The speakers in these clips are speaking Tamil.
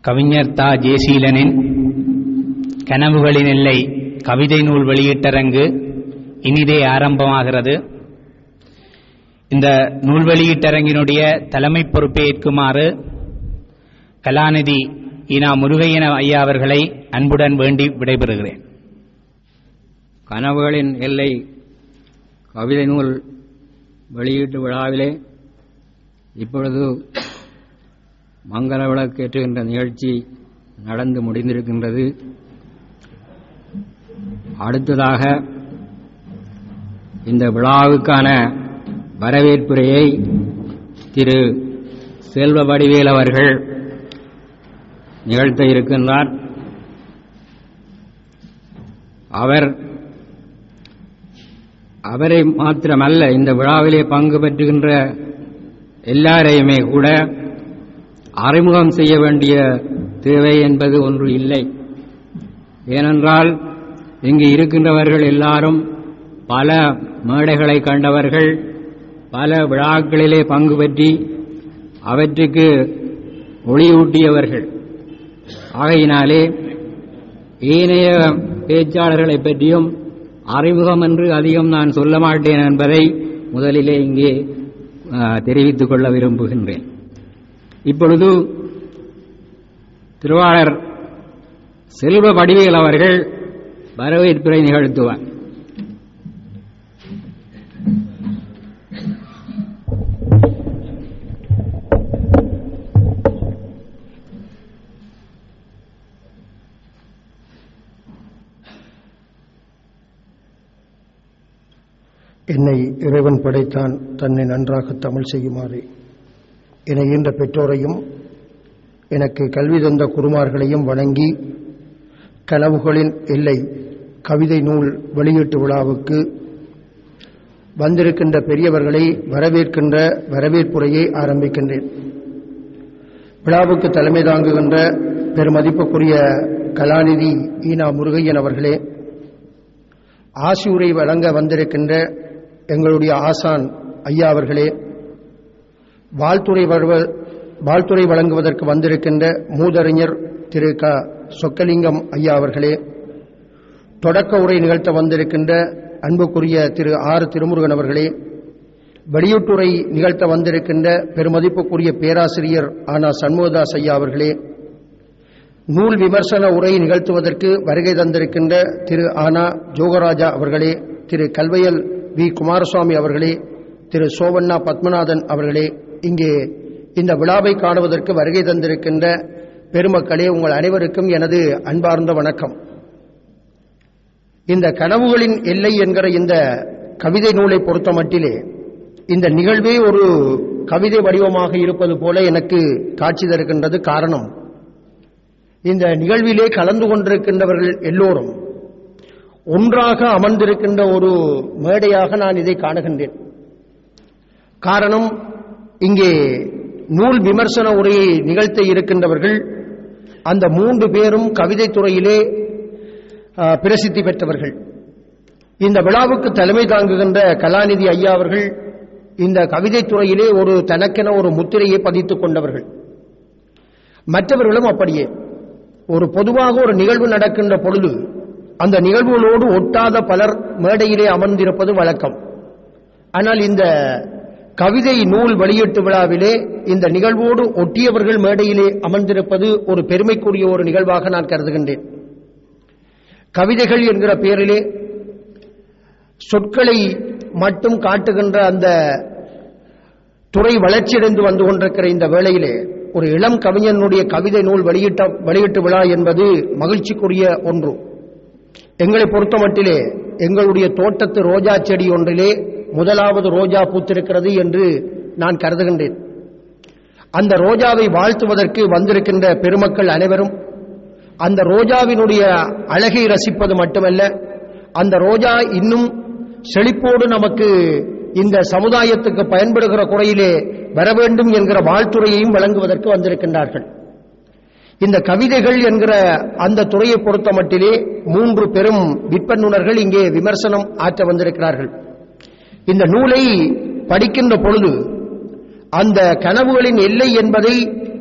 கவிஞர் தா ஜேசீலனின் கனவுகளின் எல்லை கவிதை நூல் வெளியீட்டரங்கு இனிதே ஆரம்பமாகிறது இந்த நூல் வெளியீட்டரங்கினுடைய தலைமை பொறுப்பை ஏற்குமாறு கலாநிதி இனா முருகையன ஐயா அவர்களை அன்புடன் வேண்டி விடைபெறுகிறேன் கனவுகளின் எல்லை கவிதை நூல் வெளியீட்டு விழாவிலே இப்பொழுது மங்கள விளக்கேற்றுகின்ற நிகழ்ச்சி நடந்து முடிந்திருக்கின்றது அடுத்ததாக இந்த விழாவுக்கான வரவேற்புரையை திரு செல்வ வடிவேல் அவர்கள் நிகழ்த்த இருக்கின்றார் அவர் அவரை மாத்திரமல்ல இந்த விழாவிலே பங்கு பெற்றுகின்ற எல்லாரையுமே கூட அறிமுகம் செய்ய வேண்டிய தேவை என்பது ஒன்று இல்லை ஏனென்றால் இங்கு இருக்கின்றவர்கள் எல்லாரும் பல மேடைகளை கண்டவர்கள் பல விழாக்களிலே பங்கு பெற்றி அவற்றுக்கு ஒளியூட்டியவர்கள் ஆகையினாலே ஏனைய பேச்சாளர்களை பற்றியும் அறிமுகம் என்று அதிகம் நான் சொல்ல மாட்டேன் என்பதை முதலிலே இங்கே தெரிவித்துக் கொள்ள விரும்புகின்றேன் இப்பொழுது திருவாளர் செல்வ வடிவேல் அவர்கள் வரவேற்புரை நிகழ்த்துவார் என்னை இறைவன் படைத்தான் தன்னை நன்றாக தமிழ் செய்யுமாறு என்னை ஈன்ற பெற்றோரையும் எனக்கு கல்வி தந்த குருமார்களையும் வணங்கி கனவுகளின் எல்லை கவிதை நூல் வெளியீட்டு விழாவுக்கு வந்திருக்கின்ற பெரியவர்களை வரவேற்கின்ற வரவேற்புரையை ஆரம்பிக்கின்றேன் விழாவுக்கு தலைமை தாங்குகின்ற பெருமதிப்புக்குரிய கலாநிதி ஈனா முருகையன் அவர்களே ஆசியுரை வழங்க வந்திருக்கின்ற எங்களுடைய ஆசான் ஐயா அவர்களே வாழ்த்துறை வாழ்த்துறை வழங்குவதற்கு வந்திருக்கின்ற மூதறிஞர் திரு க சொக்கலிங்கம் ஐயா அவர்களே தொடக்க உரை நிகழ்த்த வந்திருக்கின்ற அன்புக்குரிய திரு ஆர் திருமுருகன் அவர்களே வெளியீட்டுரை நிகழ்த்த வந்திருக்கின்ற பெருமதிப்புக்குரிய பேராசிரியர் ஆனா சண்முகதாஸ் ஐயா அவர்களே நூல் விமர்சன உரை நிகழ்த்துவதற்கு வருகை தந்திருக்கின்ற திரு ஆனா ஜோகராஜா அவர்களே திரு கல்வையல் வி குமாரசுவாமி அவர்களே திரு சோவண்ணா பத்மநாதன் அவர்களே இங்கே இந்த விழாவை காணுவதற்கு வருகை தந்திருக்கின்ற பெருமக்களே உங்கள் அனைவருக்கும் எனது அன்பார்ந்த வணக்கம் இந்த கனவுகளின் எல்லை என்கிற இந்த கவிதை நூலை பொறுத்த மட்டிலே இந்த நிகழ்வே ஒரு கவிதை வடிவமாக இருப்பது போல எனக்கு காட்சி தருகின்றது காரணம் இந்த நிகழ்விலே கலந்து கொண்டிருக்கின்றவர்கள் எல்லோரும் ஒன்றாக அமர்ந்திருக்கின்ற ஒரு மேடையாக நான் இதை காணுகின்றேன் காரணம் இங்கே நூல் விமர்சன உரையை நிகழ்த்த இருக்கின்றவர்கள் அந்த மூன்று பேரும் கவிதை துறையிலே பிரசித்தி பெற்றவர்கள் இந்த விழாவுக்கு தலைமை தாங்குகின்ற கலாநிதி ஐயா அவர்கள் இந்த கவிதை துறையிலே ஒரு தனக்கென ஒரு முத்திரையை பதித்துக் கொண்டவர்கள் மற்றவர்களும் அப்படியே ஒரு பொதுவாக ஒரு நிகழ்வு நடக்கின்ற பொழுது அந்த நிகழ்வுகளோடு ஒட்டாத பலர் மேடையிலே அமர்ந்திருப்பது வழக்கம் ஆனால் இந்த கவிதை நூல் வெளியீட்டு விழாவிலே இந்த நிகழ்வோடு ஒட்டியவர்கள் மேடையிலே அமர்ந்திருப்பது ஒரு பெருமைக்குரிய ஒரு நிகழ்வாக நான் கருதுகின்றேன் கவிதைகள் என்கிற பெயரிலே சொற்களை மட்டும் காட்டுகின்ற அந்த துறை வளர்ச்சியடைந்து வந்து கொண்டிருக்கிற இந்த வேளையிலே ஒரு இளம் கவிஞனுடைய கவிதை நூல் வெளியிட்ட வெளியீட்டு விழா என்பது மகிழ்ச்சிக்குரிய ஒன்று எங்களை பொறுத்த மட்டிலே எங்களுடைய தோட்டத்து ரோஜா செடி ஒன்றிலே முதலாவது ரோஜா பூத்திருக்கிறது என்று நான் கருதுகின்றேன் அந்த ரோஜாவை வாழ்த்துவதற்கு வந்திருக்கின்ற பெருமக்கள் அனைவரும் அந்த ரோஜாவினுடைய அழகை ரசிப்பது மட்டுமல்ல அந்த ரோஜா இன்னும் செழிப்போடு நமக்கு இந்த சமுதாயத்துக்கு பயன்படுகிற குறையிலே வர வேண்டும் என்கிற வாழ்த்துறையையும் வழங்குவதற்கு வந்திருக்கின்றார்கள் இந்த கவிதைகள் என்கிற அந்த துறையை பொறுத்த மட்டிலே மூன்று பெரும் விற்பன்னுணர்கள் இங்கே விமர்சனம் ஆற்ற வந்திருக்கிறார்கள் இந்த நூலை படிக்கின்ற பொழுது அந்த கனவுகளின் எல்லை என்பதை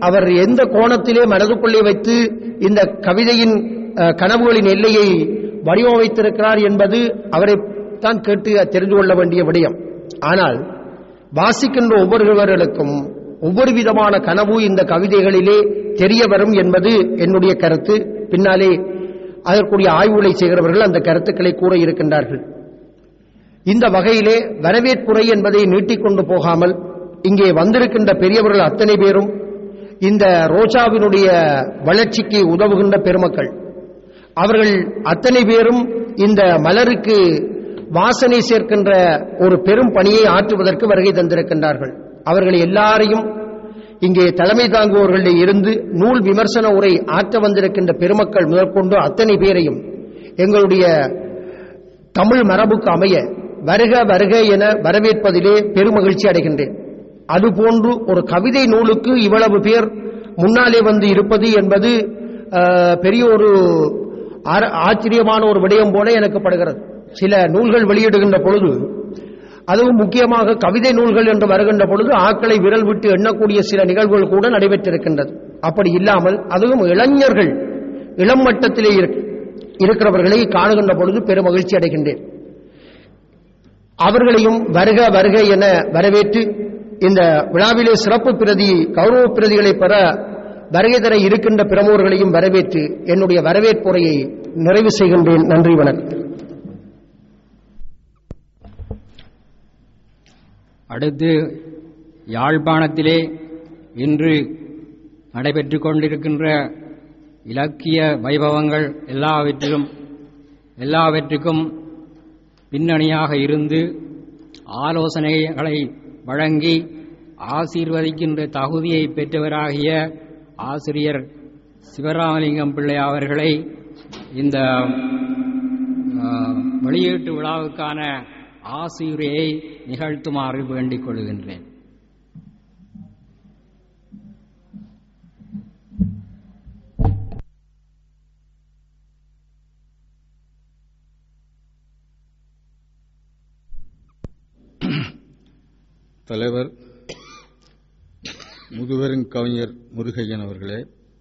அவர் எந்த கோணத்திலே மனதுக்குள்ளே வைத்து இந்த கவிதையின் அஹ், கனவுகளின் எல்லையை வடிவமைத்திருக்கிறார் என்பது அவரை தான் கேட்டு தெரிந்து கொள்ள வேண்டிய விடயம் ஆனால் வாசிக்கின்ற ஒவ்வொருவர்களுக்கும் ஒவ்வொரு விதமான கனவு இந்த கவிதைகளிலே தெரிய வரும் என்பது என்னுடைய கருத்து பின்னாலே அதற்குரிய ஆய்வுகளை செய்கிறவர்கள் அந்த கருத்துக்களை கூற இருக்கின்றார்கள் இந்த வகையிலே வரவேற்புரை என்பதை நீட்டிக்கொண்டு போகாமல் இங்கே வந்திருக்கின்ற பெரியவர்கள் அத்தனை பேரும் இந்த ரோஜாவினுடைய வளர்ச்சிக்கு உதவுகின்ற பெருமக்கள் அவர்கள் அத்தனை பேரும் இந்த மலருக்கு வாசனை சேர்க்கின்ற ஒரு பெரும் பணியை ஆற்றுவதற்கு வருகை தந்திருக்கின்றார்கள் அவர்கள் எல்லாரையும் இங்கே தலைமை தாங்குபவர்களில் இருந்து நூல் விமர்சன உரை ஆற்ற வந்திருக்கின்ற பெருமக்கள் முதற்கொண்டு அத்தனை பேரையும் எங்களுடைய தமிழ் மரபுக்கு அமைய வருக வருக என வரவேற்பதிலே பெருமகிழ்ச்சி அடைகின்றேன் அதுபோன்று ஒரு கவிதை நூலுக்கு இவ்வளவு பேர் முன்னாலே வந்து இருப்பது என்பது அஹ், பெரிய ஒரு ஆர- ஆச்சரியமான ஒரு விடயம் போல எனக்கு படுகிறது சில நூல்கள் வெளியிடுகின்ற பொழுது அதுவும் முக்கியமாக கவிதை நூல்கள் என்று வருகின்ற பொழுது ஆக்களை விரல் விட்டு எண்ணக்கூடிய சில நிகழ்வுகள் கூட நடைபெற்றிருக்கின்றது அப்படி இல்லாமல் அதுவும் இளைஞர்கள் இளம் மட்டத்திலே இருக்க- இருக்கிறவர்களை காணுகின்ற பொழுது பெரும் மகிழ்ச்சி அடைகின்றேன் அவர்களையும் வருக வருக என வரவேற்று இந்த விழாவிலே சிறப்பு பிரதி கௌரவ பிரதிகளை பெற வருகை தர இருக்கின்ற பிரமுகர்களையும் வரவேற்று என்னுடைய வரவேற்புரையை நிறைவு செய்கின்றேன் நன்றி வணக்கம் அடுத்து யாழ்ப்பாணத்திலே இன்று நடைபெற்றுக் கொண்டிருக்கின்ற இலக்கிய வைபவங்கள் எல்லாவற்றிலும் எல்லாவற்றுக்கும் பின்னணியாக இருந்து ஆலோசனைகளை வழங்கி ஆசீர்வதிக்கின்ற தகுதியை பெற்றவராகிய ஆசிரியர் சிவராமலிங்கம் பிள்ளை அவர்களை இந்த ஆ, வெளியீட்டு விழாவுக்கான ஆசிரியரை நிகழ்த்துமாறு வேண்டிக் கொள்கின்றேன் தலைவர் முதுபெரும் கவிஞர் முருகையன் அவர்களே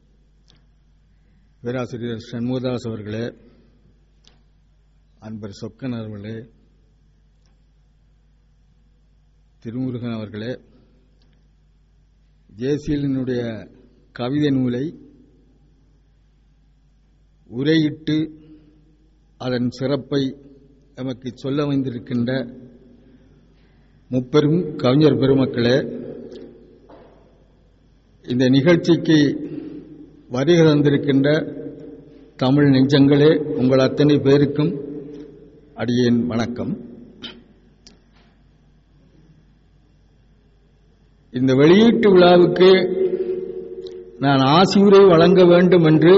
பேராசிரியர் சண்முகதாஸ் அவர்களே அன்பர் சொக்கன் அவர்களே திருமுருகன் அவர்களே ஜேசியலினுடைய கவிதை நூலை உரையிட்டு அதன் சிறப்பை எமக்கு சொல்ல வந்திருக்கின்ற முப்பெரும் கவிஞர் பெருமக்களே இந்த நிகழ்ச்சிக்கு வருகை தந்திருக்கின்ற தமிழ் நெஞ்சங்களே உங்கள் அத்தனை பேருக்கும் அடியேன் வணக்கம் இந்த வெளியீட்டு விழாவுக்கு நான் ஆசியுரை வழங்க வேண்டும் என்று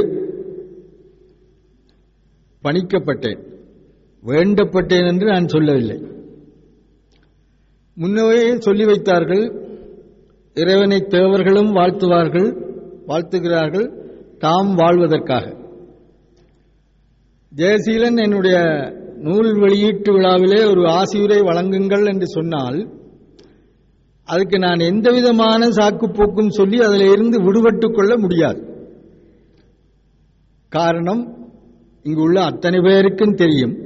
பணிக்கப்பட்டேன் வேண்டப்பட்டேன் என்று நான் சொல்லவில்லை முன்னவே சொல்லி வைத்தார்கள் இறைவனை தேவர்களும் வாழ்த்துவார்கள் வாழ்த்துகிறார்கள் தாம் வாழ்வதற்காக ஜெயசீலன் என்னுடைய நூல் வெளியீட்டு விழாவிலே ஒரு ஆசியுரை வழங்குங்கள் என்று சொன்னால் அதுக்கு நான் எந்த விதமான சாக்குப்போக்கும் சொல்லி அதில் இருந்து விடுபட்டுக் கொள்ள முடியாது காரணம் இங்கு உள்ள அத்தனை பேருக்கும் தெரியும்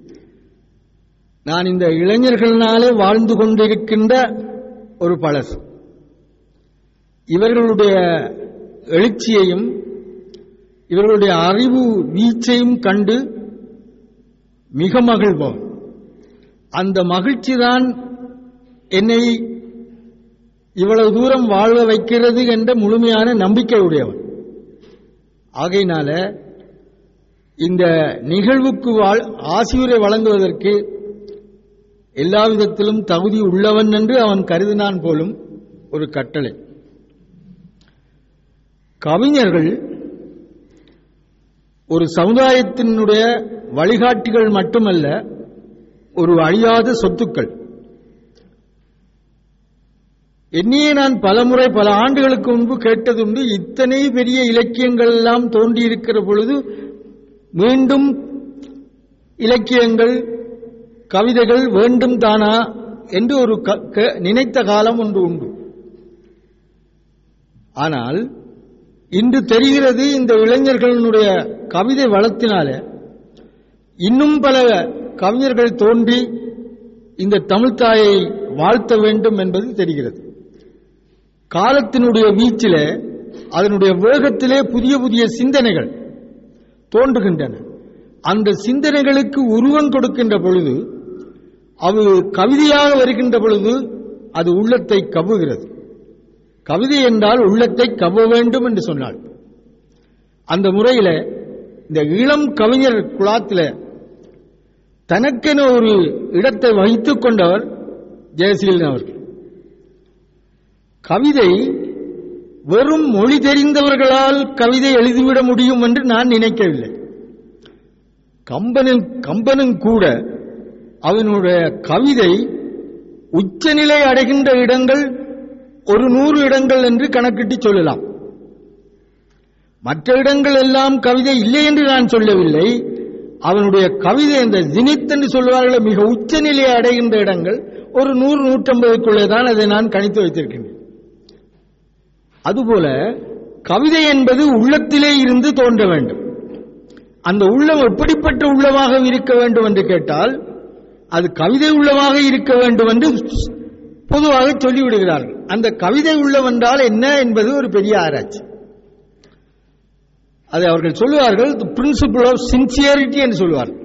நான் இந்த இளைஞர்களாலே வாழ்ந்து கொண்டிருக்கின்ற ஒரு பழசு இவர்களுடைய எழுச்சியையும் இவர்களுடைய அறிவு வீச்சையும் கண்டு மிக மகிழ்வோம் அந்த மகிழ்ச்சிதான் என்னை இவ்வளவு தூரம் வாழ வைக்கிறது என்ற முழுமையான நம்பிக்கை உடையவன் ஆகையினால இந்த நிகழ்வுக்கு வாழ்- ஆசியுரை வழங்குவதற்கு எல்லா விதத்திலும் தகுதி உள்ளவன் என்று அவன் கருதினான் போலும் ஒரு கட்டளை கவிஞர்கள் ஒரு சமுதாயத்தினுடைய வழிகாட்டிகள் மட்டுமல்ல ஒரு அழியாத சொத்துக்கள் என்னையே நான் பலமுறை பல ஆண்டுகளுக்கு முன்பு கேட்டதுண்டு இத்தனை பெரிய இலக்கியங்கள் எல்லாம் தோன்றியிருக்கிற பொழுது மீண்டும் இலக்கியங்கள் கவிதைகள் வேண்டும் தானா என்று ஒரு க- க- நினைத்த காலம் ஒன்று உண்டு ஆனால் இன்று தெரிகிறது இந்த இளைஞர்களுடைய கவிதை வளத்தினால இன்னும் பல கவிஞர்கள் தோன்றி இந்த தமிழ்த்தாயை வாழ்த்த வேண்டும் என்பது தெரிகிறது காலத்தினுடைய வீச்சில அதனுடைய வேகத்திலே புதிய புதிய சிந்தனைகள் தோன்றுகின்றன அந்த சிந்தனைகளுக்கு உருவம் கொடுக்கின்ற பொழுது அது கவிதையாக வருகின்ற பொழுது அது உள்ளத்தை கவ்வுகிறது கவிதை என்றால் உள்ளத்தை கவ்வ வேண்டும் என்று சொன்னாள் அந்த முறையில இந்த இளம் கவிஞர் குழாத்தில் தனக்கென ஒரு இடத்தை வகித்துக் கொண்டவர் ஜெயசீலன் அவர்கள் கவிதை வெறும் மொழி தெரிந்தவர்களால் கவிதை எழுதிவிட முடியும் என்று நான் நினைக்கவில்லை கம்பனும் கம்பனும் கூட அவனுடைய கவிதை உச்சநிலை அடைகின்ற இடங்கள் ஒரு நூறு இடங்கள் என்று கணக்கிட்டு சொல்லலாம் மற்ற இடங்கள் எல்லாம் கவிதை இல்லை என்று நான் சொல்லவில்லை அவனுடைய கவிதை இந்த ஜினித் என்று சொல்வார்கள் மிக உச்சநிலையை அடைகின்ற இடங்கள் ஒரு நூறு நூற்றம்பதுக்குள்ளே தான் அதை நான் கணித்து வைத்திருக்கின்றேன் அதுபோல கவிதை என்பது உள்ளத்திலே இருந்து தோன்ற வேண்டும் அந்த உள்ளம் எப்படிப்பட்ட உள்ளமாக இருக்க வேண்டும் என்று கேட்டால் அது கவிதை உள்ளமாக இருக்க வேண்டும் என்று பொதுவாக சொல்லிவிடுகிறார்கள் அந்த கவிதை உள்ளம் என்றால் என்ன என்பது ஒரு பெரிய ஆராய்ச்சி அதை அவர்கள் சொல்லுவார்கள் பிரின்சிபிள் ஆஃப் சின்சியரிட்டி என்று சொல்லுவார்கள்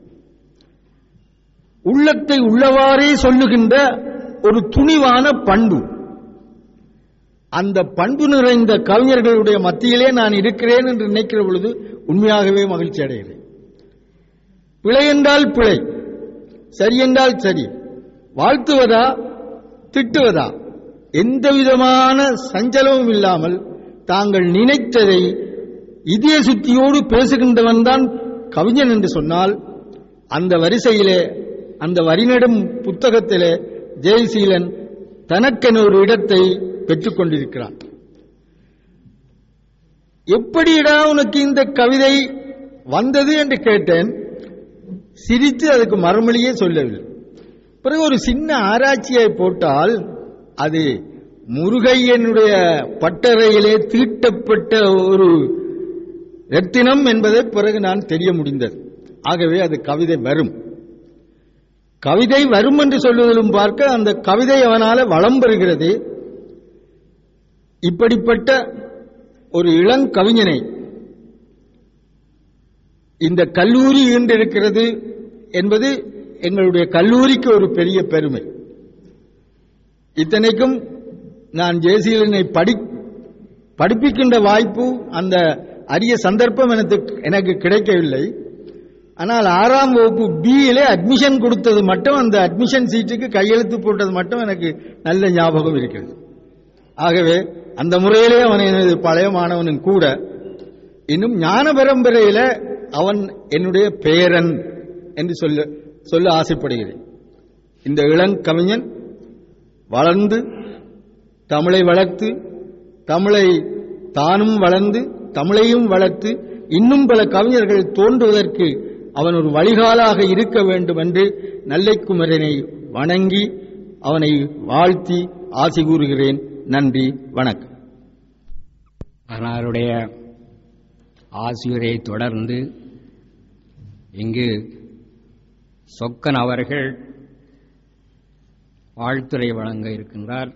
உள்ளத்தை உள்ளவாறே சொல்லுகின்ற ஒரு துணிவான பண்பு அந்த பண்பு நிறைந்த கவிஞர்களுடைய மத்தியிலே நான் இருக்கிறேன் என்று நினைக்கிற பொழுது உண்மையாகவே மகிழ்ச்சி அடைகிறேன் பிழை என்றால் பிழை சரி என்றால் சரி வாழ்த்துவதா திட்டுவதா எந்த விதமான சஞ்சலமும் இல்லாமல் தாங்கள் நினைத்ததை இதய சுத்தியோடு பேசுகின்றவன் தான் கவிஞன் என்று சொன்னால் அந்த வரிசையிலே அந்த வரிநடும் புத்தகத்திலே ஜெயசீலன் தனக்கென ஒரு இடத்தை பெற்றுக் கொண்டிருக்கிறான் எப்படிடா உனக்கு இந்த கவிதை வந்தது என்று கேட்டேன் சிரித்து அதுக்கு மறுமொழியே சொல்லவில்லை பிறகு ஒரு சின்ன ஆராய்ச்சியை போட்டால் அது முருகையனுடைய பட்டறையிலே தீட்டப்பட்ட ஒரு ரத்தினம் என்பதை பிறகு நான் தெரிய முடிந்தது ஆகவே அது கவிதை வரும் கவிதை வரும் என்று சொல்லுவதிலும் பார்க்க அந்த கவிதை அவனால வளம் பெறுகிறது இப்படிப்பட்ட ஒரு இளங்கவிஞனை இந்த கல்லூரி ஈண்டிருக்கிறது என்பது எங்களுடைய கல்லூரிக்கு ஒரு பெரிய பெருமை இத்தனைக்கும் நான் ஜெயசீலனை படி படிப்பிக்கின்ற வாய்ப்பு அந்த அரிய சந்தர்ப்பம் எனக்கு எனக்கு கிடைக்கவில்லை ஆனால் ஆறாம் வகுப்பு பியிலே அட்மிஷன் கொடுத்தது மட்டும் அந்த அட்மிஷன் சீட்டுக்கு கையெழுத்து போட்டது மட்டும் எனக்கு நல்ல ஞாபகம் இருக்கிறது ஆகவே அந்த முறையிலே அவன் எனது பழைய மாணவனும் கூட இன்னும் ஞான பரம்பரையில அவன் என்னுடைய பேரன் என்று சொல்ல சொல்ல ஆசைப்படுகிறேன் இந்த இளங்கவிஞன் வளர்ந்து தமிழை வளர்த்து தமிழை தானும் வளர்ந்து தமிழையும் வளர்த்து இன்னும் பல கவிஞர்கள் தோன்றுவதற்கு அவன் ஒரு வழிகாலாக இருக்க வேண்டும் என்று நல்லைக்குமரனை வணங்கி அவனை வாழ்த்தி ஆசி கூறுகிறேன் நன்றி வணக்கம் அவருடைய ஆசிரியரை தொடர்ந்து இங்கு சொக்கன் அவர்கள் வாழ்த்துரை வழங்க இருக்கின்றார்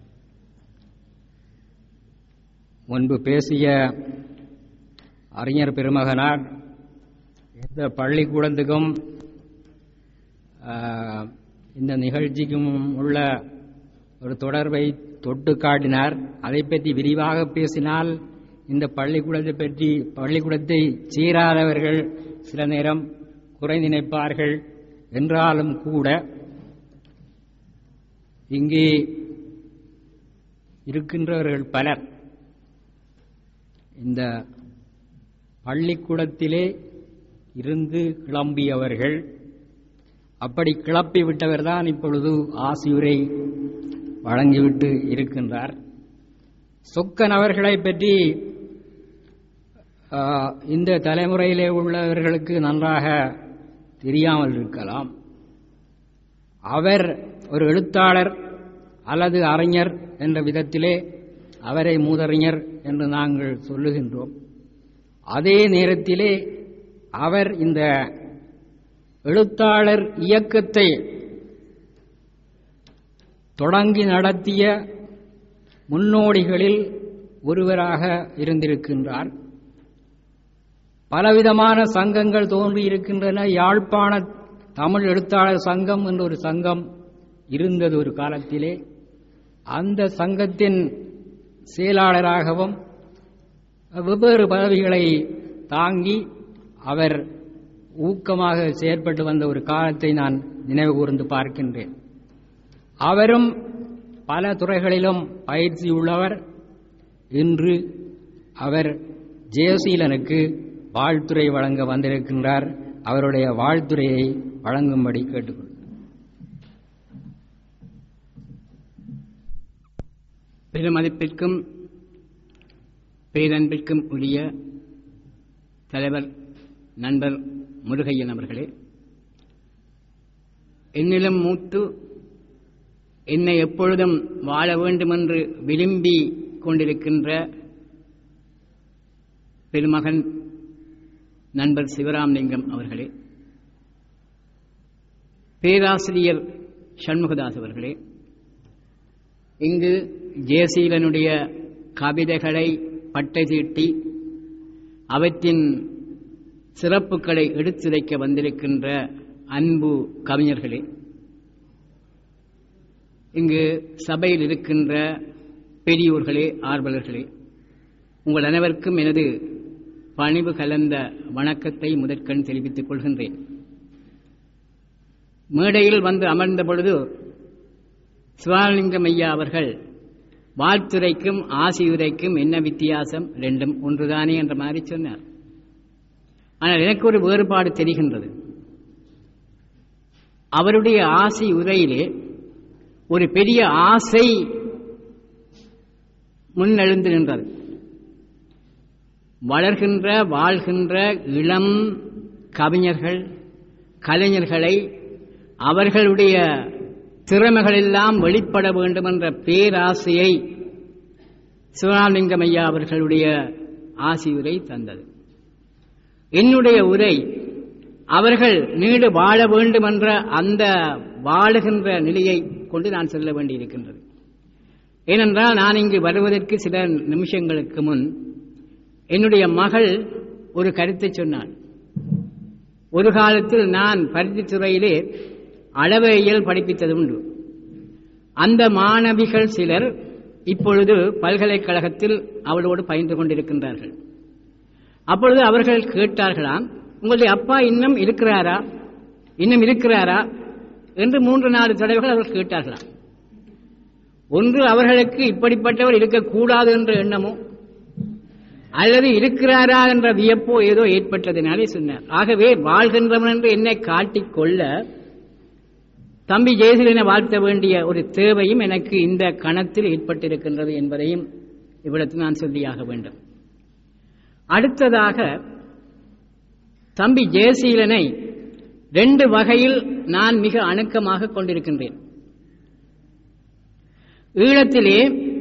முன்பு பேசிய அறிஞர் பெருமகனார் இந்த பள்ளிக்கூடத்துக்கும் ஆஹ், இந்த நிகழ்ச்சிக்கும் உள்ள ஒரு தொடர்பை தொட்டு காட்டினார் அதை பற்றி விரிவாக பேசினால் இந்த பள்ளிக்கூடத்தை பற்றி பள்ளிக்கூடத்தை சீராதவர்கள் சில நேரம் குறை நினைப்பார்கள் என்றாலும் கூட இங்கே இருக்கின்றவர்கள் பலர் இந்த பள்ளிக்கூடத்திலே இருந்து கிளம்பியவர்கள் அப்படி கிளப்பி விட்டவர்தான் இப்பொழுது ஆசியுரை வழங்கிவிட்டு இருக்கின்றார் சொக்கன் அவர்களை பற்றி ஆ, இந்த தலைமுறையிலே உள்ளவர்களுக்கு நன்றாக தெரியாமல் இருக்கலாம் அவர் ஒரு எழுத்தாளர் அல்லது அறிஞர் என்ற விதத்திலே அவரை மூதறிஞர் என்று நாங்கள் சொல்லுகின்றோம் அதே நேரத்திலே அவர் இந்த எழுத்தாளர் இயக்கத்தை தொடங்கி நடத்திய முன்னோடிகளில் ஒருவராக இருந்திருக்கின்றார் பலவிதமான சங்கங்கள் தோன்றியிருக்கின்றன யாழ்ப்பாண தமிழ் எழுத்தாளர் சங்கம் என்ற ஒரு சங்கம் இருந்தது ஒரு காலத்திலே அந்த சங்கத்தின் செயலாளராகவும் வெவ்வேறு பதவிகளை தாங்கி அவர் ஊக்கமாக செயற்பட்டு வந்த ஒரு காலத்தை நான் நினைவு கூர்ந்து பார்க்கின்றேன் அவரும் பல துறைகளிலும் பயிற்சி உள்ளவர் இன்று அவர் ஜெயசீலனுக்கு வாழ்த்துறை வழங்க வந்திருக்கின்றார் அவருடைய வாழ்த்துறையை வழங்கும்படி கேட்டுக்கொள்கிறேன் பெருமதிப்பிற்கும் பேரன்பிற்கும் உரிய தலைவர் நண்பர் முருகையன் அவர்களே என்னிலும் மூத்து என்னை எப்பொழுதும் வாழ வேண்டுமென்று விரும்பி கொண்டிருக்கின்ற பெருமகன் நண்பர் சிவராமலிங்கம் அவர்களே பேராசிரியர் சண்முகதாஸ் அவர்களே இங்கு ஜெயசீலனுடைய கவிதைகளை பட்டை தீட்டி அவற்றின் சிறப்புகளை எடுத்துரைக்க வந்திருக்கின்ற அன்பு கவிஞர்களே இங்கு சபையில் இருக்கின்ற பெரியோர்களே ஆர்வலர்களே உங்கள் அனைவருக்கும் எனது பணிவு கலந்த வணக்கத்தை முதற்கண் தெரிவித்துக் கொள்கின்றேன் மேடையில் வந்து அமர்ந்த பொழுது சிவாலிங்கம் ஐயா அவர்கள் வாழ்த்துரைக்கும் ஆசியுரைக்கும் என்ன வித்தியாசம் ரெண்டும் ஒன்றுதானே என்ற மாதிரி சொன்னார் ஆனால் எனக்கு ஒரு வேறுபாடு தெரிகின்றது அவருடைய ஆசை உரையிலே ஒரு பெரிய ஆசை முன்னெழுந்து நின்றது வளர்கின்ற வாழ்கின்ற இளம் கவிஞர்கள் கலைஞர்களை அவர்களுடைய திறமைகளெல்லாம் வெளிப்பட வேண்டும் என்ற பேராசையை சிவராமலிங்கம் ஐயா அவர்களுடைய ஆசியுரை தந்தது என்னுடைய உரை அவர்கள் நீடு வாழ வேண்டும் என்ற அந்த வாழுகின்ற நிலையை கொண்டு நான் செல்ல வேண்டியிருக்கின்றது ஏனென்றால் நான் இங்கு வருவதற்கு சில நிமிஷங்களுக்கு முன் என்னுடைய மகள் ஒரு கருத்தை சொன்னாள் ஒரு காலத்தில் நான் பருத்தித்துறையிலே அளவையியல் படிப்பித்தது உண்டு அந்த மாணவிகள் சிலர் இப்பொழுது பல்கலைக்கழகத்தில் அவளோடு பயின்று கொண்டிருக்கின்றார்கள் அப்பொழுது அவர்கள் கேட்டார்களாம் உங்களுடைய அப்பா இன்னும் இருக்கிறாரா இன்னும் இருக்கிறாரா என்று மூன்று நாலு தடவைகள் அவர்கள் கேட்டார்களாம் ஒன்று அவர்களுக்கு இப்படிப்பட்டவர் இருக்கக்கூடாது என்ற எண்ணமோ அல்லது இருக்கிறாரா என்ற வியப்போ ஏதோ ஏற்பட்டதினாலே சொன்னார் ஆகவே வாழ்கின்றவன் என்று என்னை காட்டிக்கொள்ள தம்பி ஜெயசீலனை வாழ்த்த வேண்டிய ஒரு தேவையும் எனக்கு இந்த கணத்தில் ஏற்பட்டிருக்கின்றது என்பதையும் இவ்விடத்தில் நான் சொல்லியாக வேண்டும் அடுத்ததாக தம்பி ஜெயசீலனை ரெண்டு வகையில் நான் மிக அணுக்கமாக கொண்டிருக்கின்றேன் ஈழத்திலே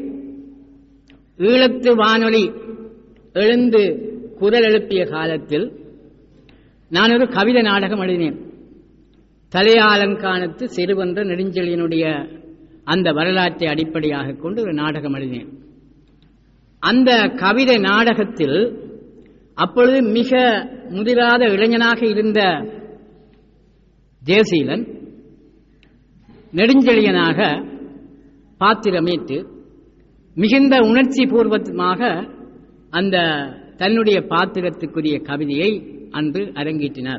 ஈழத்து வானொலி எழுந்து குரல் எழுப்பிய காலத்தில் நான் ஒரு கவிதை நாடகம் எழுதினேன் தலையாலங்கானத்து சிறுவன்ற நெடுஞ்செழியனுடைய அந்த வரலாற்றை அடிப்படையாக கொண்டு ஒரு நாடகம் எழுதினேன் அந்த கவிதை நாடகத்தில் அப்பொழுது மிக முதிராத இளைஞனாக இருந்த ஜெயசீலன் நெடுஞ்செழியனாக பாத்திரமேற்று மிகுந்த உணர்ச்சி பூர்வமாக அந்த தன்னுடைய பாத்திரத்துக்குரிய கவிதையை அன்று அரங்கேற்றினார்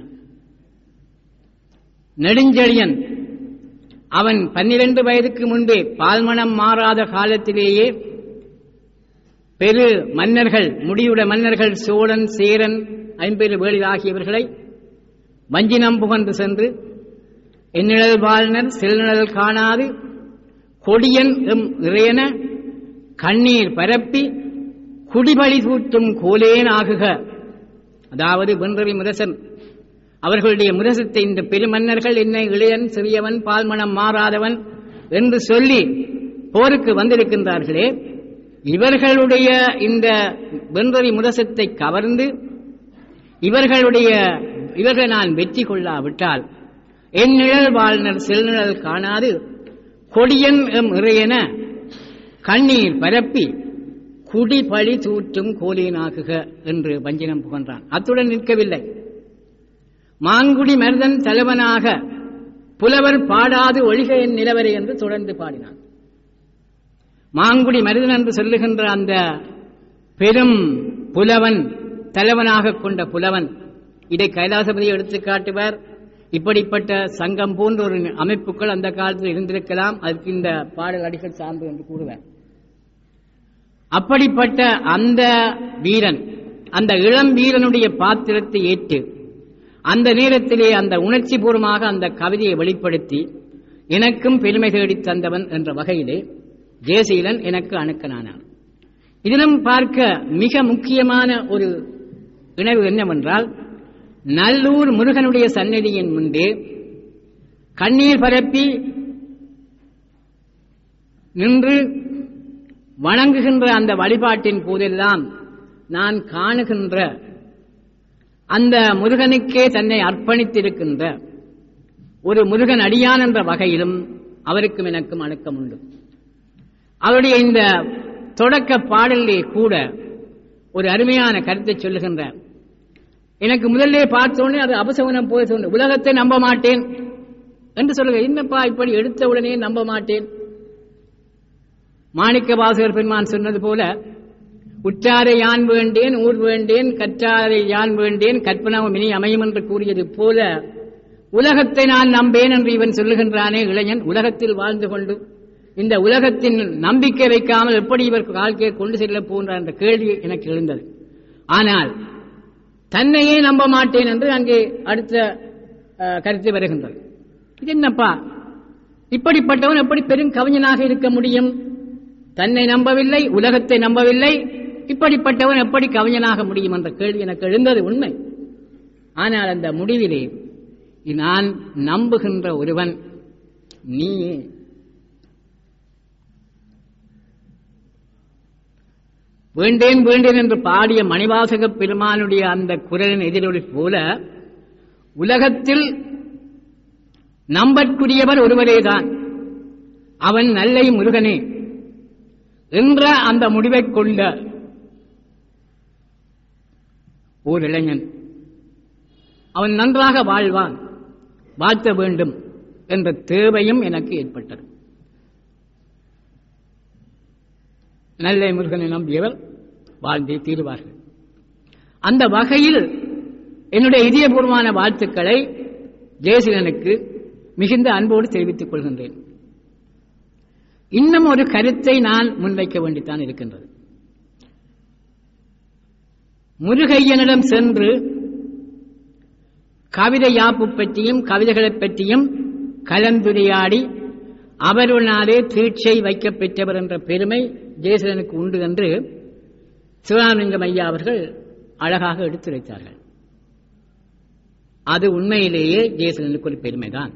நெடுஞ்செழியன் அவன் பன்னிரண்டு வயதுக்கு முன்பே பால்மணம் மாறாத காலத்திலேயே பெரு மன்னர்கள் முடியுட மன்னர்கள் சோழன் சேரன் ஐம்பெரு வேளிர் ஆகியவர்களை வஞ்சினம் புகன்று சென்று எந்நிழல் வாழ்னர் செல்நிழல் காணாது கொடியன் எம் இறையன கண்ணீர் பரப்பி குடிபலி தூற்றும் கோலேன் ஆகுக அதாவது வென்றவி முரசன் அவர்களுடைய முரசத்தை இந்த பெருமன்னர்கள் என்னை இளையன் சிறியவன் பால்மணம் மாறாதவன் என்று சொல்லி போருக்கு வந்திருக்கின்றார்களே இவர்களுடைய இந்த வென்றறி முரசத்தை கவர்ந்து இவர்களுடைய இவர்கள் நான் வெற்றி கொள்ளாவிட்டால் என் நிழல் வாழ்நர் செல்நிழல் காணாது கொடியன் எம் இறையென கண்ணீர் பரப்பி குடிபழி தூற்றும் கோலியனாகுக என்று வஞ்சினம் புகன்றான் அத்துடன் நிற்கவில்லை மாங்குடி மருதன் தலைவனாக புலவர் பாடாது ஒழிக என் நிலவரை என்று தொடர்ந்து பாடினான் மாங்குடி மருதன் என்று சொல்லுகின்ற அந்த பெரும் புலவன் தலைவனாக கொண்ட புலவன் இதை கைலாசபதி எடுத்து காட்டுவார் இப்படிப்பட்ட சங்கம் போன்ற ஒரு அமைப்புகள் அந்த காலத்தில் இருந்திருக்கலாம் அதுக்கு இந்த பாடல் அடிகள் சார்ந்து என்று கூறுவார் அப்படிப்பட்ட அந்த வீரன் அந்த இளம் வீரனுடைய பாத்திரத்தை ஏற்று அந்த நேரத்திலே அந்த உணர்ச்சி பூர்வமாக அந்த கவிதையை வெளிப்படுத்தி எனக்கும் பெருமை தேடித் தந்தவன் என்ற வகையிலே ஜெயசீலன் எனக்கு அணுக்கனானான் இதிலும் பார்க்க மிக முக்கியமான ஒரு இணைவு என்னவென்றால் நல்லூர் முருகனுடைய சந்நிதியின் முன்பே கண்ணீர் பரப்பி நின்று வணங்குகின்ற அந்த வழிபாட்டின் போதெல்லாம் நான் காணுகின்ற அந்த முருகனுக்கே தன்னை அர்ப்பணித்திருக்கின்ற ஒரு முருகன் அடியான் என்ற வகையிலும் அவருக்கும் எனக்கும் அணுக்கம் உண்டு அவருடைய இந்த தொடக்க பாடலிலே கூட ஒரு அருமையான கருத்தை சொல்லுகின்ற எனக்கு முதல்ல பார்த்தோன்னே அது அபசகுனம் போய் சொன்ன உலகத்தை நம்ப மாட்டேன் என்று சொல்லுங்க என்னப்பா இப்படி எடுத்த உடனே நம்ப மாட்டேன் மாணிக்க வாசகர் பெருமான் சொன்னது போல உற்றாரை யான் வேண்டேன் ஊர் வேண்டேன் கற்றாரை யான் வேண்டேன் கற்பனாவும் இனி அமையும் என்று கூறியது போல உலகத்தை நான் நம்பேன் என்று இவன் சொல்லுகின்றானே இளைஞன் உலகத்தில் வாழ்ந்து கொண்டு இந்த உலகத்தின் நம்பிக்கை வைக்காமல் எப்படி இவர் வாழ்க்கையை கொண்டு செல்ல போன்றார் என்ற கேள்வி எனக்கு எழுந்தது ஆனால் தன்னையே நம்ப மாட்டேன் என்று அங்கே அடுத்த அஹ், கருத்து வருகின்றது இது என்னப்பா இப்படிப்பட்டவன் எப்படி பெரும் கவிஞனாக இருக்க முடியும் தன்னை நம்பவில்லை உலகத்தை நம்பவில்லை இப்படிப்பட்டவன் எப்படி கவிஞனாக முடியும் என்ற கேள்வி எனக்கு எழுந்தது உண்மை ஆனால் அந்த முடிவிலே நான் நம்புகின்ற ஒருவன் நீயே வேண்டேன் வேண்டேன் என்று பாடிய மணிவாசக பெருமானுடைய அந்த குரலின் எதிரொலி போல உலகத்தில் நம்பற்குரியவர் ஒருவரேதான் அவன் நல்லை முருகனே என்ற அந்த முடிவைக் கொண்ட ஓர் இளைஞன் அவன் நன்றாக வாழ்வான் வாழ்த்த வேண்டும் என்ற தேவையும் எனக்கு ஏற்பட்டது நல்லை முருகனை நம்பியவர் வாழ்ந்தே தீருவார்கள் அந்த வகையில் என்னுடைய இதயபூர்வமான வாழ்த்துக்களை ஜெயசீலனுக்கு மிகுந்த அன்போடு தெரிவித்துக் கொள்கின்றேன் இன்னும் ஒரு கருத்தை நான் முன்வைக்க வேண்டித்தான் இருக்கின்றது முருகையனிடம் சென்று கவிதை யாப்பு பற்றியும் கவிதைகளைப் பற்றியும் கலந்துரையாடி அவருனாலே தீட்சை வைக்கப் பெற்றவர் என்ற பெருமை ஜெயசீலனுக்கு உண்டு என்று சிவராமலிங்கம் ஐயா அவர்கள் அழகாக எடுத்துரைத்தார்கள் அது உண்மையிலேயே ஜெயசீலனுக்கு ஒரு பெருமைதான்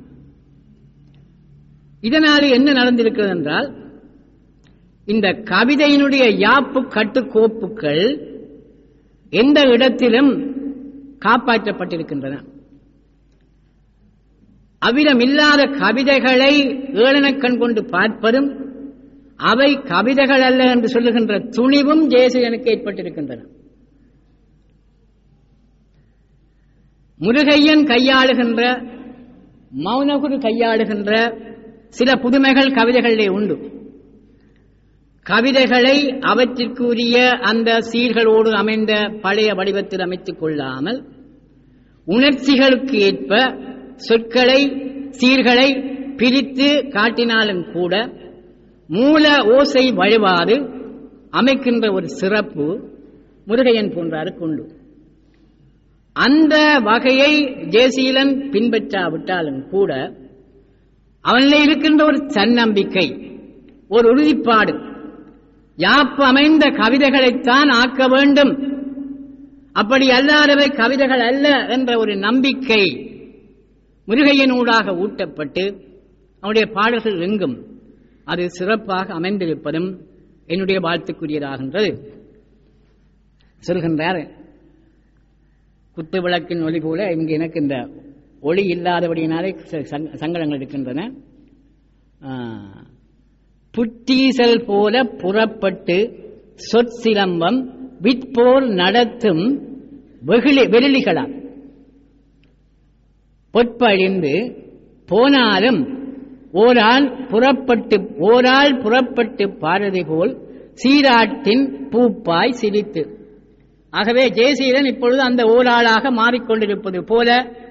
இதனாலே என்ன நடந்திருக்கிறது என்றால் இந்த கவிதையினுடைய யாப்பு கட்டுக்கோப்புகள் எந்த இடத்திலும் காப்பாற்றப்பட்டிருக்கின்றன அவ்விதமில்லாத கவிதைகளை ஏளனக்கண் கொண்டு பார்ப்பதும் அவை கவிதைகள் அல்ல என்று சொல்லுகின்ற துணிவும் ஜெயசீலனுக்கு ஏற்பட்டிருக்கின்றன முருகையன் கையாளுகின்ற மௌனகுரு கையாளுகின்ற சில புதுமைகள் கவிதைகளிலே உண்டு கவிதைகளை அவற்றிற்குரிய அந்த சீர்களோடு அமைந்த பழைய வடிவத்தில் அமைத்துக் கொள்ளாமல் உணர்ச்சிகளுக்கு ஏற்ப சொற்களை சீர்களை பிரித்து காட்டினாலும் கூட மூல ஓசை வழிவாது அமைக்கின்ற ஒரு சிறப்பு முருகையன் போன்றாருக்கு உண்டு அந்த வகையை ஜெயசீலன் பின்பற்றாவிட்டாலும் கூட அவனில் இருக்கின்ற ஒரு தன்னம்பிக்கை ஒரு உறுதிப்பாடு யாப்பு அமைந்த கவிதைகளைத்தான் ஆக்க வேண்டும் அப்படி அல்லாதவை கவிதைகள் அல்ல என்ற ஒரு நம்பிக்கை முருகையனூடாக ஊட்டப்பட்டு அவனுடைய பாடல்கள் எங்கும் அது சிறப்பாக அமைந்திருப்பதும் என்னுடைய வாழ்த்துக்குரியதாகின்றது சொல்கின்றார் குத்து விளக்கின் ஒளி போல இங்கு எனக்கு இந்த ஒளி இல்லாதபடியினாலே ச- சங்க- சங்கடங்கள் இருக்கின்றன ஆ, புற்றீசல் போல புறப்பட்டு சொற்சிலம்பம் விற்போர் நடத்தும் வெகுளி வெகுளிகளால் பொற்பழிந்து போனாலும் ஓரால் புறப்பட்டு ஓரால் புறப்பட்டு பாரதி போல் சீராட்டின் பூப்பாய் சிரித்து ஆகவே ஜெயசீலன் இப்பொழுது அந்த ஓராளாக மாறிக்கொண்டிருப்பது போல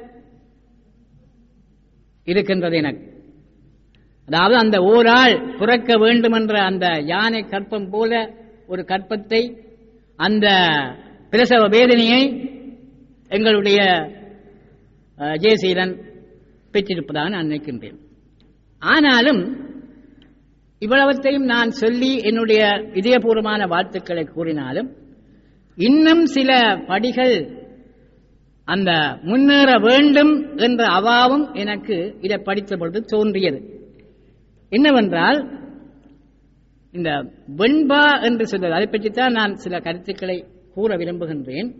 இருக்கின்றது எனக்கு அதாவது அந்த ஓராள் புறக்க வேண்டுமென்ற அந்த யானை கற்பம் போல ஒரு கற்பத்தை அந்த பிரசவ வேதனையை எங்களுடைய அஹ், ஜெயசீலன் பெற்றிருப்பதாக நான் நினைக்கின்றேன் ஆனாலும் இவ்வளவத்தையும் நான் சொல்லி என்னுடைய இதயபூர்வமான வாழ்த்துக்களை கூறினாலும் இன்னும் சில படிகள் அந்த முன்னேற வேண்டும் என்ற அவாவும் எனக்கு இதை படித்த பொழுது தோன்றியது என்னவென்றால் இந்த வெண்பா என்று சொல்வது அதை பற்றித்தான் நான் சில கருத்துக்களை கூற விரும்புகின்றேன்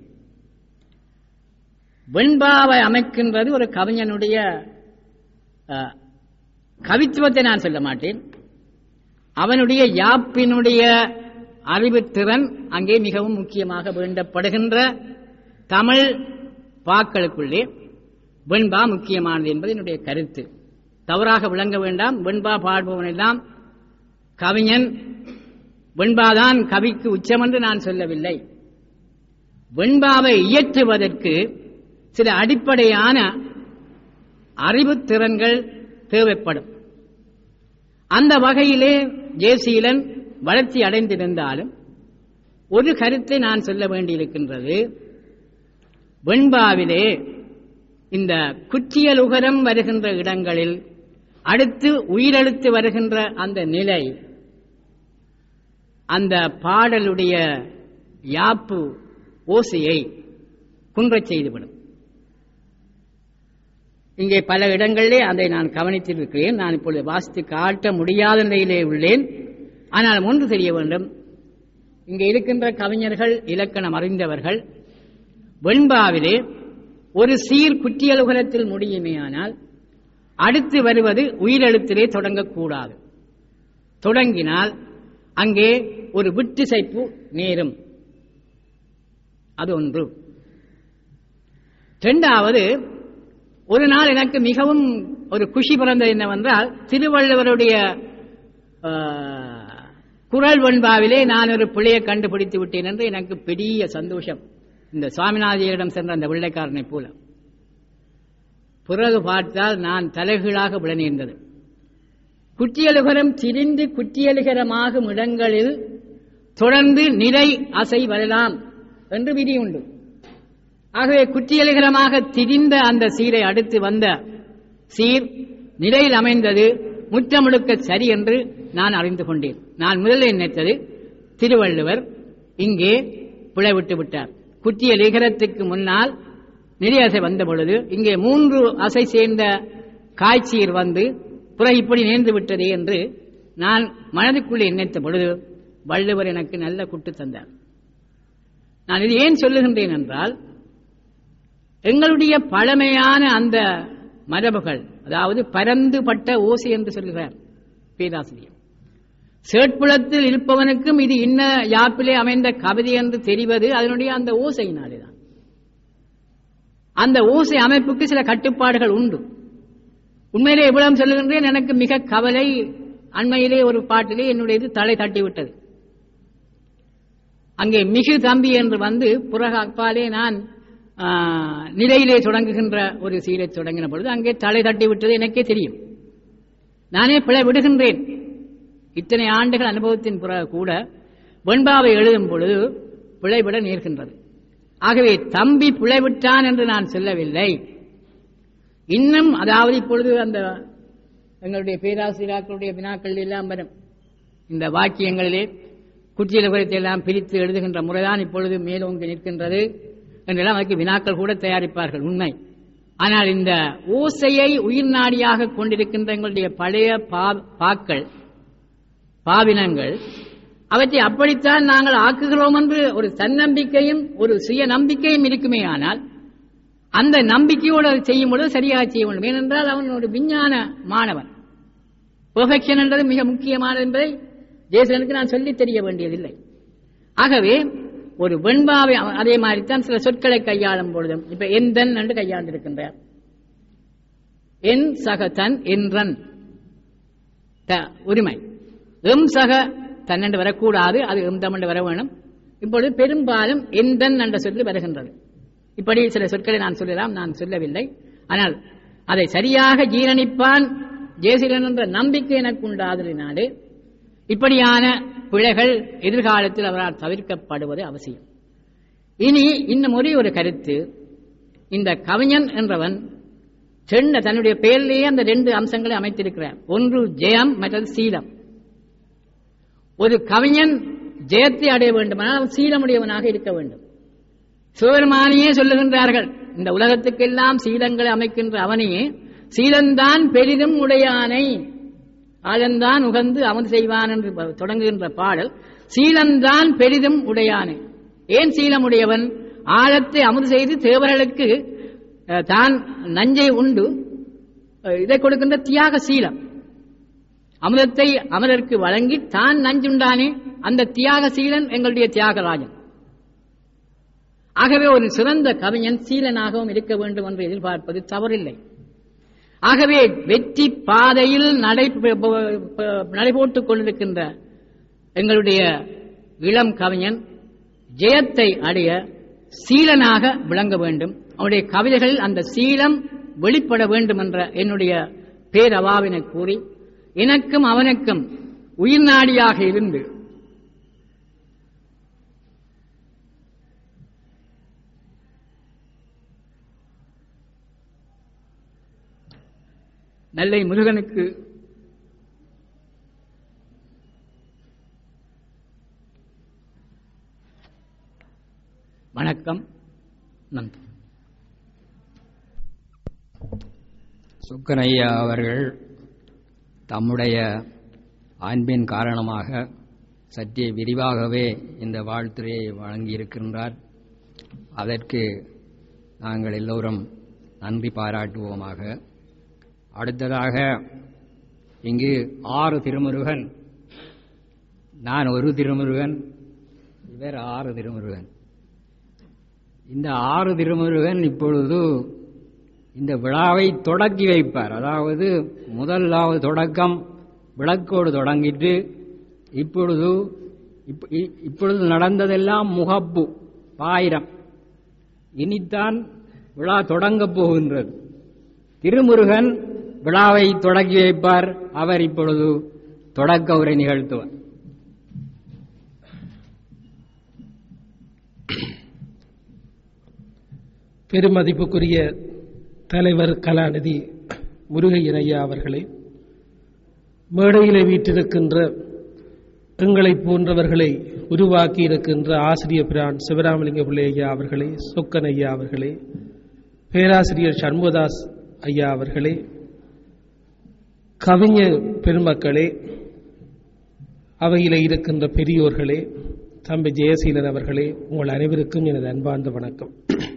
வெண்பாவை அமைக்கின்றது ஒரு கவிஞனுடைய அஹ், கவித்துவத்தை நான் சொல்ல மாட்டேன் அவனுடைய யாப்பினுடைய அறிவுத்திறன் அங்கே மிகவும் முக்கியமாக வேண்டப்படுகின்ற தமிழ் பாக்களுக்குள்ளே வெண்பா முக்கியமானது என்பது என்னுடைய கருத்து தவறாக விளங்க வேண்டாம் வெண்பா பாடுபவன் எல்லாம் கவிஞன் வெண்பாதான் கவிக்கு உச்சம் என்று நான் சொல்லவில்லை வெண்பாவை இயற்றுவதற்கு சில அடிப்படையான அறிவுத்திறன்கள் தேவைப்படும் அந்த வகையிலே ஜெயசீலன் வளர்ச்சி அடைந்திருந்தாலும் ஒரு கருத்தை நான் சொல்ல வேண்டியிருக்கின்றது வெண்பாவிலே இந்த குற்றியலுகரம் வருகின்ற இடங்களில் அடுத்து உயிரெழுத்து வருகின்ற அந்த நிலை அந்த பாடலுடைய யாப்பு ஓசையை குன்றச் செய்துவிடும் இங்கே பல இடங்களிலே அதை நான் கவனித்திருக்கிறேன் நான் இப்பொழுது வாசித்து காட்ட முடியாத நிலையிலே உள்ளேன் ஆனால் ஒன்று தெரிய வேண்டும் இங்கே இருக்கின்ற கவிஞர்கள் இலக்கணம் அறிந்தவர்கள் வெண்பாவிலே ஒரு சீர் குற்றியலுகரத்தில் முடியுமேயானால் அடுத்து வருவது உயிரெழுத்திலே தொடங்கக்கூடாது தொடங்கினால் அங்கே ஒரு விட்டுசைப்பு நேரும் அது ஒன்று இரண்டாவது ஒரு நாள் எனக்கு மிகவும் ஒரு குஷி பிறந்தது என்னவென்றால் திருவள்ளுவருடைய ஆ, குரல் வெண்பாவிலே நான் ஒரு பிழையை கண்டுபிடித்து விட்டேன் என்று எனக்கு பெரிய சந்தோஷம் இந்த சுவாமிநாதியிடம் சென்ற அந்த வெள்ளைக்காரனைப் போல பிறகு பார்த்தால் நான் தலைகீழாக விழ நேர்ந்தது குற்றியலுகரம் திரிந்து குற்றியலுகரமாகும் இடங்களில் தொடர்ந்து நிறை அசை வரலாம் என்று விதி உண்டு ஆகவே குற்றியலுகரமாக திரிந்த அந்த சீரை அடுத்து வந்த சீர் நிலையில் அமைந்தது முற்றமுழுக்க சரி என்று நான் அறிந்து கொண்டேன் நான் முதலில் நினைத்தது திருவள்ளுவர் இங்கே பிழைவிட்டு விட்டார் குற்றிய லிகரத்துக்கு முன்னால் நிறைய அசை வந்த பொழுது இங்கே மூன்று அசை சேர்ந்த காய்ச்சீர் வந்து புற இப்படி நேர்ந்து விட்டதே என்று நான் மனதுக்குள்ளே நினைத்த பொழுது வள்ளுவர் எனக்கு நல்ல குட்டு தந்தார் நான் இது ஏன் சொல்லுகின்றேன் என்றால் எங்களுடைய பழமையான அந்த மரபுகள் அதாவது பரந்துபட்ட ஓசை என்று சொல்கிறார் பேராசிரியர் சேட்புலத்தில் இருப்பவனுக்கும் இது இன்ன யாப்பிலே அமைந்த கவிதை என்று தெரிவது அதனுடைய அந்த ஓசையினாலேதான் அந்த ஓசை அமைப்புக்கு சில கட்டுப்பாடுகள் உண்டு உண்மையிலே எவ்வளவு சொல்லுகின்றேன் எனக்கு மிக கவலை அண்மையிலே ஒரு பாட்டிலே என்னுடைய இது தலை தட்டிவிட்டது அங்கே மிகு தம்பி என்று வந்து புறக அப்பாலே நான் ஆ, நிலையிலே தொடங்குகின்ற ஒரு சீரை தொடங்கின பொழுது அங்கே தலை தட்டி விட்டது எனக்கே தெரியும் நானே பிழை விடுகின்றேன் இத்தனை ஆண்டுகள் அனுபவத்தின் பிறகு கூட வெண்பாவை எழுதும் பொழுது பிழைவிட நேர்கின்றது ஆகவே தம்பி பிழைவிட்டான் என்று நான் சொல்லவில்லை இன்னும் அதாவது இப்பொழுது அந்த எங்களுடைய பேராசிரியர்களுடைய வினாக்கள் எல்லாம் வரும் இந்த வாக்கியங்களிலே குற்றியலுகரத்தை எல்லாம் பிரித்து எழுதுகின்ற முறைதான் இப்பொழுது மேலோங்கி நிற்கின்றது என்றெல்லாம் அதற்கு வினாக்கள் கூட தயாரிப்பார்கள் உண்மை ஆனால் இந்த ஓசையை உயிர் நாடியாக கொண்டிருக்கின்ற எங்களுடைய பழைய பா பாக்கள் பாவினங்கள் அவற்றை அப்படித்தான் நாங்கள் ஆக்குகிறோம் என்று ஒரு தன்னம்பிக்கையும் ஒரு சுய நம்பிக்கையும் இருக்குமே ஆனால் அந்த நம்பிக்கையோடு அதை செய்யும் பொழுது சரியாக செய்ய வேண்டும் ஏனென்றால் அவன் ஒரு விஞ்ஞான மாணவன் பெர்ஃபெக்ஷன் என்றது மிக முக்கியமானது என்பதை ஜேசனுக்கு நான் சொல்லித் தெரிய வேண்டியதில்லை ஆகவே ஒரு வெண்பாவை அவ- அதே மாதிரி தான் சில சொற்களை கையாளும் பொழுதும் இப்ப எந்தன் என்று கையாண்டிருக்கின்றார் என் சக தன் என்றன் த- உரிமை எம் சக தன் என்று வரக்கூடாது அது எம் தம் என்று வர வேணும் இப்பொழுது பெரும்பாலும் எந்தன் என்ற சொல்லி வருகின்றது இப்படி சில சொற்களை நான் சொல்லலாம் நான் சொல்லவில்லை ஆனால் அதை சரியாக ஜீரணிப்பான் ஜேசிலன் என்ற நம்பிக்கை எனக்கு உண்டாததினாலே இப்படியான பிழைகள் எதிர்காலத்தில் அவரால் தவிர்க்கப்படுவது அவசியம் இனி இன்னும் ஒரே ஒரு கருத்து இந்த கவிஞன் என்றவன் சென்ன தன்னுடைய பெயரிலேயே அந்த ரெண்டு அம்சங்களை அமைத்திருக்கிறார் ஒன்று ஜெயம் மற்றது சீலம் ஒரு கவிஞன் ஜெயத்தை அடைய வேண்டுமானால் அவன் சீலமுடையவனாக இருக்க வேண்டும் சிவபெருமானியே சொல்லுகின்றார்கள் இந்த உலகத்துக்கெல்லாம் சீலங்களை அமைக்கின்ற அவனையே சீலந்தான் பெரிதும் உடையானை ஆழந்தான் உகந்து அமது செய்வான் என்று ப- தொடங்குகின்ற பாடல் சீலந்தான் பெரிதும் உடையானை ஏன் சீலமுடையவன் ஆழத்தை அமுது செய்து தேவர்களுக்கு அஹ், தான் நஞ்சை உண்டு அஹ், இதை கொடுக்கின்ற தியாக சீலம் அமுதத்தை அமரருக்கு வழங்கி தான் நஞ்சுண்டானே அந்த தியாக சீலன் எங்களுடைய தியாகராஜன் ஆகவே ஒரு சிறந்த கவிஞன் சீலனாகவும் இருக்க வேண்டும் என்று எதிர்பார்ப்பது தவறில்லை ஆகவே வெற்றி பாதையில் நடை நடைபோட்டுக் கொண்டிருக்கின்ற எங்களுடைய இளம் கவிஞன் ஜெயத்தை அடைய சீலனாக விளங்க வேண்டும் அவனுடைய கவிதைகளில் அந்த சீலம் வெளிப்பட வேண்டும் என்ற என்னுடைய பேரவாவினை கூறி எனக்கும் அவனுக்கும் உயிர் நாடியாக இருந்து நெல்லை முருகனுக்கு வணக்கம் நன்றி சுக்கரையா அவர்கள் தம்முடைய அன்பின் காரணமாக சற்றே விரிவாகவே இந்த வாழ்த்துறையை வழங்கியிருக்கின்றார் அதற்கு நாங்கள் எல்லோரும் நன்றி பாராட்டுவோமாக அடுத்ததாக இங்கு ஆறு திருமுருகன் நான் ஒரு திருமுருகன் இவர் ஆறு திருமுருகன் இந்த ஆறு திருமுருகன் இப்பொழுது இந்த விழாவை தொடக்கி வைப்பார் அதாவது முதலாவது தொடக்கம் விளக்கோடு தொடங்கிட்டு இப்பொழுது இப்ப- இ- இப்பொழுது நடந்ததெல்லாம் முகப்பு பாயிரம் இனித்தான் விழா தொடங்கப் போகின்றது திருமுருகன் விழாவை தொடக்கி வைப்பார் அவர் இப்பொழுது தொடக்க உரை நிகழ்த்துவார் பெருமதிப்புக்குரிய தலைவர் கலாநிதி முருகையன் ஐயா அவர்களே மேடையிலே வீற்றிருக்கின்ற எங்களைப் போன்றவர்களை உருவாக்கி இருக்கின்ற ஆசிரியர் பிரான் சிவராமலிங்க பிள்ளை ஐயா அவர்களே சொக்கன் ஐயா அவர்களே பேராசிரியர் சண்முகதாஸ் ஐயா அவர்களே கவிஞர் பெருமக்களே அவையிலே இருக்கின்ற பெரியோர்களே தம்பி ஜெயசீலன் அவர்களே உங்கள் அனைவருக்கும் எனது அன்பார்ந்த வணக்கம்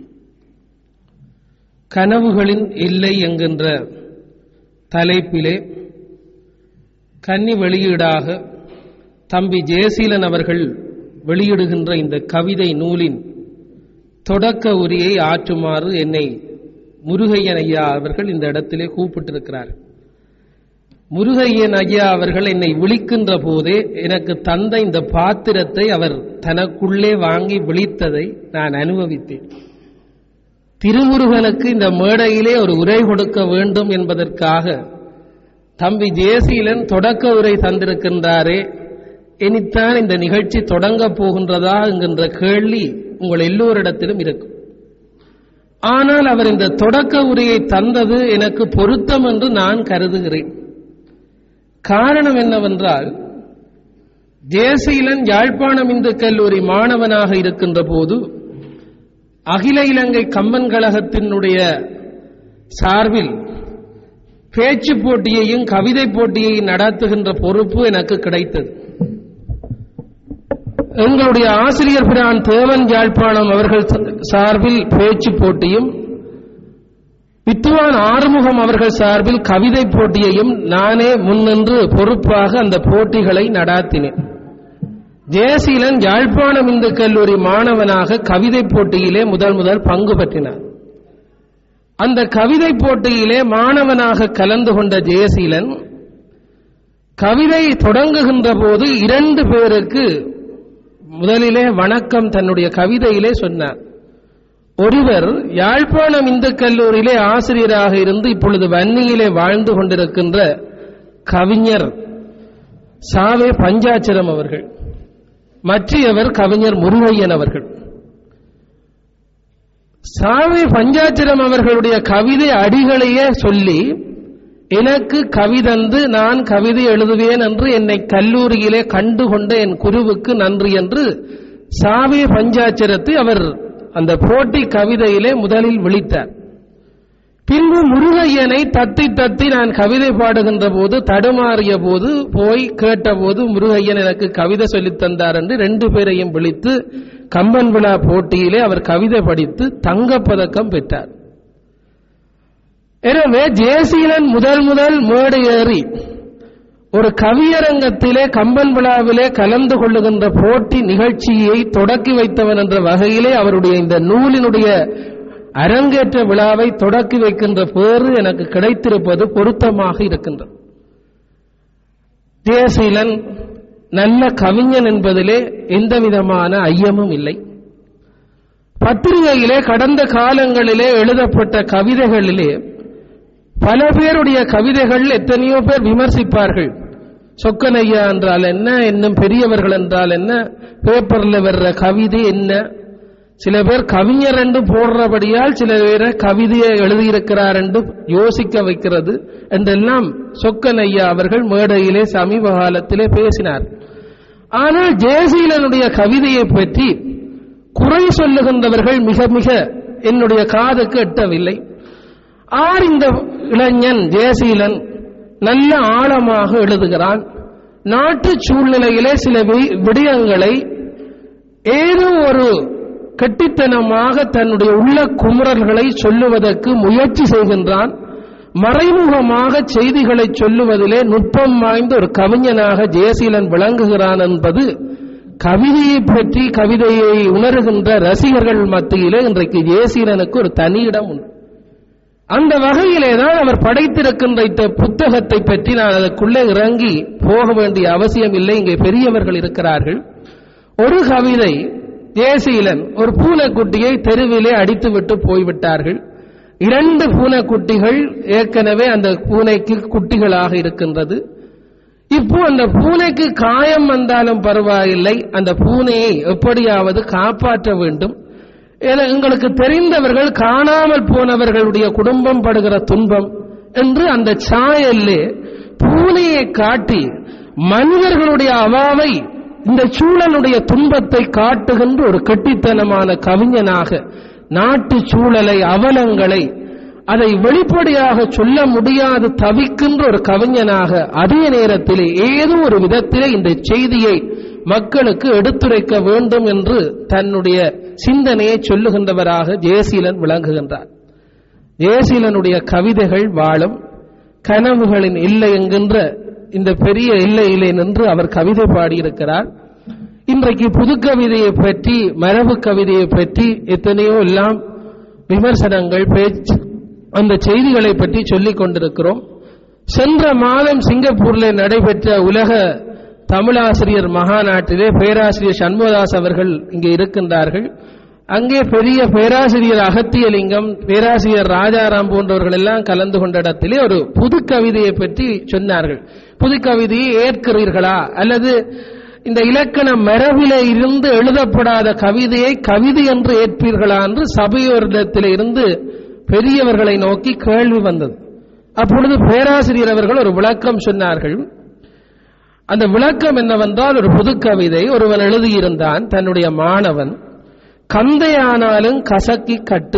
கனவுகளின் எல்லை என்கின்ற தலைப்பிலே கன்னி வெளியீடாக தம்பி ஜெயசீலன் அவர்கள் வெளியிடுகின்ற இந்த கவிதை நூலின் தொடக்க உரையை ஆற்றுமாறு என்னை முருகையன் ஐயா அவர்கள் இந்த இடத்திலே கூப்பிட்டிருக்கிறார் முருகையன் ஐயா அவர்கள் என்னை விழிக்கின்ற போதே எனக்கு தந்த இந்த பாத்திரத்தை அவர் தனக்குள்ளே வாங்கி விழித்ததை நான் அனுபவித்தேன் திருமுருகனுக்கு இந்த மேடையிலே ஒரு உரை கொடுக்க வேண்டும் என்பதற்காக தம்பி ஜெயசீலன் தொடக்க உரை தந்திருக்கின்றாரே இனித்தான் இந்த நிகழ்ச்சி தொடங்கப் போகின்றதா என்கின்ற கேள்வி உங்கள் எல்லோரிடத்திலும் இருக்கும் ஆனால் அவர் இந்த தொடக்க உரையை தந்தது எனக்கு பொருத்தம் என்று நான் கருதுகிறேன் காரணம் என்னவென்றால் ஜெயசீலன் யாழ்ப்பாணம் இந்து கல்லூரி மாணவனாக இருக்கின்ற போது அகில இலங்கை கம்பன் கழகத்தினுடைய சார்பில் பேச்சு போட்டியையும் கவிதை போட்டியையும் நடத்துகின்ற பொறுப்பு எனக்கு கிடைத்தது எங்களுடைய ஆசிரியர் பிரான் தேவன் யாழ்ப்பாணம் அவர்கள் சார்பில் பேச்சு போட்டியும் வித்துவான் ஆறுமுகம் அவர்கள் சார்பில் கவிதை போட்டியையும் நானே முன்னின்று பொறுப்பாக அந்த போட்டிகளை நடாத்தினேன் ஜெயசீலன் யாழ்ப்பாணம் இந்து கல்லூரி மாணவனாக கவிதை போட்டியிலே முதல் முதல் பங்கு பெற்றினார் அந்த கவிதை போட்டியிலே மாணவனாக கலந்து கொண்ட ஜெயசீலன் கவிதை தொடங்குகின்ற போது இரண்டு பேருக்கு முதலிலே வணக்கம் தன்னுடைய கவிதையிலே சொன்னார் ஒருவர் யாழ்ப்பாணம் இந்து கல்லூரியிலே ஆசிரியராக இருந்து இப்பொழுது வன்னியிலே வாழ்ந்து கொண்டிருக்கின்ற கவிஞர் சாவே பஞ்சாச்சரம் அவர்கள் மற்றையவர் கவிஞர் முருகையன் அவர்கள் சாவே பஞ்சாச்சரம் அவர்களுடைய கவிதை அடிகளையே சொல்லி எனக்கு கவிதந்து நான் கவிதை எழுதுவேன் என்று என்னை கல்லூரியிலே கண்டுகொண்ட என் குருவுக்கு நன்றி என்று சாவே பஞ்சாச்சரத்தை அவர் அந்த போட்டி கவிதையிலே முதலில் விழித்தார் பின்பு முருகையனை தத்தி தத்தி நான் கவிதை பாடுகின்ற போது தடுமாறிய போது போய் கேட்டபோது முருகையன் எனக்கு கவிதை சொல்லித் தந்தார் என்று ரெண்டு பேரையும் விழித்து கம்பன் விழா போட்டியிலே அவர் கவிதை படித்து தங்கப்பதக்கம் பெற்றார் எனவே ஜெயசீலன் முதல் முதல் மேடை ஏறி ஒரு கவியரங்கத்திலே கம்பன் விழாவிலே கலந்து கொள்ளுகின்ற போட்டி நிகழ்ச்சியை தொடக்கி வைத்தவன் என்ற வகையிலே அவருடைய இந்த நூலினுடைய அரங்கேற்ற விழாவை தொடக்கி வைக்கின்ற பேறு எனக்கு கிடைத்திருப்பது பொருத்தமாக இருக்கின்றது ஜெயசீலன் நல்ல கவிஞன் என்பதிலே எந்த விதமான ஐயமும் இல்லை பத்திரிகையிலே கடந்த காலங்களிலே எழுதப்பட்ட கவிதைகளிலே பல பேருடைய கவிதைகள் எத்தனையோ பேர் விமர்சிப்பார்கள் சொக்கனையா என்றால் என்ன இன்னும் பெரியவர்கள் என்றால் என்ன பேப்பர்ல வர்ற கவிதை என்ன சில பேர் கவிஞர் என்று போடுறபடியால் சில பேரை கவிதையை எழுதியிருக்கிறார் என்று யோசிக்க வைக்கிறது என்றெல்லாம் சொக்கனையா அவர்கள் மேடையிலே சமீப காலத்திலே பேசினார் ஆனால் ஜெயசீலனுடைய கவிதையை பற்றி குறை சொல்லுகின்றவர்கள் மிக மிக என்னுடைய காதுக்கு எட்டவில்லை ஆர் இந்த இளைஞன் ஜெயசீலன் நல்ல ஆழமாக எழுதுகிறான் நாட்டு சூழ்நிலையிலே சில வி- விடயங்களை ஏதோ ஒரு கெட்டித்தனமாக தன்னுடைய உள்ள குமுறல்களை சொல்லுவதற்கு முயற்சி செய்கின்றான் மறைமுகமாக செய்திகளை சொல்லுவதிலே நுட்பம் வாய்ந்த ஒரு கவிஞனாக ஜெயசீலன் விளங்குகிறான் என்பது கவிதையை பற்றி கவிதையை உணர்கின்ற ரசிகர்கள் மத்தியிலே இன்றைக்கு ஜெயசீலனுக்கு ஒரு தனி இடம் உண்டு அந்த வகையிலே தான் அவர் படைத்திருக்கின்ற இந்த புத்தகத்தை பற்றி நான் அதற்குள்ளே இறங்கி போக வேண்டிய அவசியம் இல்லை இங்கே பெரியவர்கள் இருக்கிறார்கள் ஒரு கவிதை ஜெயசீலன் ஒரு பூனைக்குட்டியை தெருவிலே அடித்துவிட்டு போய்விட்டார்கள் இரண்டு பூனைக்குட்டிகள் ஏற்கனவே அந்த பூனைக்கு குட்டிகளாக இருக்கின்றது இப்போ அந்த பூனைக்கு காயம் வந்தாலும் பரவாயில்லை அந்த பூனையை எப்படியாவது காப்பாற்ற வேண்டும் என எங்களுக்கு தெரிந்தவர்கள் காணாமல் போனவர்களுடைய குடும்பம் படுகிற துன்பம் என்று அந்த சாயல்லே பூனையை காட்டி மனிதர்களுடைய அவாவை இந்த சூழலுடைய துன்பத்தை காட்டுகின்ற ஒரு கெட்டித்தனமான கவிஞனாக நாட்டு சூழலை அவலங்களை அதை வெளிப்படையாக சொல்ல முடியாது தவிக்கின்ற ஒரு கவிஞனாக அதே நேரத்திலே ஏதோ ஒரு விதத்திலே இந்த செய்தியை மக்களுக்கு எடுத்துரைக்க வேண்டும் என்று தன்னுடைய சிந்தனையை சொல்லுகின்றவராக ஜெயசீலன் விளங்குகின்றார் ஜெயசீலனுடைய கவிதைகள் வாழும் கனவுகளின் இல்லை என்கின்ற இந்த பெரிய எல்லையிலே நின்று அவர் கவிதை பாடியிருக்கிறார் இன்றைக்கு புது கவிதையை பற்றி மரபு கவிதையை பற்றி எத்தனையோ எல்லாம் விமர்சனங்கள் பேச்சு அந்த செய்திகளை பற்றி சொல்லிக் கொண்டிருக்கிறோம் சென்ற மாதம் சிங்கப்பூரில் நடைபெற்ற உலக தமிழாசிரியர் மகாநாட்டிலே பேராசிரியர் சண்முகதாஸ் அவர்கள் இங்கே இருக்கின்றார்கள் அங்கே பெரிய பேராசிரியர் அகத்தியலிங்கம் பேராசிரியர் ராஜாராம் போன்றவர்கள் எல்லாம் கலந்து கொண்ட இடத்திலே ஒரு புது கவிதையை பற்றி சொன்னார்கள் புது கவிதையை ஏற்கிறீர்களா அல்லது இந்த இலக்கண மரபிலே இருந்து எழுதப்படாத கவிதையை கவிதை என்று ஏற்பீர்களா என்று சபையோரிடத்திலே இருந்து பெரியவர்களை நோக்கி கேள்வி வந்தது அப்பொழுது பேராசிரியர் அவர்கள் ஒரு விளக்கம் சொன்னார்கள் அந்த விளக்கம் என்னவென்றால் ஒரு புது கவிதை ஒருவன் எழுதியிருந்தான் தன்னுடைய மாணவன் கந்தையானாலும் கசக்கி கட்டு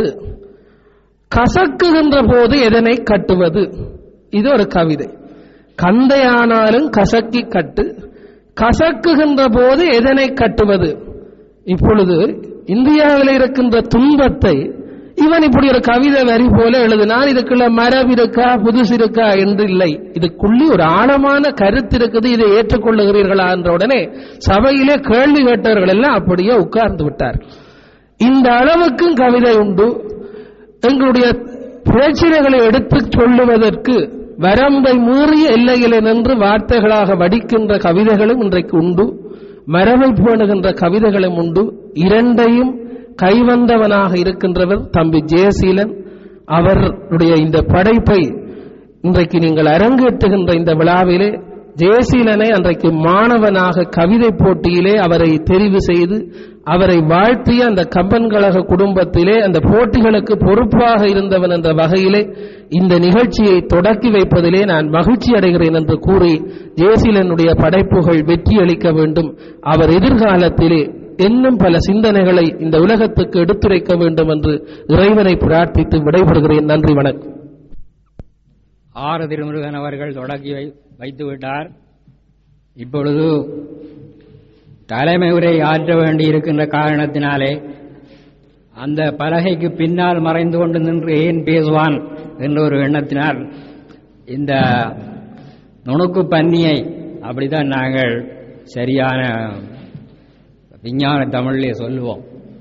கசக்குகின்ற போது எதனை கட்டுவது இது ஒரு கவிதை கந்தையானாலும் கசக்கி கட்டு கசக்குகின்ற போது எதனை கட்டுவது இப்பொழுது இந்தியாவில் இருக்கின்ற துன்பத்தை இவன் இப்படி ஒரு கவிதை வரி போல எழுதினால் இதுக்குள்ள மரபு இருக்கா புதுசு இருக்கா என்று இல்லை இதுக்குள்ளே ஒரு ஆழமான கருத்து இருக்குது இதை ஏற்றுக்கொள்ளுகிறீர்களா என்ற உடனே சபையிலே கேள்வி கேட்டவர்கள் எல்லாம் அப்படியே உட்கார்ந்து விட்டார் இந்த அளவுக்கும் கவிதை உண்டு எங்களுடைய பிரச்சனைகளை எடுத்துச் சொல்லுவதற்கு வரம்பை மீறிய எல்லையிலே நின்று வார்த்தைகளாக வடிக்கின்ற கவிதைகளும் இன்றைக்கு உண்டு மரபை பேணுகின்ற கவிதைகளும் உண்டு இரண்டையும் கைவந்தவனாக இருக்கின்றவர் தம்பி ஜெயசீலன் அவருடைய இந்த படைப்பை இன்றைக்கு நீங்கள் அரங்கேற்றுகின்ற இந்த விழாவிலே ஜெயசீலனை அன்றைக்கு மாணவனாக கவிதை போட்டியிலே அவரை தெரிவு செய்து அவரை வாழ்த்திய அந்த கம்பன் கழக குடும்பத்திலே அந்த போட்டிகளுக்கு பொறுப்பாக இருந்தவன் என்ற வகையிலே இந்த நிகழ்ச்சியை தொடக்கி வைப்பதிலே நான் மகிழ்ச்சி அடைகிறேன் என்று கூறி ஜெயசீலனுடைய படைப்புகள் வெற்றியளிக்க வேண்டும் அவர் எதிர்காலத்திலே இன்னும் பல சிந்தனைகளை இந்த உலகத்துக்கு எடுத்துரைக்க வேண்டும் என்று இறைவனை பிரார்த்தித்து விடைபெறுகிறேன் நன்றி வணக்கம் ஆறு திருமுருகன் அவர்கள் தொடக்கி வை வைத்து விட்டார் இப்பொழுது தலைமை உரை ஆற்ற வேண்டி இருக்கின்ற காரணத்தினாலே அந்த பலகைக்கு பின்னால் மறைந்து கொண்டு நின்று ஏன் பேசுவான் என்ற ஒரு எண்ணத்தினால் இந்த நுணுக்கு பன்னியை அப்படித்தான் நாங்கள் சரியான விஞ்ஞான தமிழிலே சொல்லுவோம்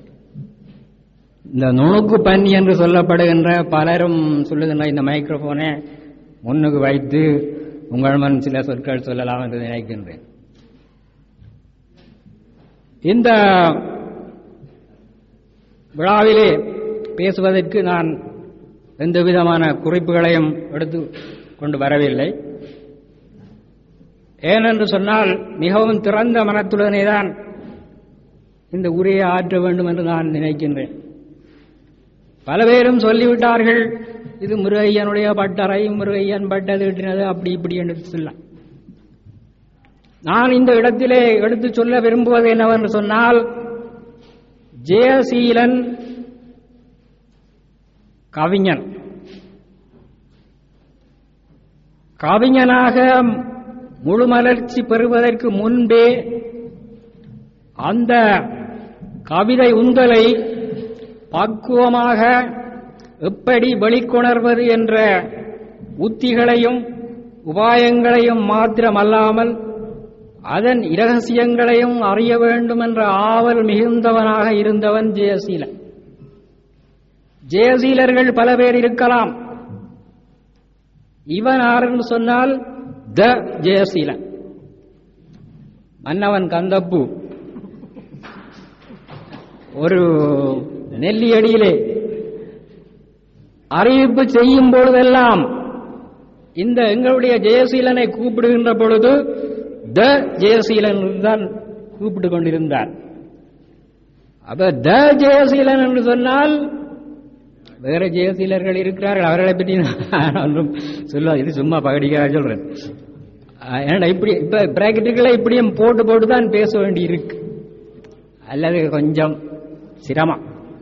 இந்த நுணுக்கு பன்னி என்று சொல்லப்படுகின்ற பலரும் சொல்லுகின்ற இந்த மைக்ரோஃபோனை முன்னுக்கு வைத்து உங்கள் முன் சில சொற்கள் சொல்லலாம் என்று நினைக்கின்றேன் இந்த விழாவிலே பேசுவதற்கு நான் எந்த விதமான குறிப்புகளையும் எடுத்து கொண்டு வரவில்லை ஏனென்று சொன்னால் மிகவும் திறந்த மனத்துடனே தான் இந்த உரையை ஆற்ற வேண்டும் என்று நான் நினைக்கின்றேன் பல பேரும் சொல்லிவிட்டார்கள் இது முருகையனுடைய பட்டறை முருகையன் பட்டது இட்டினது அப்படி இப்படி என்று சொல்லலாம் நான் இந்த இடத்திலே எடுத்து சொல்ல விரும்புவது என்னவென்று சொன்னால் ஜெயசீலன் கவிஞன் கவிஞனாக முழுமலர்ச்சி பெறுவதற்கு முன்பே அந்த கவிதை உந்தலை பக்குவமாக எப்படி வெளிக்கொணர்வது என்ற உத்திகளையும் உபாயங்களையும் மாத்திரமல்லாமல் அதன் இரகசியங்களையும் அறிய வேண்டும் என்ற ஆவல் மிகுந்தவனாக இருந்தவன் ஜெயசீலன் ஜெயசீலர்கள் பல பேர் இருக்கலாம் இவன் ஆறுன்னு சொன்னால் த ஜெயசீலன் மன்னவன் கந்தப்பு ஒரு நெல்லியடியிலே அறிவிப்பு செய்யும் பொழுதெல்லாம் இந்த எங்களுடைய ஜெயசீலனை கூப்பிடுகின்ற பொழுது த ஜெயசீலன் தான் கூப்பிட்டு கொண்டிருந்தார் அப்ப த ஜெயசீலன் என்று சொன்னால் வேற ஜெயசீலர்கள் இருக்கிறார்கள் அவர்களை பற்றி நான் ஒன்றும் சொல்ல இது சும்மா பகடிக்காக சொல்றேன் ஏன்னா இப்படி இப்ப பிராக்கெட்டுகளை இப்படியும் போட்டு போட்டு தான் பேச வேண்டி இருக்கு அல்லது கொஞ்சம் சிரமம்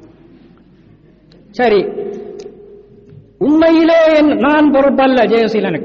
சரி உண்மையிலே நான் பொறுப்பல்ல ஜெயசீலனுக்கு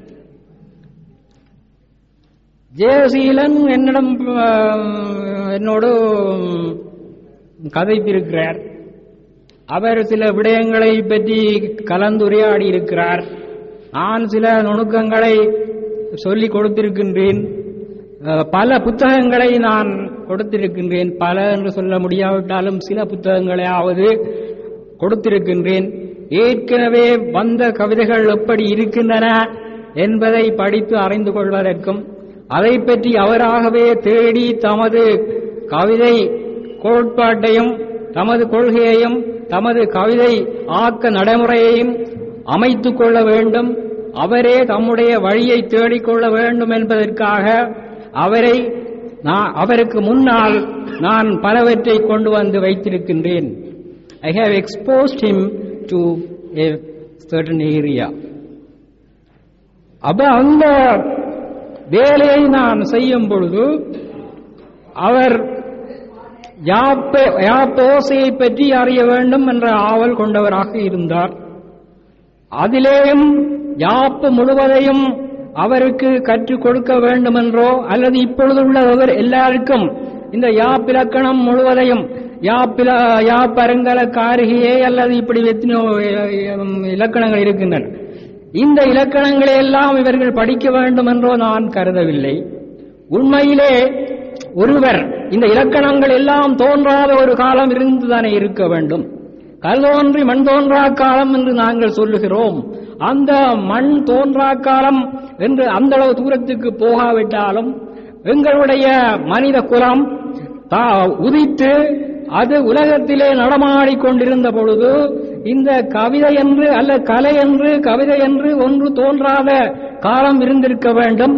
ஜெயசீலன் என்னிடம் என்னோடு கதைத்திருக்கிறார் அவர் சில விடயங்களை பற்றி கலந்துரையாடி இருக்கிறார் நான் சில நுணுக்கங்களை சொல்லிக் கொடுத்திருக்கின்றேன் பல புத்தகங்களை நான் கொடுத்திருக்கின்றேன் பல என்று சொல்ல முடியாவிட்டாலும் சில புத்தகங்களையாவது கொடுத்திருக்கின்றேன் ஏற்கனவே வந்த கவிதைகள் எப்படி இருக்கின்றன என்பதை படித்து அறிந்து கொள்வதற்கும் அதை பற்றி அவராகவே தேடி தமது கவிதை கோட்பாட்டையும் தமது கொள்கையையும் தமது கவிதை ஆக்க நடைமுறையையும் அமைத்துக் கொள்ள வேண்டும் அவரே தம்முடைய வழியை தேடிக்கொள்ள வேண்டும் என்பதற்காக அவரை நான் அவருக்கு முன்னால் நான் பலவற்றை கொண்டு வந்து வைத்திருக்கின்றேன் I have exposed him to a certain area அப்ப அந்த வேலையை நான் செய்யும் பொழுது அவர் யாப்போசையை பற்றி அறிய வேண்டும் என்ற ஆவல் கொண்டவராக இருந்தார் அதிலேயும் யாப்பு முழுவதையும் அவருக்கு கற்றுக் கொடுக்க வேண்டுமென்றோ அல்லது இப்பொழுதுள்ளவர் எல்லாருக்கும் இந்த யாப்பிலக்கணம் முழுவதையும் யாப்பில யாப்பரங்கல காரிகையே அல்லது இப்படி எத்தனையோ அஹ், இலக்கணங்கள் இருக்கின்றன இந்த இலக்கணங்களை எல்லாம் இவர்கள் படிக்க வேண்டும் என்றோ நான் கருதவில்லை உண்மையிலே ஒருவர் இந்த இலக்கணங்கள் எல்லாம் தோன்றாத ஒரு காலம் இருந்துதானே இருக்க வேண்டும் கல் தோன்றி மண் தோன்றா காலம் என்று நாங்கள் சொல்லுகிறோம் அந்த மண் தோன்றா காலம் என்று அந்த அளவு தூரத்துக்கு போகாவிட்டாலும் எங்களுடைய மனித குலம் தா- உதித்து அது உலகத்திலே நடமாடிக் கொண்டிருந்த பொழுது இந்த கவிதை என்று அல்ல கலை என்று கவிதை என்று ஒன்று தோன்றாத காலம் இருந்திருக்க வேண்டும்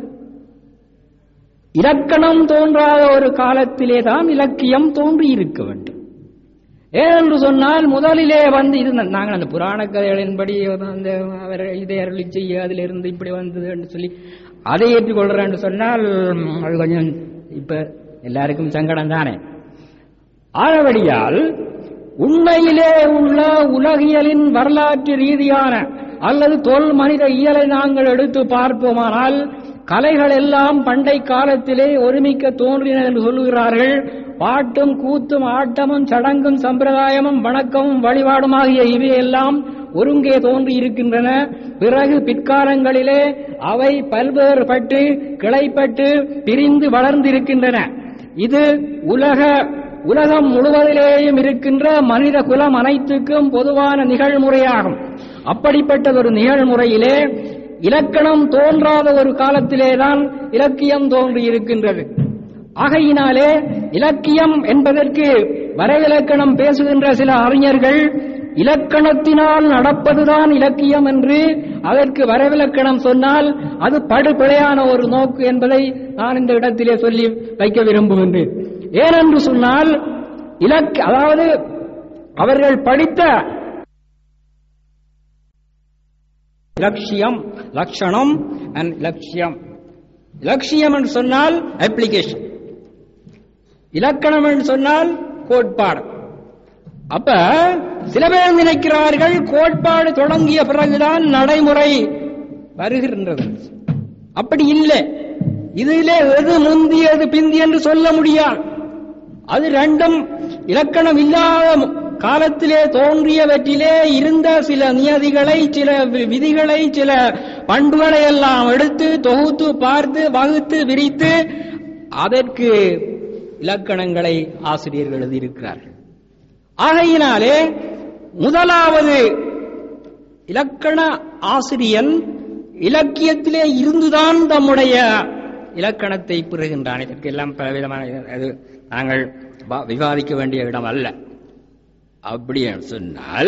இலக்கணம் தோன்றாத ஒரு காலத்திலே தான் இலக்கியம் தோன்றி இருக்க வேண்டும் ஏனென்று சொன்னால் முதலிலே வந்து இது ந- நாங்கள் அந்த புராண கதைகளின்படி அந்த அவர் இதை அருளி செய்ய அதிலிருந்து இப்படி வந்தது என்று சொல்லி அதை ஏற்றுக்கொள்றேன்னு சொன்னால் ம், அது கொஞ்சம் இப்ப எல்லாருக்கும் சங்கடம் தானே ஆனபடியால் உண்மையிலே உள்ள உலகியலின் வரலாற்று ரீதியான அல்லது தொல் மனித இயலை நாங்கள் எடுத்து பார்ப்போமானால் கலைகள் எல்லாம் பண்டை காலத்திலே ஒருமிக்க தோன்றின என்று சொல்லுகிறார்கள் பாட்டும் கூத்தும் ஆட்டமும் சடங்கும் சம்பிரதாயமும் வணக்கமும் வழிபாடுமாகிய இவையெல்லாம் ஒருங்கே தோன்றி இருக்கின்றன பிறகு பிற்காலங்களிலே அவை பல்வேறுபட்டு கிளைப்பட்டு பிரிந்து வளர்ந்திருக்கின்றன இது உலக உலகம் முழுவதிலேயும் இருக்கின்ற மனித குலம் அனைத்துக்கும் பொதுவான நிகழ்முறையாகும் அப்படிப்பட்ட ஒரு நிகழ்முறையிலே இலக்கணம் தோன்றாத ஒரு காலத்திலேதான் இலக்கியம் தோன்றி இருக்கின்றது ஆகையினாலே இலக்கியம் என்பதற்கு வரைவிலக்கணம் பேசுகின்ற சில அறிஞர்கள் இலக்கணத்தினால் நடப்பதுதான் இலக்கியம் என்று அதற்கு வரவிலக்கணம் சொன்னால் அது படுபிழையான ஒரு நோக்கு என்பதை நான் இந்த இடத்திலே சொல்லி வைக்க விரும்புகின்றேன் ஏனென்று சொன்னால் இலக்க அதாவது அவர்கள் படித்த இலட்சியம் லட்சணம் அண்ட் இலட்சியம் இலட்சியம் என்று சொன்னால் அப்ளிகேஷன் இலக்கணம் என்று சொன்னால் கோட்பாடு அப்ப சில பேர் நினைக்கிறார்கள் கோட்பாடு தொடங்கிய பிறகுதான் நடைமுறை வருகின்றது அப்படி இல்லை இதிலே எது முந்தி எது பிந்தி என்று சொல்ல முடியாது அது ரெண்டும் இலக்கணம் இல்லாத காலத்திலே தோன்றியவற்றிலே இருந்த சில நியதிகளை சில வி- விதிகளை சில பண்புகளை எல்லாம் எடுத்து தொகுத்து பார்த்து வகுத்து விரித்து அதற்கு இலக்கணங்களை ஆசிரியர்கள் எழுதியிருக்கிறார்கள் ஆகையினாலே முதலாவது இலக்கண ஆசிரியன் இலக்கியத்திலே இருந்துதான் தம்முடைய இலக்கணத்தை பெறுகின்றான் இதற்கெல்லாம் பலவிதமான அது நாங்கள் வா- விவாதிக்க வேண்டிய இடம் அல்ல அப்படி என்று சொன்னால்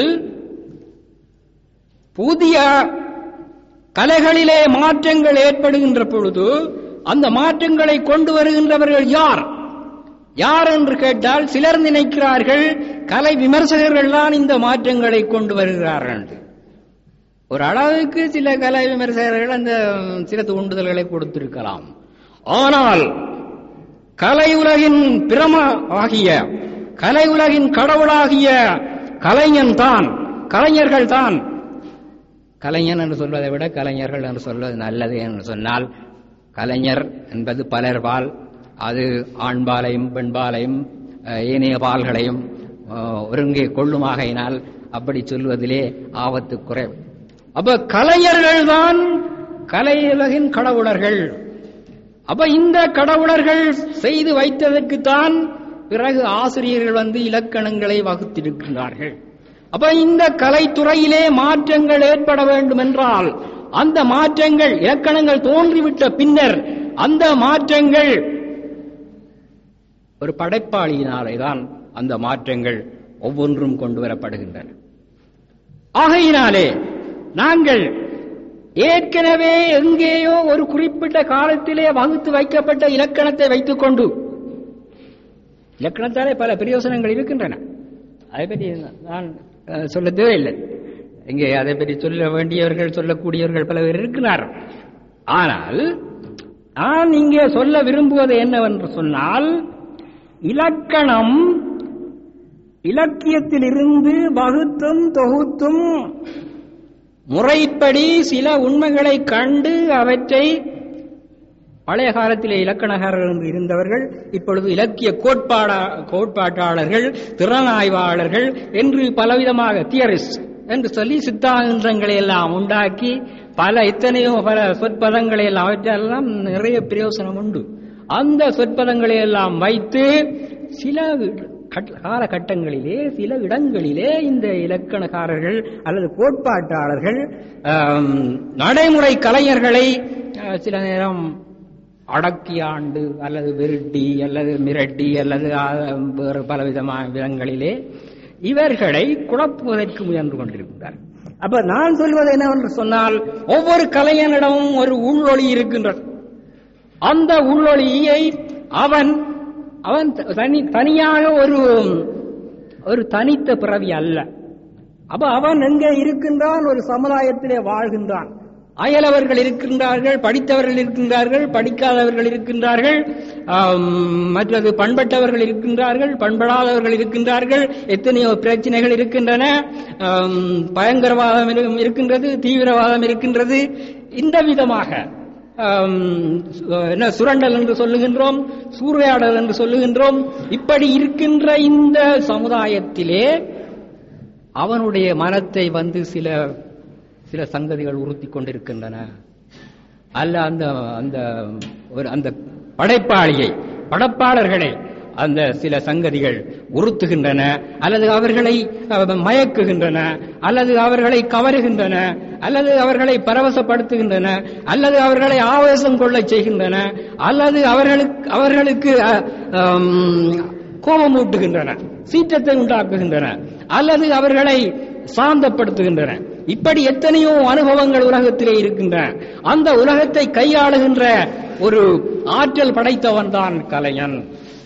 புதிய கலைகளிலே மாற்றங்கள் ஏற்படுகின்ற பொழுது அந்த மாற்றங்களை கொண்டு வருகின்றவர்கள் யார் யார் என்று கேட்டால் சிலர் நினைக்கிறார்கள் கலை விமர்சகர்கள் தான் இந்த மாற்றங்களை கொண்டு வருகிறார்கள் என்று. ஒரு அளவுக்கு சில கலை விமர்சகர்கள் அந்த சில தூண்டுதல்களை கொடுத்திருக்கலாம் ஆனால் கலை உலகின் பிரம ஆகிய கலை உலகின் கடவுளாகிய கலைஞன் தான் கலைஞர்கள் தான் கலைஞன் என்று சொல்வதை விட கலைஞர்கள் என்று சொல்வது நல்லது என்று சொன்னால் கலைஞர் என்பது பலர்பால் அது ஆண்பாலையும் பெண்பாலையும் அஹ், ஏனைய பால்களையும் அஹ், ஒருங்கே கொள்ளுமாகையினால் அப்படி சொல்வதிலே ஆபத்து குறைவு அப்ப கலைஞர்கள் தான் கலையுலகின் கடவுளர்கள் அப்ப இந்த கடவுளர்கள் செய்து வைத்ததற்குத்தான் பிறகு ஆசிரியர்கள் வந்து இலக்கணங்களை வகுத்திருக்கிறார்கள் அப்ப இந்த கலைத்துறையிலே மாற்றங்கள் ஏற்பட வேண்டும் என்றால் அந்த மாற்றங்கள் இலக்கணங்கள் தோன்றிவிட்ட பின்னர் அந்த மாற்றங்கள் ஒரு படைப்பாளியினாலே தான் அந்த மாற்றங்கள் ஒவ்வொன்றும் கொண்டு வரப்படுகின்றன ஆகையினாலே நாங்கள் ஏற்கனவே எங்கேயோ ஒரு குறிப்பிட்ட காலத்திலே வகுத்து வைக்கப்பட்ட இலக்கணத்தை வைத்துக்கொண்டு இலக்கணத்தாலே பல பிரயோசனங்கள் இருக்கின்றன அதை பற்றி நான் அஹ், சொல்ல தேவையில்லை இங்கே அதை பற்றி சொல்ல வேண்டியவர்கள் சொல்லக்கூடியவர்கள் பல பேர் இருக்கிறார்கள் ஆனால் நான் இங்கே சொல்ல விரும்புவது என்னவென்று சொன்னால் இலக்கணம் இலக்கியத்திலிருந்து வகுத்தும் தொகுத்தும் முறைப்படி சில உண்மைகளை கண்டு அவற்றை பழைய காலத்திலே இலக்கணகாரர்கள் இருந்தவர்கள் இப்பொழுது இலக்கிய கோட்பாடா கோட்பாட்டாளர்கள் திறனாய்வாளர்கள் என்று பலவிதமாக தியரிஸ்ட் என்று சொல்லி சித்தாந்தங்களை எல்லாம் உண்டாக்கி பல எத்தனையோ பல சொற்பதங்களை எல்லாம் அவற்றெல்லாம் நிறைய பிரயோசனம் உண்டு அந்த சொற்பதங்களை எல்லாம் வைத்து சில கட்- காலகட்டங்களிலே சில இடங்களிலே இந்த இலக்கணக்காரர்கள் அல்லது கோட்பாட்டாளர்கள் ஆம், நடைமுறை கலைஞர்களை அஹ், சில நேரம் அடக்கி ஆண்டு அல்லது விரட்டி அல்லது மிரட்டி அல்லது அஹ், வேறு பலவிதமான விதங்களிலே இவர்களை குழப்புவதற்கு முயன்று கொண்டிருக்கிறார் அப்ப நான் சொல்வது என்னவென்று சொன்னால் ஒவ்வொரு கலைஞனிடமும் ஒரு உள்ளொளி இருக்கின்றது அந்த உள்ளொளியை அவன் அவன் தனி தனியாக ஒரு ஒரு தனித்த பிறவி அல்ல அப்ப அவன் எங்கே இருக்கின்றான் ஒரு சமுதாயத்திலே வாழ்கின்றான் அயலவர்கள் இருக்கின்றார்கள் படித்தவர்கள் இருக்கின்றார்கள் படிக்காதவர்கள் இருக்கின்றார்கள் ஆம், மற்றது பண்பட்டவர்கள் இருக்கின்றார்கள் பண்படாதவர்கள் இருக்கின்றார்கள் எத்தனையோ பிரச்சனைகள் இருக்கின்றன ஆம், பயங்கரவாதம் இரு- இருக்கின்றது தீவிரவாதம் இருக்கின்றது இந்த விதமாக ஆம், சு- என்ன சுரண்டல் என்று சொல்லுகின்றோம் சூறையாடல் என்று சொல்லுகின்றோம் இப்படி இருக்கின்ற இந்த சமுதாயத்திலே அவனுடைய மனத்தை வந்து சில சில சங்கதிகள் உறுத்தி கொண்டிருக்கின்றன அல்ல அந்த அந்த ஒரு அந்த படைப்பாளியை படைப்பாளர்களை அந்த சில சங்கதிகள் உறுத்துகின்றன அல்லது அவர்களை அஹ், மயக்குகின்றன அல்லது அவர்களை கவருகின்றன அல்லது அவர்களை பரவசப்படுத்துகின்றன அல்லது அவர்களை ஆவேசம் கொள்ளச் செய்கின்றன அல்லது அவர்களுக்கு அவர்களுக்கு அஹ், ஹம், கோபமூட்டுகின்றன சீற்றத்தை உண்டாக்குகின்றன அல்லது அவர்களை சாந்தப்படுத்துகின்றன இப்படி எத்தனையோ அனுபவங்கள் உலகத்திலே இருக்கின்றன அந்த உலகத்தை கையாளுகின்ற ஒரு ஆற்றல் படைத்தவன் தான் கலைஞன்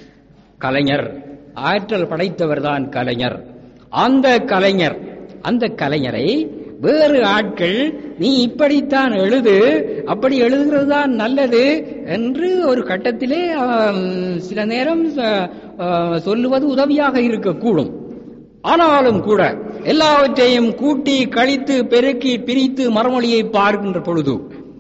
கலைஞர் ஆற்றல் படைத்தவர் தான் கலைஞர் அந்த கலைஞர் அந்த கலைஞரை வேறு ஆட்கள் நீ இப்படித்தான் எழுது அப்படி எழுதுகிறது தான் நல்லது என்று ஒரு கட்டத்திலே ஆம், சில நேரம் ச- ஆ, சொல்லுவது உதவியாக இருக்கக்கூடும் ஆனாலும் கூட எல்லாவற்றையும் கூட்டி கழித்து பெருக்கி பிரித்து மறுமொழியை பார்க்கின்ற பொழுது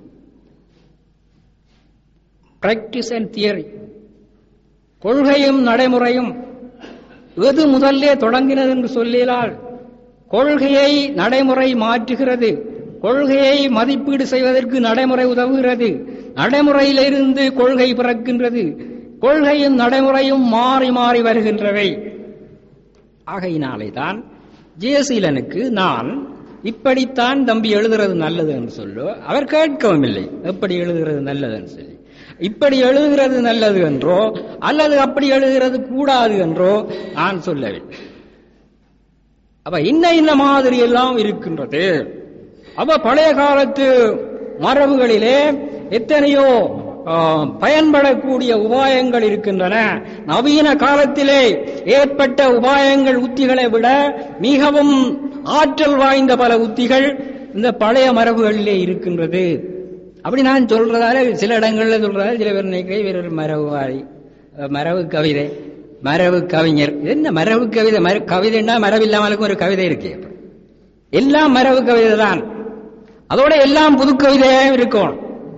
பிராக்டிஸ் அண்ட் தியரி கொள்கையும் நடைமுறையும் எது முதல்லே தொடங்கினது என்று சொல்லினால் கொள்கையை நடைமுறை மாற்றுகிறது கொள்கையை மதிப்பீடு செய்வதற்கு நடைமுறை உதவுகிறது நடைமுறையிலிருந்து கொள்கை பிறக்கின்றது கொள்கையும் நடைமுறையும் மாறி மாறி வருகின்றவை ஆகையினாலே தான் ஜெயசீலனுக்கு நான் இப்படித்தான் தம்பி எழுதுறது நல்லது என்று சொல்லு அவர் கேட்கவும் இல்லை எப்படி எழுதுகிறது நல்லது என்று சொல்லி இப்படி எழுதுகிறது நல்லது என்றோ அல்லது அப்படி எழுதுகிறது கூடாது என்றோ நான் சொல்லவில்லை அப்ப இன்ன இன்ன மாதிரி எல்லாம் இருக்கின்றது அப்ப பழைய காலத்து மரபுகளிலே எத்தனையோ ஆ, பயன்படக்கூடிய உபாயங்கள் இருக்கின்றன நவீன காலத்திலே ஏற்பட்ட உபாயங்கள் உத்திகளை விட மிகவும் ஆற்றல் வாய்ந்த பல உத்திகள் இந்த பழைய மரபுகளிலே இருக்கின்றது அப்படி நான் சொல்றதால சில இடங்கள்ல சொல்றதால சில பேர் நினைக்கிறேன் இவர் மரபுவாதி அஹ், மரபு கவிதை மரபு கவிஞர் இது என்ன மரபு கவிதை மர கவிதைன்னா மரபு இல்லாமலுக்கும் ஒரு கவிதை இருக்கு எல்லாம் மரபு கவிதை தான் அதோட எல்லாம் புது கவிதையாக இருக்கும்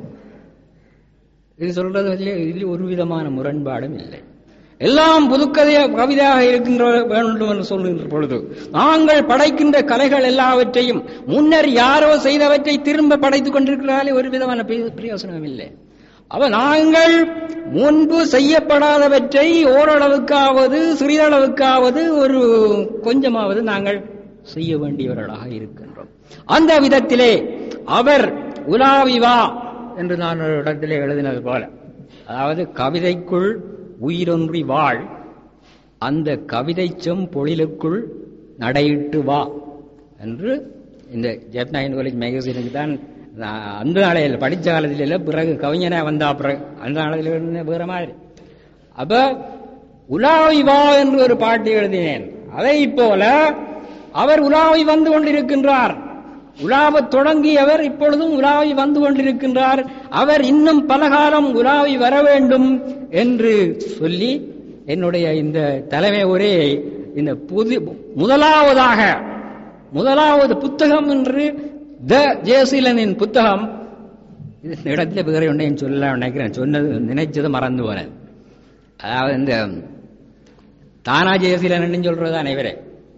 இது சொல்றது வந்து இதில் ஒரு விதமான முரண்பாடும் இல்லை எல்லாம் புதுக்கதைய கவிதையாக இருக்கின்ற வேண்டும் என்று சொல்லுகின்ற பொழுது நாங்கள் படைக்கின்ற கலைகள் எல்லாவற்றையும் முன்னர் யாரோ செய்தவற்றை திரும்ப படைத்துக் கொண்டிருக்கிறாலே ஒரு விதமான பிரயோ- பிரயோசனம் இல்லை அவ நாங்கள் முன்பு செய்யப்படாதவற்றை ஓரளவுக்காவது சிறிதளவுக்காவது ஒரு கொஞ்சமாவது நாங்கள் செய்ய வேண்டியவர்களாக இருக்கின்றோம் அந்த விதத்திலே அவர் உலாவி வா என்று நான் ஒரு இடத்திலே எழுதினது போல அதாவது கவிதைக்குள் உயிரொன்றி வாழ் அந்த கவிதை செம்பொழிலுக்குள் நடையிட்டு வா என்று இந்த ஜெப்நாயன் காலேஜ் மேகசினுக்கு தான் நான் அந்த நாளையில் படித்த காலத்தில் இல்லை பிறகு கவிஞனா வந்தா பிறகு அந்த நாளையில் இருந்த வேற மாதிரி அப்ப உலாவி வா என்று ஒரு பாட்டு எழுதினேன் அதை போல அவர் உலாவி வந்து கொண்டிருக்கின்றார் உலாவத் தொடங்கியவர் இப்பொழுதும் உலாவி வந்து கொண்டிருக்கின்றார் அவர் இன்னும் பல காலம் உலாவி வர வேண்டும் என்று சொல்லி என்னுடைய இந்த தலைமை உரையை இந்த புது முதலாவதாக முதலாவது புத்தகம் என்று த ஜெயசீலனின் புத்தகம் இது இந்த இடத்துல வேற ஒன்றையும் சொல்ல நினைக்கிறேன் சொன்னது நினைச்சது மறந்து போனேன் அதாவது இந்த தானா ஜெயசீலன் சொல்றது அனைவரே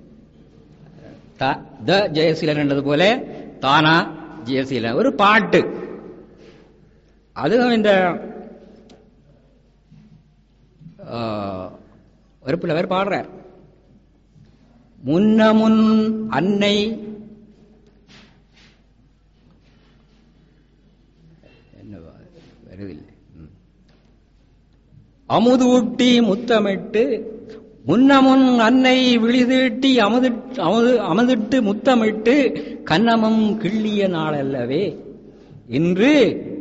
த- த ஜெயசீலன் என்றது போல தானா ஜெயசீலன் ஒரு பாட்டு அதுவும் இந்த ஆ, ஒரு புலவர் பாடுறார் முன்ன முன் அன்னை என்ன வருதில்லை ம். அமுது ஊட்டி முத்தமிட்டு முன்னமுன் அன்னை விழிதீட்டி அமுது அமுது அமுதிட்டு முத்தமிட்டு கன்னமும் கிள்ளிய நாளல்லவே இன்று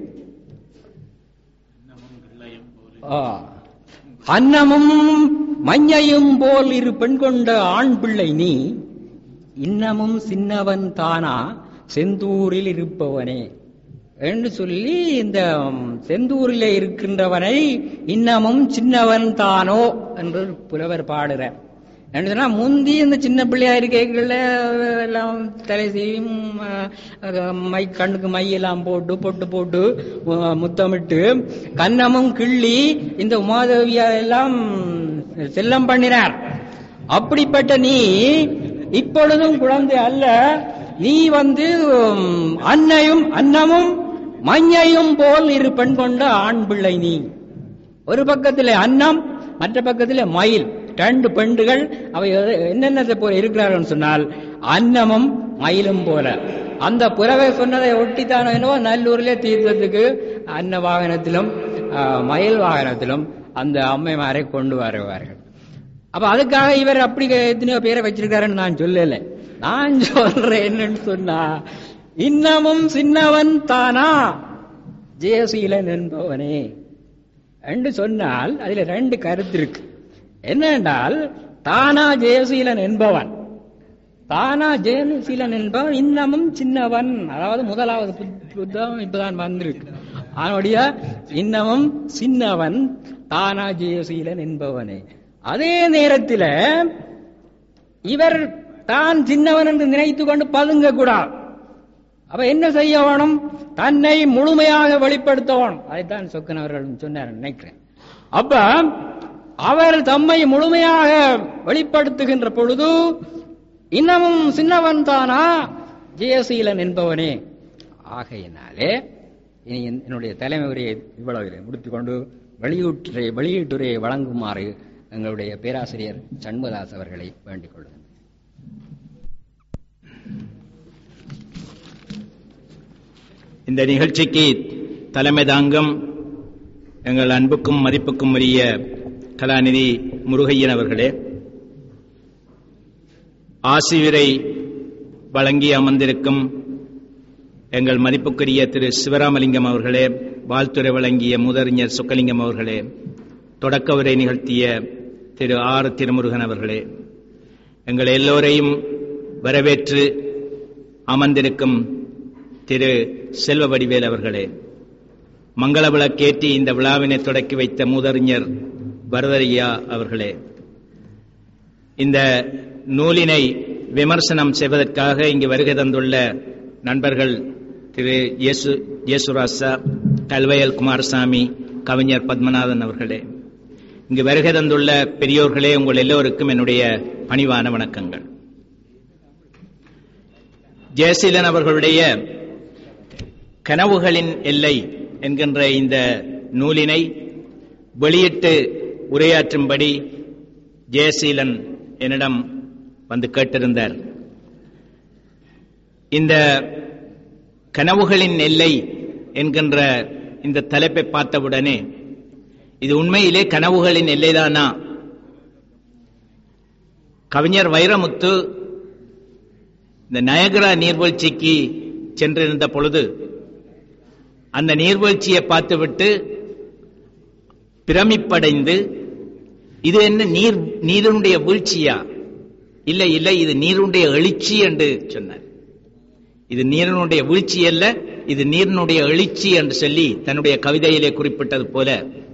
ஆ, அன்னமும் மஞ்சையும் போல் இரு பெண் கொண்ட ஆண் பிள்ளை நீ இன்னமும் சின்னவன் தானா செந்தூரில் இருப்பவனே என்று சொல்லி இந்த செந்தூரிலே இருக்கின்றவனை இன்னமும் சின்னவன் தானோ என்று புலவர் பாடுறார் என்ன சொன்னா முந்தி இந்த சின்ன பிள்ளையா இருக்கைகள்ல எல்லாம் தலை சீவியும் அஹ், மை கண்ணுக்கு மை எல்லாம் போட்டு பொட்டு போட்டு அஹ், முத்தமிட்டு கன்னமும் கிள்ளி இந்த உமாதேவியா எல்லாம் செல்லம் பண்ணினார் அப்படிப்பட்ட நீ இப்பொழுதும் குழந்தை அல்ல நீ வந்து உம், அன்னையும் அன்னமும் மஞ்சையும் போல் இரு பெண் கொண்ட ஆண் பிள்ளை நீ ஒரு பக்கத்திலே அன்னம் மற்ற பக்கத்திலே மயில் ரெண்டு பெண்டுகள் அவை எது- என்னென்னதை போல இருக்கிறார்கள் சொன்னால் அன்னமும் மயிலும் போல அந்த புறவை சொன்னதை ஒட்டித்தானோ என்னவோ நல்லூரிலே தீர்த்தத்துக்கு அன்ன வாகனத்திலும் ஆ, மயில் வாகனத்திலும் அந்த அம்மைமாரை கொண்டு வருவார்கள் அப்ப அதுக்காக இவர் அப்படி எத்தனையோ பேரை வச்சிருக்காருன்னு நான் சொல்லல நான் சொல்றேன் என்னன்னு சொன்னா இன்னமும் சின்னவன் தானா ஜெயசீலன் என்பவனே என்று சொன்னால் அதுல ரெண்டு கருத்து இருக்கு என்னென்றால் தானா ஜெயசீலன் என்பவன் தானா ஜெயசீலன் என்பவன் இன்னமும் சின்னவன் அதாவது முதலாவது புத்- புத்தகம் இப்பதான் வந்திருக்கு அவனுடைய இன்னமும் சின்னவன் தானா ஜெயசீலன் என்பவனே அதே நேரத்தில் இவர் தான் சின்னவன் என்று நினைத்து கொண்டு பதுங்க கூடாது அப்ப என்ன செய்ய வேணும் தன்னை முழுமையாக வெளிப்படுத்த வேணும் அதைத்தான் சொக்கன் அவர்கள் சொன்னார் நினைக்கிறேன் அப்ப அவர் தம்மை முழுமையாக வெளிப்படுத்துகின்ற பொழுது இன்னமும் சின்னவன் தானா ஜெயசீலன் என்பவனே ஆகையினாலே இனி என்- என்னுடைய தலைமை உரையை இவ்வளவு முடித்துக்கொண்டு வெளியீட்டுரை வெளியீட்டுரையை வழங்குமாறு எங்களுடைய பேராசிரியர் சண்முகதாஸ் அவர்களை வேண்டிக் கொள்கிறேன் இந்த நிகழ்ச்சிக்கு தலைமை தாங்கும் எங்கள் அன்புக்கும் மதிப்புக்கும் உரிய கலாநிதி முருகையன் அவர்களே ஆசிரியரை வழங்கி அமர்ந்திருக்கும் எங்கள் மதிப்புக்குரிய திரு சிவராமலிங்கம் அவர்களே வாழ்த்துரை வழங்கிய முதறிஞர் சொக்கலிங்கம் அவர்களே தொடக்க உரை நிகழ்த்திய திரு ஆர் திருமுருகன் அவர்களே எங்கள் எல்லோரையும் வரவேற்று அமர்ந்திருக்கும் திரு செல்வ வடிவேல் அவர்களே மங்கள விளக்கேற்றி இந்த விழாவினை தொடக்கி வைத்த மூதறிஞர் வரதரியா அவர்களே இந்த நூலினை விமர்சனம் செய்வதற்காக இங்கு வருகை தந்துள்ள நண்பர்கள் திரு இயேசு இயேசுராசா கல்வயல் குமாரசாமி கவிஞர் பத்மநாதன் அவர்களே இங்கு வருகை தந்துள்ள பெரியோர்களே உங்கள் எல்லோருக்கும் என்னுடைய பணிவான வணக்கங்கள் ஜெயசீலன் அவர்களுடைய கனவுகளின் எல்லை என்கின்ற இந்த நூலினை வெளியிட்டு உரையாற்றும்படி ஜெயசீலன் என்னிடம் வந்து கேட்டிருந்தார் இந்த கனவுகளின் எல்லை என்கின்ற இந்த தலைப்பை பார்த்தவுடனே இது உண்மையிலே கனவுகளின் எல்லைதானா கவிஞர் வைரமுத்து இந்த நயகரா நீர்வீழ்ச்சிக்கு சென்றிருந்த பொழுது அந்த நீர்வீழ்ச்சியை பார்த்துவிட்டு பிரமிப்படைந்து இது என்ன நீர் நீருடைய வீழ்ச்சியா இல்லை இல்லை இது நீருடைய எழுச்சி என்று சொன்னார் இது நீரினுடைய வீழ்ச்சி அல்ல இது நீரினுடைய எழுச்சி என்று சொல்லி தன்னுடைய கவிதையிலே குறிப்பிட்டது போல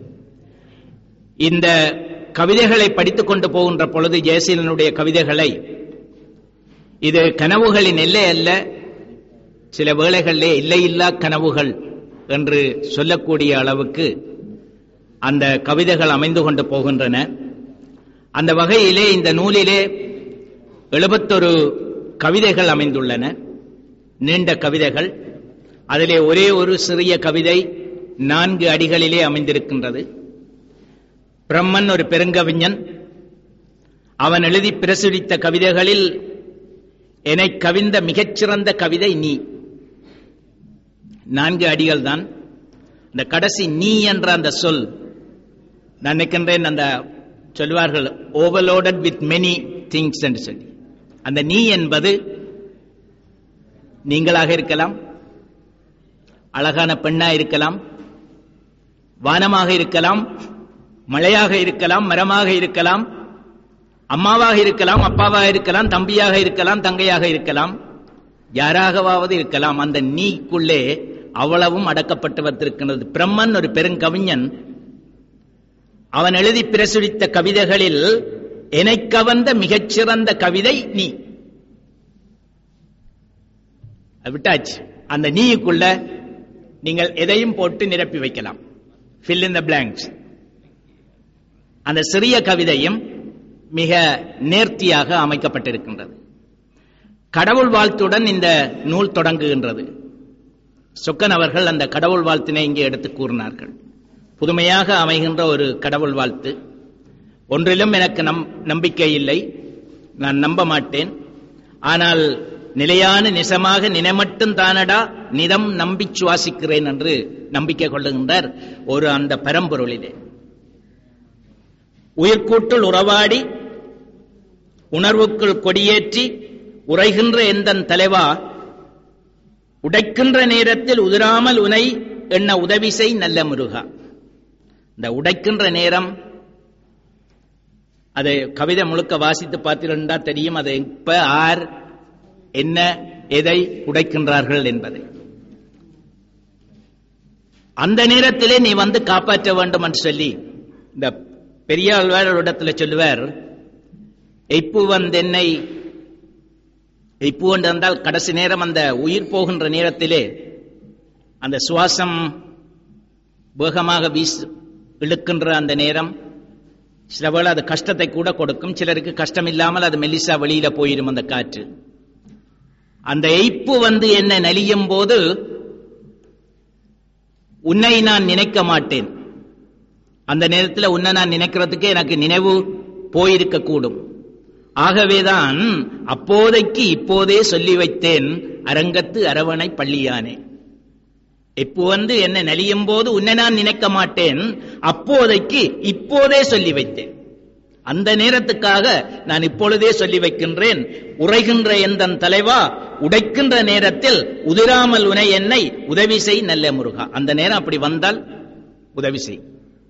இந்த கவிதைகளை படித்துக் கொண்டு போகின்ற பொழுது ஜெயசீலனுடைய கவிதைகளை இது கனவுகளின் எல்லை அல்ல சில வேளைகளிலே இல்லையில்லா கனவுகள் என்று சொல்லக்கூடிய அளவுக்கு அந்த கவிதைகள் அமைந்து கொண்டு போகின்றன அந்த வகையிலே இந்த நூலிலே எழுபத்தொரு கவிதைகள் அமைந்துள்ளன நீண்ட கவிதைகள் அதிலே ஒரே ஒரு சிறிய கவிதை நான்கு அடிகளிலே அமைந்திருக்கின்றது பிரம்மன் ஒரு பெருங்கவிஞன் அவன் எழுதி பிரசுரித்த கவிதைகளில் என்னை கவிந்த மிகச்சிறந்த கவிதை நீ நான்கு அடிகள் தான் இந்த கடைசி நீ என்ற அந்த சொல் நான் நினைக்கின்றேன் அந்த சொல்வார்கள் ஓவர்லோடட் வித் மெனி திங்ஸ் என்று சொல்லி அந்த நீ என்பது நீங்களாக இருக்கலாம் அழகான பெண்ணா இருக்கலாம் வானமாக இருக்கலாம் மழையாக இருக்கலாம் மரமாக இருக்கலாம் அம்மாவாக இருக்கலாம் அப்பாவாக இருக்கலாம் தம்பியாக இருக்கலாம் தங்கையாக இருக்கலாம் யாராகவாவது இருக்கலாம் அந்த நீக்குள்ளே அவ்வளவும் அடக்கப்பட்டு வந்திருக்கிறது பிரம்மன் ஒரு பெருங்கவிஞன் அவன் எழுதி பிரசுரித்த கவிதைகளில் என்னை கவர்ந்த மிகச்சிறந்த கவிதை நீ அது விட்டாச்சு அந்த நீக்குள்ள நீங்கள் எதையும் போட்டு நிரப்பி வைக்கலாம் fill in the blanks அந்த சிறிய கவிதையும் மிக நேர்த்தியாக அமைக்கப்பட்டிருக்கின்றது கடவுள் வாழ்த்துடன் இந்த நூல் தொடங்குகின்றது சொக்கன் அவர்கள் அந்த கடவுள் வாழ்த்தினை இங்கே எடுத்து கூறினார்கள் புதுமையாக அமைகின்ற ஒரு கடவுள் வாழ்த்து ஒன்றிலும் எனக்கு நம் நம்பிக்கை இல்லை நான் நம்ப மாட்டேன் ஆனால் நிலையான நிசமாக நினைமட்டும் தானடா நிதம் நம்பி சுவாசிக்கிறேன் என்று நம்பிக்கை கொள்ளுகின்றார் ஒரு அந்த பரம்பொருளிலே உயிர்கூட்டுள் உறவாடி உணர்வுக்குள் கொடியேற்றி உரைகின்ற எந்தன் தலைவா உடைக்கின்ற நேரத்தில் உதிராமல் உனை எண்ண உதவி செய் நல்ல முருகா இந்த உடைக்கின்ற நேரம் அதை கவிதை முழுக்க வாசித்து பார்த்திருந்தா தெரியும் அதை இப்ப ஆர் என்ன எதை உடைக்கின்றார்கள் என்பதை அந்த நேரத்திலே நீ வந்து காப்பாற்ற வேண்டும் என்று சொல்லி இந்த பெரியாழ்வார் ஒரு இடத்துல சொல்லுவார் எய்ப்பு வந்தென்னை எய்ப்பு என்று வந்தால் கடைசி நேரம் அந்த உயிர் போகின்ற நேரத்திலே அந்த சுவாசம் வேகமாக வீசு இழுக்கின்ற அந்த நேரம் சில வேளை அது கஷ்டத்தை கூட கொடுக்கும் சிலருக்கு கஷ்டம் இல்லாமல் அது மெல்லிசா வெளியில போயிடும் அந்த காற்று அந்த எய்ப்பு வந்து என்ன நலியும் போது உன்னை நான் நினைக்க மாட்டேன் அந்த நேரத்தில் உன்னை நான் நினைக்கிறதுக்கு எனக்கு நினைவு போயிருக்க கூடும் ஆகவேதான் அப்போதைக்கு இப்போதே சொல்லி வைத்தேன் அரங்கத்து அரவணை பள்ளியானே இப்போ வந்து என்ன நலியும் போது உன்னை நான் நினைக்க மாட்டேன் அப்போதைக்கு இப்போதே சொல்லி வைத்தேன் அந்த நேரத்துக்காக நான் இப்பொழுதே சொல்லி வைக்கின்றேன் உரைகின்ற எந்தன் தலைவா உடைக்கின்ற நேரத்தில் உதிராமல் உனை என்னை உதவி செய் நல்ல முருகா அந்த நேரம் அப்படி வந்தால் உதவி செய்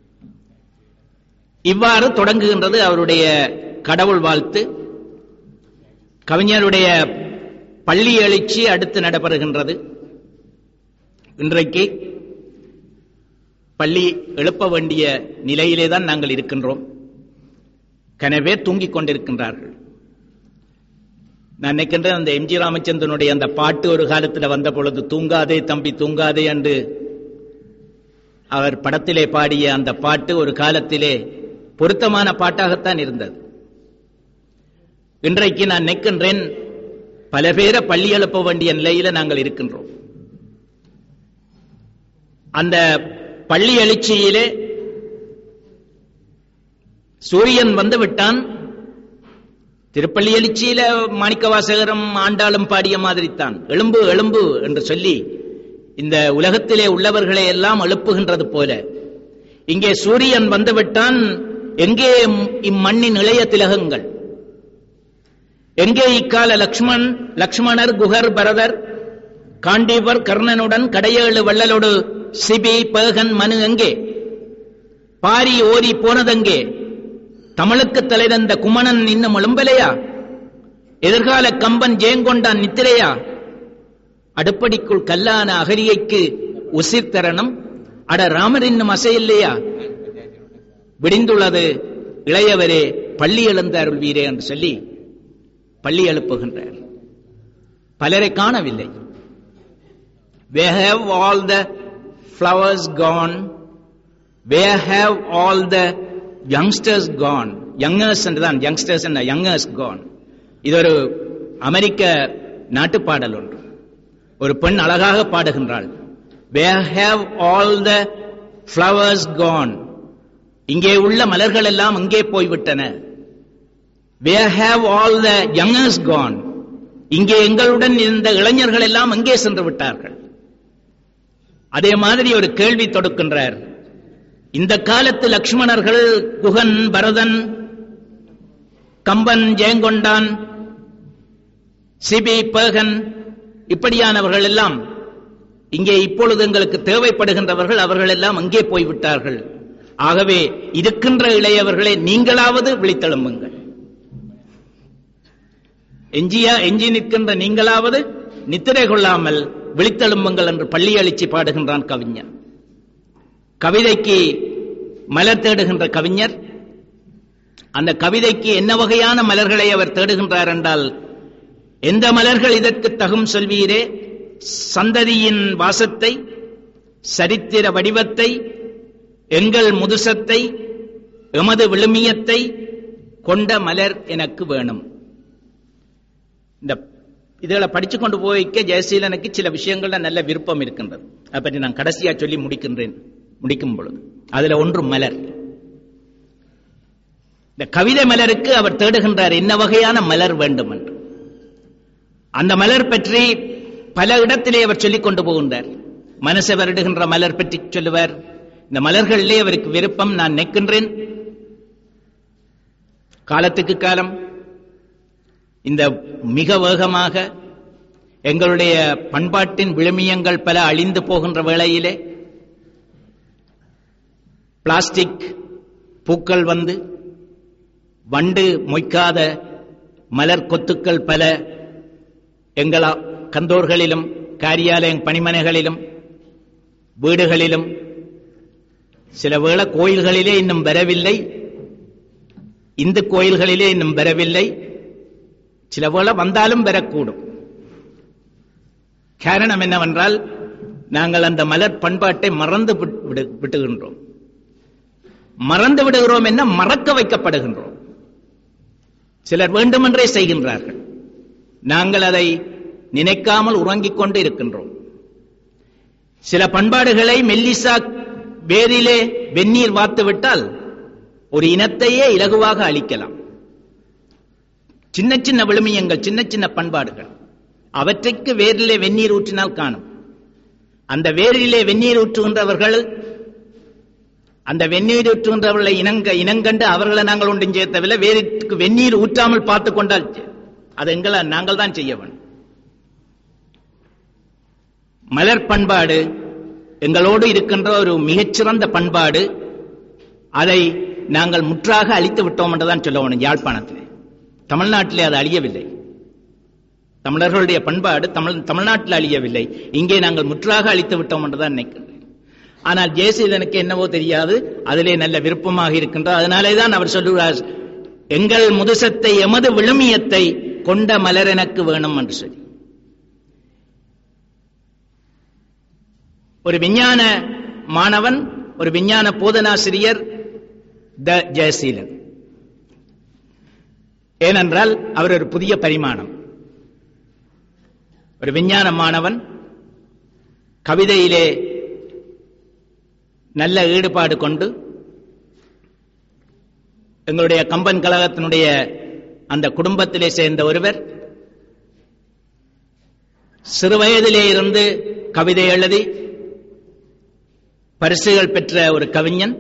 இவ்வாறு தொடங்குகின்றது அவருடைய கடவுள் வாழ்த்து கவிஞருடைய பள்ளி எழுச்சி அடுத்து நடைபெறுகின்றது இன்றைக்கு பள்ளி எழுப்ப வேண்டிய நிலையிலே தான் நாங்கள் இருக்கின்றோம் கனவே தூங்கிக் கொண்டிருக்கின்றார்கள் நான் நினைக்கின்றேன் அந்த எம்ஜி ராமச்சந்திரனுடைய அந்த பாட்டு ஒரு காலத்தில் வந்த பொழுது தூங்காதே தம்பி தூங்காதே என்று அவர் படத்திலே பாடிய அந்த பாட்டு ஒரு காலத்திலே பொருத்தமான பாட்டாகத்தான் இருந்தது இன்றைக்கு நான் நிற்கின்றேன் பல பேரை பள்ளி எழுப்ப வேண்டிய நிலையில நாங்கள் இருக்கின்றோம் அந்த பள்ளி எழுச்சியிலே சூரியன் வந்து விட்டான் திருப்பள்ளி எழுச்சியில மாணிக்கவாசகரம் ஆண்டாளும் பாடிய மாதிரி தான் எலும்பு எலும்பு என்று சொல்லி இந்த உலகத்திலே உள்ளவர்களை எல்லாம் எழுப்புகின்றது போல இங்கே சூரியன் வந்துவிட்டான் எங்கே இம்மண்ணின் இளைய திலகங்கள் எங்கே இக்கால லக்ஷ்மண் லக்ஷ்மணர் குகர் பரதர் காண்டீவர் கர்ணனுடன் கடையேழு வள்ளலோடு சிபி பேகன் மனு எங்கே பாரி ஓரி போனதெங்கே தமிழுக்கு தலைதந்த குமணன் இன்னும் எழும்பலையா எதிர்கால கம்பன் ஜெயங்கொண்டான் நித்திரையா அடுப்படிக்குள் கல்லான அகரியைக்கு உசிர் தரணும் அட ராமர் இன்னும் அசையில்லையா விடிந்துள்ளது இளையவரே பள்ளி எழுந்த அருள்வீரே என்று சொல்லி பள்ளி எழுப்புகின்றார் பலரை காணவில்லை Where have all the flowers gone? Where have all the youngsters gone? Youngers என்றுதான் youngsters என்ன youngers gone. இது ஒரு அமெரிக்க நாட்டுப்பாடல் ஒன்று ஒரு பெண் அழகாக பாடுகின்றாள் Where have all the flowers gone? இங்கே உள்ள மலர்கள் எல்லாம் அங்கே போய்விட்டன Where have all the youngers gone? இங்கே எங்களுடன் இருந்த இளைஞர்கள் எல்லாம் அங்கே சென்று விட்டார்கள் அதே மாதிரி ஒரு கேள்வி தொடுக்கின்றார் இந்த காலத்து லக்ஷ்மணர்கள் குகன் பரதன் கம்பன் ஜெயங்கொண்டான் சிபி பேகன் இப்படியானவர்கள் எல்லாம் இங்கே இப்பொழுது எங்களுக்கு தேவைப்படுகின்றவர்கள் அவர்கள் எல்லாம் அங்கே போய்விட்டார்கள் ஆகவே இருக்கின்ற இளையவர்களை நீங்களாவது விழித்தெழும்புங்கள் எஞ்சியா எஞ்சி நிற்கின்ற நீங்களாவது நித்திரை கொள்ளாமல் விழித்தெழும்புங்கள் என்று பள்ளி அழிச்சி பாடுகின்றான் கவிஞன் கவிதைக்கு மலர் தேடுகின்ற கவிஞர் அந்த கவிதைக்கு என்ன வகையான மலர்களை அவர் தேடுகின்றார் என்றால் எந்த மலர்கள் இதற்கு தகும் சொல்வீரே சந்ததியின் வாசத்தை சரித்திர வடிவத்தை எங்கள் முதுசத்தை எமது விழுமியத்தை கொண்ட மலர் எனக்கு வேணும் இந்த இதுகளை படிச்சு கொண்டு போய்க்க ஜெயசீலனுக்கு சில விஷயங்கள்ல நல்ல விருப்பம் இருக்கின்றது அதை பற்றி நான் கடைசியா சொல்லி முடிக்கின்றேன் முடிக்கும் பொழுது அதுல ஒன்று மலர் இந்த கவிதை மலருக்கு அவர் தேடுகின்றார் என்ன வகையான மலர் வேண்டும் என்று அந்த மலர் பற்றி பல இடத்திலே அவர் சொல்லிக் கொண்டு போகின்றார் மனசை வருடுகின்ற மலர் பற்றி சொல்லுவார் இந்த மலர்களிலே அவருக்கு விருப்பம் நான் நிற்கின்றேன் காலத்துக்கு காலம் இந்த மிக வேகமாக எங்களுடைய பண்பாட்டின் விழுமியங்கள் பல அழிந்து போகின்ற வேளையிலே பிளாஸ்டிக் பூக்கள் வந்து வண்டு மொய்க்காத மலர் கொத்துக்கள் பல எங்கள் கந்தோர்களிலும் காரியாலய பணிமனைகளிலும் வீடுகளிலும் சில வேளை கோயில்களிலே இன்னும் வரவில்லை இந்து கோயில்களிலே இன்னும் வரவில்லை சில வேளை வந்தாலும் வரக்கூடும் காரணம் என்னவென்றால் நாங்கள் அந்த மலர் பண்பாட்டை மறந்து விட்டு- விடு- விட்டுகின்றோம் மறந்து விடுகிறோம் என்ன மறக்க வைக்கப்படுகின்றோம் சிலர் வேண்டுமென்றே செய்கின்றார்கள் நாங்கள் அதை நினைக்காமல் உறங்கிக் கொண்டு இருக்கின்றோம் சில பண்பாடுகளை மெல்லிசா வேரிலே வெந்நீர் வாத்து விட்டால் ஒரு இனத்தையே இலகுவாக அழிக்கலாம் சின்ன சின்ன விழுமியங்கள் சின்ன சின்ன பண்பாடுகள் அவற்றைக்கு வேரிலே வெந்நீர் ஊற்றினால் காணும் அந்த வேரிலே வெந்நீர் ஊற்றுகின்றவர்கள் அந்த வெந்நீர் ஊற்றுகின்றவர்களை இனங்க இனங்கண்டு அவர்களை நாங்கள் ஒன்றும் சேர்த்தவில்லை வேருக்கு வெந்நீர் ஊற்றாமல் பார்த்து கொண்டால் அது எங்களை நாங்கள் தான் செய்ய வேண்டும் மலர் பண்பாடு எங்களோடு இருக்கின்ற ஒரு மிகச்சிறந்த பண்பாடு அதை நாங்கள் முற்றாக அழித்து விட்டோம் என்றுதான் சொல்ல வேணும் யாழ்ப்பாணத்திலே தமிழ்நாட்டிலே அது அழியவில்லை தமிழர்களுடைய பண்பாடு தமிழ் தமிழ்நாட்டில் அழியவில்லை இங்கே நாங்கள் முற்றாக அழித்து விட்டோம் என்றுதான் நினைக்கின்றேன் ஆனால் ஜெயசீலனுக்கு என்னவோ தெரியாது அதிலே நல்ல விருப்பமாக இருக்கின்றார் அதனாலே தான் அவர் சொல்லுகிறார் எங்கள் முதுசத்தை எமது விழுமியத்தை கொண்ட மலர் எனக்கு வேணும் என்று சொல்லி ஒரு விஞ்ஞான மாணவன் ஒரு விஞ்ஞான போதனாசிரியர் த ஜெயசீலன் ஏனென்றால் அவர் ஒரு புதிய பரிமாணம் ஒரு விஞ்ஞான மாணவன் கவிதையிலே நல்ல ஈடுபாடு கொண்டு எங்களுடைய கம்பன் கழகத்தினுடைய அந்த குடும்பத்திலே சேர்ந்த ஒருவர் சிறுவயதிலே இருந்து கவிதை எழுதி பரிசுகள் பெற்ற ஒரு கவிஞன்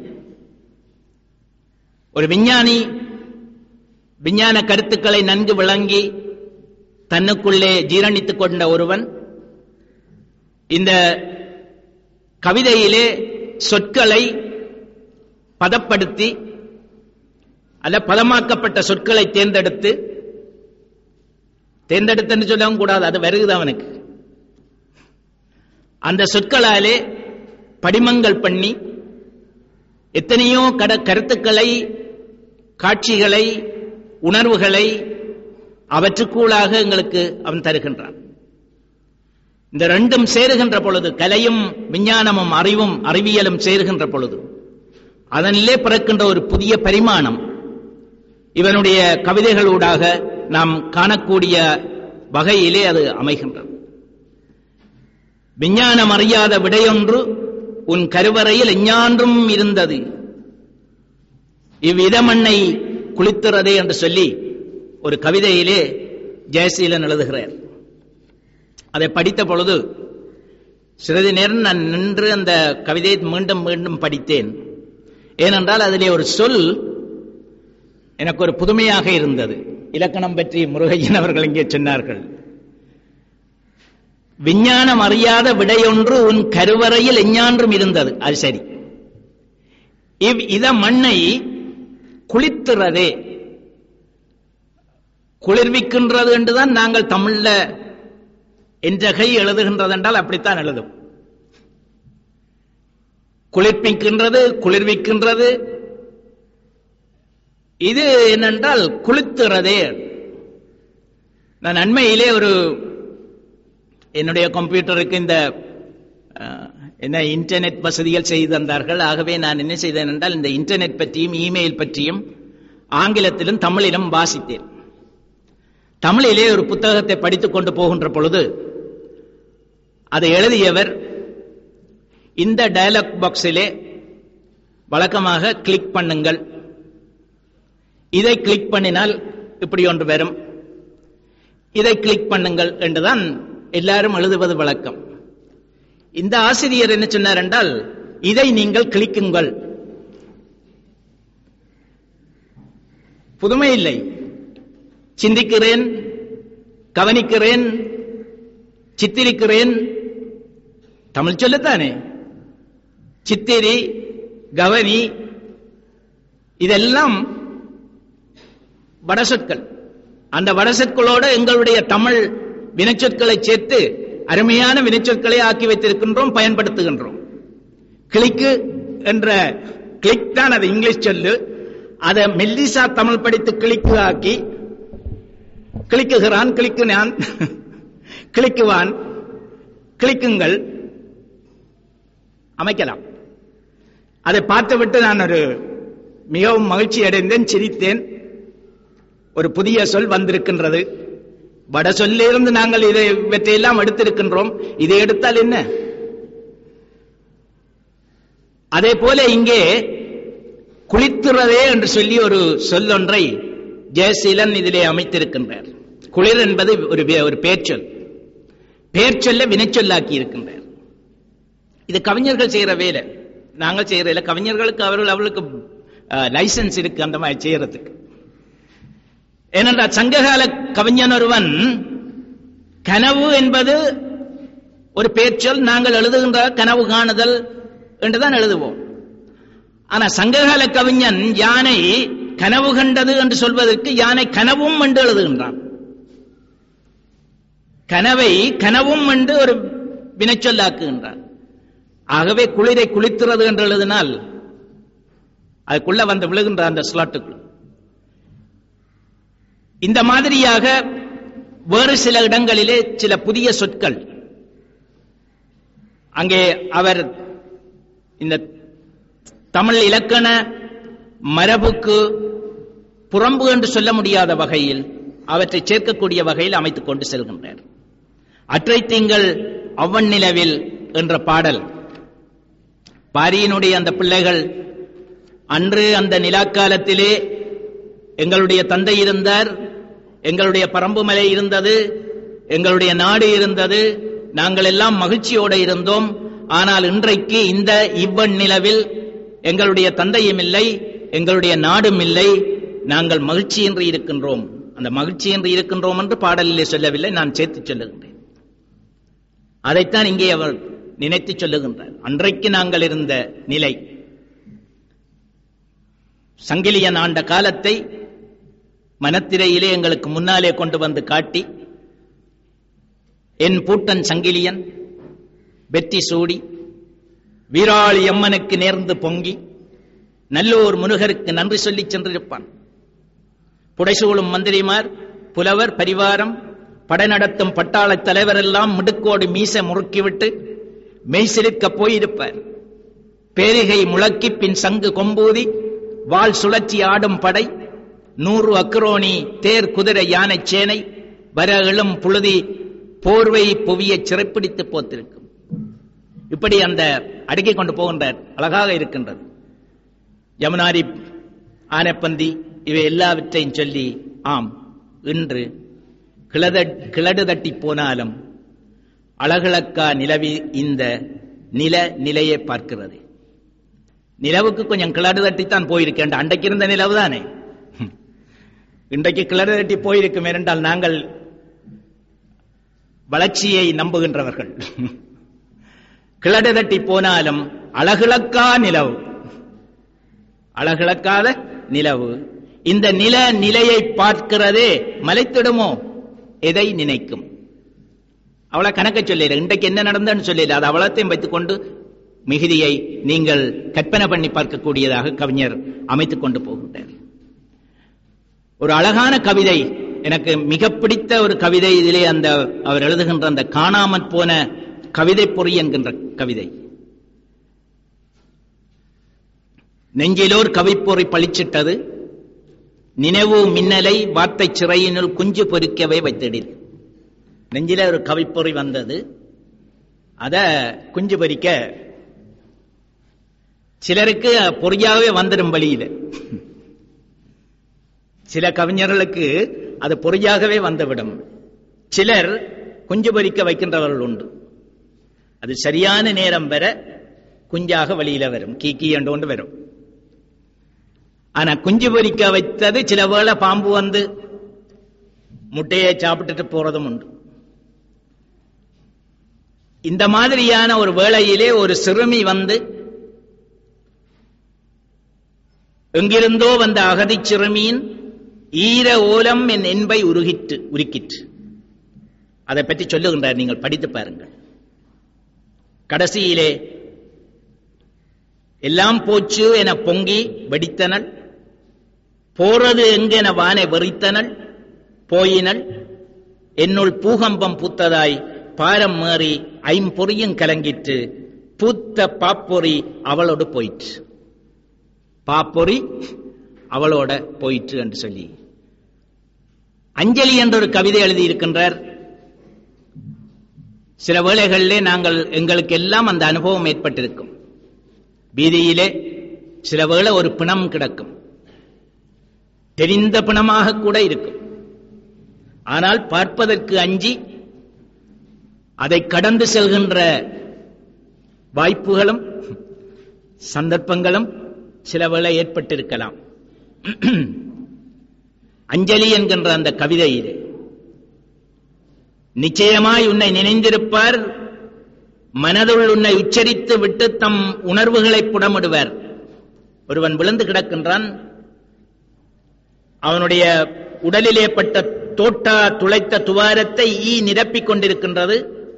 ஒரு விஞ்ஞானி விஞ்ஞான கருத்துக்களை நன்கு விளங்கி தன்னுக்குள்ளே ஜீரணித்துக் கொண்ட ஒருவன் இந்த கவிதையிலே சொற்களை பதப்படுத்தி அல்ல பதமாக்கப்பட்ட சொற்களை தேர்ந்தெடுத்து தேர்ந்தெடுத்துன்னு சொல்லவும் கூடாது அது வருகுது அவனுக்கு அந்த சொற்களாலே படிமங்கள் பண்ணி எத்தனையோ கட கருத்துக்களை காட்சிகளை உணர்வுகளை அவற்றுக்கூடாக எங்களுக்கு அவன் தருகின்றான் இந்த ரெண்டும் சேருகின்ற பொழுது கலையும் விஞ்ஞானமும் அறிவும் அறிவியலும் சேருகின்ற பொழுது அதனிலே பிறக்கின்ற ஒரு புதிய பரிமாணம் இவனுடைய கவிதைகளூடாக நாம் காணக்கூடிய வகையிலே அது அமைகின்றது விஞ்ஞானம் அறியாத விடையொன்று உன் கருவறையில் எஞ்ஞான்றும் இருந்தது இவ்விதமண்ணை குளித்துறதே என்று சொல்லி ஒரு கவிதையிலே ஜெயசீலன் எழுதுகிறார் அதை படித்த பொழுது சிறிது நேரம் நான் நின்று அந்த கவிதையை மீண்டும் மீண்டும் படித்தேன் ஏனென்றால் அதிலே ஒரு சொல் எனக்கு ஒரு புதுமையாக இருந்தது இலக்கணம் பற்றி முருகையன் அவர்கள் இங்கே சொன்னார்கள் விஞ்ஞானம் அறியாத விடையொன்று உன் கருவறையில் எஞ்ஞான்றும் இருந்தது அது சரி இவ் இத மண்ணை குளித்துறதே குளிர்விக்கின்றது என்றுதான் நாங்கள் தமிழ்ல என்ற கை எழுதுகின்றது என்றால் அப்படித்தான் எழுதும் குளிர்ப்பிக்கின்றது குளிர்விக்கின்றது இது என்னென்றால் குளித்துறதே நான் அண்மையிலே ஒரு என்னுடைய கம்ப்யூட்டருக்கு இந்த அஹ், என்ன இன்டர்நெட் வசதிகள் செய்து தந்தார்கள் ஆகவே நான் என்ன செய்தேன் என்றால் இந்த இன்டர்நெட் பற்றியும் இமெயில் பற்றியும் ஆங்கிலத்திலும் தமிழிலும் வாசித்தேன் தமிழிலே ஒரு புத்தகத்தை படித்துக் கொண்டு போகின்ற பொழுது அதை எழுதியவர் இந்த டயலாக் பாக்ஸிலே வழக்கமாக கிளிக் பண்ணுங்கள் இதை கிளிக் பண்ணினால் இப்படி ஒன்று வரும் இதை கிளிக் பண்ணுங்கள் என்றுதான் எல்லாரும் எழுதுவது வழக்கம் இந்த ஆசிரியர் என்ன சொன்னார் என்றால் இதை நீங்கள் கிளிக்குங்கள் புதுமை இல்லை சிந்திக்கிறேன் கவனிக்கிறேன் சித்திரிக்கிறேன் தமிழ் சொல்லத்தானே சித்திரி கவனி இதெல்லாம் வடசொற்கள் அந்த வடசொற்களோடு எங்களுடைய தமிழ் வினைச்சொற்களை சேர்த்து அருமையான வினைச்சொற்களை ஆக்கி வைத்திருக்கின்றோம் பயன்படுத்துகின்றோம் கிளிக்கு என்ற கிளிக் தான் அது இங்கிலீஷ் சொல்லு அதை மெல்லிசா தமிழ் படித்து கிளிக்கு ஆக்கி கிளிக்குகிறான் கிளிக்குனான் கிளிக்குவான் கிளிக்குங்கள் அமைக்கலாம் அதை பார்த்துவிட்டு நான் ஒரு மிகவும் மகிழ்ச்சி அடைந்தேன் சிரித்தேன் ஒரு புதிய சொல் வந்திருக்கின்றது வட சொல்லிருந்து நாங்கள் இதை இவற்றையெல்லாம் எடுத்திருக்கின்றோம் இதை எடுத்தால் என்ன அதே போல இங்கே குளித்துறதே என்று சொல்லி ஒரு சொல்லொன்றை ஜெயசீலன் இதிலே அமைத்திருக்கின்றார் குளிர் என்பது ஒரு வே- ஒரு பேர்ச்சொல் பேர்ச்சொல்ல வினைச்சொல்லாக்கி இருக்கின்றார் இது கவிஞர்கள் செய்யற வேலை நாங்கள் செய்யற இல்லை கவிஞர்களுக்கு அவர்கள் அவர்களுக்கு லைசன்ஸ் இருக்கு அந்த மாதிரி செய்யறதுக்கு ஏனென்றால் சங்ககால கவிஞன் ஒருவன் கனவு என்பது ஒரு பேச்சொல் நாங்கள் எழுதுகின்ற கனவு காணுதல் என்றுதான் எழுதுவோம் ஆனா சங்ககால கவிஞன் யானை கனவு கண்டது என்று சொல்வதற்கு யானை கனவும் என்று எழுதுகின்றான் கனவை கனவும் என்று ஒரு வினைச்சொல்லாக்குகின்றான் ஆகவே குளிரை குளித்துறது என்று எழுதினால் அதுக்குள்ள வந்து விழுகின்ற அந்த ஸ்லாட்டுக்குள் இந்த மாதிரியாக வேறு சில இடங்களிலே சில புதிய சொற்கள் அங்கே அவர் இந்த தமிழ் இலக்கண மரபுக்கு புறம்பு என்று சொல்ல முடியாத வகையில் அவற்றை சேர்க்கக்கூடிய வகையில் அமைத்துக் கொண்டு செல்கின்றார் அற்றை திங்கள் அவ்வன் நிலவில் என்ற பாடல் பாரியினுடைய அந்த பிள்ளைகள் அன்று அந்த நிலாக்காலத்திலே எங்களுடைய தந்தை இருந்தார் எங்களுடைய பரம்பு மலை இருந்தது எங்களுடைய நாடு இருந்தது நாங்கள் எல்லாம் மகிழ்ச்சியோடு இருந்தோம் ஆனால் இன்றைக்கு இந்த இவ்வன் நிலவில் எங்களுடைய தந்தையும் இல்லை எங்களுடைய நாடும் இல்லை நாங்கள் மகிழ்ச்சியின்றி இருக்கின்றோம் அந்த மகிழ்ச்சியின்றி இருக்கின்றோம் என்று பாடலிலே சொல்லவில்லை நான் சேர்த்து சொல்லுகின்றேன் அதைத்தான் இங்கே அவர் நினைத்து சொல்லுகின்றார் அன்றைக்கு நாங்கள் இருந்த நிலை சங்கிலியன் ஆண்ட காலத்தை மனத்திரையிலே எங்களுக்கு முன்னாலே கொண்டு வந்து காட்டி என் பூட்டன் சங்கிலியன் வெற்றி சூடி வீராளி அம்மனுக்கு நேர்ந்து பொங்கி நல்லோர் முருகருக்கு நன்றி சொல்லிச் சென்றிருப்பான் புடைசூழும் மந்திரிமார் புலவர் பரிவாரம் படை நடத்தும் பட்டாள தலைவர் எல்லாம் மிடுக்கோடு மீச முறுக்கிவிட்டு மெய்சிலிருக்க போயிருப்பார் பேரிகை முழக்கி பின் சங்கு கொம்பூதி வாள் சுழற்றி ஆடும் படை நூறு அக்ரோனி தேர் குதிரை யானை சேனை வர இளம் புழுதி போர்வை புவிய சிறைப்பிடித்து போத்திருக்கும் இப்படி அந்த அடுக்கிக் கொண்டு போகின்றார் அழகாக இருக்கின்றது யமுனாரி ஆனைப்பந்தி இவை எல்லாவற்றையும் சொல்லி ஆம் இன்று கிளத கிளடு தட்டி போனாலும் அழகிழக்கா நிலவி இந்த நில நிலையை பார்க்கிறது நிலவுக்கு கொஞ்சம் கிளடு தட்டித்தான் போயிருக்கேன் அன்றைக்கு இருந்த நிலவு தானே இன்றைக்கு கிளறு தட்டி போயிருக்கும் என்றால் நாங்கள் வளர்ச்சியை நம்புகின்றவர்கள் கிளடு தட்டி போனாலும் அழகிழக்கா நிலவு அழகிழக்காத நிலவு இந்த நில நிலையை பார்க்கிறதே மலைத்திடுமோ எதை நினைக்கும் அவளை கணக்க சொல்லிடு இன்றைக்கு என்ன நடந்ததுன்னு சொல்லிடு அது அவளத்தையும் வைத்துக் கொண்டு மிகுதியை நீங்கள் கற்பனை பண்ணி பார்க்கக்கூடியதாக கவிஞர் அமைத்துக் கொண்டு போகின்றார் ஒரு அழகான கவிதை எனக்கு மிக பிடித்த ஒரு கவிதை இதிலே அந்த அவர் எழுதுகின்ற அந்த காணாமற் போன கவிதை பொறி என்கின்ற கவிதை நெஞ்சிலோர் கவிப்பொறி பளிச்சிட்டது நினைவு மின்னலை வார்த்தை சிறையினுள் குஞ்சு பொறிக்கவே வைத்திடில் நெஞ்சில ஒரு கவிப்பொறி வந்தது அத குஞ்சு பொறிக்க சிலருக்கு பொறியாகவே வந்துடும் வழியில சில கவிஞர்களுக்கு அது பொறியாகவே வந்துவிடும் சிலர் குஞ்சு பொறிக்க வைக்கின்றவர்கள் உண்டு அது சரியான நேரம் வர குஞ்சாக வழியில வரும் கீக்கி என்று ஒன்று வரும் ஆனா குஞ்சு பொறிக்க வைத்தது சில வேளை பாம்பு வந்து முட்டையை சாப்பிட்டுட்டு போறதும் உண்டு இந்த மாதிரியான ஒரு வேளையிலே ஒரு சிறுமி வந்து எங்கிருந்தோ வந்த அகதி சிறுமியின் ஈர ஓலம் என் என்பை உருகிற்று உருக்கிற்று அதை பற்றி சொல்லுகின்றார் நீங்கள் படித்து பாருங்கள் கடைசியிலே எல்லாம் போச்சு என பொங்கி வெடித்தனள் போறது எங்கென வானை வெறித்தனள் போயினள் என்னுள் பூகம்பம் பூத்ததாய் பாரம் மேறி ஐம்பொறியும் கலங்கிற்று பூத்த பாப்பொறி அவளோடு போயிற்று பாப்பொறி அவளோட போயிற்று என்று சொல்லி அஞ்சலி என்ற ஒரு கவிதை எழுதியிருக்கின்றார் சில வேளைகளிலே நாங்கள் எங்களுக்கு எல்லாம் அந்த அனுபவம் ஏற்பட்டிருக்கும் வீதியிலே சில வேளை ஒரு பிணம் கிடக்கும் தெரிந்த பிணமாக கூட இருக்கும் ஆனால் பார்ப்பதற்கு அஞ்சி அதை கடந்து செல்கின்ற வாய்ப்புகளும் சந்தர்ப்பங்களும் சில வேளை ஏற்பட்டிருக்கலாம் அஞ்சலி என்கின்ற அந்த கவிதையிலே நிச்சயமாய் உன்னை நினைந்திருப்பார் மனதுள் உன்னை உச்சரித்து விட்டு தம் உணர்வுகளை புடமிடுவார் ஒருவன் விழுந்து கிடக்கின்றான் அவனுடைய உடலிலே பட்ட தோட்டா துளைத்த துவாரத்தை ஈ நிரப்பிக் கொண்டிருக்கின்றது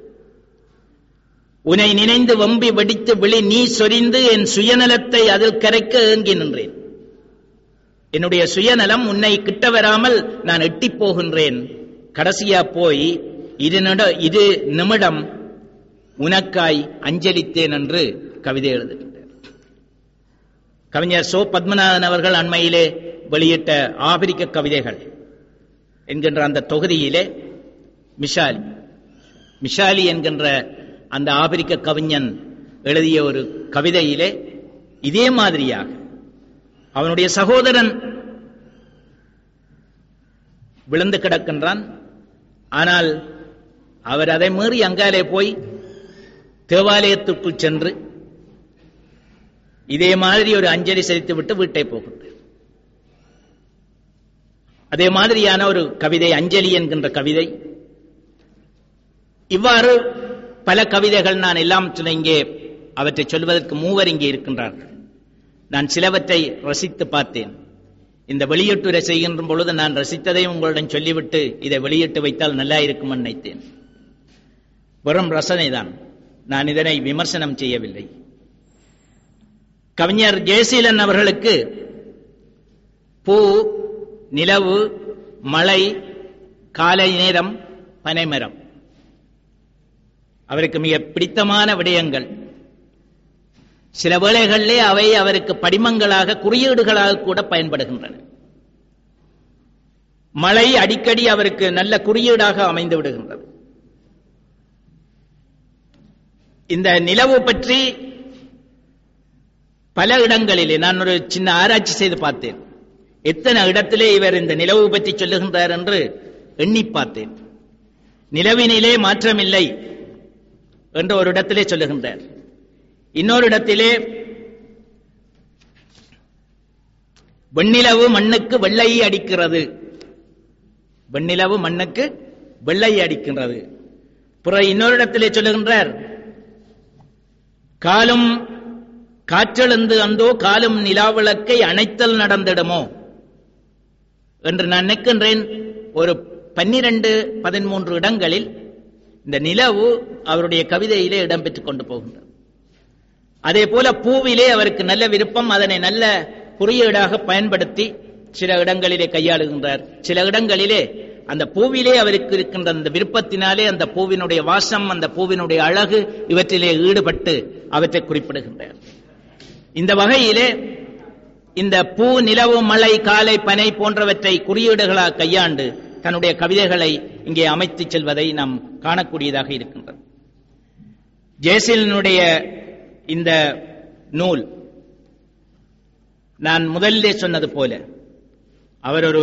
உன்னை நினைந்து வம்பி வெடித்து விழி நீ சொரிந்து என் சுயநலத்தை அதில் கரைக்க ஏங்கி நின்றேன் என்னுடைய சுயநலம் உன்னை கிட்ட வராமல் நான் எட்டிப் போகின்றேன் கடைசியா போய் இரு நிட இரு நிமிடம் உனக்காய் அஞ்சலித்தேன் என்று கவிதை எழுதுகின்றார் கவிஞர் சோ பத்மநாதன் அவர்கள் அண்மையிலே வெளியிட்ட ஆபிரிக்க கவிதைகள் என்கின்ற அந்த தொகுதியிலே மிஷாலி மிஷாலி என்கின்ற அந்த ஆபிரிக்க கவிஞன் எழுதிய ஒரு கவிதையிலே இதே மாதிரியாக அவனுடைய சகோதரன் விழுந்து கிடக்கின்றான் ஆனால் அவர் அதை மீறி அங்காலே போய் தேவாலயத்திற்குள் சென்று இதே மாதிரி ஒரு அஞ்சலி செலுத்தி விட்டு வீட்டை போகின்றார் அதே மாதிரியான ஒரு கவிதை அஞ்சலி என்கின்ற கவிதை இவ்வாறு பல கவிதைகள் நான் எல்லாம் சொன்ன இங்கே அவற்றை சொல்வதற்கு மூவர் இங்கே இருக்கின்றார்கள் நான் சிலவற்றை ரசித்து பார்த்தேன் இந்த வெளியீட்டுரை செய்கின்ற பொழுது நான் ரசித்ததையும் உங்களிடம் சொல்லிவிட்டு இதை வெளியிட்டு வைத்தால் நல்லா இருக்கும் நினைத்தேன் வெறும் ரசனை தான் நான் இதனை விமர்சனம் செய்யவில்லை கவிஞர் ஜெயசீலன் அவர்களுக்கு பூ நிலவு மழை காலை நேரம் பனைமரம் அவருக்கு மிக பிடித்தமான விடயங்கள் சில வேளைகளிலே அவை அவருக்கு படிமங்களாக குறியீடுகளாக கூட பயன்படுகின்றன மழை அடிக்கடி அவருக்கு நல்ல குறியீடாக அமைந்து விடுகின்றது இந்த நிலவு பற்றி பல இடங்களிலே நான் ஒரு சின்ன ஆராய்ச்சி செய்து பார்த்தேன் எத்தனை இடத்திலே இவர் இந்த நிலவு பற்றி சொல்லுகின்றார் என்று எண்ணி பார்த்தேன் நிலவினிலே மாற்றமில்லை என்று ஒரு இடத்திலே சொல்லுகின்றார் இன்னொரு இடத்திலே வெண்ணிலவு மண்ணுக்கு வெள்ளை அடிக்கிறது வெண்ணிலவு மண்ணுக்கு வெள்ளை அடிக்கின்றது பிற இன்னொரு இடத்திலே சொல்லுகின்றார் காலும் காற்றெழுந்து அந்தோ காலும் நிலாவிளக்கை அணைத்தல் நடந்திடுமோ என்று நான் நினைக்கின்றேன் ஒரு பன்னிரண்டு பதிமூன்று இடங்களில் இந்த நிலவு அவருடைய கவிதையிலே இடம்பெற்றுக் கொண்டு போகின்றது அதே போல பூவிலே அவருக்கு நல்ல விருப்பம் அதனை நல்ல குறியீடாக பயன்படுத்தி சில இடங்களிலே கையாளுகின்றார் சில இடங்களிலே அந்த பூவிலே அவருக்கு இருக்கின்ற அந்த விருப்பத்தினாலே அந்த பூவினுடைய வாசம் அந்த பூவினுடைய அழகு இவற்றிலே ஈடுபட்டு அவற்றை குறிப்பிடுகின்றார் இந்த வகையிலே இந்த பூ நிலவு மழை காலை பனை போன்றவற்றை குறியீடுகளாக கையாண்டு தன்னுடைய கவிதைகளை இங்கே அமைத்துச் செல்வதை நாம் காணக்கூடியதாக இருக்கின்றது ஜேசிலினுடைய இந்த நூல் நான் முதலிலே சொன்னது போல அவர் ஒரு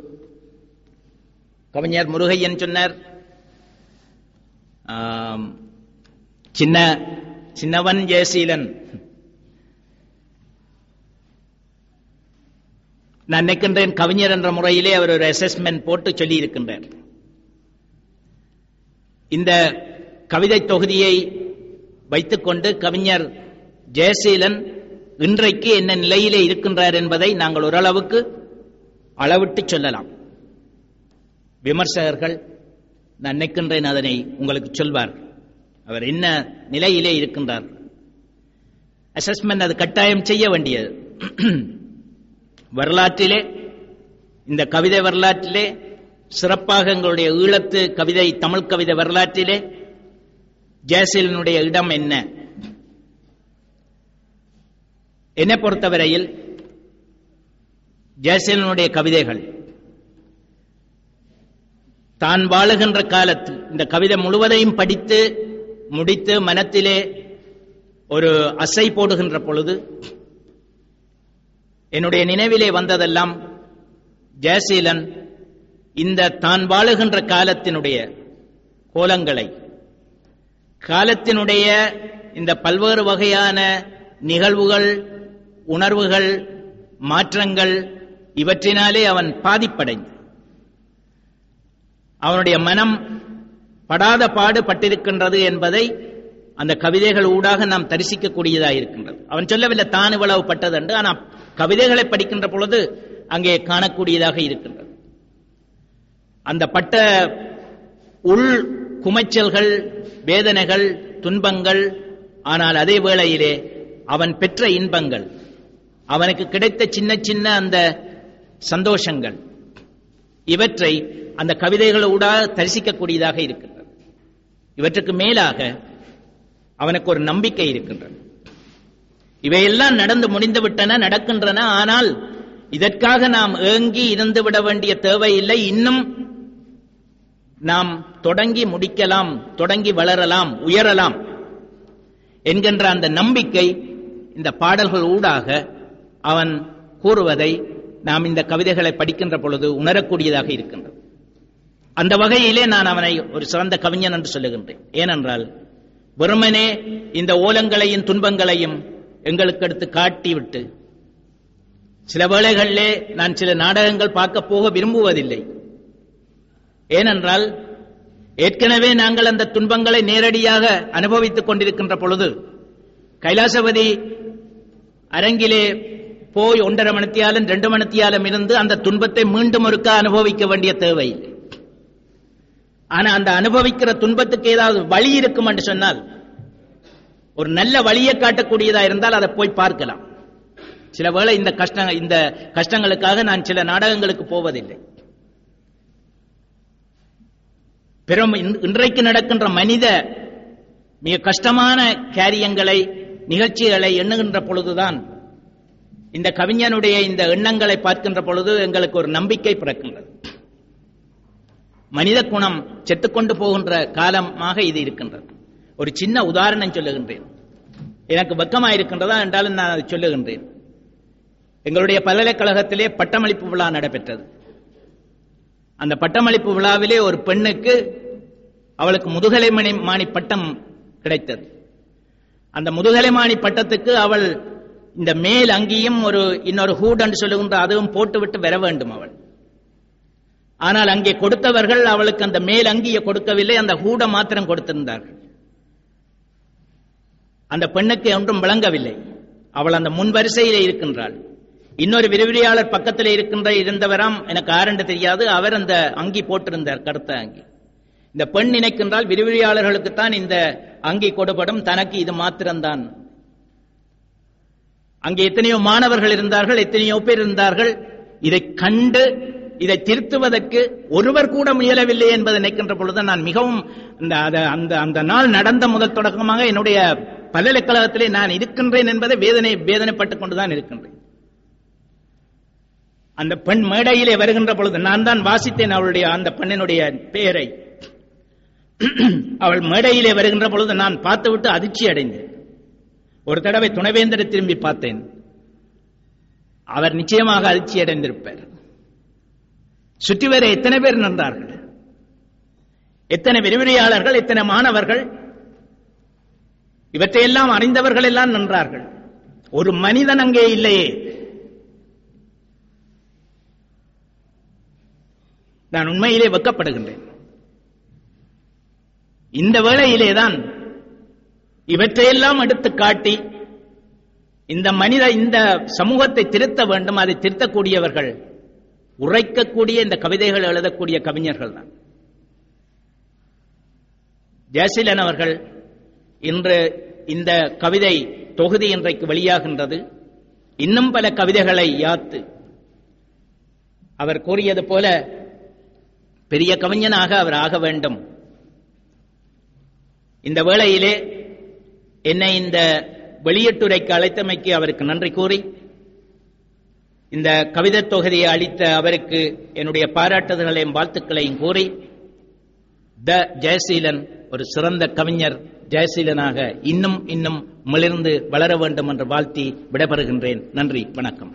கவிஞர் முருகையன் சொன்னார் ஆம், சின்ன சின்னவன் ஜெயசீலன் நான் நினைக்கின்றேன் கவிஞர் என்ற முறையிலே அவர் ஒரு அசஸ்மெண்ட் போட்டு சொல்லி இருக்கின்றார் இந்த கவிதை தொகுதியை வைத்துக்கொண்டு கவிஞர் ஜெயசீலன் இன்றைக்கு என்ன நிலையிலே இருக்கின்றார் என்பதை நாங்கள் ஓரளவுக்கு அளவிட்டு சொல்லலாம் விமர்சகர்கள் நான் நினைக்கின்றேன் அதனை உங்களுக்கு சொல்வார் அவர் என்ன நிலையிலே இருக்கின்றார் அசஸ்மெண்ட் அது கட்டாயம் செய்ய வேண்டியது வரலாற்றிலே இந்த கவிதை வரலாற்றிலே சிறப்பாக எங்களுடைய ஈழத்து கவிதை தமிழ் கவிதை வரலாற்றிலே ஜெயசீலனுடைய இடம் என்ன என்னை பொறுத்தவரையில் ஜெயசீலனுடைய கவிதைகள் தான் வாழுகின்ற காலத்து இந்த கவிதை முழுவதையும் படித்து முடித்து மனத்திலே ஒரு அசை போடுகின்ற பொழுது என்னுடைய நினைவிலே வந்ததெல்லாம் ஜெயசீலன் இந்த தான் வாழுகின்ற காலத்தினுடைய கோலங்களை காலத்தினுடைய இந்த பல்வேறு வகையான நிகழ்வுகள் உணர்வுகள் மாற்றங்கள் இவற்றினாலே அவன் பாதிப்படைந்து அவனுடைய மனம் படாத பாடு பட்டிருக்கின்றது என்பதை அந்த கவிதைகள் ஊடாக நாம் தரிசிக்கக்கூடியதாக இருக்கின்றது அவன் சொல்லவில்லை தான் இவ்வளவு பட்டது என்று ஆனால் கவிதைகளை படிக்கின்ற பொழுது அங்கே காணக்கூடியதாக இருக்கின்றது அந்த பட்ட உள் குமைச்சல்கள் வேதனைகள் துன்பங்கள் ஆனால் அதே வேளையிலே அவன் பெற்ற இன்பங்கள் அவனுக்கு கிடைத்த சின்ன சின்ன அந்த சந்தோஷங்கள் இவற்றை அந்த கவிதைகளூடாக தரிசிக்கக்கூடியதாக இருக்கின்றது இவற்றுக்கு மேலாக அவனுக்கு ஒரு நம்பிக்கை இருக்கின்றது இவையெல்லாம் நடந்து முடிந்து விட்டன நடக்கின்றன ஆனால் இதற்காக நாம் ஏங்கி இருந்து விட வேண்டிய தேவையில்லை இன்னும் நாம் தொடங்கி முடிக்கலாம் தொடங்கி வளரலாம் உயரலாம் என்கின்ற அந்த நம்பிக்கை இந்த பாடல்கள் ஊடாக அவன் கூறுவதை நாம் இந்த கவிதைகளை படிக்கின்ற பொழுது உணரக்கூடியதாக இருக்கின்றது அந்த வகையிலே நான் அவனை ஒரு சிறந்த கவிஞன் என்று சொல்லுகின்றேன் ஏனென்றால் வெறுமனே இந்த ஓலங்களையும் துன்பங்களையும் எங்களுக்கு எடுத்து காட்டிவிட்டு சில வேளைகளிலே நான் சில நாடகங்கள் பார்க்க போக விரும்புவதில்லை ஏனென்றால் ஏற்கனவே நாங்கள் அந்த துன்பங்களை நேரடியாக அனுபவித்துக் கொண்டிருக்கின்ற பொழுது கைலாசபதி அரங்கிலே போய் ஒன்றரை மணித்தியாலும் ரெண்டு மணித்தியாலும் இருந்து அந்த துன்பத்தை மீண்டும் ஒருக்கா அனுபவிக்க வேண்டிய தேவை ஆனா அந்த அனுபவிக்கிற துன்பத்துக்கு ஏதாவது வழி இருக்கும் என்று சொன்னால் ஒரு நல்ல வழியை காட்டக்கூடியதா இருந்தால் அதை போய் பார்க்கலாம் சில வேளை இந்த கஷ்ட இந்த கஷ்டங்களுக்காக நான் சில நாடகங்களுக்கு போவதில்லை பிறம் இன்- இன்றைக்கு நடக்கின்ற மனித மிக கஷ்டமான காரியங்களை நிகழ்ச்சிகளை எண்ணுகின்ற பொழுதுதான் இந்த கவிஞனுடைய இந்த எண்ணங்களை பார்க்கின்ற பொழுது எங்களுக்கு ஒரு நம்பிக்கை பிறக்கின்றது மனித குணம் செத்துக்கொண்டு போகின்ற காலமாக இது இருக்கின்றது ஒரு சின்ன உதாரணம் சொல்லுகின்றேன் எனக்கு வெக்கமாக இருக்கின்றதா என்றாலும் நான் அதை சொல்லுகின்றேன் எங்களுடைய பல்கலைக்கழகத்திலே பட்டமளிப்பு விழா நடைபெற்றது அந்த பட்டமளிப்பு விழாவிலே ஒரு பெண்ணுக்கு அவளுக்கு முதுகலை மணி மாணி பட்டம் கிடைத்தது அந்த முதுகலை மாணி பட்டத்துக்கு அவள் இந்த மேல் அங்கியும் ஒரு இன்னொரு ஹூட் என்று சொல்லுகின்ற அதுவும் போட்டுவிட்டு வர வேண்டும் அவள் ஆனால் அங்கே கொடுத்தவர்கள் அவளுக்கு அந்த மேல் அங்கியை கொடுக்கவில்லை அந்த ஹூட மாத்திரம் கொடுத்திருந்தார்கள் அந்த பெண்ணுக்கு ஒன்றும் விளங்கவில்லை அவள் அந்த முன் வரிசையிலே இருக்கின்றாள் இன்னொரு விரிவிரியாளர் பக்கத்தில் இருக்கின்ற இருந்தவராம் எனக்கு ஆரண்டு தெரியாது அவர் அந்த அங்கி போட்டிருந்தார் கருத்த அங்கி இந்த பெண் நினைக்கின்றால் விரிவிரியாளர்களுக்குத்தான் இந்த அங்கி கொடுபடும் தனக்கு இது மாத்திரம்தான் அங்கே எத்தனையோ மாணவர்கள் இருந்தார்கள் எத்தனையோ பேர் இருந்தார்கள் இதை கண்டு இதை திருத்துவதற்கு ஒருவர் கூட முயலவில்லை என்பதை நினைக்கின்ற பொழுது நான் மிகவும் இந்த அத- அந்த அந்த நாள் நடந்த முதல் தொடக்கமாக என்னுடைய பல்கலைக்கழகத்திலே நான் இருக்கின்றேன் என்பதை வேதனை வேதனைப்பட்டுக் கொண்டுதான் இருக்கின்றேன் அந்த பெண் மேடையிலே வருகின்ற பொழுது நான் தான் வாசித்தேன் அவளுடைய அந்த பெண்ணினுடைய பெயரை அவள் மேடையிலே வருகின்ற பொழுது நான் பார்த்துவிட்டு அதிர்ச்சி அடைந்தேன் ஒரு தடவை துணைவேந்தரை திரும்பி பார்த்தேன் அவர் நிச்சயமாக அதிர்ச்சி அடைந்திருப்பார் சுற்றி வர எத்தனை பேர் நின்றார்கள் எத்தனை விரிவுரையாளர்கள் எத்தனை மாணவர்கள் இவற்றையெல்லாம் அறிந்தவர்கள் எல்லாம் நின்றார்கள் ஒரு மனிதன் அங்கே இல்லையே நான் உண்மையிலே வெக்கப்படுகின்றேன் இந்த வேளையிலேதான் இவற்றையெல்லாம் எடுத்து காட்டி இந்த மனித இந்த சமூகத்தை திருத்த வேண்டும் அதை திருத்தக்கூடியவர்கள் உரைக்கக்கூடிய இந்த கவிதைகள் எழுதக்கூடிய கவிஞர்கள் தான் ஜெயசீலன் அவர்கள் இன்று இந்த கவிதை தொகுதி இன்றைக்கு வெளியாகின்றது இன்னும் பல கவிதைகளை யாத்து அவர் கூறியது போல பெரிய கவிஞனாக அவர் ஆக வேண்டும் இந்த வேளையிலே என்னை இந்த வெளியீட்டுரைக்கு அழைத்தமைக்கு அவருக்கு நன்றி கூறி இந்த கவிதை தொகுதியை அளித்த அவருக்கு என்னுடைய பாராட்டுதல்களையும் வாழ்த்துக்களையும் கூறி த ஜெயசீலன் ஒரு சிறந்த கவிஞர் ஜெயசீலனாக இன்னும் இன்னும் மிளிர்ந்து வளர வேண்டும் என்று வாழ்த்தி விடைபெறுகின்றேன் நன்றி வணக்கம்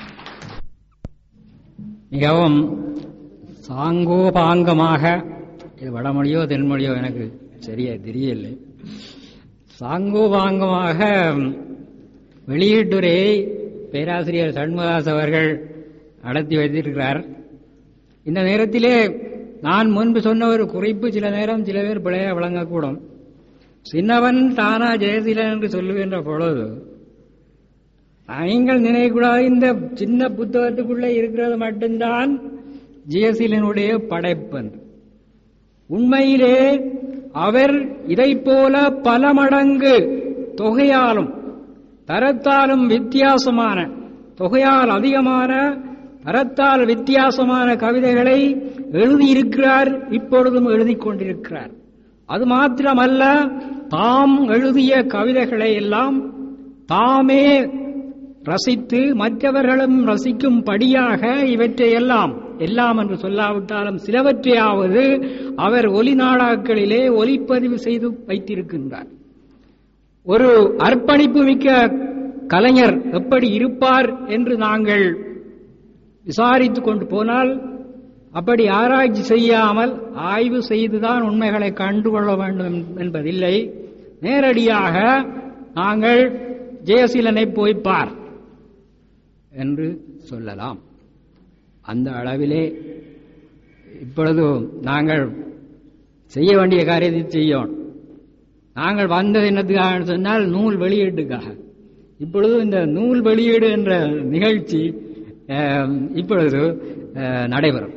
மிகவும் சாங்கோபாங்கமாக இது வடமொழியோ தென்மொழியோ எனக்கு சரியா தெரியலை சாங்கோபாங்கமாக வெளியீட்டுரையை பேராசிரியர் சண்முகாஸ் அவர்கள் நடத்தி வைத்திருக்கிறார் இந்த நேரத்திலே நான் முன்பு சொன்ன ஒரு குறிப்பு சில நேரம் சில பேர் பிழைய விளங்கக்கூடும் சின்னவன் தானா ஜெயசீலன் என்று சொல்லுகின்ற பொழுது நீங்கள் நினைக்கக்கூடாது இந்த சின்ன புத்தகத்துக்குள்ளே இருக்கிறது மட்டும்தான் ஜெயசீலனுடைய படைப்பு என்று. உண்மையிலே அவர் இதைப் போல பல மடங்கு தொகையாலும் தரத்தாலும் வித்தியாசமான தொகையால் அதிகமான தரத்தால் வித்தியாசமான கவிதைகளை எழுதியிருக்கிறார் இப்பொழுதும் எழுதிக் கொண்டிருக்கிறார் அது மாத்திரமல்ல தாம் எழுதிய கவிதைகளை எல்லாம் தாமே ரசித்து மற்றவர்களும் ரசிக்கும்படியாக இவற்றையெல்லாம் எல்லாம் என்று சொல்லாவிட்டாலும் சிலவற்றையாவது அவர் ஒலி நாடாக்களிலே ஒலிப்பதிவு செய்து வைத்திருக்கின்றார் ஒரு அர்ப்பணிப்பு மிக்க கலைஞர் எப்படி இருப்பார் என்று நாங்கள் விசாரித்துக் கொண்டு போனால் அப்படி ஆராய்ச்சி செய்யாமல் ஆய்வு செய்துதான் உண்மைகளை கண்டுகொள்ள வேண்டும் என்பதில்லை நேரடியாக நாங்கள் ஜெயசீலனை போய் பார் என்று சொல்லலாம் அந்த அளவிலே இப்பொழுது நாங்கள் செய்ய வேண்டிய காரியத்தை செய்யணும் நாங்கள் வந்தது என்னத்துக்காக சொன்னால் நூல் வெளியீட்டுக்காக இப்பொழுது இந்த நூல் வெளியீடு என்ற நிகழ்ச்சி அஹ், இப்பொழுது அஹ், நடைபெறும்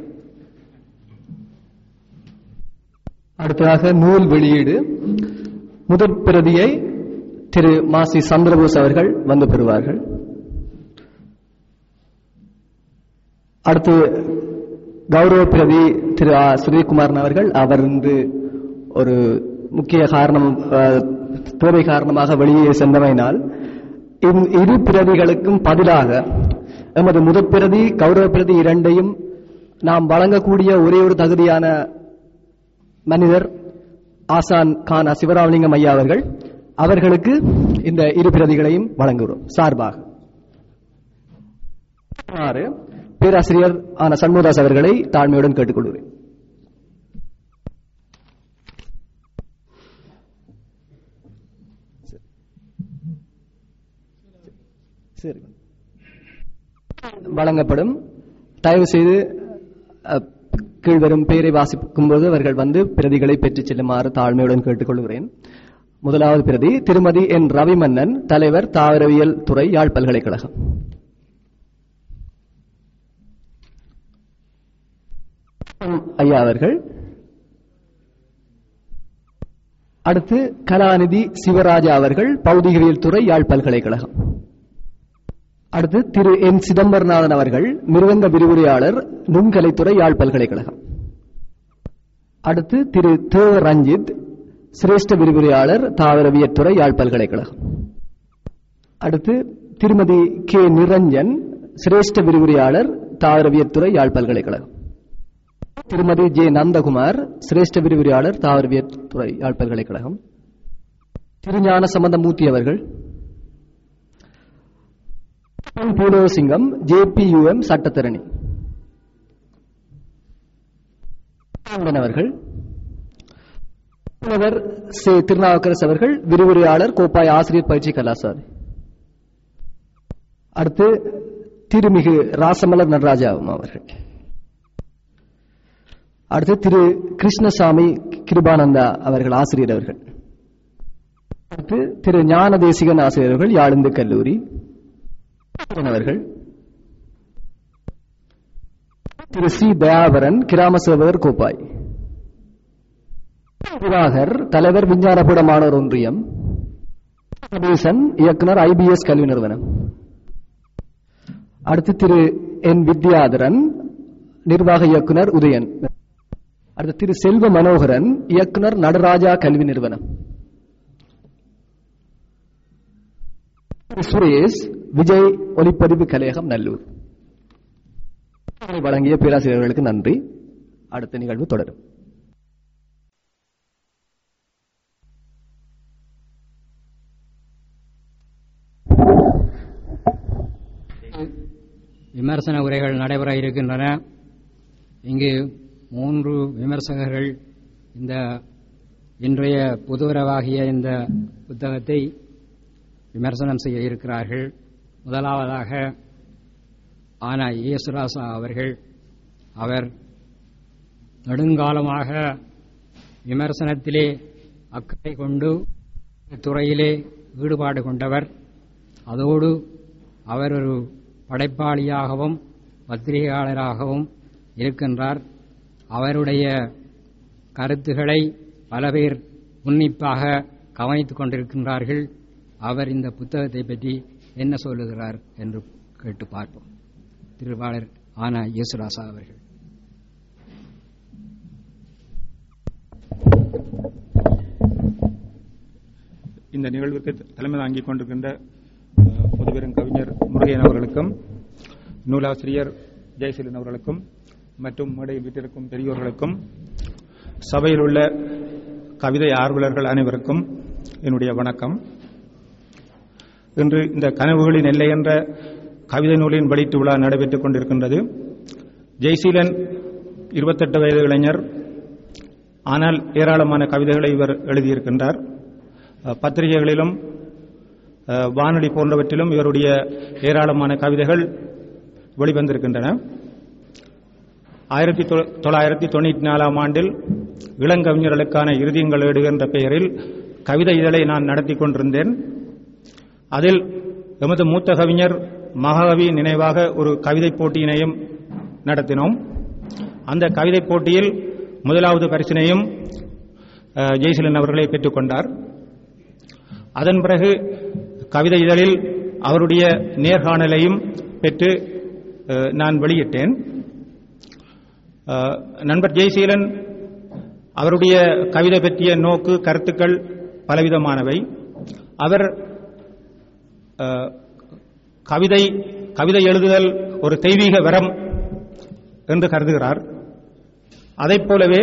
அடுத்ததாக நூல் வெளியீடு முதற் பிரதியை திரு மாசி சந்திரபோஸ் அவர்கள் வந்து பெறுவார்கள் அடுத்து கௌரவ பிரதி திரு ஆ. சுரேஷ்குமாரன் அவர்கள் அவர் வந்து ஒரு முக்கிய காரணம் அஹ், தேவை காரணமாக வெளியே சென்றமையினால் இந் இரு பிரதிகளுக்கும் பதிலாக எமது முதற் பிரதி கௌரவ பிரதி இரண்டையும் நாம் வழங்கக்கூடிய ஒரே ஒரு தகுதியான மனிதர் ஆசான் கானா சிவராமலிங்கம் ஐயா அவர்கள் அவர்களுக்கு இந்த இரு பிரதிகளையும் வழங்குகிறோம் சார்பாக ஆறு, பேராசிரியர் ஆன சண்முகதாஸ் அவர்களை தாழ்மையுடன் கேட்டுக்கொள்கிறேன் சரி வழங்கப்படும் தயவு செய்து அஹ், கீழ்வரும் பெயரை வாசிக்கும் போது அவர்கள் வந்து பிரதிகளை பெற்றுச் செல்லுமாறு தாழ்மையுடன் கேட்டுக்கொள்கிறேன் முதலாவது பிரதி திருமதி என் ரவிமன்னன் தலைவர் தாவரவியல் துறை யாழ் பல்கலைக்கழகம் ஐயா அவர்கள் அடுத்து கலாநிதி சிவராஜா அவர்கள் பௌதிகவியல் துறை யாழ் பல்கலைக்கழகம் அடுத்து திரு என் சிதம்பரநாதன் அவர்கள் மிருதங்க விரிவுரையாளர் நுண்கலைத்துறை யாழ் பல்கலைக்கழகம் அடுத்து திரு தேவ ரஞ்சித் சிரேஷ்ட விரிவுரையாளர் தாவரவியத்துறை யாழ் பல்கலைக்கழகம் அடுத்து திருமதி கே நிரஞ்சன் சிரேஷ்ட விரிவுரையாளர் தாவரவியத்துறை யாழ் பல்கலைக்கழகம் திருமதி ஜே நந்தகுமார் சிரேஷ்ட விரிவுரையாளர் தாவரவியத்துறை யாழ் பல்கலைக்கழகம் திருஞான சம்பந்தமூர்த்தி அவர்கள் பூலோசிங்கம் ஜேபியூஎம் சட்டத்தரணி ஆனந்தன் அவர்கள் புலவர் சே திருநாவுக்கரசு அவர்கள் விரிவுரையாளர் கோப்பாய் ஆசிரியர் பயிற்சி கலாசாலை அடுத்து திருமிகு ராசமலர் நடராஜாவும் அவர்கள் அடுத்து திரு கிருஷ்ணசாமி கிருபானந்தா அவர்கள் ஆசிரியர் அவர்கள் அடுத்து திரு ஞான தேசிகன் ஆசிரியர் அவர்கள் யாழுந்து கல்லூரி அவர்கள் திரு சி தயாபரன் கிராம சேவகர் கோப்பாய் திவாகர் தலைவர் விஞ்ஞானபுட மாணவர் ஒன்றியம் கணேசன் இயக்குனர் ஐபிஎஸ் கல்வி நிறுவனம் அடுத்து திரு என் வித்யாதரன் நிர்வாக இயக்குனர் உதயன் அடுத்து திரு செல்வ மனோகரன் இயக்குனர் நடராஜா கல்வி நிறுவனம் திரு சுரேஷ் விஜய் ஒலிப்பதிவு கலையகம் நல்லூர் வழங்கிய பேராசிரியர்களுக்கு நன்றி அடுத்த நிகழ்வு தொடரும் விமர்சன உரைகள் நடைபெற இருக்கின்றன இங்கு மூன்று விமர்சகர்கள் இந்த இன்றைய புதுவரவாகிய இந்த புத்தகத்தை விமர்சனம் செய்ய இருக்கிறார்கள் முதலாவதாக ஆனா இயேசுராசா அவர்கள் அவர் நெடுங்காலமாக விமர்சனத்திலே அக்கறை கொண்டு துறையிலே ஈடுபாடு கொண்டவர் அதோடு அவர் ஒரு படைப்பாளியாகவும் பத்திரிகையாளராகவும் இருக்கின்றார் அவருடைய கருத்துக்களை பல பேர் உன்னிப்பாக கவனித்துக் கொண்டிருக்கின்றார்கள் அவர் இந்த புத்தகத்தை பற்றி என்ன சொல்லுகிறார் என்று கேட்டு பார்ப்போம் திருவாளர் ஆனா இயேசுராசா அவர்கள் இந்த நிகழ்வுக்கு தலைமை தாங்கிக் கொண்டிருக்கின்ற அஹ், முதுபெரும் கவிஞர் முருகையன் அவர்களுக்கும் நூலாசிரியர் ஜெயசீலன் அவர்களுக்கும் மற்றும் மேடையில் வீட்டிற்கும் பெரியோர்களுக்கும் சபையில் உள்ள கவிதை ஆர்வலர்கள் அனைவருக்கும் என்னுடைய வணக்கம் இன்று இந்த கனவுகளின் எல்லை என்ற கவிதை நூலின் வெளியீட்டு விழா நடைபெற்றுக் கொண்டிருக்கின்றது ஜெய்சீலன் இருபத்தெட்டு வயது இளைஞர் ஆனால் ஏராளமான கவிதைகளை இவர் எழுதியிருக்கின்றார் அஹ், பத்திரிகைகளிலும் அஹ், வானொலி போன்றவற்றிலும் இவருடைய ஏராளமான கவிதைகள் வெளிவந்திருக்கின்றன ஆயிரத்தி தொ- தொள்ளாயிரத்தி தொண்ணூற்றி நாலாம் ஆண்டில் இளங்கவிஞர்களுக்கான இறுதியங்கள் ஏடு என்ற பெயரில் கவிதை இதழை நான் நடத்தி கொண்டிருந்தேன் அதில் எமது மூத்த கவிஞர் மகாகவி நினைவாக ஒரு கவிதை போட்டியினையும் நடத்தினோம் அந்த கவிதை போட்டியில் முதலாவது பரிசினையும் அஹ், ஜெய்சீலன் அவர்களே பெற்றுக்கொண்டார் அதன் பிறகு கவிதை இதழில் அவருடைய நேர்காணலையும் பெற்று அஹ், நான் வெளியிட்டேன் அஹ், நண்பர் ஜெய்சீலன் அவருடைய கவிதை பற்றிய நோக்கு கருத்துக்கள் பலவிதமானவை அவர் அஹ், கவிதை கவிதை எழுதுதல் ஒரு தெய்வீக வரம் என்று கருதுகிறார் அதைப் போலவே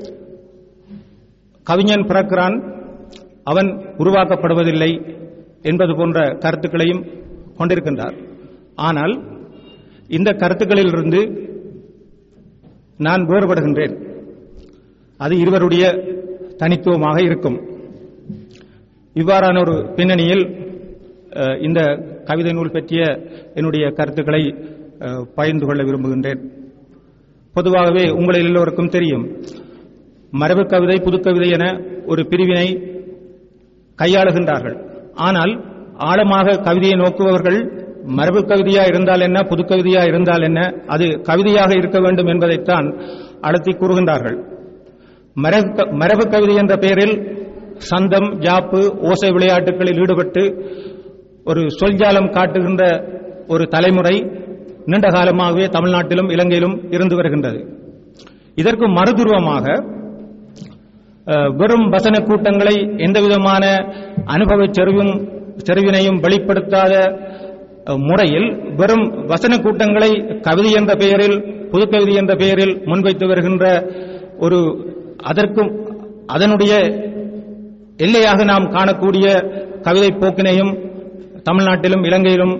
கவிஞன் பிறக்கிறான் அவன் உருவாக்கப்படுவதில்லை என்பது போன்ற கருத்துக்களையும் கொண்டிருக்கின்றார் ஆனால் இந்த கருத்துக்களிலிருந்து நான் வேறுபடுகின்றேன் அது இருவருடைய தனித்துவமாக இருக்கும் இவ்வாறான ஒரு பின்னணியில் அஹ், இந்த கவிதை நூல் பற்றிய என்னுடைய கருத்துக்களை அஹ், பகிர்ந்து கொள்ள விரும்புகின்றேன் பொதுவாகவே உங்களில் எல்லோருக்கும் தெரியும் மரபு கவிதை புதுக்கவிதை என ஒரு பிரிவினை கையாளுகின்றார்கள் ஆனால் ஆழமாக கவிதையை நோக்குபவர்கள் மரபு கவிதையா இருந்தால் என்ன புதுக்கவிதையா இருந்தால் என்ன அது கவிதையாக இருக்க வேண்டும் என்பதைத்தான் அழுத்தி கூறுகின்றார்கள் மரபு க- மரபு கவிதை என்ற பெயரில் சந்தம் ஜாப்பு ஓசை விளையாட்டுகளில் ஈடுபட்டு ஒரு சொல்ஜாலம் காட்டுகின்ற ஒரு தலைமுறை நீண்ட காலமாகவே தமிழ்நாட்டிலும் இலங்கையிலும் இருந்து வருகின்றது இதற்கு மறுதுருவமாக அஹ், வெறும் வசன கூட்டங்களை எந்தவிதமான அனுபவ செறிவும் செறிவினையும் வெளிப்படுத்தாத அஹ், முறையில் வெறும் வசன கூட்டங்களை கவிதை என்ற பெயரில் புதுக்கவிதை என்ற பெயரில் முன்வைத்து வருகின்ற ஒரு அதற்கும் அதனுடைய எல்லையாக நாம் காணக்கூடிய கவிதை போக்கினையும் தமிழ்நாட்டிலும் இலங்கையிலும்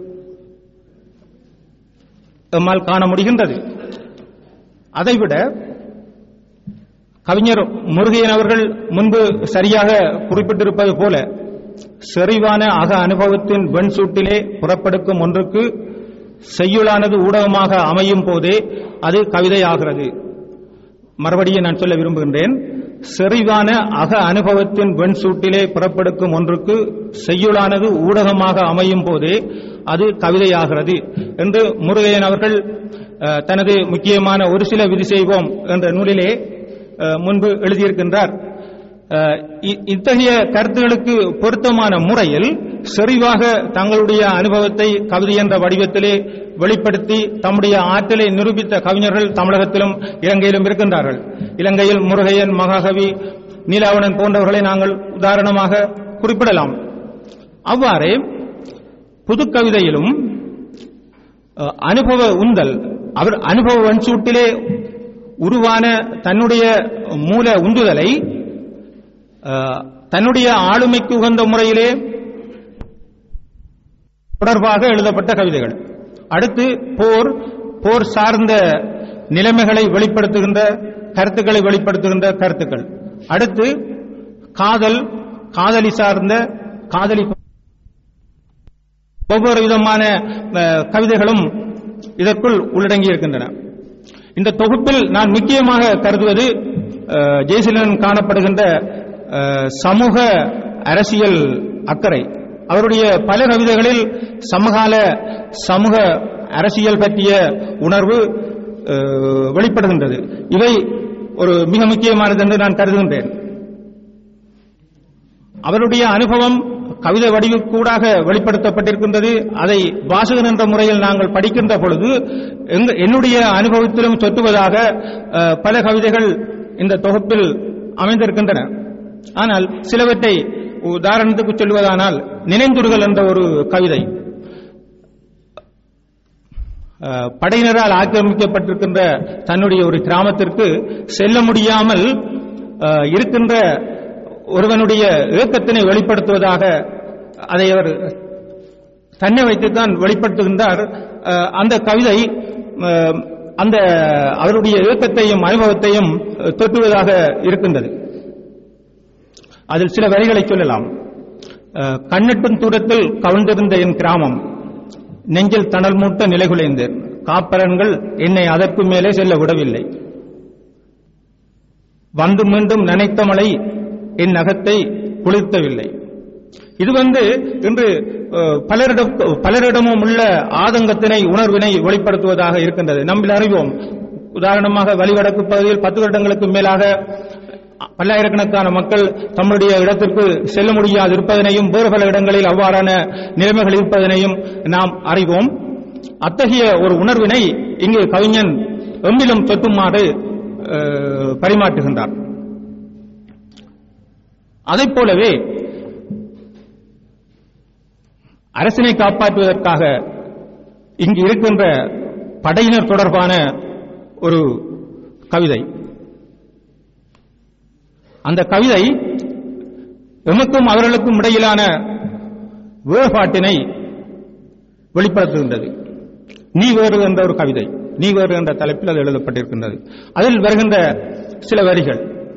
நம்மால் காண முடிகின்றது அதைவிட கவிஞர் முருகையன் அவர்கள் முன்பு சரியாக குறிப்பிட்டிருப்பது போல செறிவான அக அனுபவத்தின் வெண்சூட்டிலே புறப்படுக்கும் ஒன்றுக்கு செய்யுளானது ஊடகமாக அமையும் போதே அது கவிதையாகிறது மறுபடியும் நான் சொல்ல விரும்புகின்றேன் செறிவான அக அனுபவத்தின் வெண்சூட்டிலே புறப்படுக்கும் ஒன்றுக்கு செய்யுளானது ஊடகமாக அமையும் போதே அது கவிதையாகிறது என்று முருகையன் அவர்கள் அஹ், தனது முக்கியமான ஒரு சில விதி செய்வோம் என்ற நூலிலே அஹ், முன்பு எழுதியிருக்கின்றார் அஹ், இ- இத்தகைய கருத்துகளுக்கு பொருத்தமான முறையில் செறிவாக தங்களுடைய அனுபவத்தை கவிதை என்ற வடிவத்திலே வெளிப்படுத்தி தம்முடைய ஆற்றலை நிரூபித்த கவிஞர்கள் தமிழகத்திலும் இலங்கையிலும் இருக்கின்றார்கள் இலங்கையில் முருகையன் மகாகவி நீலாவணன் போன்றவர்களை நாங்கள் உதாரணமாக குறிப்பிடலாம் அவ்வாறே புதுக்கவிதையிலும் அஹ், அனுபவ உந்தல் அவர் அனுபவ வன்சூட்டிலே உருவான தன்னுடைய மூல உந்துதலை அஹ், தன்னுடைய ஆளுமைக்கு உகந்த முறையிலே தொடர்பாக எழுதப்பட்ட கவிதைகள் அடுத்து போர் போர் சார்ந்த நிலைமைகளை வெளிப்படுத்துகின்ற கருத்துக்களை வெளிப்படுத்துகின்ற கருத்துக்கள் அடுத்து காதல் காதலி சார்ந்த காதலி ஒவ்வொரு விதமான அஹ், கவிதைகளும் இதற்குள் உள்ளடங்கி இருக்கின்றன இந்த தொகுப்பில் நான் முக்கியமாக கருதுவது அஹ், ஜெயசீலன் காணப்படுகின்ற அஹ், சமூக அரசியல் அக்கறை அவருடைய பல கவிதைகளில் சமகால சமூக அரசியல் பற்றிய உணர்வு அஹ், வெளிப்படுகின்றது இவை ஒரு மிக முக்கியமானது என்று நான் கருதுகின்றேன் அவருடைய அனுபவம் கவிதை வடிவுக்கூடாக வெளிப்படுத்தப்பட்டிருக்கின்றது அதை வாசகன் என்ற முறையில் நாங்கள் படிக்கின்ற பொழுது எங்க- என்னுடைய அனுபவத்திலும் சொட்டுவதாக அஹ், பல கவிதைகள் இந்த தொகுப்பில் அமைந்திருக்கின்றன ஆனால் சிலவற்றை உதாரணத்துக்கு சொல்வதானால் நினைந்துருகள் என்ற ஒரு கவிதை அஹ், படையினரால் ஆக்கிரமிக்கப்பட்டிருக்கின்ற தன்னுடைய ஒரு கிராமத்திற்கு செல்ல முடியாமல் அஹ், இருக்கின்ற ஒருவனுடைய ஏக்கத்தினை வெளிப்படுத்துவதாக அதை அவர் தன்னை வைத்துத்தான் வெளிப்படுத்துகின்றார் அஹ், அந்த கவிதை அஹ், அந்த அவருடைய ஏக்கத்தையும் அனுபவத்தையும் அஹ், தொட்டுவதாக இருக்கின்றது அதில் சில வரிகளை சொல்லலாம் அஹ், கண்ணெட்டும் தூரத்தில் கவிழ்ந்திருந்த என் கிராமம் நெஞ்சில் தணல் மூட்ட நிலைகுலைந்தேன் காப்பரன்கள் என்னை அதற்கு மேலே செல்ல விடவில்லை வந்து மீண்டும் நினைத்த மழை என் நகத்தை குளிர்த்தவில்லை இது வந்து இன்று அஹ், பலரிடம் பலரிடமும் உள்ள ஆதங்கத்தினை உணர்வினை வெளிப்படுத்துவதாக இருக்கின்றது நம்மில் அறிவோம் உதாரணமாக வலிவடக்கு பகுதியில் பத்து வருடங்களுக்கு மேலாக பல்லாயிரக்கணக்கான மக்கள் தம்முடைய இடத்திற்கு செல்ல முடியாது இருப்பதனையும் வேறு பல இடங்களில் அவ்வாறான நிலைமைகள் இருப்பதனையும் நாம் அறிவோம் அத்தகைய ஒரு உணர்வினை இங்கு கவிஞன் எம்மிலும் தொட்டுமாறு அஹ், பரிமாற்றுகின்றார் அதைப் போலவே அரசினை காப்பாற்றுவதற்காக இங்கு இருக்கின்ற படையினர் தொடர்பான ஒரு கவிதை அந்த கவிதை எமக்கும் அவர்களுக்கும் இடையிலான வேறுபாட்டினை வெளிப்படுத்துகின்றது நீ வேறு என்ற ஒரு கவிதை நீ வேறு என்ற தலைப்பில் அது எழுதப்பட்டிருக்கின்றது அதில் வருகின்ற சில வரிகள்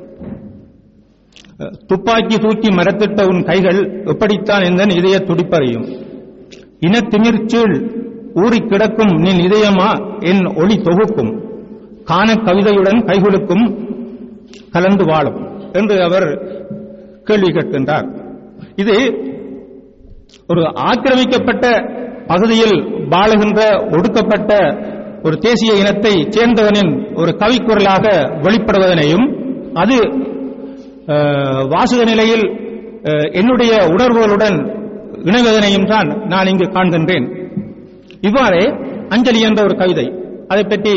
துப்பாக்கி தூக்கி மரத்திட்ட உன் கைகள் எப்படித்தான் இந்த இதய துடிப்பறியும் இனத்திமிர்ச்சீள் ஊறி கிடக்கும் நின் இதயமா என் ஒளி தொகுக்கும் காண கவிதையுடன் கைகுலுக்கும் கலந்து வாழும் என்று அவர் கேள்வி கேட்கின்றார் இது ஒரு ஆக்கிரமிக்கப்பட்ட பகுதியில் வாழுகின்ற ஒடுக்கப்பட்ட ஒரு தேசிய இனத்தை சேர்ந்தவனின் ஒரு கவிக்குரலாக வெளிப்படுவதனையும் அது அஹ், வாசக நிலையில் அஹ், என்னுடைய உணர்வுகளுடன் இணைவதனையும் தான் நான் இங்கு காண்கின்றேன் இவ்வாறே அஞ்சலி என்ற ஒரு கவிதை அதை பற்றி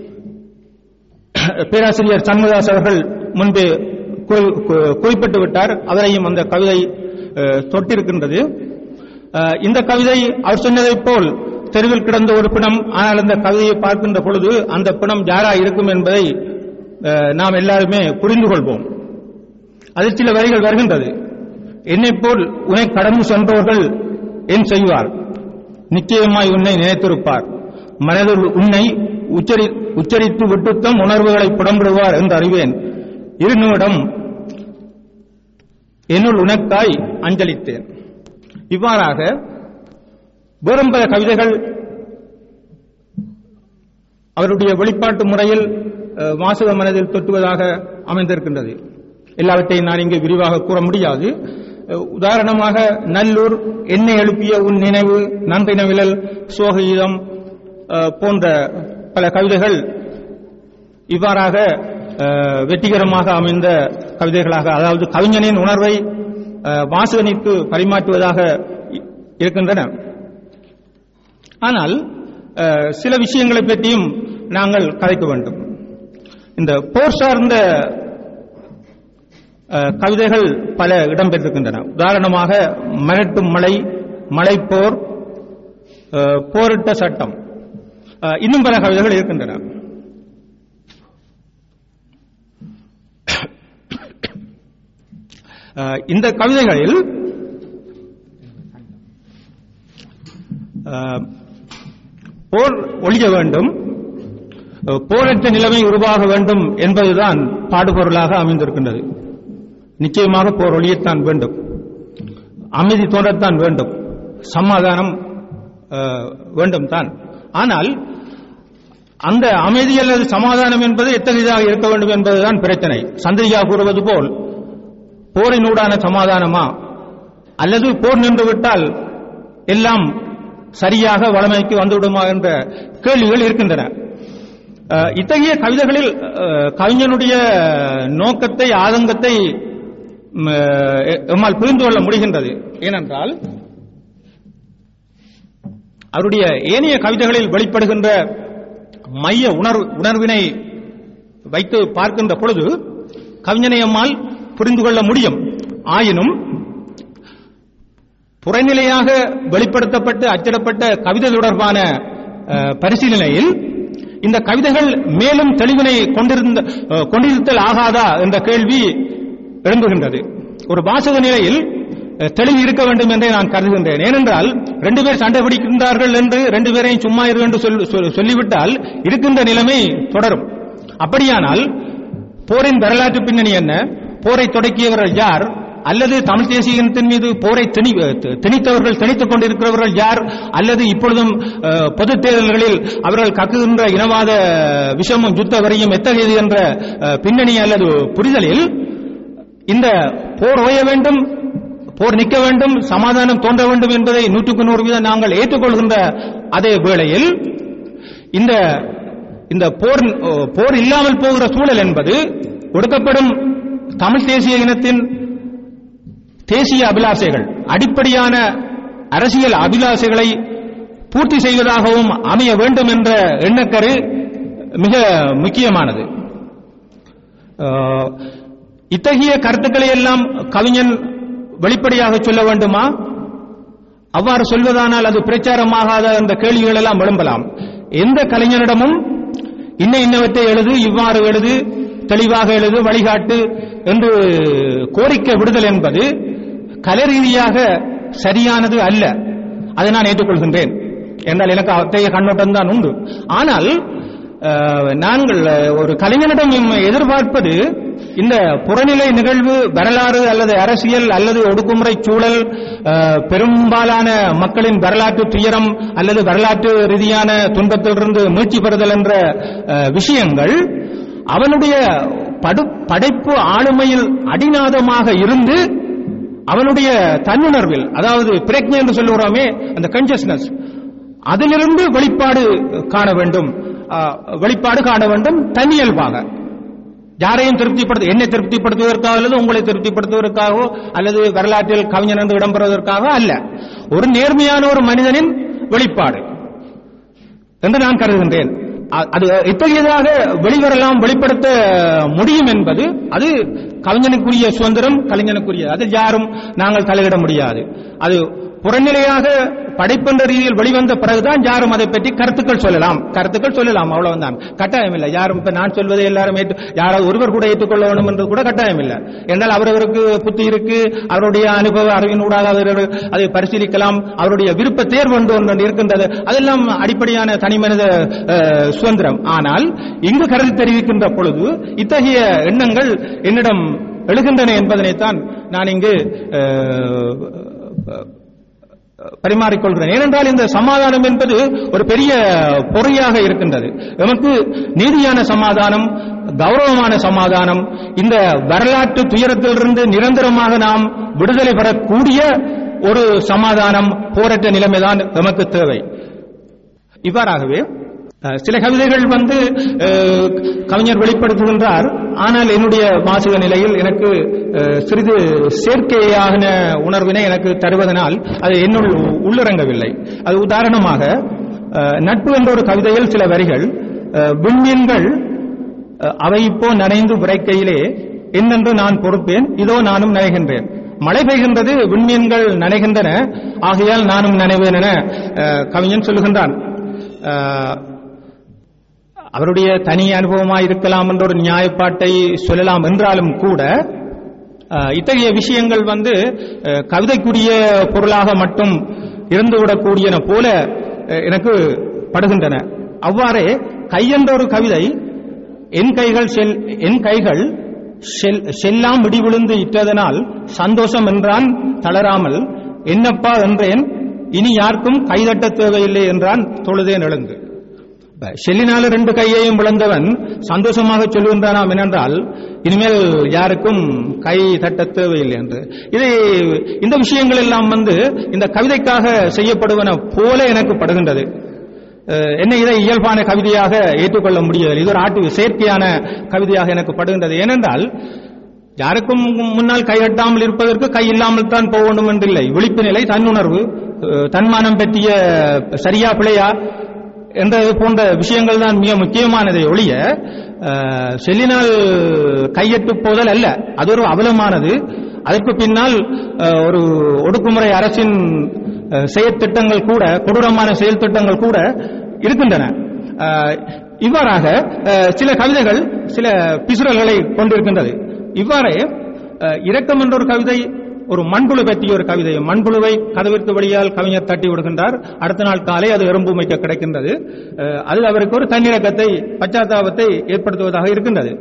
பேராசிரியர் சண்முகதாஸ் அவர்கள் முன்பு குறி- கு- குறிப்பிட்டு விட்டார் அவரையும் அந்த கவிதை அஹ், தொட்டிருக்கின்றது அஹ், இந்த கவிதை அவர் சொன்னதைப் போல் தெருவில் கிடந்த ஒரு பிணம் ஆனால் அந்த கவிதையை பார்க்கின்ற பொழுது அந்த பிணம் யாரா இருக்கும் என்பதை அஹ், நாம் எல்லாருமே புரிந்து கொள்வோம் அதில் சில வரிகள் வருகின்றது என்னைப் போல் உன்னை கடந்து சென்றவர்கள் என் செய்வார் நிச்சயமாய் உன்னை நினைத்திருப்பார் மனதில் உன்னை உச்சரி உச்சரித்து விட்டுத்தம் உணர்வுகளை புடம்பிடுவார் என்று அறிவேன் இரு நிமிடம் என்னுள் உனக்காய் அஞ்சலித்தேன் இவ்வாறாக வேறும் பல கவிதைகள் அவருடைய வெளிப்பாட்டு முறையில் அஹ், வாசக மனதில் தொட்டுவதாக அமைந்திருக்கின்றது எல்லாவற்றையும் நான் இங்கு விரிவாக கூற முடியாது அஹ், உதாரணமாக நல்லூர் என்னை எழுப்பிய உன் நினைவு நன்றினவிழல் சோகீதம் அஹ், போன்ற பல கவிதைகள் இவ்வாறாக அஹ், வெற்றிகரமாக அமைந்த கவிதைகளாக அதாவது கவிஞனின் உணர்வை அஹ், வாசகனிற்கு பரிமாற்றுவதாக இ- இருக்கின்றன ஆனால் அஹ், சில விஷயங்களை பற்றியும் நாங்கள் கதைக்க வேண்டும் இந்த போர் சார்ந்த அஹ், கவிதைகள் பல இடம்பெற்றிருக்கின்றன உதாரணமாக மரட்டும் மலை மலைப்போர் அஹ், போரிட்ட சட்டம் அஹ், இன்னும் பல கவிதைகள் இருக்கின்றன அஹ், இந்த கவிதைகளில் அஹ், போர் ஒழிய வேண்டும் அஹ், போரற்ற நிலைமை உருவாக வேண்டும் என்பதுதான் பாடுபொருளாக அமைந்திருக்கின்றது நிச்சயமாக போர் ஒழியத்தான் வேண்டும் அமைதி தோன்றத்தான் வேண்டும் சமாதானம் அஹ், வேண்டும் தான் ஆனால் அந்த அமைதி அல்லது சமாதானம் என்பது எத்தகையதாக இருக்க வேண்டும் என்பதுதான் பிரச்சனை சந்திரிகா கூறுவது போல் போரினூடான சமாதானமா அல்லது போர் நின்றுவிட்டால் எல்லாம் சரியாக வளமைக்கு வந்துவிடுமா என்ற கேள்விகள் இருக்கின்றன அஹ், இத்தகைய கவிதைகளில் அஹ், கவிஞனுடைய நோக்கத்தை ஆதங்கத்தை ம், அஹ், எம்மால் புரிந்து கொள்ள முடிகின்றது ஏனென்றால் அவருடைய ஏனைய கவிதைகளில் வெளிப்படுகின்ற மைய உணர்வு உணர்வினை வைத்து பார்க்கின்ற பொழுது கவிஞனை அம்மால் புரிந்து கொள்ள முடியும் ஆயினும் புறநிலையாக வெளிப்படுத்தப்பட்டு அச்சிடப்பட்ட கவிதை தொடர்பான அஹ், பரிசீலனையில் இந்த கவிதைகள் மேலும் தெளிவினை கொண்டிருந்த அஹ், கொண்டிருத்தல் ஆகாதா என்ற கேள்வி எழும்புகின்றது ஒரு வாசக நிலையில் அஹ், தெளிவு இருக்க வேண்டும் என்றே நான் கருதுகின்றேன் ஏனென்றால் ரெண்டு பேர் சண்டை பிடிக்கின்றார்கள் என்று ரெண்டு பேரையும் சும்மா இரு என்று சொல்- சொல்- சொல்லிவிட்டால் இருக்கின்ற நிலைமை தொடரும் அப்படியானால் போரின் வரலாற்று பின்னணி என்ன போரை தொடக்கியவர்கள் யார் அல்லது தமிழ் தேசியத்தின் மீது போரை திணி திணித்தவர்கள் திணித்துக் கொண்டிருக்கிறவர்கள் யார் அல்லது இப்பொழுதும் அஹ், பொதுத் தேர்தல்களில் அவர்கள் கக்குகின்ற இனவாத விஷமும் யுத்த வரியும் எத்தகையது என்ற அஹ், பின்னணி அல்லது புரிதலில் இந்த போர் ஓய வேண்டும் போர் நிற்க வேண்டும் சமாதானம் தோன்ற வேண்டும் என்பதை நூற்றுக்கு நூறு வீதம் நாங்கள் ஏற்றுக்கொள்கின்ற அதே வேளையில் இந்த இந்த போர் போர் இல்லாமல் போகிற சூழல் என்பது ஒடுக்கப்படும் தமிழ் தேசிய இனத்தின் தேசிய அபிலாசைகள் அடிப்படையான அரசியல் அபிலாசைகளை பூர்த்தி செய்வதாகவும் அமைய வேண்டும் என்ற எண்ணக்கரு மிக முக்கியமானது அஹ், இத்தகைய கருத்துக்களை எல்லாம் கவிஞன் வெளிப்படையாக சொல்ல வேண்டுமா அவ்வாறு சொல்வதானால் அது பிரச்சாரமாகாத என்ற கேள்விகள் எல்லாம் எழும்பலாம் எந்த கலைஞனிடமும் இன்ன இன்னவற்றை எழுது இவ்வாறு எழுது தெளிவாக எழுது வழிகாட்டு என்று கோரிக்கை விடுதல் என்பது கலை ரீதியாக சரியானது அல்ல அதை நான் ஏற்றுக்கொள்கின்றேன் என்றால் எனக்கு அத்தகைய கண்ணோட்டம் தான் உண்டு ஆனால் அஹ், நாங்கள் ஒரு கலைஞனிடம் எதிர்பார்ப்பது இந்த புறநிலை நிகழ்வு வரலாறு அல்லது அரசியல் அல்லது ஒடுக்குமுறை சூழல் அஹ், பெரும்பாலான மக்களின் வரலாற்று துயரம் அல்லது வரலாற்று ரீதியான துன்பத்திலிருந்து மீட்சி பெறுதல் என்ற அஹ், விஷயங்கள் அவனுடைய படு படைப்பு ஆளுமையில் அடிநாதமாக இருந்து அவனுடைய தன்னுணர்வில் அதாவது பிரக்ஞை என்று சொல்லுகிறோமே அந்த கன்சியஸ்னஸ் அதிலிருந்து வெளிப்பாடு காண வேண்டும் அஹ், வெளிப்பாடு காண வேண்டும் தன்னியல்பாக யாரையும் திருப்திப்படுத்த என்னை திருப்திப்படுத்துவதற்காக அல்லது உங்களை திருப்திப்படுத்துவதற்காகவோ அல்லது வரலாற்றில் கவிஞன் என்று இடம்பெறுவதற்காக அல்ல ஒரு நேர்மையான ஒரு மனிதனின் வெளிப்பாடு என்று நான் கருதுகின்றேன் அ- அது இத்தகையதாக வெளிவரலாம் வெளிப்படுத்த முடியும் என்பது அது கவிஞனுக்குரிய சுதந்திரம் கலைஞனுக்குரிய அதில் யாரும் நாங்கள் தலையிட முடியாது அது புறநிலையாக படைப்பென்ற ரீதியில் வெளிவந்த பிறகுதான் யாரும் அதை பற்றி கருத்துக்கள் சொல்லலாம் கருத்துக்கள் சொல்லலாம் அவ்வளவுதான் கட்டாயம் இல்லை யாரும் இப்ப நான் சொல்வதை எல்லாரும் ஏற்று யாராவது ஒருவர் கூட ஏற்றுக்கொள்ள வேண்டும் என்று கூட கட்டாயம் இல்லை என்றால் அவரவருக்கு புத்தி இருக்கு அவருடைய அனுபவ அறிவினூடாக அவர்கள் அதை பரிசீலிக்கலாம் அவருடைய விருப்ப தேர்வு என்று ஒன்று இருக்கின்றது அதெல்லாம் அடிப்படையான தனிமனித அஹ், சுதந்திரம் ஆனால் இங்கு கருத்து தெரிவிக்கின்ற பொழுது இத்தகைய எண்ணங்கள் என்னிடம் எழுகின்றன என்பதனைத்தான் நான் இங்கு அஹ், பரிமாறிக்கொள்கிறேன் ஏனென்றால் இந்த சமாதானம் என்பது ஒரு பெரிய பொறியாக இருக்கின்றது நமக்கு நீதியான சமாதானம் கௌரவமான சமாதானம் இந்த வரலாற்று துயரத்திலிருந்து நிரந்தரமாக நாம் விடுதலை பெறக்கூடிய ஒரு சமாதானம் போராட்ட நிலைமைதான் நமக்கு தேவை இவ்வாறாகவே அஹ், சில கவிதைகள் வந்து அஹ், கவிஞர் வெளிப்படுத்துகின்றார் ஆனால் என்னுடைய வாசக நிலையில் எனக்கு அஹ், சிறிது சேர்க்கையான உணர்வினை எனக்கு தருவதனால் அது என்னுள் உள்ளிறங்கவில்லை அது உதாரணமாக அஹ், நட்பு என்ற ஒரு கவிதையில் சில வரிகள் அஹ், விண்மீன்கள் அஹ், அவை இப்போ நனைந்து விரைக்கையிலே என்னென்று நான் பொறுப்பேன் இதோ நானும் நனைகின்றேன் மழை பெய்கின்றது விண்மீன்கள் நனைகின்றன ஆகையால் நானும் நனைவேன் என அஹ், கவிஞன் சொல்லுகின்றான் அஹ், அவருடைய தனி அனுபவமாக இருக்கலாம் என்ற ஒரு நியாயப்பாட்டை சொல்லலாம் என்றாலும் கூட அஹ், இத்தகைய விஷயங்கள் வந்து அஹ், கவிதைக்குரிய பொருளாக மட்டும் இருந்துவிடக்கூடியன போல அஹ், எனக்கு படுகின்றன அவ்வாறே கையென்ற ஒரு கவிதை என் கைகள் செல் என் கைகள் செல் செல்லாம் இடி விழுந்து இட்டதனால் சந்தோஷம் என்றான் தளராமல் என்னப்பா என்றேன் இனி யாருக்கும் கைதட்ட தேவையில்லை என்றான் தொழுதேன் எழுந்து இப்ப செல்லினால ரெண்டு கையையும் விளந்தவன் சந்தோஷமாக சொல்லுகின்றானாம் என்னென்றால் இனிமேல் யாருக்கும் கை தட்ட தேவையில்லை என்று இது இந்த விஷயங்கள் எல்லாம் வந்து இந்த கவிதைக்காக செய்யப்படுவன போல எனக்கு படுகின்றது அஹ், என்ன இதை இயல்பான கவிதையாக ஏற்றுக்கொள்ள முடியவில்லை இது ஒரு ஆட்டு செயற்கையான கவிதையாக எனக்கு படுகின்றது ஏனென்றால் யாருக்கும் முன்னால் கையட்டாமல் இருப்பதற்கு கை இல்லாமல் தான் போக வேண்டும் என்றில்லை விழிப்பு நிலை தன்னுணர்வு அஹ், தன்மானம் பற்றிய சரியா பிழையா என்ற போன்ற விஷயங்கள் தான் மிக முக்கியமானதை ஒழிய அஹ், செல்லினால் கையெட்டு போதல் அல்ல அது ஒரு அவலமானது அதற்கு பின்னால் அஹ், ஒரு ஒடுக்குமுறை அரசின் அஹ், செயற்திட்டங்கள் கூட கொடூரமான செயல் திட்டங்கள் கூட இருக்கின்றன அஹ், இவ்வாறாக அஹ், சில கவிதைகள் சில பிசுறல்களை கொண்டிருக்கின்றது இவ்வாறே அஹ், இரக்கம் என்ற ஒரு கவிதை ஒரு மண்புழு பற்றிய ஒரு கவிதை மண்புழுவை கதவிற்கு வழியால் கவிஞர் தட்டி விடுகின்றார் அடுத்த நாள் காலை அது எறும்புமைக்க கிடைக்கின்றது அஹ், அது அவருக்கு ஒரு தன்னிறக்கத்தை பச்சாத்தாபத்தை ஏற்படுத்துவதாக இருக்கின்றது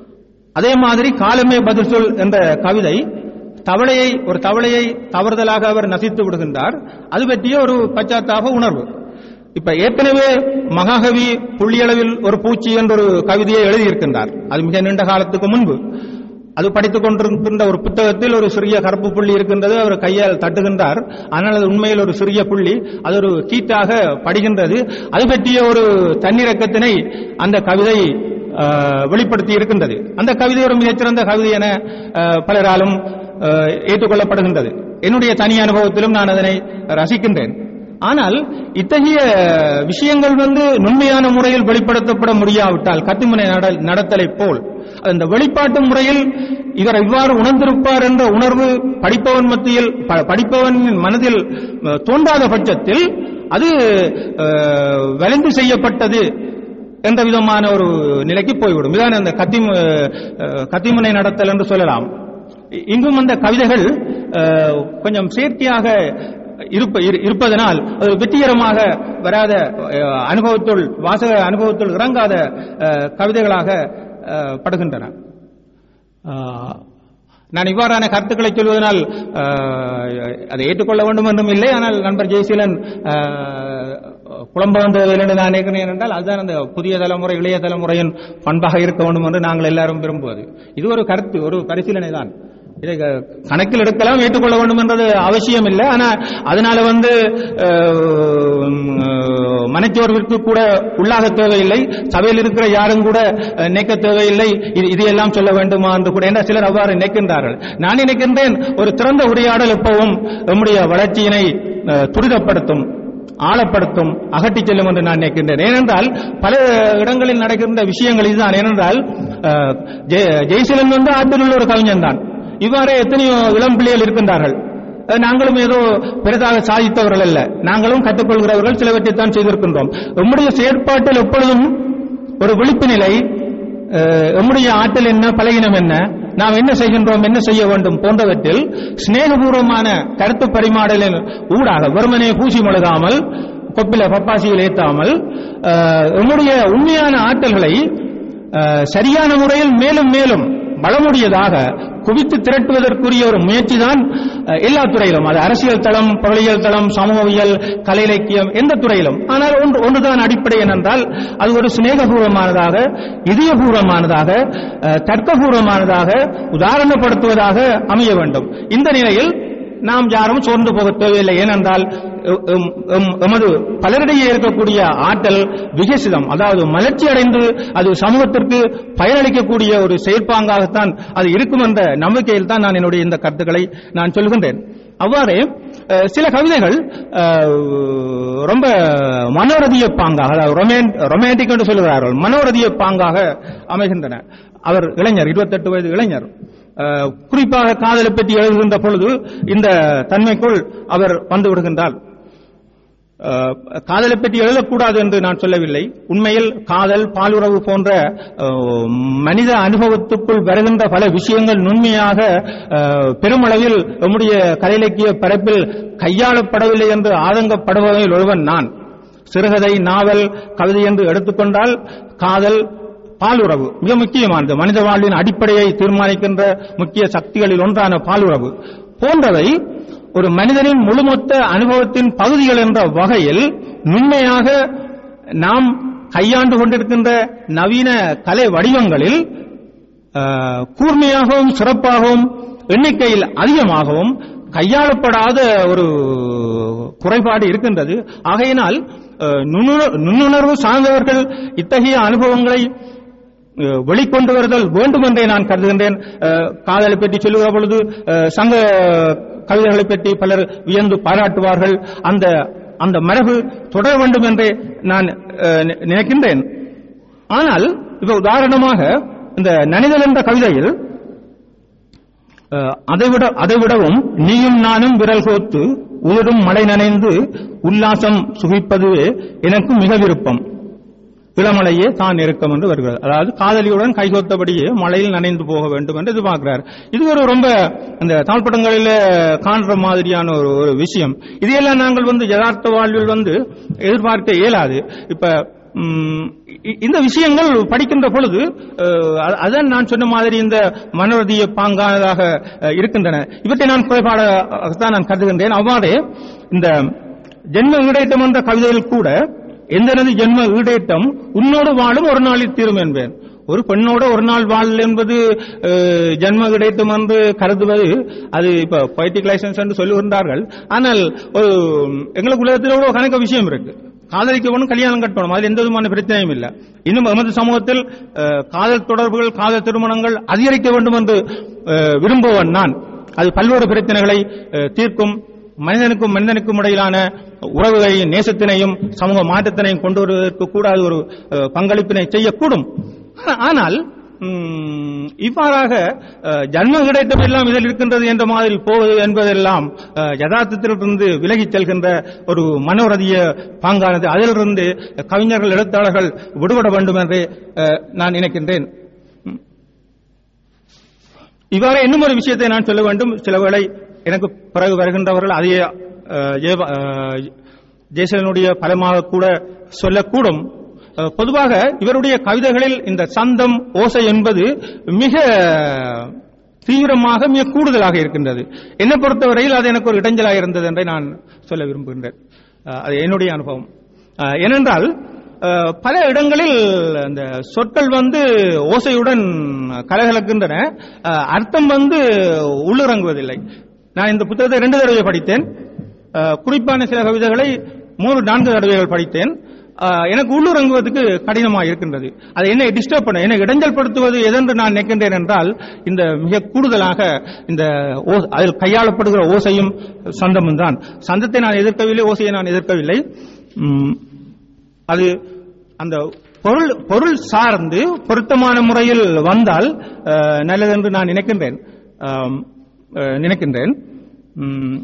அதே மாதிரி காலமே பதில் சொல் என்ற கவிதை தவளையை ஒரு தவளையை தவறுதலாக அவர் நசித்து விடுகின்றார் அது பற்றிய ஒரு பச்சாத்தாப உணர்வு இப்ப ஏற்கனவே மகாகவி புள்ளியளவில் ஒரு பூச்சி என்ற ஒரு கவிதையை எழுதியிருக்கின்றார் அது மிக நீண்ட காலத்துக்கு முன்பு அது படித்துக் கொண்டிருக்கின்ற ஒரு புத்தகத்தில் ஒரு சிறிய கருப்பு புள்ளி இருக்கின்றது அவர் கையால் தட்டுகின்றார் ஆனால் அது உண்மையில் ஒரு சிறிய புள்ளி அது ஒரு கீட்டாக படுகின்றது அது பற்றிய ஒரு தன்னிறக்கத்தினை அந்த கவிதை அஹ், வெளிப்படுத்தி இருக்கின்றது அந்த கவிதை ஒரு மிகச்சிறந்த கவிதை என அஹ், பலராலும் அஹ், ஏற்றுக்கொள்ளப்படுகின்றது என்னுடைய தனி அனுபவத்திலும் நான் அதனை ரசிக்கின்றேன் ஆனால் இத்தகைய விஷயங்கள் வந்து நுண்மையான முறையில் வெளிப்படுத்தப்பட முடியாவிட்டால் கத்திமுனை நட- நடத்தலை போல் அந்த வெளிப்பாட்டு முறையில் இவர் இவ்வாறு உணர்ந்திருப்பார் என்ற உணர்வு படிப்பவன் மத்தியில் ப- படிப்பவனின் மனதில் அஹ், தோன்றாத பட்சத்தில் அது அஹ், வலிந்து செய்யப்பட்டது என்ற விதமான ஒரு நிலைக்கு போய்விடும் இதான் அந்த கத்தி கத்திமுனை நடத்தல் என்று சொல்லலாம் இ- இங்கும் அந்த கவிதைகள் அஹ், கொஞ்சம் செயற்கையாக இருப்ப இரு- இருப்பதனால் அது வெற்றிகரமாக வராத அஹ், அனுபவத்துள் வாசக அனுபவத்துள் இறங்காத அஹ், கவிதைகளாக அஹ், படுகின்றன அஹ், நான் இவ்வாறான கருத்துக்களை சொல்வதனால் அஹ், அதை ஏற்றுக்கொள்ள வேண்டும் என்றும் இல்லை ஆனால் நண்பர் ஜெயசீலன் அஹ், குழம்ப வந்ததில் என்று நான் நினைக்கிறேன் என்றால் அதுதான் அந்த புதிய தலைமுறை இளைய தலைமுறையின் பண்பாக இருக்க வேண்டும் என்று நாங்கள் எல்லாரும் விரும்புவது இது ஒரு கருத்து ஒரு பரிசீலனை தான் இதை க- கணக்கில் எடுக்கலாம் ஏற்றுக்கொள்ள வேண்டும் என்றது அவசியம் இல்லை ஆனா அதனால வந்து அஹ், மனச்சோர்விற்கு கூட உள்ளாக தேவையில்லை சபையில் இருக்கிற யாரும் கூட அஹ், நினைக்க தேவையில்லை இது இதையெல்லாம் சொல்ல வேண்டுமா என்று கூட ஏன்னா சிலர் அவ்வாறு நினைக்கின்றார்கள் நான் நினைக்கின்றேன் ஒரு திறந்த உரையாடல் எப்பவும் நம்முடைய வளர்ச்சியினை அஹ், துரிதப்படுத்தும் ஆழப்படுத்தும் அகட்டிச் செல்லும் என்று நான் நினைக்கின்றேன் ஏனென்றால் பல இடங்களில் நடக்கின்ற விஷயங்கள் இதுதான் ஏனென்றால் அஹ், ஜெய- ஜெயசீலன் வந்து ஆற்றில் உள்ள ஒரு கவிஞன் தான் இவ்வாறே எத்தனையோ இளம் பிள்ளைகள் இருக்கின்றார்கள் அஹ், நாங்களும் ஏதோ பெரிதாக சாதித்தவர்கள் அல்ல நாங்களும் கற்றுக்கொள்கிறவர்கள் சிலவற்றைத்தான் செய்திருக்கின்றோம் நம்முடைய செயற்பாட்டில் எப்பொழுதும் ஒரு விழிப்பு நிலை அஹ், நம்முடைய ஆற்றல் என்ன பலகீனம் என்ன நாம் என்ன செய்கின்றோம் என்ன செய்ய வேண்டும் போன்றவற்றில் சிநேகபூர்வமான கருத்து பரிமாறலின் ஊடாக வெறுமனே பூசி முழுகாமல் கொப்பில பப்பாசியில் ஏத்தாமல் அஹ், நம்முடைய உண்மையான ஆற்றல்களை அஹ், சரியான முறையில் மேலும் மேலும் வளமுடையதாக குவித்து திரட்டுவதற்குரிய ஒரு முயற்சி தான் எல்லா துறையிலும் அது அரசியல் தளம் பொருளியல் தளம் சமூகவியல் கலை இலக்கியம் எந்த துறையிலும் ஆனால் ஒன்று ஒன்றுதான் அடிப்படை என்னென்றால் அது ஒரு சிநேகபூர்வமானதாக இதயபூர்வமானதாக அஹ், தர்க்கபூர்வமானதாக உதாரணப்படுத்துவதாக அமைய வேண்டும் இந்த நிலையில் நாம் யாரும் சோர்ந்து போக தேவையில்லை ஏனென்றால் எம்- எம்- எம்- எமது பலரிடையே இருக்கக்கூடிய ஆற்றல் விகசிதம் அதாவது மலர்ச்சி அடைந்து அது சமூகத்திற்கு பயனளிக்கக்கூடிய ஒரு செயற்பாங்காகத்தான் அது இருக்கும் என்ற நம்பிக்கையில் தான் நான் என்னுடைய இந்த கருத்துக்களை நான் சொல்கின்றேன் அவ்வாறே அஹ், சில கவிதைகள் அஹ், ரொம்ப மனோரதிய பாங்காக அதாவது ரொமான்டிக் என்று சொல்கிறார்கள் மனோரதிய பாங்காக அமைகின்றன அவர் இளைஞர் 28 வயது இளைஞர் அஹ், குறிப்பாக காதலை பற்றி எழுதுகின்ற பொழுது இந்த தன்மைக்குள் அவர் வந்து விடுகின்றார் அஹ், காதலை பற்றி எழுதக்கூடாது என்று நான் சொல்லவில்லை உண்மையில் காதல் பாலுறவு போன்ற அஹ், மனித அனுபவத்துக்குள் வருகின்ற பல விஷயங்கள் நுண்மையாக அஹ், பெருமளவில் நம்முடைய கலை இலக்கிய பரப்பில் கையாளப்படவில்லை என்று ஆதங்கப்படுபவனில் ஒருவன் நான் சிறுகதை நாவல் கவிதை என்று எடுத்துக்கொண்டால் காதல் பாலுறவு மிக முக்கியமானது மனித வாழ்வின் அடிப்படையை தீர்மானிக்கின்ற முக்கிய சக்திகளில் ஒன்றான பாலுறவு போன்றவை ஒரு மனிதனின் முழுமொத்த அனுபவத்தின் பகுதிகள் என்ற வகையில் நுண்மையாக நாம் கையாண்டு கொண்டிருக்கின்ற நவீன கலை வடிவங்களில் அஹ், கூர்மையாகவும் சிறப்பாகவும் எண்ணிக்கையில் அதிகமாகவும் கையாளப்படாத ஒரு குறைபாடு இருக்கின்றது ஆகையினால் அஹ், நுண்ணுண- நுண்ணுணர்வு சார்ந்தவர்கள் இத்தகைய அனுபவங்களை அஹ், வெளிக்கொண்டு வருதல் வேண்டும் என்றே நான் கருதுகின்றேன் அஹ், காதலை பற்றி சொல்லுகிற பொழுது அஹ், சங்க கவிதைகளை பற்றி பலர் வியந்து பாராட்டுவார்கள் அந்த அந்த மரபு தொடர வேண்டும் என்றே நான் அஹ், நி- நினைக்கின்றேன் ஆனால் இப்ப உதாரணமாக இந்த நனிதல் என்ற கவிதையில் அஹ், அதைவிட அதைவிடவும் நீயும் நானும் விரல் கோத்து உயிரும் மழை நனைந்து உல்லாசம் சுகிப்பதுவே எனக்கு மிக விருப்பம் இளமலையே தான் இருக்கும் என்று வருகிறது அதாவது காதலியுடன் கைகோத்தபடியே மழையில் நனைந்து போக வேண்டும் என்று எதிர்பார்க்கிறார் இது ஒரு ரொம்ப அந்த தாழ்படங்களில் காண்ற மாதிரியான ஒரு ஒரு விஷயம் இதையெல்லாம் நாங்கள் வந்து யதார்த்த வாழ்வில் வந்து எதிர்பார்க்க இயலாது இப்ப ம், இ- இந்த விஷயங்கள் படிக்கின்ற பொழுது அஹ், அ- அதான் நான் சொன்ன மாதிரி இந்த மனோரதிய பாங்கானதாக அஹ், இருக்கின்றன இவற்றை நான் குறைபாடாகத்தான் நான் கருதுகின்றேன் அவ்வாறே இந்த ஜென்ம ஈடேற்றம் என்ற கவிதையில் கூட எந்தனது ஜென்ம ஈடேற்றம் உன்னோடு வாழும் ஒரு நாளில் தீரும் என்பேன் ஒரு பெண்ணோட ஒரு நாள் வாழ் என்பது அஹ், ஜென்ம கிடைத்தம் என்று கருதுவது அது இப்ப பொய்டிக் லைசன்ஸ் என்று சொல்லுகின்றார்கள் ஆனால் ஒரு எங்களுக்கு உலகத்தில் ஒரு கணக்க விஷயம் இருக்கு காதலிக்கவனும் கல்யாணம் கட்டணும் அதில் எந்த விதமான பிரச்சனையும் இல்லை இன்னும் நமது சமூகத்தில் அஹ், காதல் தொடர்புகள் காதல் திருமணங்கள் அதிகரிக்க வேண்டும் என்று அஹ், விரும்புவன் நான் அது பல்வேறு பிரச்சனைகளை அஹ், தீர்க்கும் மனிதனுக்கும் மனிதனுக்கும் இடையிலான உறவுகளையும் நேசத்தினையும் சமூக மாற்றத்தினையும் கொண்டு வருவதற்கு கூட அது ஒரு அஹ், பங்களிப்பினை செய்யக்கூடும் ஆனா- ஆனால் ம், இவ்வாறாக அஹ், ஜன்மம் கிடைத்தம் எல்லாம் இதில் இருக்கின்றது என்ற மாதிரி போவது என்பதெல்லாம் அஹ், யதார்த்தத்திலிருந்து விலகிச் செல்கின்ற ஒரு மனோரதிய பாங்கானது அதிலிருந்து கவிஞர்கள் எழுத்தாளர்கள் விடுபட வேண்டும் என்று அஹ், நான் நினைக்கின்றேன் ம். இவ்வாறு இன்னும் ஒரு விஷயத்தை நான் சொல்ல வேண்டும் சில வேளை எனக்கு பிறகு வருகின்றவர்கள் அதையே அஹ், ஏவ- அஹ், ஜெயசலனுடைய பலமாக கூட சொல்லக்கூடும் அஹ், பொதுவாக இவருடைய கவிதைகளில் இந்த சந்தம் ஓசை என்பது மிக தீவிரமாக மிக கூடுதலாக இருக்கின்றது என்னை பொறுத்தவரையில் அது எனக்கு ஒரு இடைஞ்சலாக இருந்தது என்றே நான் சொல்ல விரும்புகின்றேன் அஹ், அது என்னுடைய அனுபவம் அஹ், ஏனென்றால் அஹ், பல இடங்களில் அந்த சொற்கள் வந்து ஓசையுடன் கலகலக்கின்றன அஹ், அர்த்தம் வந்து உள்ளிறங்குவதில்லை நான் இந்த புத்தகத்தை ரெண்டு தடவை படித்தேன் அஹ், குறிப்பான சில கவிதைகளை மூன்று நான்கு தடவைகள் படித்தேன் அஹ், எனக்கு உள்ளுறங்குவதற்கு கடினமாக இருக்கின்றது அது என்னை டிஸ்டர்ப் பண்ண என்னை இடைஞ்சல் படுத்துவது எதென்று நான் நினைக்கின்றேன் என்றால் இந்த மிக கூடுதலாக இந்த ஓ- அதில் கையாளப்படுகிற ஓசையும் சந்தமும் தான் சந்தத்தை நான் எதிர்க்கவில்லை ஓசையை நான் எதிர்க்கவில்லை உம், அது அந்த பொருள் பொருள் சார்ந்து பொருத்தமான முறையில் வந்தால் அஹ், நல்லதென்று நான் நினைக்கின்றேன் ஆம், அஹ், நினைக்கின்றேன் உம்,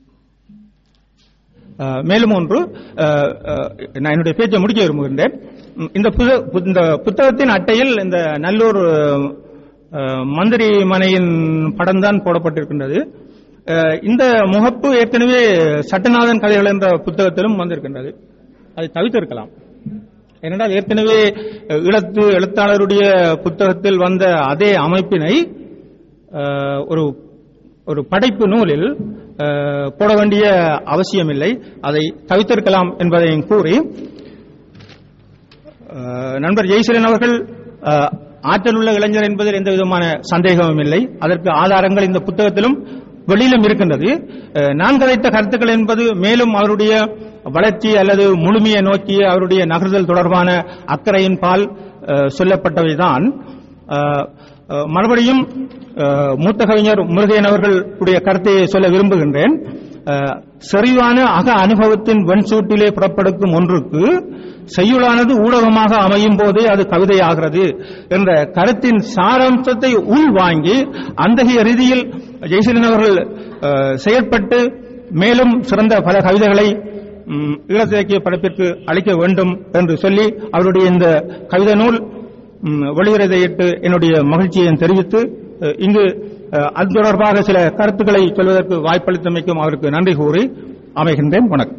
அஹ், மேலும் ஒன்று அஹ், அஹ், நான் என்னுடைய பேச்சை முடிக்க விரும்புகின்றேன் உம், இந்த புத- பு- இந்த புத்தகத்தின் அட்டையில் இந்த நல்லூர் அஹ், மந்திரி மனையின் படம் தான் போடப்பட்டிருக்கின்றது அஹ், இந்த முகப்பு ஏற்கனவே சட்டநாதன் கதைகள் என்ற புத்தகத்திலும் வந்திருக்கின்றது அதை தவிர்த்திருக்கலாம் ஏனென்றால் ஏற்கனவே அஹ், ஈழத்து எழுத்தாளருடைய புத்தகத்தில் வந்த அதே அமைப்பினை அஹ், ஒரு ஒரு படைப்பு நூலில் அஹ், போட வேண்டிய அவசியமில்லை அதை தவிர்த்திருக்கலாம் என்பதையும் கூறி அஹ், நண்பர் ஜெய்சலன் அவர்கள் அஹ், ஆற்றல் உள்ள இளைஞர் என்பதில் எந்த விதமான சந்தேகமும் இல்லை அதற்கு ஆதாரங்கள் இந்த புத்தகத்திலும் வெளியிலும் இருக்கின்றது அஹ், நான் கதைத்த கருத்துக்கள் என்பது மேலும் அவருடைய வளர்ச்சி அல்லது முழுமையை நோக்கிய அவருடைய நகர்தல் தொடர்பான அக்கறையின் பால் அஹ், சொல்லப்பட்டவைதான் அஹ், அஹ், மறுபடியும் அஹ், மூத்த கவிஞர் முருகையன் அவர்களுடைய கருத்தை சொல்ல விரும்புகின்றேன் அஹ், செறிவான அக அனுபவத்தின் வெண்சூட்டிலே புறப்படுக்கும் ஒன்றுக்கு செய்யுளானது ஊடகமாக அமையும் போதே அது கவிதையாகிறது என்ற கருத்தின் சாராம்சத்தை உள்வாங்கி அந்தகைய ரீதியில் ஜெய்சலன் அவர்கள் அஹ், செயற்பட்டு மேலும் சிறந்த பல கவிதைகளை ம், ஈழத்திலக்கிய படைப்பிற்கு அளிக்க வேண்டும் என்று சொல்லி அவருடைய இந்த கவிதை நூல் ம், வெளியிறதையிட்டு என்னுடைய மகிழ்ச்சியை தெரிவித்து அஹ், இங்கு அஹ், அது தொடர்பாக சில கருத்துக்களை சொல்வதற்கு வாய்ப்பளித்தமைக்கும் அவருக்கு நன்றி கூறி அமைகின்றேன் வணக்கம்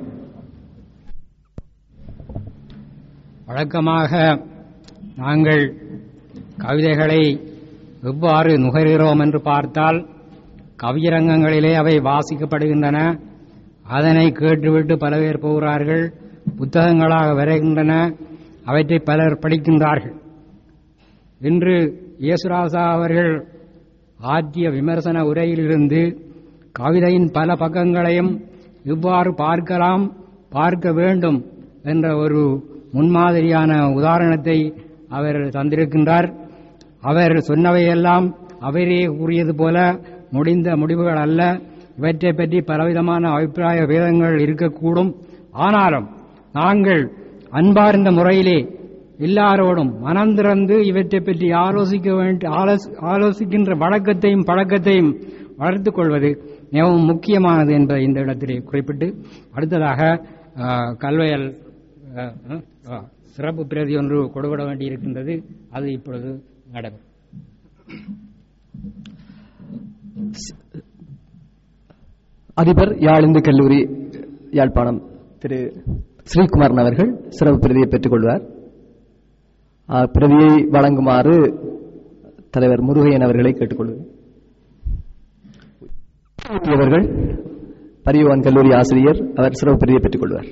வழக்கமாக நாங்கள் கவிதைகளை எவ்வாறு நுகர்கிறோம் என்று பார்த்தால் கவியரங்கங்களிலே அவை வாசிக்கப்படுகின்றன அதனை கேட்டுவிட்டு பல பேர் போகிறார்கள் புத்தகங்களாக வருகின்றன அவற்றை பலர் படிக்கின்றார்கள் இன்று இயேசுராசா அவர்கள் ஆற்றிய விமர்சன உரையிலிருந்து கவிதையின் பல பக்கங்களையும் இவ்வாறு பார்க்கலாம் பார்க்க வேண்டும் என்ற ஒரு முன்மாதிரியான உதாரணத்தை அவர் தந்திருக்கின்றார் அவர் சொன்னவையெல்லாம் அவரே கூறியது போல முடிந்த முடிவுகள் அல்ல இவற்றை பற்றி பலவிதமான அபிப்பிராய பேதங்கள் இருக்கக்கூடும் ஆனாலும் நாங்கள் அன்பார்ந்த முறையிலே எல்லாரோடும் மனம் திறந்து இவற்றை பற்றி ஆலோசிக்க வேண்டிய ஆலோசி- ஆலோசிக்கின்ற வழக்கத்தையும் பழக்கத்தையும் வளர்த்துக் கொள்வது மிகவும் முக்கியமானது என்பதை இந்த இடத்திலே குறிப்பிட்டு அடுத்ததாக ஆ, கல்வயல் ஆ, ஆ, சிறப்பு பிரதி ஒன்று கொடுவிட வேண்டியிருக்கின்றது அது இப்பொழுது நடைபெறும் அதிபர் யாழ் இந்து கல்லூரி யாழ்ப்பாணம் திரு ஸ்ரீகுமாரன் அவர்கள் சிறப்பு பிரதியை பெற்றுக் கொள்வார் ஆ, பிரதியை வழங்குமாறு தலைவர் முருகையன் அவர்களை கேட்டுக்கொள்கிறேன் அவர்கள் பரியவான் கல்லூரி ஆசிரியர் அவர் சிறப்பு பிரதியை பெற்றுக் கொள்வார்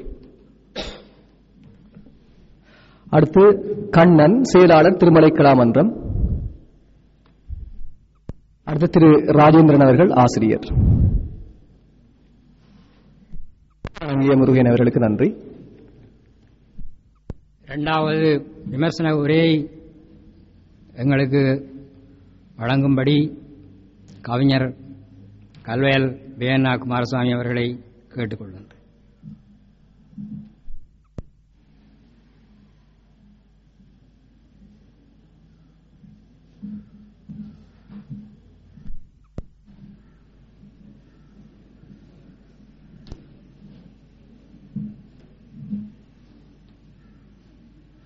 அடுத்து கண்ணன் செயலாளர் திருமலை கலாமன்றம் அடுத்து திரு ராஜேந்திரன் அவர்கள் ஆசிரியர் வழங்கிய முருகன் அவர்களுக்கு நன்றி இரண்டாவது விமர்சன உரையை எங்களுக்கு வழங்கும்படி கவிஞர் கல்வயல் வேணா குமாரசாமி அவர்களை கேட்டுக்கொள்கின்றேன்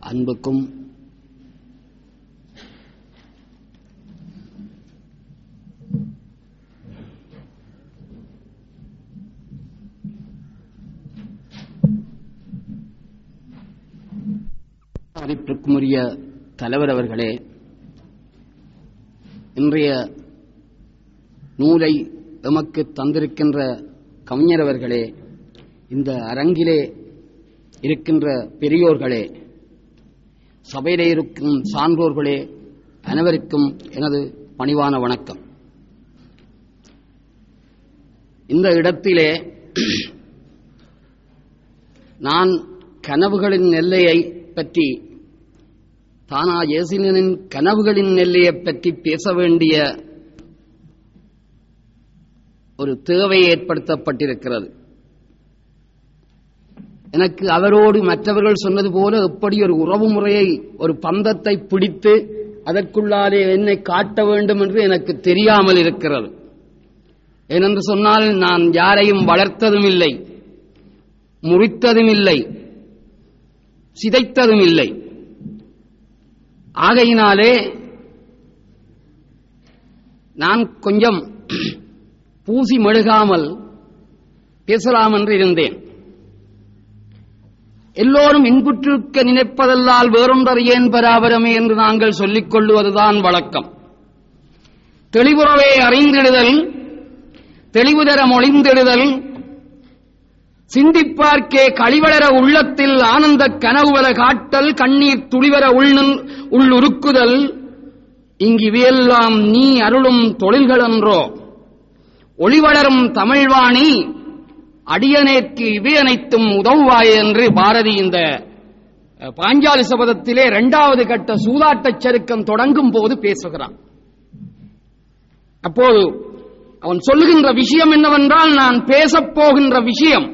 அன்புக்கும் மதிப்பிற்குரிய தலைவர் அவர்களே இன்றைய நூலை எமக்கு தந்திருக்கின்ற கவிஞர் அவர்களே இந்த அரங்கிலே இருக்கின்ற பெரியோர்களே சபையிலே இருக்கும் சான்றோர்களே அனைவருக்கும் எனது பணிவான வணக்கம் இந்த இடத்திலே நான் கனவுகளின் எல்லையை பற்றி தானா ஏசிலனின் கனவுகளின் எல்லையை பற்றி பேச வேண்டிய ஒரு தேவை ஏற்படுத்தப்பட்டிருக்கிறது எனக்கு அவரோடு மற்றவர்கள் சொன்னது போல எப்படி ஒரு உறவு முறையை ஒரு பந்தத்தை பிடித்து அதற்குள்ளாலே என்னை காட்ட வேண்டும் என்று எனக்கு தெரியாமல் இருக்கிறது ஏனென்று சொன்னால் நான் யாரையும் வளர்த்ததும் இல்லை முறித்ததும் இல்லை சிதைத்ததும் இல்லை ஆகையினாலே நான் கொஞ்சம் பூசி மெழுகாமல் பேசலாம் என்று இருந்தேன் எல்லோரும் இன்புற்றிருக்க நினைப்பதல்லால் வேறொன்றறியேன் பராபரமே என்று நாங்கள் சொல்லிக் கொள்ளுவதுதான் வழக்கம் தெளிவுறவே அறிந்திடுதல் தெளிவுதர மொழிந்திடுதல் சிந்திப்பார்க்கே கழிவளர உள்ளத்தில் ஆனந்த கனவுவர காட்டல் கண்ணீர் துளிவர உள்நின் உள்ளுருக்குதல் இங்கிவையெல்லாம் நீ அருளும் தொழில்களன்றோ ஒளிவளரும் தமிழ்வாணி அடியனேற்கு இவை அனைத்தும் உதவுவாய் என்று பாரதி இந்த அஹ், பாஞ்சாலி சபதத்திலே இரண்டாவது கட்ட சூதாட்டச் சருக்கம் தொடங்கும் போது பேசுகிறான் அப்போது அவன் சொல்லுகின்ற விஷயம் என்னவென்றால் நான் பேசப் போகின்ற விஷயம்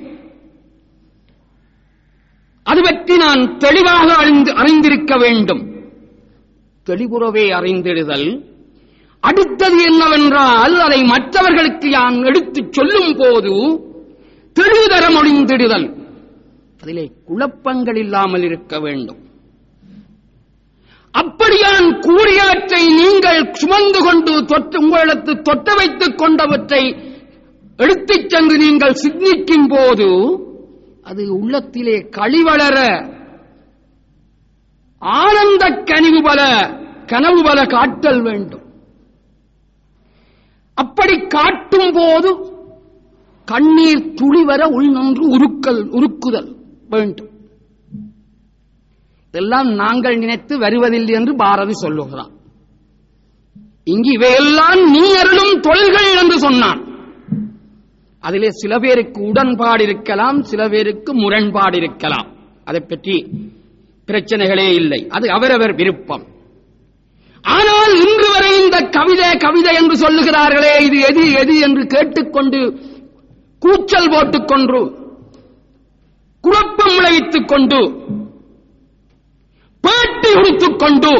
அது பற்றி நான் தெளிவாக அறிந்து அறிந்திருக்க வேண்டும் தெளிவுறவே அறிந்திடுதல் அடுத்தது என்னவென்றால் அதை மற்றவர்களுக்கு நான் எடுத்துச் சொல்லும் போது தெளிவுதர மொழிந்திடுதல் அதிலே குழப்பங்கள் இல்லாமல் இருக்க வேண்டும் அப்படியான் கூறியவற்றை நீங்கள் சுமந்து கொண்டு தொட்டு உங்களிடத்து தொட்ட வைத்துக் கொண்டவற்றை எடுத்துச் சென்று நீங்கள் சிந்திக்கும் போது அது உள்ளத்திலே கழிவளர ஆனந்த கனிவு பல கனவு பல காட்டல் வேண்டும் அப்படி காட்டும் போது கண்ணீர் துளிவர உள்நின்று உருக்கல் உருக்குதல் வேண்டும் இதெல்லாம் நாங்கள் நினைத்து வருவதில்லை என்று பாரதி சொல்லுகிறான் இங்கு இவையெல்லாம் நீ அருளும் தொழில்கள் என்று சொன்னான் அதிலே சில பேருக்கு உடன்பாடு இருக்கலாம் சில பேருக்கு முரண்பாடு இருக்கலாம் அதை பற்றி பிரச்சனைகளே இல்லை அது அவரவர் விருப்பம் ஆனால் இன்று வரை இந்த கவிதை கவிதை என்று சொல்லுகிறார்களே இது எது எது என்று கேட்டுக்கொண்டு கூச்சல் போட்டுக்கொண்டு குழப்பம் விளைவித்துக் கொண்டு பேட்டி உடுத்துக் கொண்டு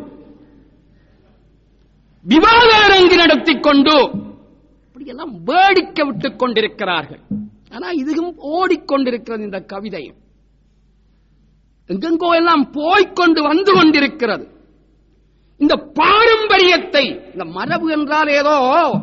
விவாத அரங்கு நடத்திக் கொண்டு இப்படியெல்லாம் வேடிக்கை விட்டுக் கொண்டிருக்கிறார்கள் ஆனா இதுவும் ஓடிக்கொண்டிருக்கிறது இந்த கவிதையும் எங்கெங்கோ எல்லாம் போய்க்கொண்டு வந்து கொண்டிருக்கிறது இந்த பாரம்பரியத்தை இந்த மரபு என்றால் ஏதோ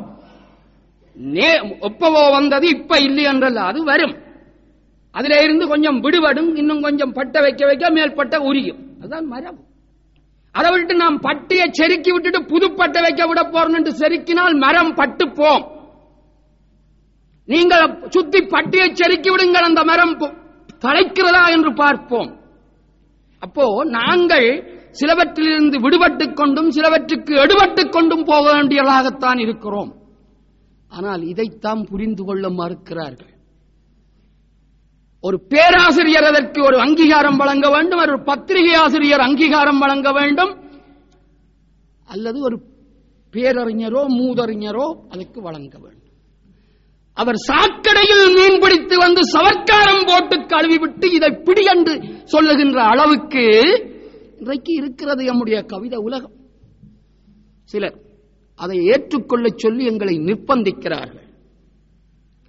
நே- எப்பவோ வந்தது இப்ப இல்லை என்றல்ல அது வரும் அதிலே இருந்து கொஞ்சம் விடுபடும் இன்னும் கொஞ்சம் பட்ட வைக்க வைக்க மேல்பட்ட உரியும் அதுதான் மரபு அதை விட்டு நாம் பட்டியை செருக்கி விட்டுட்டு புது பட்டை வைக்க விட போறோம் என்று செருக்கினால் மரம் பட்டு போம் நீங்கள் சுத்தி பட்டியை செருக்கி விடுங்கள் அந்த மரம் பொ- தழைக்கிறதா என்று பார்ப்போம் அப்போ நாங்கள் சிலவற்றிலிருந்து விடுபட்டுக் கொண்டும் சிலவற்றுக்கு எடுபட்டுக் கொண்டும் போக வேண்டியவர்களாகத்தான் இருக்கிறோம் ஆனால் இதைத்தான் புரிந்து கொள்ள மறுக்கிறார்கள் ஒரு பேராசிரியர் அதற்கு ஒரு அங்கீகாரம் வழங்க வேண்டும் ஒரு பத்திரிகை ஆசிரியர் அங்கீகாரம் வழங்க வேண்டும் அல்லது ஒரு பேரறிஞரோ மூதறிஞரோ அதற்கு வழங்க வேண்டும் அவர் சாக்கடையில் மீன் பிடித்து வந்து சவர்க்காரம் போட்டு கழுவிவிட்டு இதை பிடி என்று சொல்லுகின்ற அளவுக்கு இன்றைக்கு இருக்கிறது நம்முடைய கவிதை உலகம் சிலர் அதை ஏற்றுக்கொள்ளச் சொல்லி எங்களை நிர்பந்திக்கிறார்கள்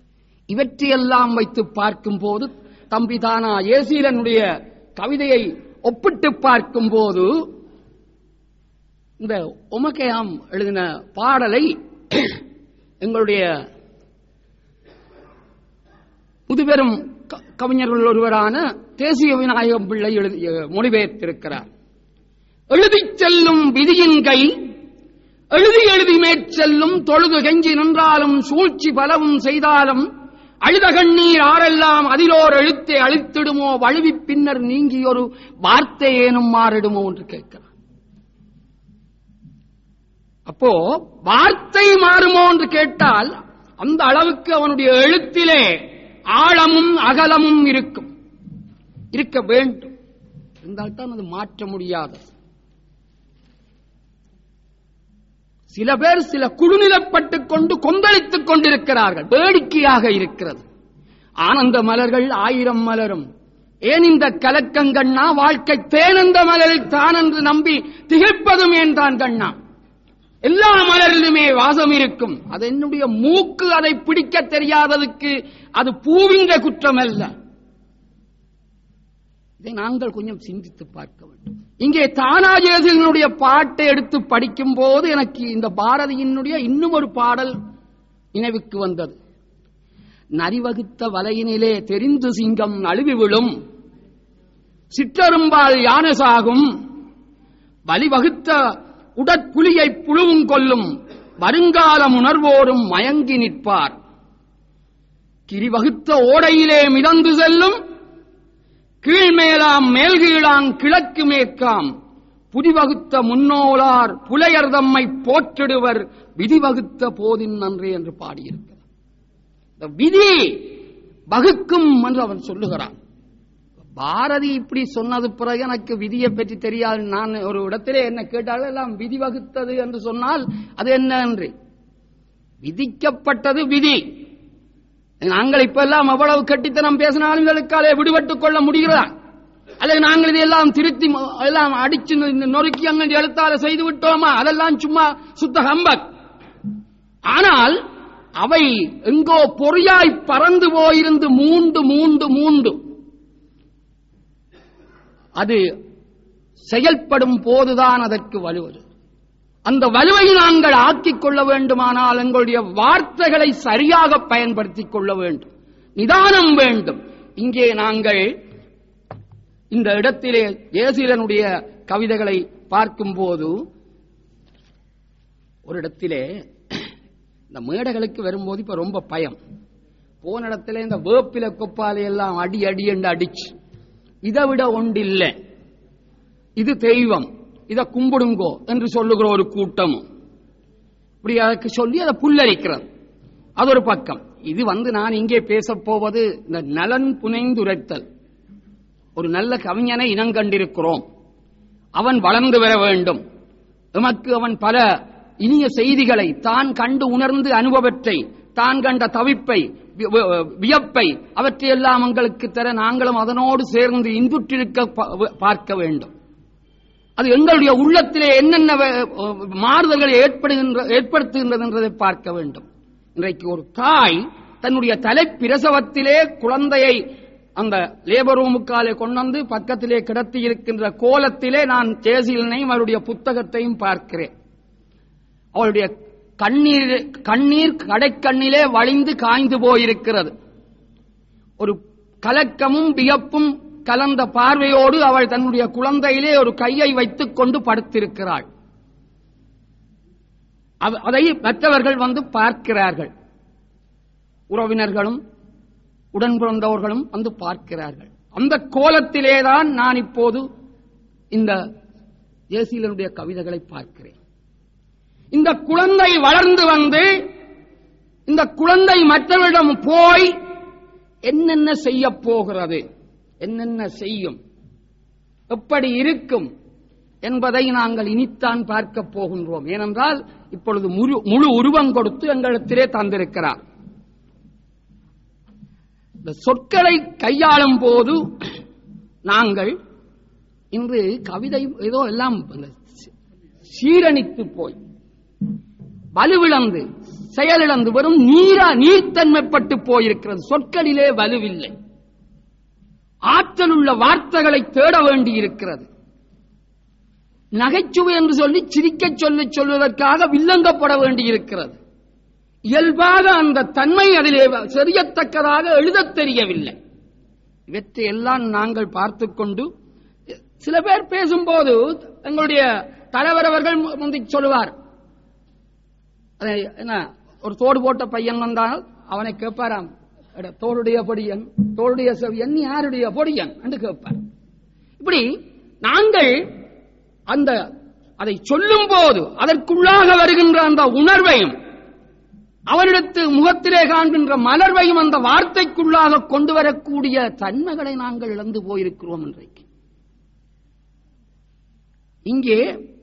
இவற்றையெல்லாம் வைத்து பார்க்கும் போது தம்பி தானா ஏசீலனுடைய கவிதையை ஒப்பிட்டு பார்க்கும்போது இந்த உமக்கையாம் எழுதின பாடலை எங்களுடைய முதுபெரும் க- கவிஞர்கள் ஒருவரான தேசிய விநாயகம் பிள்ளை எழுதி மொழிபெயர்த்திருக்கிறார் எழுதிச் செல்லும் விதியின் கை எழுதி எழுதி மேற்செல்லும் தொழுது கெஞ்சி நின்றாலும் சூழ்ச்சி பலவும் செய்தாலும் அழுத கண்ணீர் ஆரெல்லாம் அதிலோர் எழுத்தை அழித்திடுமோ வழுவி பின்னர் நீங்கி ஒரு வார்த்தை ஏனும் மாறிடுமோ என்று கேட்கிறார் அப்போ வார்த்தை மாறுமோ என்று கேட்டால் அந்த அளவுக்கு அவனுடைய எழுத்திலே ஆழமும் அகலமும் இருக்கும் இருக்க வேண்டும் இருந்தால்தான் அது மாற்ற முடியாதது சில பேர் சில குழுநிலப்பட்டுக் கொண்டு கொந்தளித்துக் கொண்டிருக்கிறார்கள் வேடிக்கையாக இருக்கிறது ஆனந்த மலர்கள் ஆயிரம் மலரும் ஏன் இந்த கலக்கங்கண்ணா வாழ்க்கை தேனந்த மலரில் தான் என்று நம்பி திகைப்பதும் ஏன் தான் கண்ணா எல்லா மலரிலுமே வாசம் இருக்கும் அது என்னுடைய மூக்கு அதை பிடிக்க தெரியாததுக்கு அது பூவின்ற குற்றம் அல்ல இதை நாங்கள் கொஞ்சம் சிந்தித்து பார்க்க வேண்டும் இங்கே தானாஜேசினுடைய பாட்டை எடுத்து படிக்கும் போது எனக்கு இந்த பாரதியினுடைய இன்னும் ஒரு பாடல் நினைவுக்கு வந்தது நரிவகுத்த வலையினிலே தெரிந்து சிங்கம் நழுவி விழும் சிற்றரும்பால் யானசாகும் வழிவகுத்த உடற்புலியை புழுவும் கொல்லும் வருங்காலம் உணர்வோரும் மயங்கி நிற்பார் கிரிவகுத்த ஓடையிலே மிதந்து செல்லும் கீழ்மேலாம் மேல்கீழாங் கிழக்கு மேற்காம் புதிவகுத்த முன்னோலார் புலையர் தம்மை போற்றிடுவர் விதிவகுத்த போதின் நன்றே என்று பாடியிருக்கிறார் இந்த விதி வகுக்கும் என்று அவன் சொல்லுகிறான் பாரதி இப்படி சொன்னது பிறகு எனக்கு விதியை பற்றி தெரியாது நான் ஒரு இடத்திலே என்ன கேட்டாலும் எல்லாம் விதி வகுத்தது என்று சொன்னால் அது என்ன என்று விதிக்கப்பட்டது விதி நாங்கள் இப்ப எல்லாம் எவ்வளவு கட்டித்தனம் பேசினாலும் இதற்காலே விடுபட்டுக் கொள்ள முடிகிறதா அல்லது நாங்கள் இதையெல்லாம் திருத்தி ம- எல்லாம் அடிச்சு நொ- நொறுக்கி அங்கே எழுத்தால செய்து விட்டோமா அதெல்லாம் சும்மா சுத்த ஹம்பக் ஆனால் அவை எங்கோ பொறியாய் பறந்து போயிருந்து மூண்டு மூண்டு மூண்டு அது செயல்படும் போதுதான் அதற்கு வலுவது அந்த வலுவை நாங்கள் ஆக்கிக் கொள்ள வேண்டுமானால் எங்களுடைய வார்த்தைகளை சரியாக பயன்படுத்திக் கொள்ள வேண்டும் நிதானம் வேண்டும் இங்கே நாங்கள் இந்த இடத்திலே ஜெயசீலனுடைய கவிதைகளை பார்க்கும்போது ஒரு இடத்திலே இந்த மேடைகளுக்கு வரும்போது இப்ப ரொம்ப பயம் போன இடத்துல இந்த வேப்பில கொப்பாலை எல்லாம் அடி அடி என்று அடிச்சு இதை விட ஒன்றில்லை இது தெய்வம் இதை கும்பிடுங்கோ என்று சொல்லுகிற ஒரு கூட்டமும் இப்படி அதற்கு சொல்லி அதை புல்லரிக்கிறது அது ஒரு பக்கம் இது வந்து நான் இங்கே பேசப் போவது இந்த நலன் புனைந்துரைத்தல் ஒரு நல்ல கவிஞனை இனங்கண்டிருக்கிறோம் அவன் வளர்ந்து வர வேண்டும் எமக்கு அவன் பல இனிய செய்திகளை தான் கண்டு உணர்ந்து அனுபவத்தை தான் கண்ட தவிப்பை வி- வி- வியப்பை அவற்றையெல்லாம் எங்களுக்கு தர நாங்களும் அதனோடு சேர்ந்து இன்புற்றிருக்க பா- பார்க்க வேண்டும் அது எங்களுடைய உள்ளத்திலே என்னென்ன வ- மாறுதல்களை ஏற்படுகின்ற ஏற்படுத்துகின்றது என்றதை பார்க்க வேண்டும் இன்றைக்கு ஒரு தாய் தன்னுடைய தலைப்பிரசவத்திலே குழந்தையை அந்த லேபர் ரூமுக்காலே கொண்டு வந்து பக்கத்திலே கிடத்தி இருக்கின்ற கோலத்திலே நான் ஜெயசீலனையும் அவருடைய புத்தகத்தையும் பார்க்கிறேன் அவளுடைய கண்ணீர் கண்ணீர் கடைக்கண்ணிலே வழிந்து காய்ந்து போயிருக்கிறது ஒரு கலக்கமும் வியப்பும் கலந்த பார்வையோடு அவள் தன்னுடைய குழந்தையிலே ஒரு கையை வைத்துக் கொண்டு படுத்திருக்கிறாள் அவ- அதை மற்றவர்கள் வந்து பார்க்கிறார்கள் உறவினர்களும் உடன் பிறந்தவர்களும் வந்து பார்க்கிறார்கள் அந்த கோலத்திலேதான் நான் இப்போது இந்த ஜேசீலனுடைய கவிதைகளை பார்க்கிறேன் இந்த குழந்தை வளர்ந்து வந்து இந்த குழந்தை மற்றவரிடம் போய் என்னென்ன செய்ய போகிறது என்னென்ன செய்யும் எப்படி இருக்கும் என்பதை நாங்கள் இனித்தான் பார்க்க போகின்றோம் ஏனென்றால் இப்பொழுது முழு முழு உருவம் கொடுத்து எங்களிடத்திலே தந்திருக்கிறார் இந்த சொற்களை கையாளும் போது நாங்கள் இன்று கவிதை ஏதோ எல்லாம் சீரணித்து போய் வலுவிழந்து செயலிழந்து வெறும் நீரா நீர்த்தன்மைப்பட்டு போயிருக்கிறது சொற்களிலே வலுவில்லை ஆற்றல் உள்ள வார்த்தைகளை தேட வேண்டியிருக்கிறது நகைச்சுவை என்று சொல்லி சிரிக்கச் சொல்லி சொல்வதற்காக வில்லங்கப்பட வேண்டியிருக்கிறது இயல்பாக அந்த தன்மை அதிலே சரியத்தக்கதாக எழுதத் தெரியவில்லை இவற்றை எல்லாம் நாங்கள் பார்த்துக் கொண்டு சில பேர் பேசும்போது எங்களுடைய தலைவர் அவர்கள் மு- முந்தி சொல்லுவார் அதை என்ன ஒரு தோடு போட்ட பையன் வந்தால் அவனை கேட்பாராம் "எட, தோளுடைய பொடியன் தோளுடைய செவியன் யாருடைய பொடியன் என்று கேட்பார் இப்படி நாங்கள் அந்த அதை சொல்லும் போது அதற்குள்ளாக வருகின்ற அந்த உணர்வையும் அவனிடத்து முகத்திலே காண்கின்ற மலர்வையும் அந்த வார்த்தைக்குள்ளாக கொண்டு வரக்கூடிய தன்மைகளை நாங்கள் இழந்து போயிருக்கிறோம் இன்றைக்கு இங்கே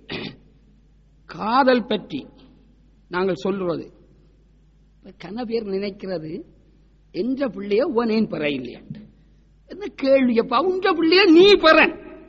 காதல் பற்றி நாங்கள் சொல்றது கன பேர் நினைக்கிறது என்ற பிள்ளைய உனேன் பெற இல்லையாண்டு என்ன கேள்வி அப்பா உன்ற பிள்ளைய நீ பெற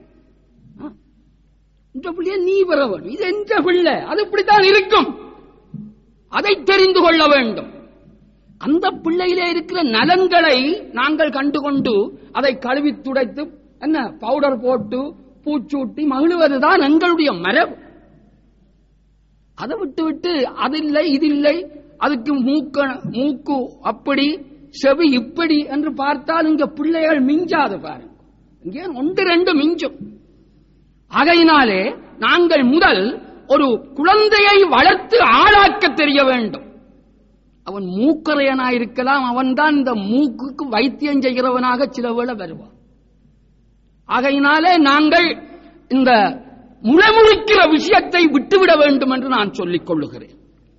உன்ற பிள்ளைய நீ பெற வேண்டும் இது என்ற பிள்ளை அது இப்படித்தான் இருக்கும் அதை தெரிந்து கொள்ள வேண்டும் அந்த பிள்ளையிலே இருக்கிற நலன்களை நாங்கள் கண்டுகொண்டு அதை கழுவி துடைத்து என்ன பவுடர் போட்டு பூச்சூட்டி மகிழுவதுதான் எங்களுடைய மரபு அதை விட்டு விட்டு அது இல்லை இது இல்லை அதுக்கு மூக்க மூக்கு அப்படி செவி இப்படி என்று பார்த்தால் இங்க பிள்ளைகள் மிஞ்சாது பாருங்க இங்கே ஒன்று ரெண்டு மிஞ்சும் ஆகையினாலே நாங்கள் முதல் ஒரு குழந்தையை வளர்த்து ஆளாக்க தெரிய வேண்டும் அவன் மூக்கரையனாயிருக்கலாம் அவன்தான் இந்த மூக்குக்கு வைத்தியம் செய்கிறவனாக சில வேளை வருவான் ஆகையினாலே நாங்கள் இந்த முளைமுழிக்கிற விஷயத்தை விட்டுவிட வேண்டும் என்று நான் சொல்லிக் கொள்ளுகிறேன்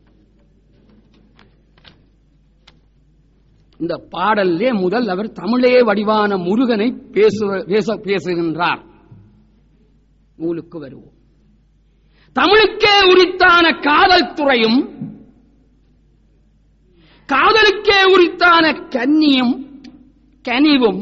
இந்த பாடல்லே முதல் அவர் தமிழே வடிவான முருகனை பேசு பேச பேசுகின்றார் நூலுக்கு வருவோம் தமிழுக்கே உரித்தான காதல் துறையும் காதலுக்கே உரித்தான கன்னியும் கனிவும்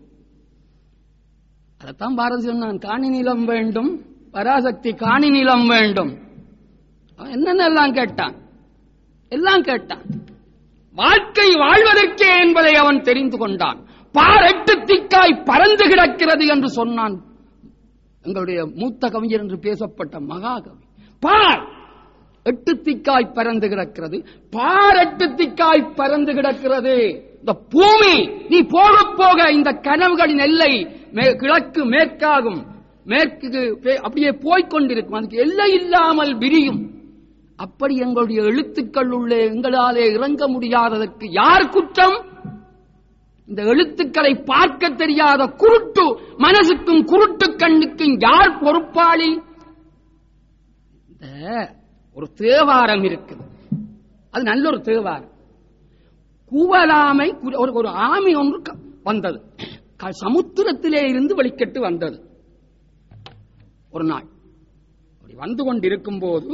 அதைத்தான் பாரதி சொன்னான் காணி நிலம் வேண்டும் பராசக்தி காணி நிலம் வேண்டும் அவன் என்னென்ன எல்லாம் கேட்டான் எல்லாம் கேட்டான் வாழ்க்கை வாழ்வதற்கே என்பதை அவன் தெரிந்து கொண்டான் பாரெட்டு திக்காய் பறந்து கிடக்கிறது என்று சொன்னான் எங்களுடைய மூத்த கவிஞர் என்று பேசப்பட்ட மகாகவி பார் எட்டு திக்காய் பறந்து கிடக்கிறது பார் எட்டு திக்காய் பறந்து கிடக்கிறது இந்த பூமி நீ போக போக இந்த கனவுகளின் எல்லை மே- கிழக்கு மேற்காகும் மேற்கு பே- அப்படியே போய்க்கொண்டிருக்கும் அதுக்கு எல்லை இல்லாமல் விரியும் அப்படி எங்களுடைய எழுத்துக்கள் உள்ளே எங்களாலே இறங்க முடியாததற்கு யார் குற்றம் இந்த எழுத்துக்களை பார்க்க தெரியாத குருட்டு மனசுக்கும் குருட்டு கண்ணுக்கும் யார் பொறுப்பாளி இந்த ஒரு தேவாரம் இருக்குது அது நல்ல ஒரு தேவாரம் குவலாமை கு- ஒரு ஒரு ஆமை ஒன்று க- வந்தது க- சமுத்திரத்திலே இருந்து வெளிக்கட்டு வந்தது ஒரு நாள் அப்படி வந்து கொண்டிருக்கும் போது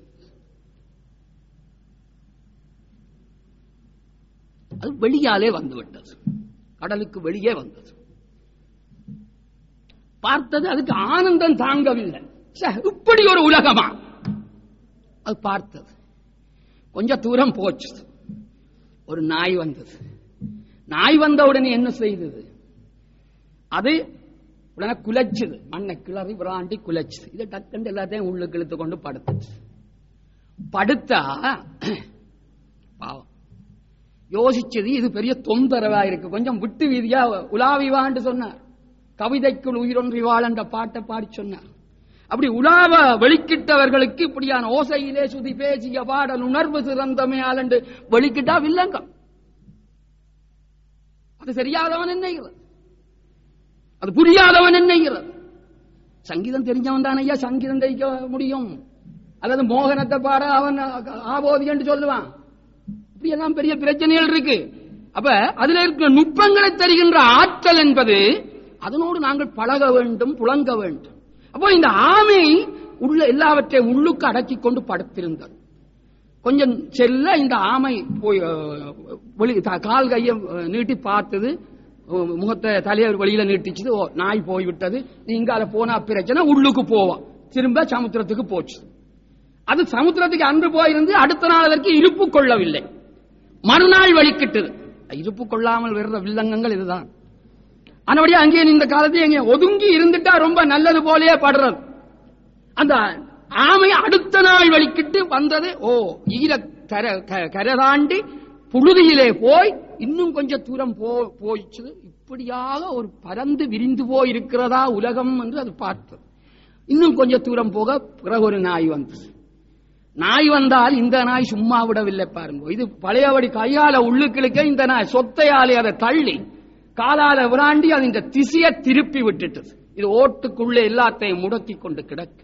அது வெளியாலே வந்துவிட்டது கடலுக்கு வெளியே வந்தது பார்த்தது அதுக்கு ஆனந்தம் தாங்கவில்லை ச்சே, இப்படி ஒரு உலகமா அது பார்த்தது கொஞ்ச தூரம் போச்சு ஒரு நாய் வந்தது நாய் வந்த உடனே என்ன செய்தது அது உடனே குலைச்சுது மண்ணை கிளறி விராண்டி குலைச்சுது இதை டக்குண்டு எல்லாத்தையும் உள்ளுக்கு இழுத்து கொண்டு படுத்துச்சு படுத்தா பாவம் யோசிச்சது இது பெரிய தொந்தரவா இருக்கு கொஞ்சம் விட்டு வீதியா உலாவி வான்னு சொன்னார் கவிதைக்குள் உயிரொன்றி வாழ் என்ற பாட்டை பாடி சொன்னார் அப்படி உலாவ வெளிக்கிட்டவர்களுக்கு இப்படியான ஓசையிலே சுதி பேசிய பாடல் உணர்வு சிறந்தமே ஆலண்டு வெளிக்கிட்டா வில்லங்கம் அது சரியாதவன் என்னைகிறது அது புரியாதவன் என்னைகிறது சங்கீதம் தெரிஞ்சவன் தான் ஐயா சங்கீதம் தெரிவிக்க முடியும் அல்லது மோகனத்தை பாட அவன் ஆபோதி என்று சொல்லுவான் இப்படி எல்லாம் பெரிய பிரச்சனைகள் இருக்கு அப்ப அதுல இருக்கிற நுட்பங்களை தருகின்ற ஆற்றல் என்பது அதனோடு நாங்கள் பழக வேண்டும் புழங்க வேண்டும் அப்போ இந்த ஆமை உள்ள எல்லாவற்றையும் உள்ளுக்கு அடக்கிக் கொண்டு படுத்திருந்தது கொஞ்சம் செல்ல இந்த ஆமை போய் அஹ், வெளி த- கால் கையை அஹ், நீட்டி பார்த்தது அஹ், முகத்தை தலையை வெளியில நீட்டிச்சுது ஓ நாய் போய்விட்டது நீங்கால போனா பிரச்சனை உள்ளுக்கு போவோம் திரும்ப சமுத்திரத்துக்கு போச்சு அது சமுத்திரத்துக்கு அன்று போயிருந்து அடுத்த நாள் அதற்கு இருப்பு கொள்ளவில்லை மறுநாள் வலிக்கிட்டது இருப்பு கொள்ளாமல் வருகிற வில்லங்கங்கள் இதுதான் ஆனபடியா அங்கே இந்த காலத்துல எங்க ஒதுங்கி இருந்துட்டா ரொம்ப நல்லது போலயே படுறது அந்த ஆமை அடுத்த நாள் வலிக்கிட்டு வந்தது ஓ ஈர கர க- கரை தாண்டி புழுதியிலே போய் இன்னும் கொஞ்சம் தூரம் போ போயிச்சு இப்படியாக ஒரு பறந்து விரிந்து போய் இருக்கிறதா உலகம் என்று அது பார்த்தது இன்னும் கொஞ்சம் தூரம் போக பிறகு ஒரு நாய் வந்தது நாய் வந்தால் இந்த நாய் சும்மா விடவில்லை பாருங்க இது பழையபடி கையால உள்ளுக்கிழுக்க இந்த நாய் சொத்தையாலே அதை தள்ளி காலால விராண்டி அது இந்த திசையை திருப்பி விட்டுட்டது இது ஓட்டுக்குள்ளே எல்லாத்தையும் முடக்கி கொண்டு கிடக்கு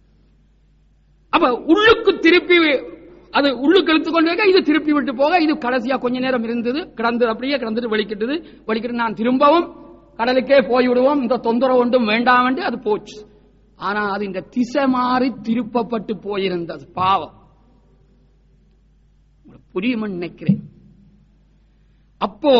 அப்ப உள்ளுக்கு திருப்பி அது உள்ளுக்கு இழுத்து கொண்டு வைக்க இது திருப்பி விட்டு போக இது கடைசியா கொஞ்ச நேரம் இருந்தது கிடந்து அப்படியே கிடந்துட்டு வலிக்கிட்டது வலிக்கிட்டு நான் திரும்பவும் கடலுக்கே போய் விடுவோம் இந்த தொந்தரவு ஒன்றும் வேண்டாம் என்று அது போச்சு ஆனா அது இந்த திசை மாறி திருப்பப்பட்டு போயிருந்தது பாவம் உங்களுக்கு புரியும்னு நினைக்கிறேன் அப்போ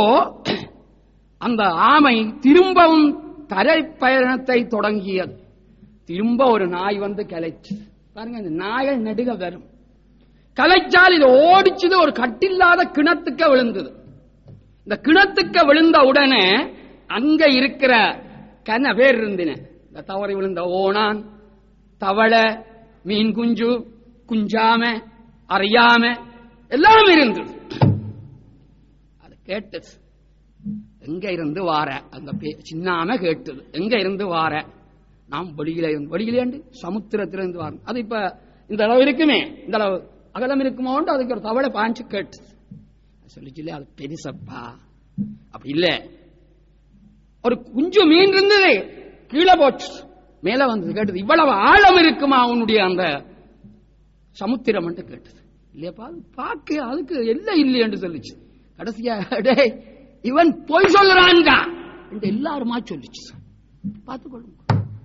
அந்த ஆமை திரும்பவும் தரை பயணத்தை தொடங்கியது திரும்ப ஒரு நாய் வந்து கலைச்சு பாருங்க இந்த நாயல் நெடுக வரும் கலைச்சால் இது ஓடிச்சது ஒரு கட்டில்லாத கிணத்துக்க விழுந்தது இந்த கிணத்துக்க விழுந்த உடனே அங்க இருக்கிற கன பேர் இருந்தின இந்த தவறி விழுந்த ஓணான் தவளை மீன் குஞ்சு குஞ்சாம அறியாம எல்லாம் இருந்தது அது கேட்டது எங்க இருந்து வார அந்த பே- சின்னாம கேட்டது எங்க இருந்து வார நாம் வெளியில இருந்து வெளியிலேண்டு சமுத்திரத்திலிருந்து வாரம் அது இப்ப இந்த அளவு இருக்குமே இந்த அளவு அகலம் இருக்குமோன்ட்டு அதுக்கு ஒரு தவளை பாஞ்சு கேட்டுது சொல்லிச்சுல அது பெருசப்பா அப்படி இல்ல ஒரு குஞ்சு மீன் இருந்தது கீழே போச்சு மேல வந்தது கேட்டது இவ்வளவு ஆழம் இருக்குமா உன்னுடைய அந்த சமுத்திரம் என்று கேட்டது இல்லையாப்பா அது பார்க்க அதுக்கு எல்லாம் இல்லையென்று சொல்லிச்சு கடைசியா டேய் இவன் பொய் சொல்றான்டா என்று எல்லாருமா சொல்லிச்சு பார்த்துக்கொள்ளுங்க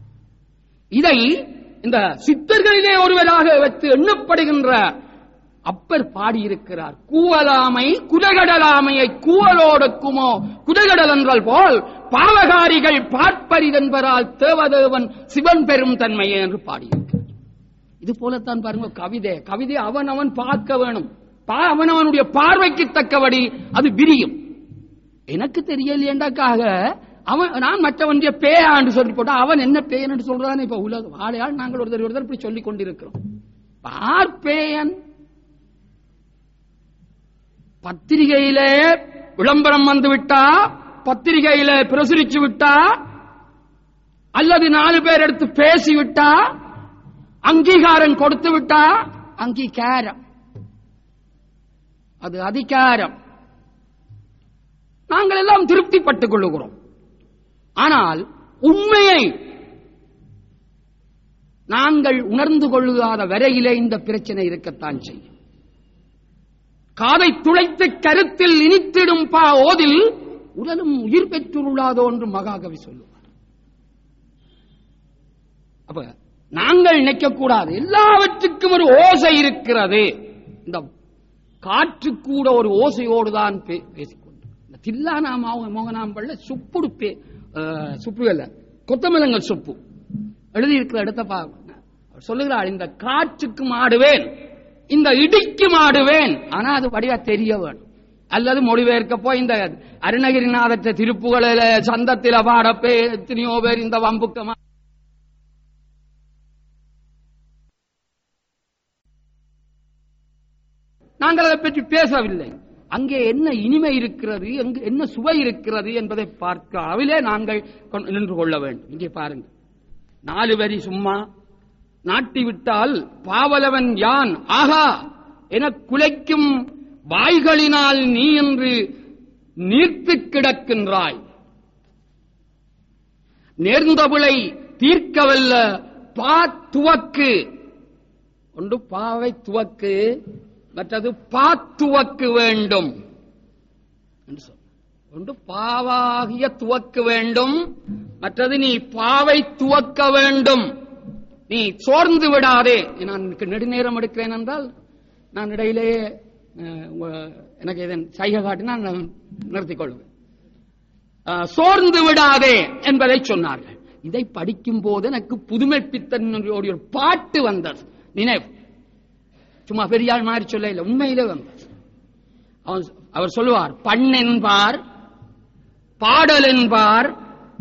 இதை இந்த சித்தர்களிலே ஒருவராக வைத்து எண்ணப்படுகின்ற அப்பர் பாடியிருக்கிறார் கூவலாமை குலகடலாமையை கூவலோடுக்குமோ குதகடல் என்றால் போல் பாவகாரிகள் பார்ப்பரிதென்பரால் தேவதேவன் சிவன் பெரும் தன்மையே என்று பாடியிருக்கிறார் இது போலத்தான் பாருங்க கவிதை கவிதை அவன் அவன் பார்க்க வேணும் பா- அவன் அவனுடைய பார்வைக்கு தக்கபடி அது விரியும் எனக்கு தெரியலையேண்டாக்காக அவன் நான் மற்றவனுடைய பேயாண்டு சொல்லி போட்டா அவன் என்ன பேயன் என்று சொல்றான் இப்ப உலகம் ஆளையால் நாங்கள் ஒருத்தர் ஒருத்தர் இப்படி சொல்லிக் கொண்டிருக்கிறோம் பார் பேயன் பத்திரிகையிலே விளம்பரம் வந்து விட்டா பத்திரிகையில பிரசுரிச்சு விட்டா அல்லது நாலு பேர் எடுத்து பேசி விட்டா அங்கீகாரம் கொடுத்து விட்டா அங்கீகாரம் அது அதிகாரம் நாங்கள் எல்லாம் திருப்திப்பட்டுக் கொள்ளுகிறோம் ஆனால் உண்மையை நாங்கள் உணர்ந்து கொள்ளாத வரையிலே இந்த பிரச்சனை இருக்கத்தான் செய்யும் காதை துளைத்து கருத்தில் இனித்திடும் பா ஓதில் உடலும் உயிர் பெற்றுள்ளாதோ என்று மகாகவி சொல்லுவார் அப்ப நாங்கள் நினைக்கக்கூடாது எல்லாவற்றுக்கும் ஒரு ஓசை இருக்கிறது இந்த காற்று கூட ஒரு ஓசையோடு தான் பே- பேசிக்கொண்டு இந்த தில்லானா மோக- மோகனாம்பள்ள சுப்புடு பே அஹ், சுப்பு அல்ல கொத்தமல்லங்கள் சுப்பு எழுதியிருக்கிற இடத்த பாருங்க அவர் சொல்லுகிறார் இந்த காற்றுக்கு மாடுவேன் இந்த இடிக்கு மாடுவேன் ஆனா அது வடிவா தெரிய வேணும் அல்லது மொழிபெயர்க்க போய் இந்த அருணகிரிநாதற்ற திருப்புகளில சந்தத்தில பாடப்பே எத்தனையோ பேர் இந்த வம்புக்கமா நாங்கள் அதை பற்றி பேசவில்லை அங்கே என்ன இனிமை இருக்கிறது எங்கு என்ன சுவை இருக்கிறது என்பதை பார்க்க அளவிலே நாங்கள் கொண்டு நின்று கொள்ள வேண்டும் இங்கே பாருங்க நாலு வரி சும்மா நாட்டி விட்டால் பாவலவன் யான் ஆகா என குலைக்கும் வாய்களினால் நீ என்று நீர்த்து கிடக்கின்றாய் நேர்ந்தபிளை தீர்க்கவல்ல பா துவக்கு ஒன்று பாவை துவக்கு மற்றது பாத்துவக்கு வேண்டும் என்று சொல். ஒன்று பாவாகிய துவக்கு வேண்டும் மற்றது நீ பாவை துவக்க வேண்டும் நீ சோர்ந்து விடாதே நான் நெடுநேரம் எடுக்கிறேன் என்றால் நான் இடையிலே அஹ், உங்க- எனக்கு இதன் சைகை காட்டினா நான் நிறுத்திக் கொள்வேன் அஹ், சோர்ந்து விடாதே என்பதை சொன்னார்கள் இதை படிக்கும் போது எனக்கு புதுமைப்பித்தன் ஒரு பாட்டு வந்தது நினைவு சும்மா பெரியாள் மாதிரி சொல்ல இல்லை உண்மையிலே வந்தது அவன் அவர் சொல்லுவார் பண்ணென்பார் பாடல் என்பார்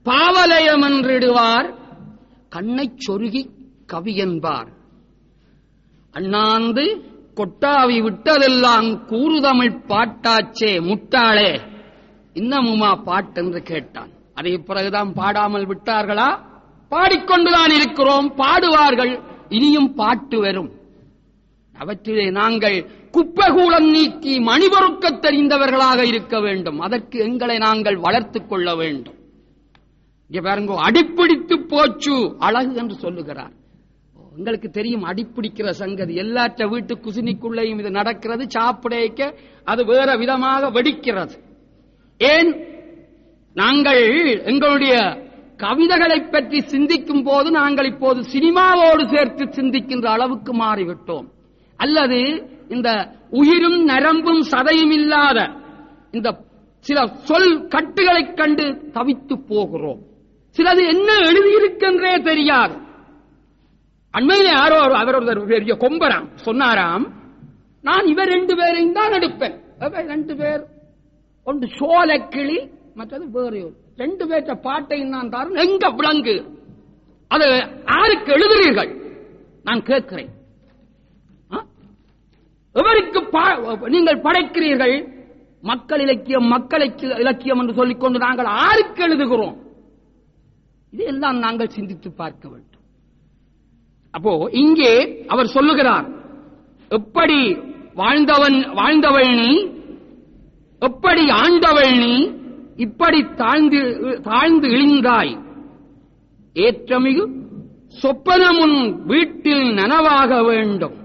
பாவலயம் என்றிடுவார் கண்ணைச் சொருகி கவி என்பார் அண்ணாந்து கொட்டாவி விட்டதெல்லாம் கூறுதமிழ் பாட்டாச்சே முட்டாளே இன்னமுமா பாட்டென்று கேட்டான் அதை பிறகுதான் பாடாமல் விட்டார்களா பாடிக்கொண்டுதான் இருக்கிறோம் பாடுவார்கள் இனியும் பாட்டு வரும் அவற்றிலே நாங்கள் குப்பகூலம் நீக்கி மணிபொறுக்கத் தெரிந்தவர்களாக இருக்க வேண்டும் அதற்கு எங்களை நாங்கள் வளர்த்துக் கொள்ள வேண்டும் இங்க பாருங்க அடிப்பிடித்து போச்சு அழகு என்று சொல்லுகிறார் உங்களுக்கு தெரியும் அடிப்பிடிக்கிற சங்கதி எல்லாற்ற வீட்டு குசினிக்குள்ளேயும் இது நடக்கிறது சாப்பிடைக்க அது வேற விதமாக வெடிக்கிறது ஏன் நாங்கள் எங்களுடைய கவிதைகளை பற்றி சிந்திக்கும் போது நாங்கள் இப்போது சினிமாவோடு சேர்த்து சிந்திக்கின்ற அளவுக்கு மாறிவிட்டோம் அல்லது இந்த உயிரும் நரம்பும் சதையும் இல்லாத இந்த சில சொல் கட்டுகளைக் கண்டு தவித்து போகிறோம் சிலது என்ன எழுதியிருக்கின்றே தெரியாது அண்மையிலே யாரோ ஒரு- அவர் ஒரு பெரிய கொம்பராம் சொன்னாராம் நான் இவர் ரெண்டு பேரையும் தான் எடுப்பேன் அவர் ரெண்டு பேர் ஒன்று சோலக்கிளி மற்றது வேறு ஒரு. ரெண்டு பேர்த்த பாட்டையும் நான் தரேன் எங்க விளங்கு அது யாருக்கு எழுதுறீர்கள் நான் கேட்கிறேன் ஆ? எவருக்கு பா- நீங்கள் படைக்கிறீர்கள் மக்கள் இலக்கியம் மக்கள் இலக்கிய- இலக்கியம் என்று சொல்லிக்கொண்டு நாங்கள் ஆருக்கு எழுதுகிறோம் இதையெல்லாம் நாங்கள் சிந்தித்து பார்க்க வேண்டும் அப்போ இங்கே அவர் சொல்லுகிறார் எப்படி வாழ்ந்தவன் வாழ்ந்தவள் நீ எப்படி ஆண்டவள் நீ இப்படி தாழ்ந்து தாழ்ந்து இழிந்தாய் ஏற்றமிகு சொப்பனமுன் வீட்டில் நனவாக வேண்டும்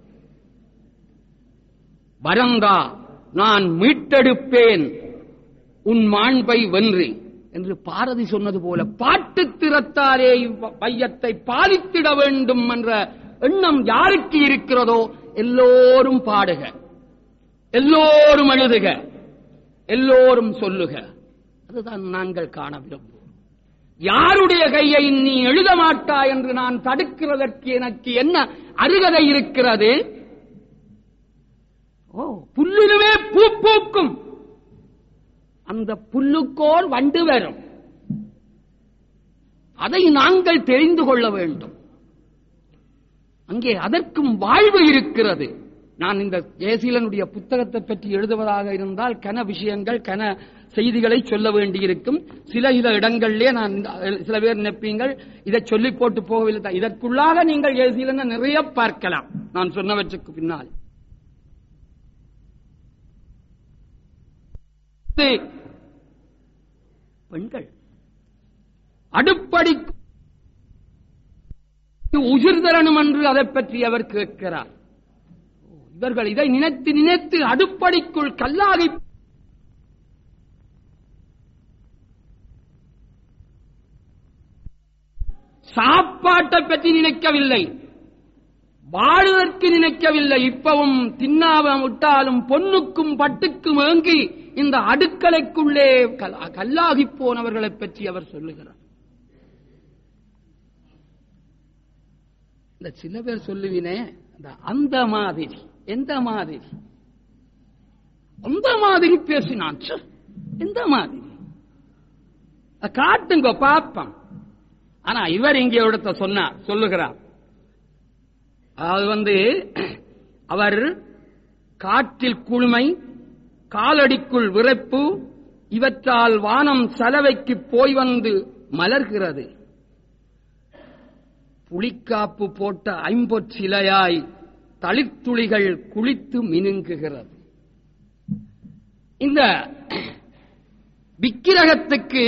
வரந்தா நான் மீட்டெடுப்பேன் உன் மாண்பை வென்றி என்று பாரதி சொன்னது போல பாட்டு திறத்தாரே பையத்தை பாதித்திட வேண்டும் என்ற எண்ணம் யாருக்கு இருக்கிறதோ எல்லோரும் பாடுக எல்லோரும் எழுதுக எல்லோரும் சொல்லுக அதுதான் நாங்கள் காண விரும்புவோம் யாருடைய கையை நீ எழுத மாட்டாய் என்று நான் தடுக்கிறதற்கு எனக்கு என்ன அருகதை இருக்கிறது ஓ புல்லிலுமே பூ பூக்கும் அந்த புல்லுக்கோர் வண்டு வரும் அதை நாங்கள் தெரிந்து கொள்ள வேண்டும் அங்கே அதற்கும் வாழ்வு இருக்கிறது நான் இந்த ஜெயசீலனுடைய புத்தகத்தை பற்றி எழுதுவதாக இருந்தால் கன விஷயங்கள் கன செய்திகளை சொல்ல வேண்டியிருக்கும் சில சில இடங்களிலே நான் இந்த- சில பேர் நினைப்பீங்கள் இதை சொல்லி போட்டு போகவில்லை தான். இதற்குள்ளாக நீங்கள் ஜெயசீலனை நிறைய பார்க்கலாம் நான் சொன்னவற்றுக்கு பின்னால் இது பெண்கள் அடுப்படி உயிர் தரணும் என்று அதை பற்றி அவர் கேட்கிறார் இவர்கள் இதை நினைத்து நினைத்து அடுப்படிக்குள் கல்லாகி சாப்பாட்டை பற்றி நினைக்கவில்லை வாழ்வதற்கு நினைக்கவில்லை இப்பவும் தின்னாவம் விட்டாலும் பொன்னுக்கும் பட்டுக்கும் ஏங்கி இந்த அடுக்கலைக்குள்ளே கல்- கல்லாகிப் போனவர்களை பற்றி அவர் சொல்லுகிறார் இந்த சில பேர் சொல்லுவினே அந்த அந்த மாதிரி எந்த மாதிரி அந்த மாதிரி பேசினான் ச்சே, எந்த மாதிரி அத காட்டுங்க பாப்பம் ஆனா இவர் இங்கே இடத்த சொன்னார் சொல்லுகிறார் அது வந்து அவர் காற்றில் குளுமை காலடிக்குள் விரைப்பு இவற்றால் வானம் சலவைக்கு போய் வந்து மலர்கிறது புலிக்காப்பு போட்ட ஐம்பொற்சிலையாய் தளிர்த்துளிகள் குளித்து மினுங்குகிறது இந்த விக்கிரகத்துக்கு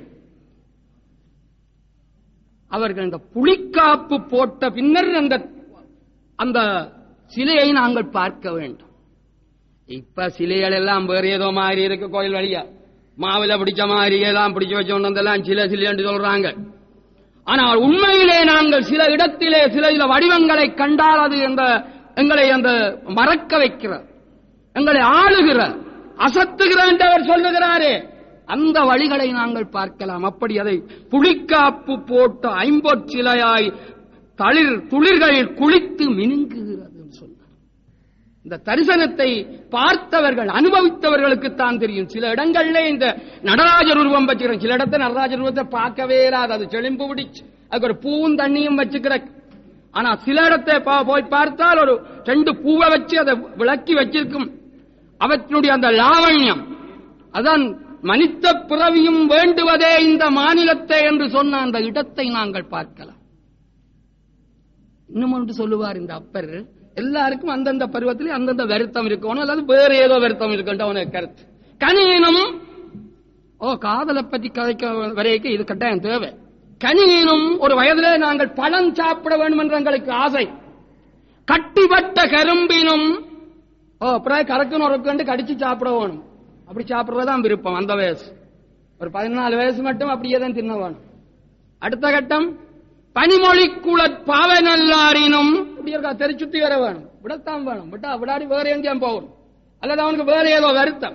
அவர்கள் இந்த புலிக்காப்பு போட்ட பின்னர் அந்த அந்த சிலையை நாங்கள் பார்க்க வேண்டும் இப்ப சிலைகள் எல்லாம் வேற ஏதோ மாதிரி இருக்கு கோயில் வழியா மாவில பிடிச்ச மாதிரி எல்லாம் பிடிச்சு வச்சோண்டு வந்தெல்லாம் சில சிலைன்னு சொல்றாங்க ஆனால் உண்மையிலே நாங்கள் சில இடத்திலே சில சில வடிவங்களை கண்டால் அது அந்த எங்களை அந்த மறக்க வைக்கிற எங்களை ஆளுகிற அசத்துகிற என்று அவர் சொல்லுகிறாரே அந்த வழிகளை நாங்கள் பார்க்கலாம் அப்படி அதை புலிக்காப்பு போட்ட ஐம்பொற்சிலையாய் தளிர் துளிர்கள் குளித்து மினுங்குகிறது என்று சொன்னார் இந்த தரிசனத்தை பார்த்தவர்கள் அனுபவித்தவர்களுக்குத்தான் தெரியும் சில இடங்கள்ல இந்த நடராஜர் உருவம் வச்சுக்கிறோம் சில இடத்துல நடராஜர் உருவத்தை பார்க்கவே இராது அது செளிம்பு பிடிச்சு அதுக்கு ஒரு பூவும் தண்ணியும் வச்சுக்கிற ஆனா சில இடத்தை பா- போய் பார்த்தால் ஒரு ரெண்டு பூவை வச்சு அதை விளக்கி வச்சிருக்கும் அவற்றினுடைய அந்த லாவண்யம் அதான் மனித பிறவியும் வேண்டுவதே இந்த மாநிலத்தை என்று சொன்ன அந்த இடத்தை நாங்கள் பார்க்கலாம் இன்னும் ஒன்று சொல்லுவார் இந்த அப்பர் எல்லாருக்கும் அந்தந்த பருவத்திலே அந்தந்த வருத்தம் இருக்கணும் அல்லது வேற ஏதோ வருத்தம் இருக்கட்டும் அவனுக்கு கருத்து கனியினும் ஓ காதலை பற்றி கதைக்க வரைக்கும் இது கட்டாயம் தேவை கனியினும் ஒரு வயதிலே நாங்கள் பழம் சாப்பிட வேண்டும் என்று எங்களுக்கு ஆசை கட்டிவட்ட கரும்பினும் ஓ அப்புறம் கறக்குன்னு ஒரு கண்டு கடிச்சு சாப்பிட வேணும் அப்படி சாப்பிடுறதுதான் விருப்பம் அந்த வயசு ஒரு பதினாலு வயசு மட்டும் அப்படியே தான் தின்ன வேணும் அடுத்த கட்டம் பனிமொழி குளத் பாவை நல்லாரினும் இப்படி இருக்கா தெரி சுத்தி வர வேணும் விடத்தான் வேணும் விட்டா விடாடி வேற எங்கேயும் போகணும் அல்லது அவனுக்கு வேற ஏதோ வருத்தம்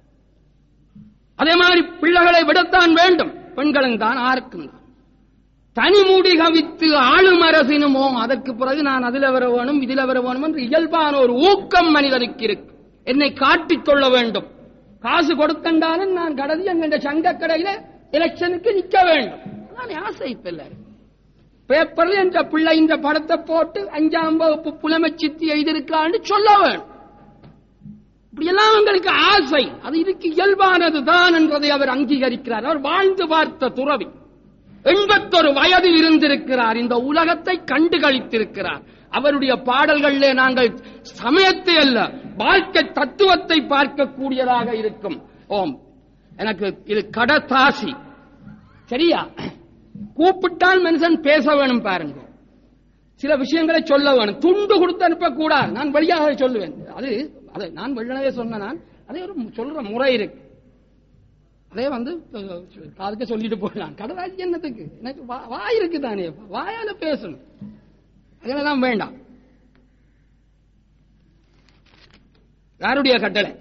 அதே மாதிரி பிள்ளைகளை விடத்தான் வேண்டும் பெண்களும் தான் ஆருக்கும் தான் தனிமூடி கவித்து ஆளும் அரசினுமோ அதற்கு பிறகு நான் அதுல வர வேணும் இதுல வர வேணும் என்று இயல்பான ஒரு ஊக்கம் மனிதனுக்கு இருக்கு என்னை காட்டிக் கொள்ள வேண்டும் காசு கொடுத்தண்டாலும் நான் கடந்து எங்க சங்க கடையில எலெக்ஷனுக்கு நிக்க வேண்டும் அதான் ஆசை இப்ப எல்லாரும் பேப்பர்ல என்ற பிள்ளை இந்த படத்தை போட்டு அஞ்சாம் வகுப்பு புலமை சித்தி எழுதியிருக்கான்னு சொல்ல வேணும் இப்படியெல்லாம் உங்களுக்கு ஆசை அது இதுக்கு இயல்பானது தான் என்பதை அவர் அங்கீகரிக்கிறார் அவர் வாழ்ந்து பார்த்த துறவி எண்பத்தொரு வயதில் இருந்திருக்கிறார் இந்த உலகத்தை கண்டு களித்திருக்கிறார் அவருடைய பாடல்களிலே நாங்கள் சமயத்தை அல்ல வாழ்க்கை தத்துவத்தை பார்க்கக்கூடியதாக இருக்கும் ஓம் எனக்கு இது கடதாசி சரியா கூப்பிட்டால் மனுஷன் பேச வேணும் பாருங்க சில விஷயங்களை சொல்ல வேணும் துண்டு கொடுத்து அனுப்பக்கூடாது நான் வழியாக சொல்லுவேன் அது அதை நான் வெள்ளனவே சொன்ன நான் அதே ஒரு சொல்ற முறை இருக்கு அதே வந்து அஹ், காதுக்க சொல்லிட்டு போயிடலாம் கடலாசி என்னத்துக்கு எனக்கு வா- வாய் இருக்கு தானே வாயால பேசணும் அதெல்லாம் வேண்டாம் யாருடைய கட்டளை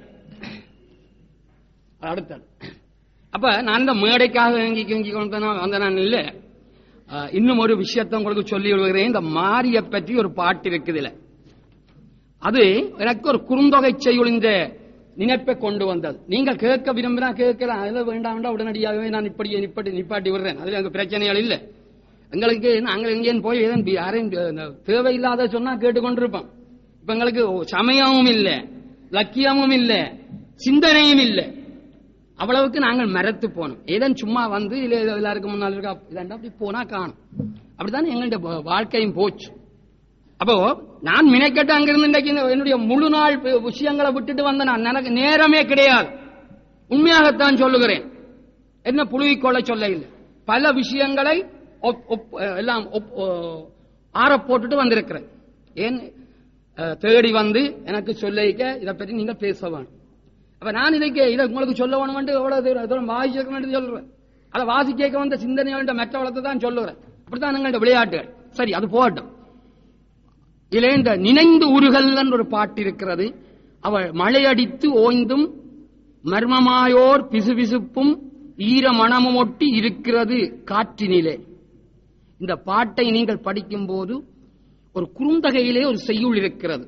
அது அடுத்தது அப்ப நான் இந்த மேடைக்காக இங்கி இங்கி கொண்டு நான் வந்த நான் இல்ல அஹ், இன்னும் ஒரு விஷயத்தை உங்களுக்கு சொல்லி விடுகிறேன் இந்த மாரிய பற்றி ஒரு பாட்டு இருக்குதுல அது எனக்கு ஒரு குறுந்தொகை செய்யுள் இந்த நினைப்பை கொண்டு வந்தது நீங்கள் கேட்க விரும்பினா கேட்கலாம் அதுல வேண்டாம் வேண்டாம் உடனடியாகவே நான் இப்படி இப்படி நிப்பாட்டி விடுறேன் அதுல எங்க பிரச்சனைகள் இல்லை எங்களுக்கு நாங்கள் எங்கேயும் போய் ஏதோ யாரையும் இந்த தேவையில்லாத சொன்னா கேட்டுக்கொண்டிருப்போம் இப்ப எங்களுக்கு சமயமும் இல்லை லக்கியமும் இல்லை சிந்தனையும் இல்லை அவ்வளவுக்கு நாங்கள் மறத்து போனோம் ஏதன் சும்மா வந்து இல்ல ஏதோ எல்லாருக்கும் முன்னால் இருக்கா இதாண்டா அப்படி போனா காணும் அப்படித்தான் எங்களுடைய வா- வாழ்க்கையும் போச்சு அப்போ நான் மினைக்கட்டு அங்கிருந்து இன்றைக்கு இந்த என்னுடைய முழு நாள் ப- விஷயங்களை விட்டுட்டு வந்த நான் எனக்கு நேரமே கிடையாது உண்மையாகத்தான் சொல்லுகிறேன் என்ன புழுவிக்கொள்ள சொல்ல இல்லை பல விஷயங்களை ஒப்- ஒப்- எல்லாம் ஒப்- ஓ- ஆற போட்டுட்டு வந்திருக்கிறேன் ஏன் அஹ், தேடி வந்து எனக்கு சொல்லிக்க இதை பற்றி நீங்க பேச வேணும் அப்ப நான் இதுக்கு இதை உங்களுக்கு சொல்ல வேணும்னு எவ்வளவு தூரம் தூரம் வாசிக்கணும்னு சொல்றேன் அதை வாசி கேட்க வந்த சிந்தனையோட மெட்ட வளத்தை தான் சொல்லுகிறேன் அப்படித்தான் எங்கள்ட்ட விளையாட்டுகள் சரி அது போகட்டும் இதிலே இந்த நினைந்து உருகல் என்ற ஒரு பாட்டு இருக்கிறது அவள் மழையடித்து ஓய்ந்தும் மர்மமாயோர் பிசுபிசுப்பும் ஈர மணமும் ஒட்டி இருக்கிறது காற்றினிலே இந்த பாட்டை நீங்கள் படிக்கும்போது ஒரு குறுந்தகையிலே ஒரு செய்யுள் இருக்கிறது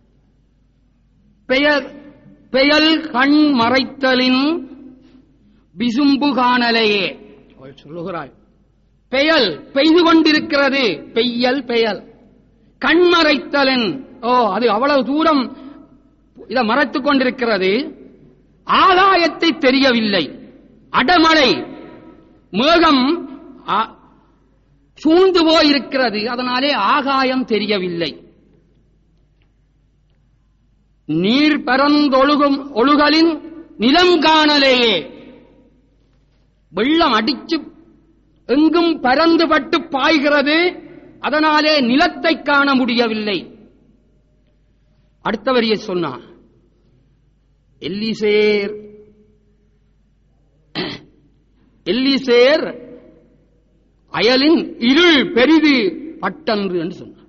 பெயர் பெயல் கண் மறைத்தலின் விசும்பு காணலையே அவள் சொல்லுகிறாள் பெயல் பெய்து கொண்டிருக்கிறது பெய்யல் பெயல் கண்மறைத்தலன் ஓ அது அவ்வளவு தூரம் இதை மறைத்துக் கொண்டிருக்கிறது ஆகாயத்தை தெரியவில்லை அடமழை மேகம் ஆ- சூழ்ந்து போயிருக்கிறது அதனாலே ஆகாயம் தெரியவில்லை நீர் பரந்தொழுகும் ஒழுகலின் நிலம் காணலேயே வெள்ளம் அடிச்சு எங்கும் பரந்துபட்டு பாய்கிறது அதனாலே நிலத்தை காண முடியவில்லை அடுத்த வரியை சொன்னான் எல்லிசேர் எல்லிசேர் அயலின் இருள் பெரிது பட்டன்று என்று சொன்னான்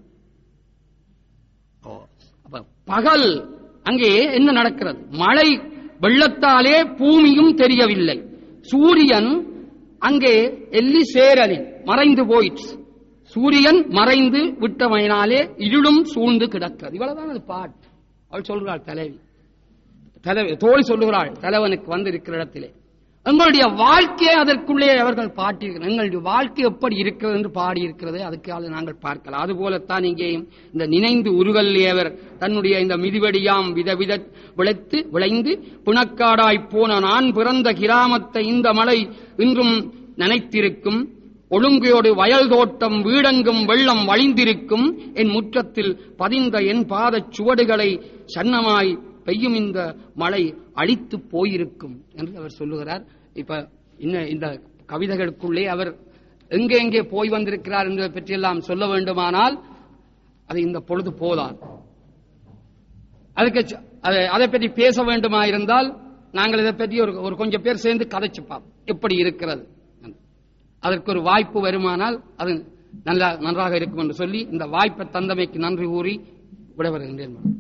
ஓ, அப்ப பகல் அங்கே என்ன நடக்கிறது மழை வெள்ளத்தாலே பூமியும் தெரியவில்லை சூரியன் அங்கே எல்லி சேரலின் மறைந்து போயிற்று சூரியன் மறைந்து விட்டமையினாலே இருளும் சூழ்ந்து கிடக்கிறது இவ்வளவுதான் அது பாட்டு அவள் சொல்கிறாள் தலைவி தலைவி தோழி சொல்லுகிறாள் தலைவனுக்கு வந்து இருக்கிற இடத்திலே எங்களுடைய வாழ்க்கையை அதற்குள்ளே அவர்கள் பாட்டியிருக்கிறார் எங்களுடைய வாழ்க்கை எப்படி இருக்கிறது என்று பாடியிருக்கிறது அதுக்காக நாங்கள் பார்க்கலாம் அதுபோலத்தான் இங்கேயும் இந்த நினைந்து உருகல்லியவர் தன்னுடைய இந்த மிதிவடியாம் விதவித விளைத்து விளைந்து பிணக்காடாய்ப் போன நான் பிறந்த கிராமத்தை இந்த மலை இன்றும் நினைத்திருக்கும் ஒழுங்கையோடு வயல் தோட்டம் வீடெங்கும் வெள்ளம் வழிந்திருக்கும் என் முற்றத்தில் பதிந்த என் பாதச் சுவடுகளை சன்னமாய் பெய்யும் இந்த மழை அழித்து போயிருக்கும் என்று அவர் சொல்லுகிறார் இப்ப இன்ன இந்த கவிதைகளுக்குள்ளே அவர் எங்கே எங்கே போய் வந்திருக்கிறார் என்பதை பற்றியெல்லாம் சொல்ல வேண்டுமானால் அது இந்த பொழுது போதாது அதுக்கு ச- அதை- அதை பற்றி பேச வேண்டுமா இருந்தால் நாங்கள் இதை பற்றி ஒரு ஒரு கொஞ்சம் பேர் சேர்ந்து கதைச்சு பார்ப்போம் எப்படி இருக்கிறது அதற்கு ஒரு வாய்ப்பு வருமானால் அது நல்லா நன்றாக இருக்கும் என்று சொல்லி இந்த வாய்ப்பை தந்தமைக்கு நன்றி கூறி விடைபெறுகின்றேன் மேடம்.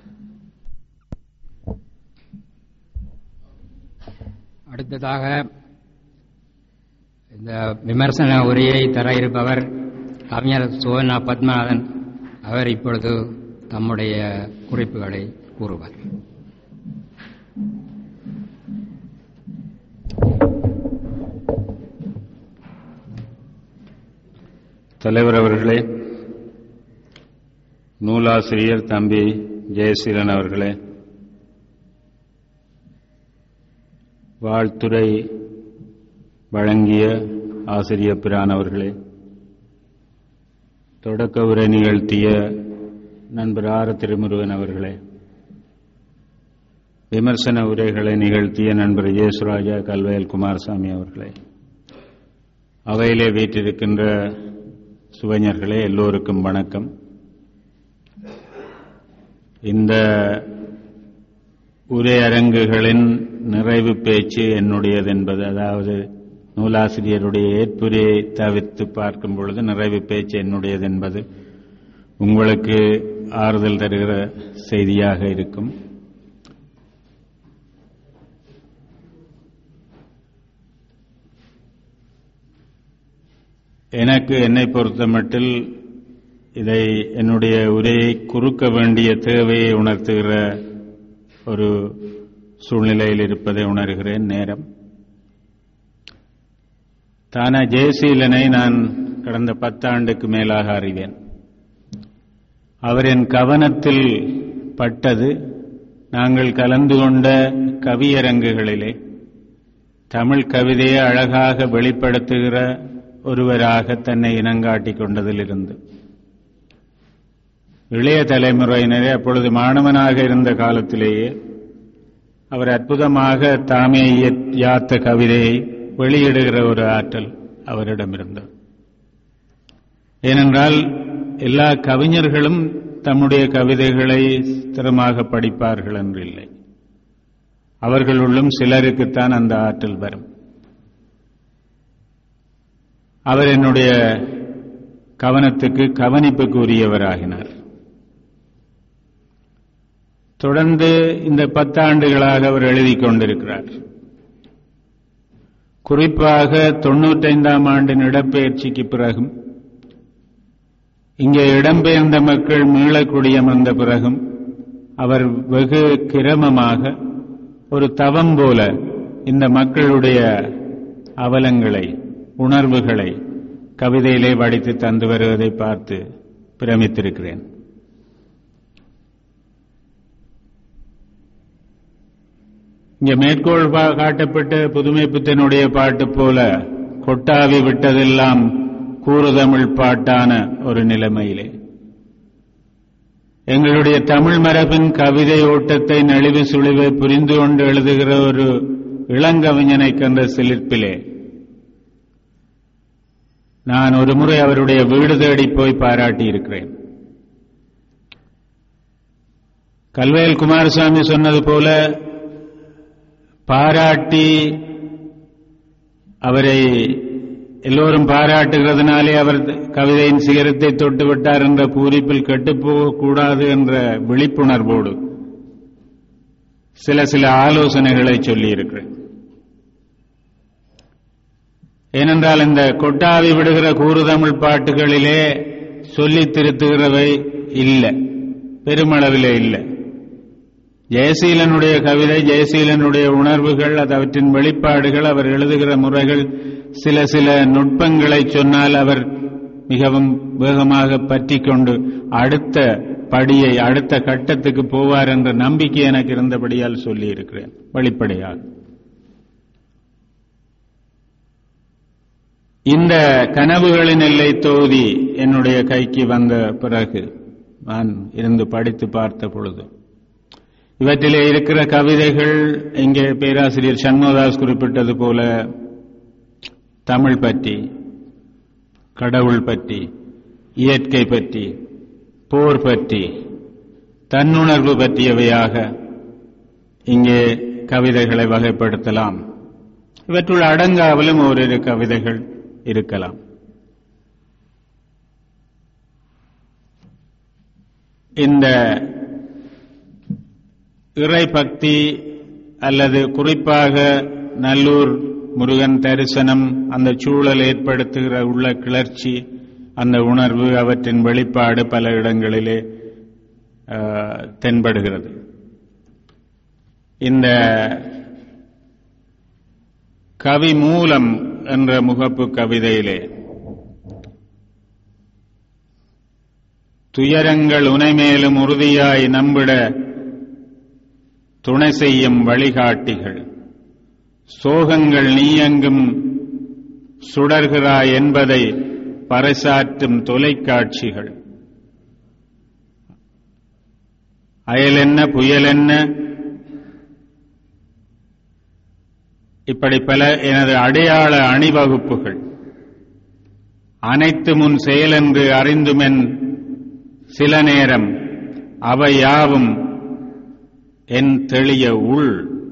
அடுத்ததாக இந்த விமர்சன உரையை தர இருப்பவர் கவிஞர் சோனா பத்மநாதன் அவர் இப்பொழுது தம்முடைய குறிப்புகளை கூறுவார் தலைவர் அவர்களே நூலாசிரியர் தம்பி ஜெயசீலன் அவர்களே வாழ்த்துரை வழங்கிய ஆசிரியர் பிரான் அவர்களே தொடக்க உரை நிகழ்த்திய நண்பர் ஆர திருமுருகன் அவர்களே விமர்சன உரைகளை நிகழ்த்திய நண்பர் ஜெயசுராஜா கல்வயல் குமாரசாமி அவர்களே அவையிலே வீற்றிருக்கின்ற சுவைஞர்களே எல்லோருக்கும் வணக்கம் இந்த உரையரங்குகளின் நிறைவு பேச்சு என்னுடையது என்பது அதாவது நூலாசிரியருடைய ஏற்புரையை தவிர்த்து பார்க்கும் பொழுது நிறைவு பேச்சு என்னுடையது என்பது உங்களுக்கு ஆறுதல் தருகிற செய்தியாக இருக்கும் எனக்கு என்னை பொறுத்தமட்டில் இதை என்னுடைய உரையை குறுக்க வேண்டிய தேவையை உணர்த்துகிற ஒரு சூழ்நிலையில் இருப்பதை உணர்கிறேன் நேரம் தானா ஜெயசீலனை நான் கடந்த பத்தாண்டுக்கு மேலாக அறிவேன் அவர் என் கவனத்தில் பட்டது நாங்கள் கலந்து கொண்ட கவியரங்குகளிலே தமிழ் கவிதையை அழகாக வெளிப்படுத்துகிற ஒருவராக தன்னை இனங்காட்டிக் கொண்டதிலிருந்து இளைய தலைமுறையினரே அப்பொழுது மாணவனாக இருந்த காலத்திலேயே அவர் அற்புதமாக தாமே இயற்- யாத்த கவிதையை வெளியிடுகிற ஒரு ஆற்றல் அவரிடம் இருந்தது ஏனென்றால் எல்லா கவிஞர்களும் தம்முடைய கவிதைகளை ஸ்திரமாக படிப்பார்கள் என்று இல்லை அவர்களுள்ளும் சிலருக்குத்தான் அந்த ஆற்றல் வரும் அவர் என்னுடைய கவனத்துக்கு கவனிப்புக்கு உரியவராகினார் தொடர்ந்து இந்த பத்தாண்டுகளாக அவர் எழுதிக் கொண்டிருக்கிறார் குறிப்பாக தொண்ணூற்றைந்தாம் ஆண்டின் இடப்பெயர்ச்சிக்கு பிறகும் இங்கே இடம்பெயர்ந்த மக்கள் மீளக்குடியமர்ந்த பிறகும் அவர் வெகு கிரமமாக ஒரு தவம் போல இந்த மக்களுடைய அவலங்களை உணர்வுகளை கவிதையிலே வடித்து தந்து வருவதை பார்த்து பிரமித்திருக்கிறேன் இங்க மேற்கோள் பா- காட்டப்பட்ட புதுமை புத்தனுடைய பாட்டு போல கொட்டாவி விட்டதெல்லாம் கூறுதமிழ் பாட்டான ஒரு நிலைமையிலே எங்களுடைய தமிழ் மரபின் கவிதை ஓட்டத்தை நெளிவு சுழிவை புரிந்து கொண்டு எழுதுகிற ஒரு இளங்கவிஞனை கண்ட சிலிர்ப்பிலே நான் ஒரு முறை அவருடைய வீடு தேடி போய் பாராட்டி இருக்கிறேன் கல்வேல் குமாரசாமி சொன்னது போல பாராட்டி அவரை எல்லோரும் பாராட்டுகிறதுனாலே அவர் கவிதையின் சிகரத்தை தொட்டு விட்டார் என்ற பூரிப்பில் கெட்டுப்போகக்கூடாது என்ற விழிப்புணர்வோடு சில சில ஆலோசனைகளை சொல்லியிருக்கிறேன் ஏனென்றால் இந்த கொட்டாவி விடுகிற கூறுதமிழ் பாட்டுகளிலே சொல்லித் திருத்துகிறவை இல்லை பெருமளவிலே இல்லை ஜெயசீலனுடைய கவிதை ஜெயசீலனுடைய உணர்வுகள் அது அவற்றின் வெளிப்பாடுகள் அவர் எழுதுகிற முறைகள் சில சில நுட்பங்களை சொன்னால் அவர் மிகவும் வேகமாக பற்றி கொண்டு அடுத்த படியை அடுத்த கட்டத்துக்கு போவார் என்ற நம்பிக்கை எனக்கு இருந்தபடியால் சொல்லி இருக்கிறேன் வெளிப்படையாக இந்த கனவுகளின் எல்லை தொகுதி என்னுடைய கைக்கு வந்த பிறகு நான் இருந்து படித்து பார்த்த பொழுது இவற்றிலே இருக்கிற கவிதைகள் இங்கே பேராசிரியர் சண்முகதாஸ் குறிப்பிட்டது போல தமிழ் பற்றி கடவுள் பற்றி இயற்கை பற்றி போர் பற்றி தன்னுணர்வு பற்றியவையாக இங்கே கவிதைகளை வகைப்படுத்தலாம் இவற்றுள் அடங்காவலும் ஓரிரு கவிதைகள் இருக்கலாம் இந்த இறை பக்தி அல்லது குறிப்பாக நல்லூர் முருகன் தரிசனம் அந்த சூழல் ஏற்படுத்துகிற உள்ள கிளர்ச்சி அந்த உணர்வு அவற்றின் வெளிப்பாடு பல இடங்களிலே ஆஹ், தென்படுகிறது இந்த கவி மூலம் என்ற முகப்பு கவிதையிலே துயரங்கள் உனைமேலும் உறுதியாய் நம்பிட துணை செய்யும் வழிகாட்டிகள் சோகங்கள் நீயெங்கும் சுடர்கிறாய் என்பதை பறைசாற்றும் தொலைக்காட்சிகள் அயலென்ன புயலென்ன இப்படி பல எனது அடையாள அணிவகுப்புகள் அனைத்து முன் செயலென்று அறிந்துமென் சில நேரம் அவை யாவும் என் தெளிய உள்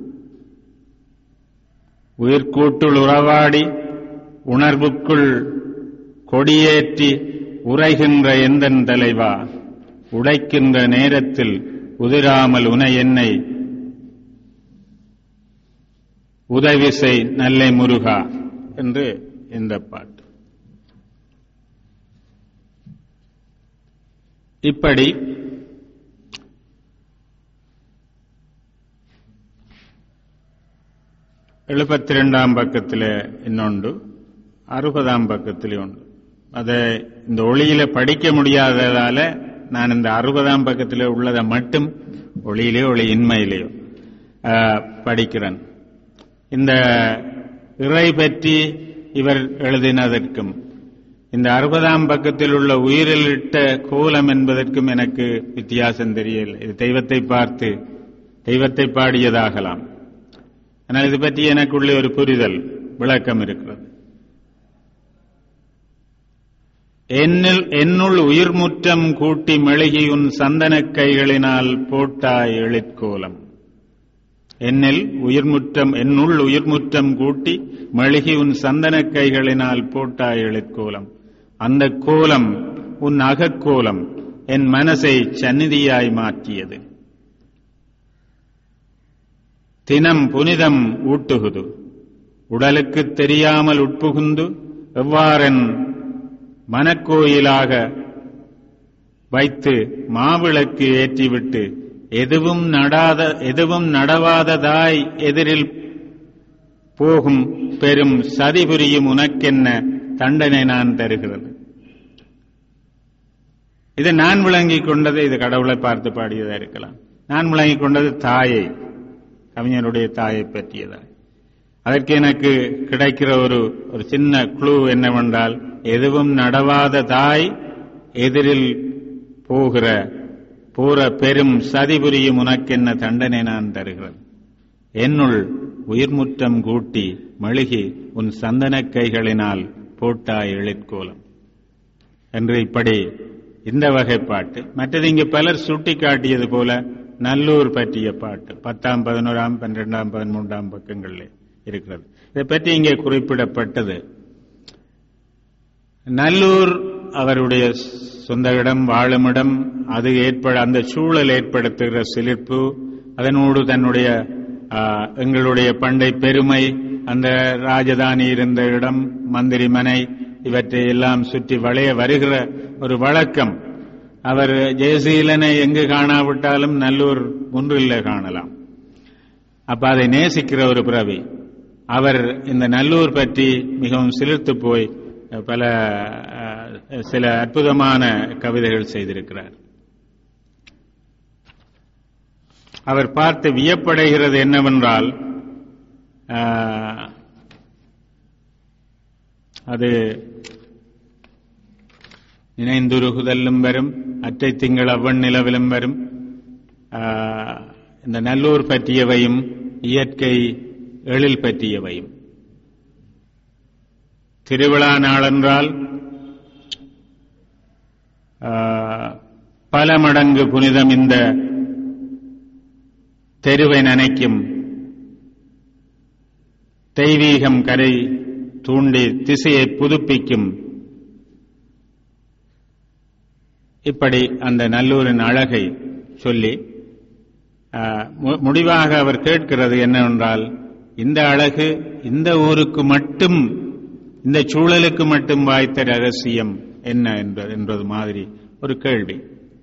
உயிர்கூட்டுள் உறவாடி உணர்வுக்குள் கொடியேற்றி உரைகின்ற எந்தன் தலைவா உடைக்கின்ற நேரத்தில் உதிராமல் உனை என்னை உதவி செய் நல்லை முருகா என்று இந்த பாட்டு இப்படி எழுபத்தி ரெண்டாம் பக்கத்தில் இன்னொன்று அறுபதாம் பக்கத்திலே உண்டு அதை இந்த ஒளியில படிக்க முடியாததால நான் இந்த அறுபதாம் பக்கத்தில் உள்ளதை மட்டும் ஒளியிலே ஒளி இன்மையிலேயோ ஆஹ், படிக்கிறேன் இந்த இறை பற்றி இவர் எழுதினதற்கும் இந்த அறுபதாம் பக்கத்தில் உள்ள உயிரிலிட்ட கோலம் என்பதற்கும் எனக்கு வித்தியாசம் தெரியல இது தெய்வத்தை பார்த்து தெய்வத்தை பாடியதாகலாம் ஆனால் இது பற்றி எனக்குள்ளே ஒரு புரிதல் விளக்கம் இருக்கிறது என்னில் என்னுள் உயிர்முற்றம் கூட்டி மெழுகி உன் சந்தனக் கைகளினால் போட்டாய் எழிற்கோலம் என்னில் உயிர்முற்றம் என்னுள் உயிர்முற்றம் கூட்டி மெழுகி உன் சந்தனக் கைகளினால் போட்டாய் எழிற்கோலம் அந்த கோலம் உன் அகக்கோலம் என் மனசை சந்நிதியாய் மாற்றியது தினம் புனிதம் ஊட்டுகுது உடலுக்குத் தெரியாமல் உட்புகுந்து எவ்வாறென் மனக்கோயிலாக வைத்து மாவிளக்கு ஏற்றிவிட்டு எதுவும் நடாத எதுவும் நடவாததாய் எதிரில் போகும் பெரும் சதி புரியும் உனக்கென்ன தண்டனை நான் தருகிறது இது நான் விளங்கிக் கொண்டது இது கடவுளை பார்த்து பாடியதா இருக்கலாம் நான் விளங்கிக் கொண்டது தாயை கவிஞருடைய தாயை பற்றியதாய் அதற்கு எனக்கு கிடைக்கிற ஒரு ஒரு சின்ன குழு என்னவென்றால் எதுவும் நடவாத தாய் எதிரில் போகிற போற பெரும் சதி புரியும் உனக்கென்ன தண்டனை நான் தருகிறேன் என்னுள் உயிர்முற்றம் கூட்டி மழுகி உன் சந்தனக் கைகளினால் போட்டாய் எழிற்கோலம் என்று இப்படி இந்த வகை பாட்டு மற்றது இங்கு பலர் சுட்டி காட்டியது போல நல்லூர் பற்றிய பாட்டு பத்தாம் பதினோராம் பன்னிரெண்டாம் பதிமூன்றாம் பக்கங்களில் இருக்கிறது இதை பற்றி இங்கே குறிப்பிடப்பட்டது நல்லூர் அவருடைய சொந்த இடம் வாழுமிடம் அது ஏற்பட அந்த சூழல் ஏற்படுத்துகிற சிலிர்ப்பு அதனோடு தன்னுடைய ஆ, எங்களுடைய பண்டை பெருமை அந்த ராஜதானி இருந்த இடம் மந்திரி மனை இவற்றை எல்லாம் சுற்றி வளைய வருகிற ஒரு வழக்கம் அவர் ஜெயசீலனை எங்கு காணாவிட்டாலும் நல்லூர் ஒன்றில் காணலாம் அப்ப அதை நேசிக்கிற ஒரு பிறவி அவர் இந்த நல்லூர் பற்றி மிகவும் சிலிர்த்து போய் பல அஹ், சில அற்புதமான கவிதைகள் செய்திருக்கிறார் அவர் பார்த்து வியப்படைகிறது என்னவென்றால் ஆஹ், அது நினைந்துருகுதலும் வரும் அற்றை திங்கள் அவ்வன் நிலவிலும் வரும் ஆஹ், இந்த நல்லூர் பற்றியவையும் இயற்கை எழில் பற்றியவையும் திருவிழா நாளென்றால் ஆஹ், பல மடங்கு புனிதம் இந்த தெருவை நனைக்கும் தெய்வீகம் கரை தூண்டி திசையை புதுப்பிக்கும் இப்படி அந்த நல்லூரின் அழகை சொல்லி ஆஹ், மு- முடிவாக அவர் கேட்கிறது என்னவென்றால் இந்த அழகு இந்த ஊருக்கு மட்டும் இந்த சூழலுக்கு மட்டும் வாய்த்த ரகசியம் என்ன என்பது என்பது மாதிரி ஒரு கேள்வி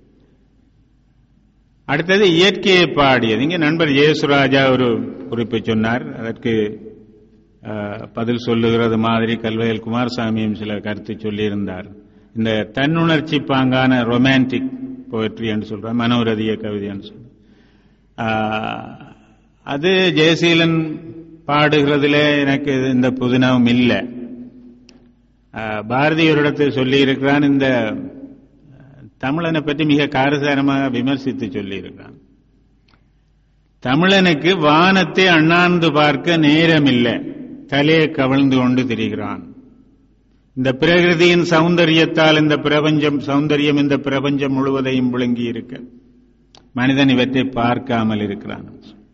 அடுத்தது இயற்கையை பாடியது இங்கே நண்பர் ஜெயசுராஜா ஒரு குறிப்பு சொன்னார் அதற்கு ஆஹ், பதில் சொல்லுகிறது மாதிரி கல்வயல் குமாரசாமியும் சில கருத்து சொல்லியிருந்தார் இந்த தன்னுணர்ச்சி பாங்கான ரொமான்டிக் போயட்ரி என்று சொல்ற மனோரதிய கவிதை என்று சொல்ற ஆஹ், அது ஜெயசீலன் பாடுகிறதுல எனக்கு இந்த புதினமும் இல்லை ஆஹ், பாரதி ஒரு இடத்தில் சொல்லியிருக்கிறான் இந்த தமிழனை பற்றி மிக காரசாரமாக விமர்சித்து சொல்லியிருக்கிறான் தமிழனுக்கு வானத்தை அண்ணாந்து பார்க்க நேரமில்லை தலையை கவிழ்ந்து கொண்டு திரிகிறான் இந்த பிரகிருதியின் சௌந்தரியத்தால் இந்த பிரபஞ்சம் சௌந்தரியம் இந்த பிரபஞ்சம் முழுவதையும் விளங்கி இருக்க மனிதன் இவற்றை பார்க்காமல் இருக்கிறான்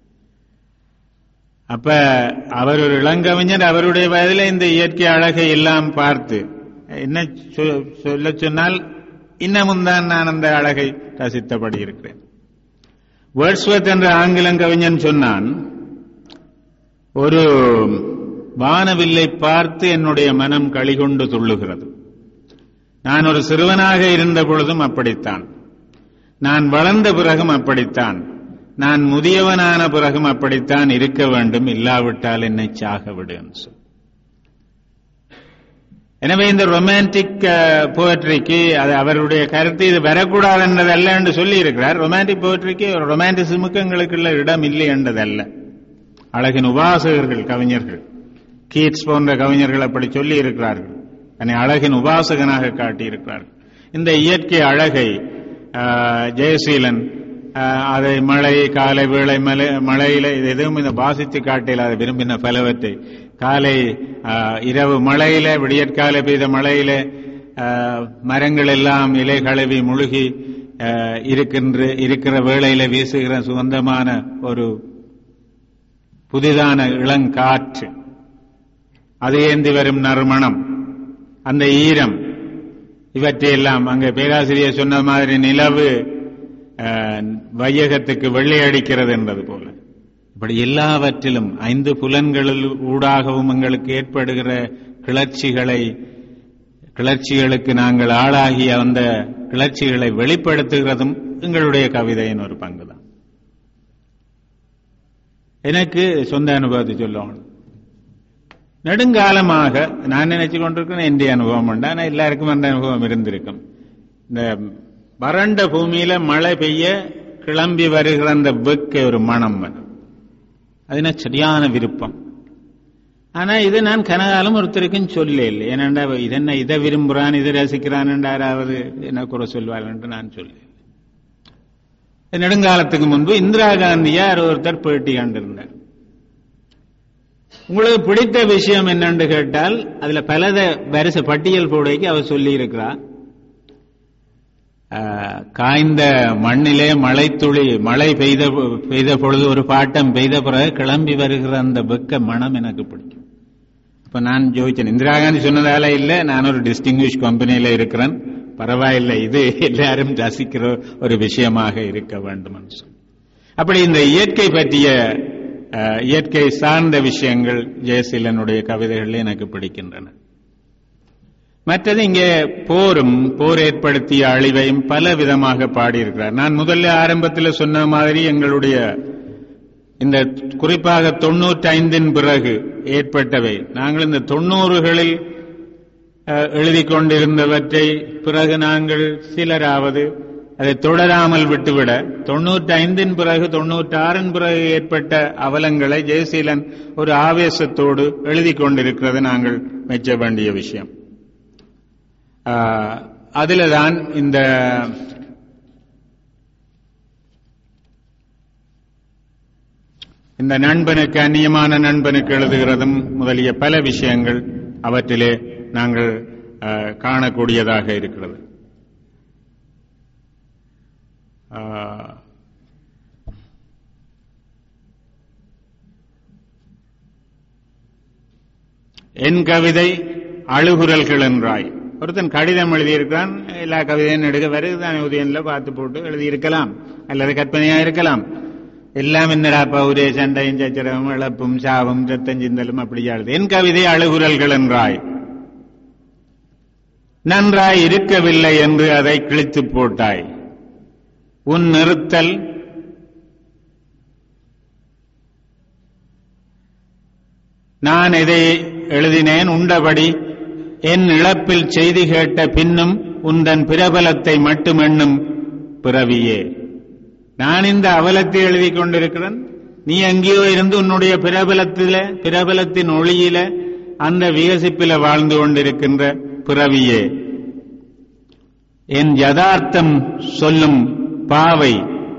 அப்ப அவர் ஒரு இளங்கவிஞர் அவருடைய வயதில் இந்த இயற்கை அழகை எல்லாம் பார்த்து என்ன சொ- சொல்ல சொன்னால் இன்னமும் தான் நான் அந்த அழகை ரசித்தபடி இருக்கிறேன் வேர்ட்ஸ்வத் என்ற ஆங்கிலம் கவிஞன் சொன்னான் ஒரு வானவில்லை பார்த்து என்னுடைய மனம் களிகொண்டு துள்ளுகிறது நான் ஒரு சிறுவனாக இருந்த பொழுதும் அப்படித்தான் நான் வளர்ந்த பிறகும் அப்படித்தான் நான் முதியவனான பிறகும் அப்படித்தான் இருக்க வேண்டும் இல்லாவிட்டால் என்னை சாக விடு என்று சொல். எனவே இந்த ரொமான்டிக் போயட்ரிக்கு அது அவருடைய கருத்து இது வரக்கூடாது என்றதல்ல என்று சொல்லி இருக்கிறார் ரொமான்டிக் போயட்ரிக்கு ரொமான்டிசிமுக்கு எங்களுக்குள்ள இடம் இல்லை என்றதல்ல அழகின் உபாசகர்கள் கவிஞர்கள் கீட்ஸ் போன்ற கவிஞர்கள் அப்படி சொல்லி இருக்கிறார்கள் தன்னை அழகின் உபாசகனாக காட்டியிருக்கிறார்கள் இந்த இயற்கை அழகை ஆஹ், ஜெயசீலன் ஆஹ், அதை மழை காலை வேளை மலை மழையில இது எதுவும் இந்த வாசித்து காட்டில் அதை விரும்பின பலவற்றை காலை ஆஹ், இரவு மழையில விடியற்காலை பெய்த மழையில ஆஹ், மரங்கள் எல்லாம் இலை கழுவி முழுகி ஆஹ், இருக்கின்ற இருக்கிற வேளையில வீசுகிற சுகந்தமான ஒரு புதிதான இளங்காற்று அது ஏந்தி வரும் நறுமணம் அந்த ஈரம் இவற்றையெல்லாம் அங்கே பேராசிரியர் சொன்ன மாதிரி நிலவு அஹ், வையகத்துக்கு வெள்ளை அடிக்கிறது என்பது போல இப்படி எல்லாவற்றிலும் ஐந்து புலன்களில் ஊடாகவும் எங்களுக்கு ஏற்படுகிற கிளர்ச்சிகளை கிளர்ச்சிகளுக்கு நாங்கள் ஆளாகிய அந்த கிளர்ச்சிகளை வெளிப்படுத்துகிறதும் எங்களுடைய கவிதையின் ஒரு பங்குதான் எனக்கு சொந்த அனுபவத்தை சொல்லணும் நெடுங்காலமாக நான் நினைச்சு கொண்டிருக்கிறேன் என்னுடைய அனுபவம் உண்டு ஆனால் எல்லாருக்கும் அந்த அனுபவம் இருந்திருக்கும் இந்த வறண்ட பூமியில மழை பெய்ய கிளம்பி வருகிற அந்த வெக்க ஒரு மனம் வரும் அது எனக்கு சரியான விருப்பம் ஆனா இது நான் கனகாலம் ஒருத்தருக்கும் சொல்ல இல்லை ஏனென்றா இதென்ன இதை விரும்புறான் இதை ரசிக்கிறான் யாராவது என்ன குறை சொல்வார் என்று நான் சொல்ல நெடுங்காலத்துக்கு முன்பு இந்திரா காந்தியார் ஒருத்தர் பேட்டி கண்டிருந்தார் உங்களுக்கு பிடித்த விஷயம் என்னன்னு கேட்டால் அதுல பலத வரிசை பட்டியல் போடைக்கு அவர் சொல்லி இருக்கிறார் காய்ந்த மண்ணிலே மழைத்துளி மழை பெய்த பெய்த பொழுது ஒரு பாட்டம் பெய்த பிறகு கிளம்பி வருகிற அந்த வெக்க மனம் எனக்கு பிடிக்கும் இப்ப நான் ஜோதிச்சேன் இந்திரா காந்தி சொன்னதால இல்ல நான் ஒரு டிஸ்டிங்விஷ் கம்பெனியில இருக்கிறேன் பரவாயில்லை இது எல்லாரும் ரசிக்கிற ஒரு விஷயமாக இருக்க வேண்டும் என்று சொல்லி அப்படி இந்த இயற்கை பற்றிய அஹ், இயற்கை சார்ந்த விஷயங்கள் ஜெயசீலனுடைய கவிதைகள் எனக்கு பிடிக்கின்றன மற்றது இங்கே போரும் போர் ஏற்படுத்திய அழிவையும் பல விதமாக பாடியிருக்கிறார் நான் முதல்ல ஆரம்பத்தில் சொன்ன மாதிரி எங்களுடைய இந்த குறிப்பாக தொண்ணூற்றி ஐந்தின் பிறகு ஏற்பட்டவை நாங்கள் இந்த தொண்ணூறுகளில் அஹ், எழுதிக் கொண்டிருந்தவற்றை பிறகு நாங்கள் சிலராவது அதை தொடராமல் விட்டுவிட தொண்ணூற்றி ஐந்தின் பிறகு தொண்ணூற்றி ஆறின் பிறகு ஏற்பட்ட அவலங்களை ஜெயசீலன் ஒரு ஆவேசத்தோடு எழுதிக் கொண்டிருக்கிறது நாங்கள் மெச்ச வேண்டிய விஷயம் ஆஹ், அதில்தான் இந்த இந்த நண்பனுக்கு அந்நியமான நண்பனுக்கு எழுதுகிறதும் முதலிய பல விஷயங்கள் அவற்றிலே நாங்கள் ஆஹ், காணக்கூடியதாக இருக்கிறது ஆஹ், என் கவிதை அழுகுரல்கள் என்றாய் ஒருத்தன் கடிதம் எழுதியிருக்கிறான் எல்லா கவிதையும் எடுக்க வருதுதான் உதயன்ல பார்த்து போட்டு எழுதியிருக்கலாம் அல்லது கற்பனையா இருக்கலாம் எல்லாம் என்னடாப்பா ஒரே சண்டையும் சச்சரவும் இழப்பும் சாவும் சத்தம் சிந்தலும் அப்படியா எழுது என் கவிதை அழுகுரல்கள் என்றாய் நன்றாய் இருக்கவில்லை என்று அதை கிழித்து போட்டாய் உன் நிறுத்தல் நான் இதை எழுதினேன் உண்டபடி என் இழப்பில் செய்தி கேட்ட பின்னும் உந்தன் பிரபலத்தை மட்டுமெண்ணும் பிறவியே நான் இந்த அவலத்தை எழுதி கொண்டிருக்கிறேன் நீ எங்கேயோ இருந்து உன்னுடைய பிரபலத்தில பிரபலத்தின் ஒளியில அந்த விகசிப்பில வாழ்ந்து கொண்டிருக்கின்ற பிறவியே என் யதார்த்தம் சொல்லும் பாவை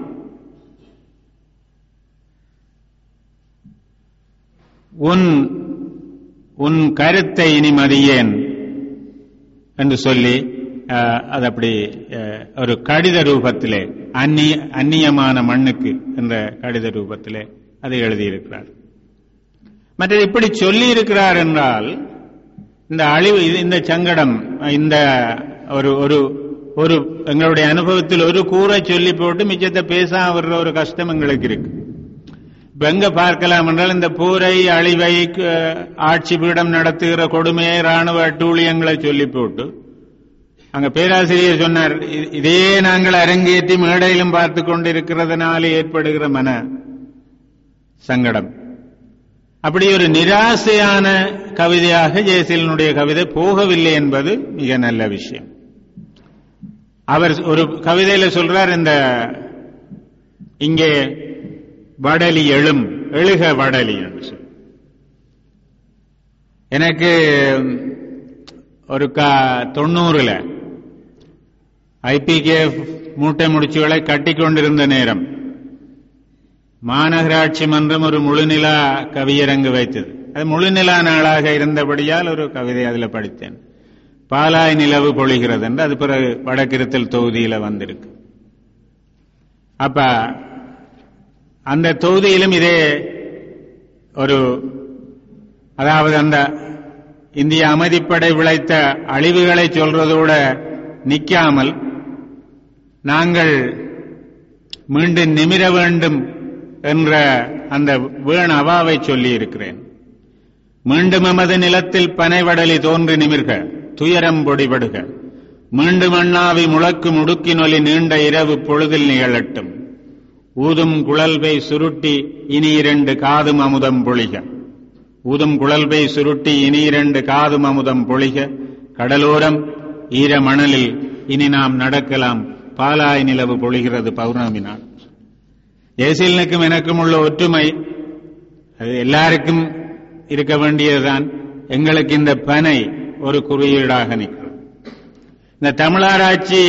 உன் உன் கருத்தை இனி மதியேன் என்று சொல்லி அஹ், அது அப்படி அஹ், ஒரு கடித ரூபத்திலே அந்நிய அந்நியமான மண்ணுக்கு என்ற கடித ரூபத்திலே அதை எழுதியிருக்கிறார் மற்றது இப்படி சொல்லி இருக்கிறார் என்றால் இந்த அழிவு இது- இந்த சங்கடம் இந்த ஒரு ஒரு ஒரு எங்களுடைய அனுபவத்தில் ஒரு கூரை சொல்லி போட்டு மிச்சத்தை பேசாம வர்ற ஒரு கஷ்டம் எங்களுக்கு இருக்கு இப்ப எங்க பார்க்கலாம் என்றால் இந்த போரை அழிவை அஹ், ஆட்சி பீடம் நடத்துகிற கொடுமையை ராணுவ அட்டூழியங்களை சொல்லி போட்டு அங்க பேராசிரியர் சொன்னார் "இ- இதே நாங்கள் அரங்கேற்றி மேடையிலும் பார்த்து கொண்டிருக்கிறதுனால ஏற்படுகிற மன சங்கடம் அப்படி ஒரு நிராசையான கவிதையாக ஜெயசீலனுடைய கவிதை போகவில்லை என்பது மிக நல்ல விஷயம் அவர் ஒரு கவிதையில சொல்றார் இந்த இங்கே வடலி எழும் எழுக வடலி என்று சொல்லி. எனக்கு ஒரு கா தொண்ணூறுல ஐபிகே மூட்டை முடிச்சுகளை கட்டி கொண்டிருந்த நேரம் மாநகராட்சி மன்றம் ஒரு முழுநிலா கவியரங்கு வைத்தது அது முழுநிலா நாளாக இருந்தபடியால் ஒரு கவிதை அதில் படித்தேன் பாலாய் நிலவு பொழிகிறது என்று அது பிறகு வடக்கிருத்தல் தொகுதியில வந்திருக்கு அப்ப அந்த தொகுதியிலும் இதே ஒரு அதாவது அந்த இந்திய அமைதிப்படை விளைத்த அழிவுகளை சொல்றதோட நிக்காமல் நாங்கள் மீண்டும் நிமிர வேண்டும் என்ற அந்த வேண் அவாவை சொல்லி இருக்கிறேன் மீண்டும் எமது நிலத்தில் பனைவடலி தோன்றி நிமிர்க துயரம் பொடிபடுக மீண்டும் அண்ணாவி முழக்கு முடுக்கினொலி நீண்ட இரவு பொழுதில் நிகழட்டும் ஊதும் குழல்வை சுருட்டி இனி இரண்டு காதும் அமுதம் பொழிக ஊதும் குழல்வை சுருட்டி இனி இரண்டு காதும் அமுதம் பொழிக கடலோரம் ஈர மணலில் இனி நாம் நடக்கலாம் பாலாய் நிலவு பொழிகிறது பௌர்ணமி நாள் ஜெயசீலனுக்கும் எனக்கும் உள்ள ஒற்றுமை அது எல்லாருக்கும் இருக்க வேண்டியதுதான் எங்களுக்கு இந்த பனை ஒரு குறியீடாக நிற்கிறது இந்த தமிழாராய்ச்சி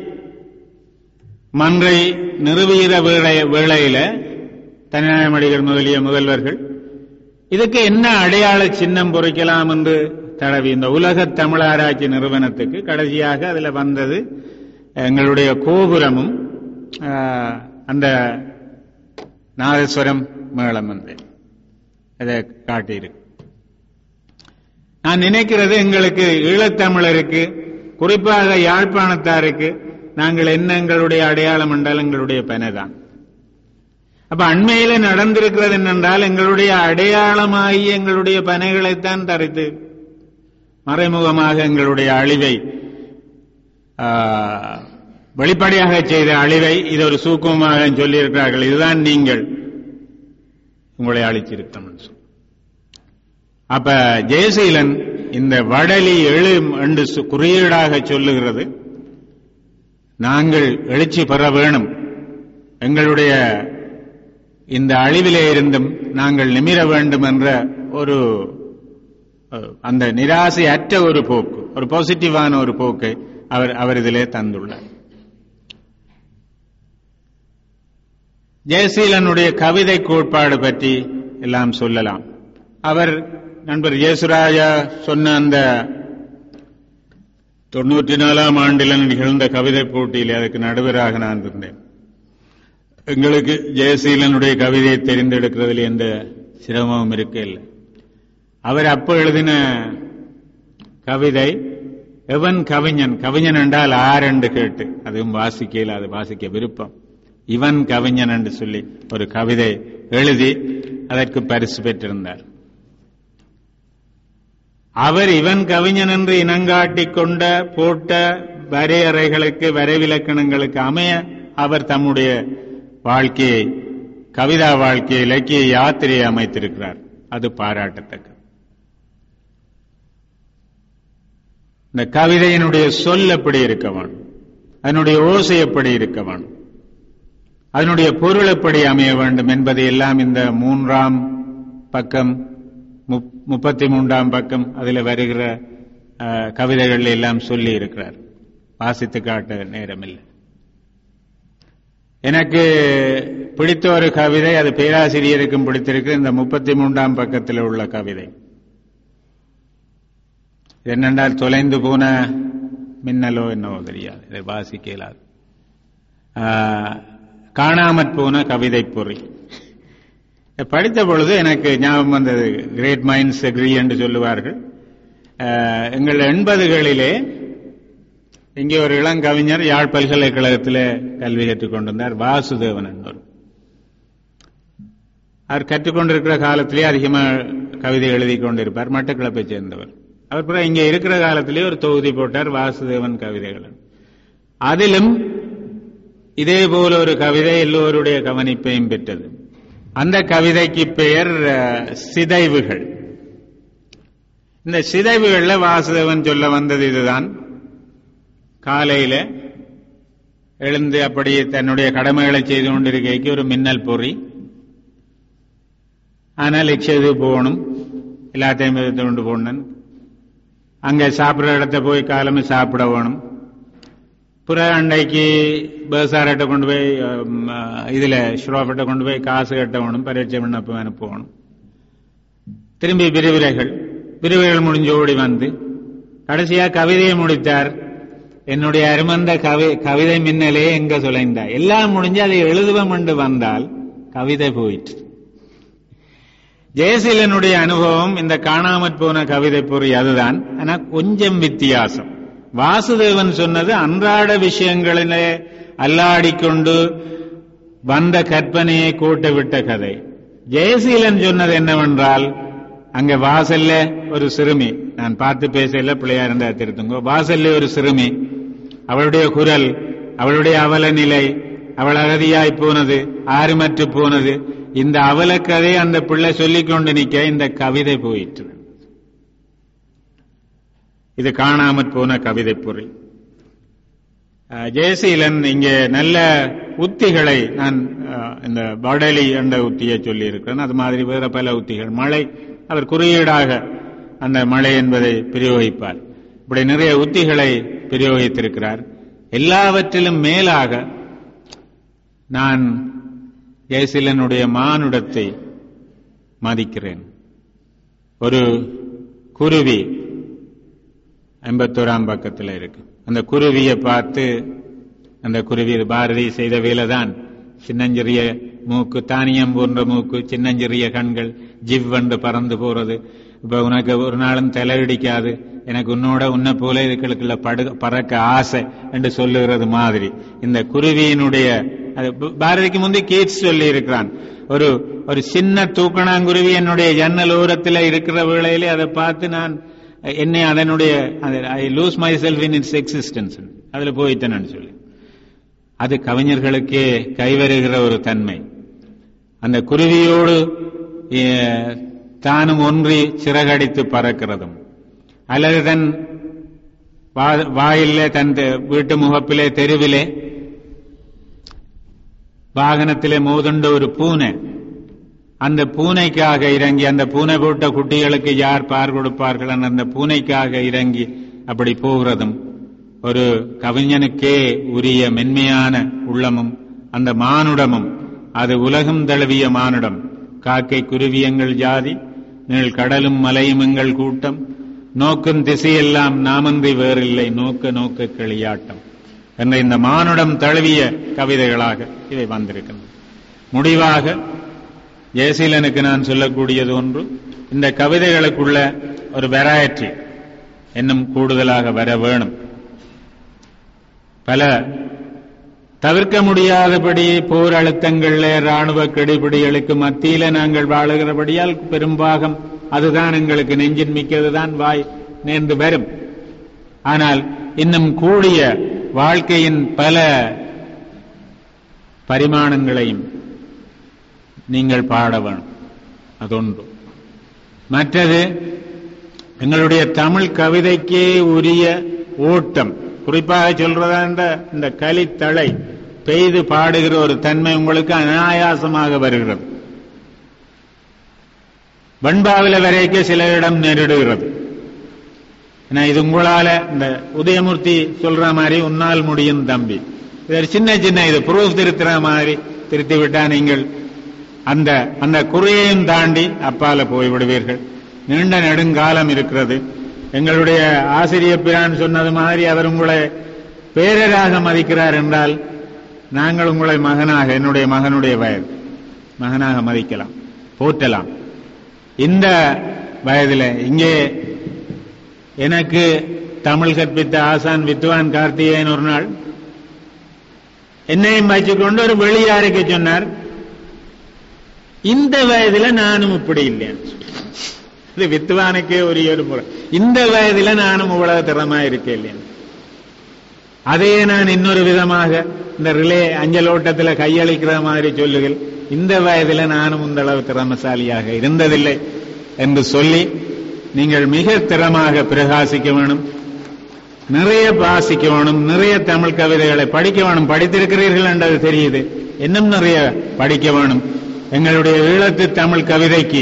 மன்றை நிறுவுகிற வேளை வேளையில தனிநாயமடிகள் முதலிய முதல்வர்கள் இதுக்கு என்ன அடையாள சின்னம் பொறிக்கலாம் என்று தடவி இந்த உலக தமிழாராய்ச்சி நிறுவனத்துக்கு கடைசியாக அதுல வந்தது எங்களுடைய கோபுரமும் ஆஹ், அந்த நாதஸ்வரம் மேளம் வந்து அதை காட்டியிருக்கு நான் நினைக்கிறது எங்களுக்கு ஈழத்தமிழருக்கு குறிப்பாக யாழ்ப்பாணத்தாருக்கு நாங்கள் என்ன எங்களுடைய அடையாளம் என்றால் எங்களுடைய பனைதான் அப்ப அண்மையில நடந்திருக்கிறது என்னென்றால் எங்களுடைய அடையாளமாகி எங்களுடைய பனைகளைத்தான் தரித்து மறைமுகமாக எங்களுடைய அழிவை ஆ, வெளிப்படையாக செய்த அழிவை இது ஒரு சூக்குமமாக சொல்லியிருக்கிறார்கள் இதுதான் நீங்கள் உங்களை அழிச்சிருக்கணும் சொல்லி. அப்ப ஜெயசீலன் இந்த வடலி எழு என்று சு- குறியீடாக சொல்லுகிறது நாங்கள் எழுச்சி பெற வேணும் எங்களுடைய இந்த அழிவிலே இருந்தும் நாங்கள் நிமிர வேண்டும் என்ற ஒரு அஹ், அந்த நிராசையற்ற ஒரு போக்கு ஒரு பாசிட்டிவான ஒரு போக்கை அவர் அவர் இதிலே தந்துள்ளார் ஜெயசீலனுடைய கவிதை கோட்பாடு பற்றி எல்லாம் சொல்லலாம் அவர் நண்பர் ஜெயசுராஜா சொன்ன அந்த தொண்ணூற்றி நாலாம் ஆண்டில் நிகழ்ந்த கவிதை போட்டியில் அதுக்கு நடுவராக நான் இருந்தேன் எங்களுக்கு ஜெயசீலனுடைய கவிதையை தெரிந்தெடுக்கிறதுல எந்த சிரமமும் இருக்க இல்லை அவர் அப்போ எழுதின கவிதை எவன் கவிஞன் கவிஞன் என்றால் ஆர் என்று கேட்டு அதுவும் வாசிக்கையில் அது வாசிக்க விருப்பம் இவன் கவிஞன் என்று சொல்லி ஒரு கவிதை எழுதி அதற்கு பரிசு பெற்றிருந்தார் அவர் இவன் கவிஞன் என்று இனங்காட்டிக் கொண்ட போட்ட வரையறைகளுக்கு வரைவிலக்கணங்களுக்கு அமைய அவர் தம்முடைய வாழ்க்கையை கவிதா வாழ்க்கையை இலக்கிய யாத்திரையை அமைத்திருக்கிறார் அது பாராட்டத்தக்க இந்த கவிதையினுடைய சொல் எப்படி இருக்க வேணும் அதனுடைய ஓசை எப்படி இருக்க வேணும் அதனுடைய பொருள் எப்படி அமைய வேண்டும் என்பதை எல்லாம் இந்த மூன்றாம் பக்கம் முப்- முப்பத்தி மூன்றாம் பக்கம் அதில் வருகிற அஹ், கவிதைகள் எல்லாம் சொல்லி இருக்கிறார் வாசித்து காட்ட நேரமில்லை எனக்கு பிடித்த ஒரு கவிதை அது பேராசிரியருக்கும் பிடித்திருக்கு இந்த முப்பத்தி மூன்றாம் பக்கத்தில் உள்ள கவிதை என்னென்றால் தொலைந்து போன மின்னலோ என்னவோ தெரியாது இதை வாசிக்க இயலாது ஆஹ், காணாமற் போன கவிதை பொறி இதை படித்த பொழுது எனக்கு ஞாபகம் வந்தது கிரேட் மைண்ட்ஸ் அக்ரி என்று சொல்லுவார்கள் ஆஹ், எங்கள் எண்பதுகளிலே இங்கே ஒரு இளங்கவிஞர் யாழ் பல்கலைக்கழகத்தில் கல்வி கற்றுக் கொண்டிருந்தார் வாசுதேவன் என்பவர் அவர் கற்றுக்கொண்டிருக்கிற காலத்திலே அதிகமாக கவிதை எழுதி கொண்டிருப்பார் மட்டக்களப்பை சேர்ந்தவர் அவர் பிறகு இங்கே இருக்கிற காலத்திலே ஒரு தொகுதி போட்டார் வாசுதேவன் கவிதைகள் அதிலும் இதே போல ஒரு கவிதை எல்லோருடைய கவனிப்பையும் பெற்றது அந்த கவிதைக்கு பெயர் அஹ், சிதைவுகள் இந்த சிதைவுகள்ல வாசுதேவன் சொல்ல வந்தது இதுதான் காலையில எழுந்து அப்படியே தன்னுடைய கடமைகளை செய்து கொண்டிருக்கைக்கு ஒரு மின்னல் பொறி ஆனால் லட்சியது போகணும் எல்லாத்தையும் எடுத்து கொண்டு போகணும் அங்க சாப்பிடுற இடத்த போய் காலமே சாப்பிட வேணும் புற அண்டைக்கு பேசார்கிட்ட கொண்டு போய் உம், இதுல ஷ்ரோஃபிட்ட கொண்டு போய் காசு கட்ட வேணும் பரீட்சை விண்ணப்பம் அனுப்பணும் திரும்பி விரிவுரைகள் விரிவுரைகள் முடிஞ்சு ஓடி வந்து கடைசியா கவிதையை முடித்தார் என்னுடைய அருமந்த கவி கவிதை மின்னலே எங்க சுழைந்தார் எல்லாம் முடிஞ்சு அதை எழுதுவோம் என்று வந்தால் கவிதை போயிற்று ஜெயசீலனுடைய அனுபவம் இந்த காணாமற் போன கவிதை பொறி அதுதான் ஆனா கொஞ்சம் வித்தியாசம் வாசுதேவன் சொன்னது அன்றாட விஷயங்களிலே அல்லாடிக்கொண்டு வந்த கற்பனையை கூட்ட விட்ட கதை ஜெயசீலன் சொன்னது என்னவென்றால் அங்க வாசல்ல ஒரு சிறுமி நான் பார்த்து பேசல பிள்ளையா இருந்தா திருத்துங்க வாசல்ல ஒரு சிறுமி அவளுடைய குரல் அவளுடைய அவல நிலை அவள் அகதியாய் போனது ஆறுமற்று போனது இந்த அவலக்கதை அந்த பிள்ளை சொல்லிக் கொண்டு நிக்க இந்த கவிதை போயிற்று இது காணாமற் போன கவிதை பொருள் அஹ், ஜெயசீலன் இங்கே நல்ல உத்திகளை நான் அஹ், இந்த வடலி என்ற உத்தியை சொல்லி இருக்கிறேன் அது மாதிரி வேற பல உத்திகள் மழை அவர் குறியீடாக அந்த மழை என்பதை பிரயோகிப்பார் இப்படி நிறைய உத்திகளை பிரயோகித்திருக்கிறார் எல்லாவற்றிலும் மேலாக நான் ஜெயசீலனுடைய மானுடத்தை மதிக்கிறேன் ஒரு குருவி ஐம்பத்தோராம் பக்கத்தில் இருக்கு அந்த குருவியை பார்த்து அந்த குருவி பாரதி செய்த வேலைதான் சின்னஞ்சிறிய மூக்கு தானியம் போன்ற மூக்கு சின்னஞ்சிறிய கண்கள் ஜிவ்வென்று பறந்து போறது இப்ப உனக்கு ஒரு நாளும் தலையடிக்காது எனக்கு உன்னோட உன்னை போல இதுகளுக்குள்ள படு பறக்க ஆசை என்று சொல்லுகிறது மாதிரி இந்த குருவியினுடைய அது ப- பாரதிக்கு முந்தி கீட்ஸ் சொல்லி இருக்கிறான் ஒரு ஒரு சின்ன தூக்கணாங்குருவி என்னுடைய ஜன்னல் ஓரத்தில் இருக்கிற வேளையிலே அதை பார்த்து நான் என்னை அதனுடைய I lose my self in its existence அதுல போயிட்டேன்னு சொல்லி அது கவிஞர்களுக்கே கைவருகிற ஒரு தன்மை அந்த குருவியோடு அஹ், தானும் ஒன்றி சிறகடித்து பறக்கிறதும் அல்லது தன் வா- வாயிலே தன் தெ- வீட்டு முகப்பிலே தெருவிலே வாகனத்திலே மோதுண்ட ஒரு பூனை அந்த பூனைக்காக இறங்கி அந்த பூனை போட்ட குட்டிகளுக்கு யார் பார் கொடுப்பார்கள் என்ற அந்த பூனைக்காக இறங்கி அப்படி போகிறதும் ஒரு கவிஞனுக்கே உரிய மென்மையான உள்ளமும் அந்த மானுடமும் அது உலகம் தழுவிய மானுடம் காக்கை குருவியங்கள் ஜாதி நீள் கடலும் மலையும் எங்கள் கூட்டம் நோக்கும் திசையெல்லாம் நாமன்றி வேறில்லை நோக்க நோக்க களியாட்டம் என்ற இந்த மானுடம் தழுவிய கவிதைகளாக இவை வந்திருக்கின்றன முடிவாக ஜெயசீலனுக்கு நான் சொல்லக்கூடியது ஒன்று இந்த கவிதைகளுக்குள்ள ஒரு வெரைட்டி இன்னும் கூடுதலாக வர வேணும் பல தவிர்க்க முடியாதபடி போர் அழுத்தங்கள்ல ராணுவ கெடுபிடிகளுக்கு மத்தியில நாங்கள் வாழுகிறபடியால் பெரும்பாகம் அதுதான் எங்களுக்கு நெஞ்சின் மிக்கதுதான் வாய் நேர்ந்து வரும் ஆனால் இன்னும் கூடிய வாழ்க்கையின் பல பரிமாணங்களையும் நீங்கள் பாட வேணும் அதொன்று மற்றது எங்களுடைய தமிழ் கவிதைக்கே உரிய ஓட்டம் குறிப்பாக சொல்றதா இந்த- இந்த கலித்தழை பெய்து பாடுகிற ஒரு தன்மை உங்களுக்கு அனாயாசமாக வருகிறது வெண்பாவில வரைக்க சில இடம் நேரிடுகிறது ஏன்னா இது உங்களால இந்த உதயமூர்த்தி சொல்ற மாதிரி உன்னால் முடியும் தம்பி இது ஒரு சின்ன சின்ன இது ப்ரூஃப் திருத்துற மாதிரி திருத்தி விட்டா நீங்கள் அந்த அந்த குறையையும் தாண்டி அப்பால போய்விடுவீர்கள் நீண்ட நெடுங்காலம் இருக்கிறது எங்களுடைய ஆசிரியர் பிரான் சொன்னது மாதிரி அவர் உங்களை பேரராக மதிக்கிறார் என்றால் நாங்கள் உங்களை மகனாக என்னுடைய மகனுடைய வயது மகனாக மதிக்கலாம் போற்றலாம் இந்த வயதில் இங்கே எனக்கு தமிழ் கற்பித்த ஆசான் வித்வான் கார்த்திகேயன் ஒரு நாள் என்னையும் வச்சுக்கொண்டு ஒரு வெளியாருக்கு சொன்னார் இந்த வயதுல நானும் இப்படி இல்லைன்னு இது வித்வானுக்கே உரிய ஒரு முறை இந்த வயதுல நானும் இவ்வளவு திறமா இருக்கேன் இல்லையா அதே நான் இன்னொரு விதமாக இந்த ரிலே அஞ்சல் ஓட்டத்துல கையளிக்கிற மாதிரி சொல்லுகள் இந்த வயதுல நானும் இந்த அளவு திறமசாலியாக இருந்ததில்லை என்று சொல்லி நீங்கள் மிக திறமாக பிரகாசிக்க வேணும் நிறைய வாசிக்க வேணும் நிறைய தமிழ் கவிதைகளை படிக்க வேணும் படித்திருக்கிறீர்கள் என்றது தெரியுது இன்னும் நிறைய படிக்க வேணும் எங்களுடைய ஈழத்து தமிழ் கவிதைக்கு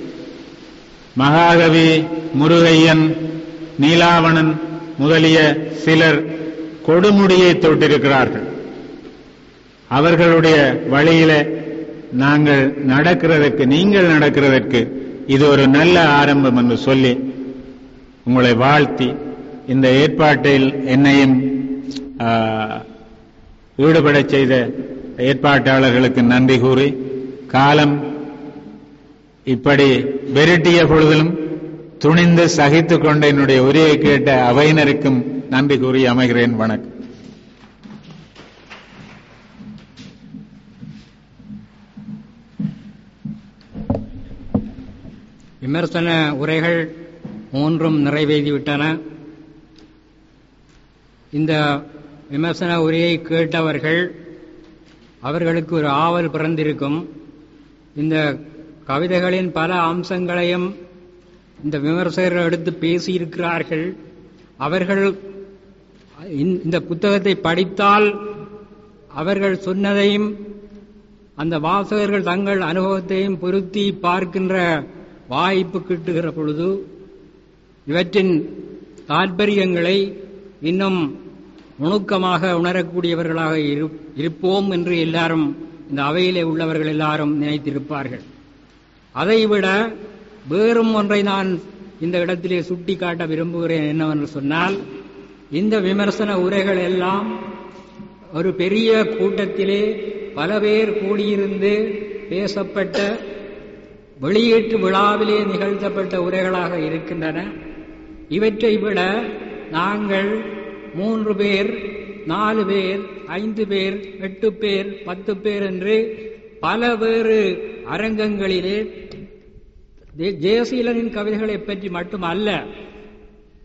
மகாகவி முருகையன் நீலாவணன் முதலிய சிலர் கொடுமுடியை தொட்டிருக்கிறார்கள் அவர்களுடைய வழியில நாங்கள் நடக்கிறதற்கு நீங்கள் நடக்கிறதற்கு இது ஒரு நல்ல ஆரம்பம் என்று சொல்லி உங்களை வாழ்த்தி இந்த ஏற்பாட்டில் என்னையும் ஆ, ஈடுபடச் செய்த ஏற்பாட்டாளர்களுக்கு நன்றி கூறி காலம் இப்படி வெருட்டிய பொழுதிலும் துணிந்து சகித்துக் கொண்ட என்னுடைய உரையை கேட்ட அவையினருக்கும் நன்றி கூறி அமைகிறேன் வணக்கம் விமர்சன உரைகள் மூன்றும் நிறைவேறிவிட்டன இந்த விமர்சன உரையை கேட்டவர்கள் அவர்களுக்கு ஒரு ஆவல் பிறந்திருக்கும் இந்த கவிதைகளின் பல அம்சங்களையும் இந்த விமர்சகர்கள் எடுத்து பேசியிருக்கிறார்கள் அவர்கள் இந்த- இந்த புத்தகத்தை படித்தால் அவர்கள் சொன்னதையும் அந்த வாசகர்கள் தங்கள் அனுபவத்தையும் பொருத்தி பார்க்கின்ற வாய்ப்பு கிட்டுகிற பொழுது இவற்றின் தாற்பயங்களை இன்னும் நுணுக்கமாக உணரக்கூடியவர்களாக இரு- இருப்போம் என்று எல்லாரும் இந்த அவையிலே உள்ளவர்கள் எல்லாரும் நினைத்திருப்பார்கள் அதைவிட வேறும் ஒன்றை நான் இந்த இடத்திலே சுட்டிக்காட்ட விரும்புகிறேன் என்னவென்று சொன்னால் இந்த விமர்சன உரைகள் எல்லாம் ஒரு பெரிய கூட்டத்திலே பல பேர் கூடியிருந்து பேசப்பட்ட வெளியீட்டு விழாவிலே நிகழ்த்தப்பட்ட உரைகளாக இருக்கின்றன இவற்றை விட நாங்கள் மூன்று பேர் நாலு பேர் ஐந்து பேர் எட்டு பேர் பத்து பேர் என்று பல வேறு அரங்கங்களிலே ஜெ- ஜெயசீலனின் கவிதைகளை பற்றி மட்டுமல்ல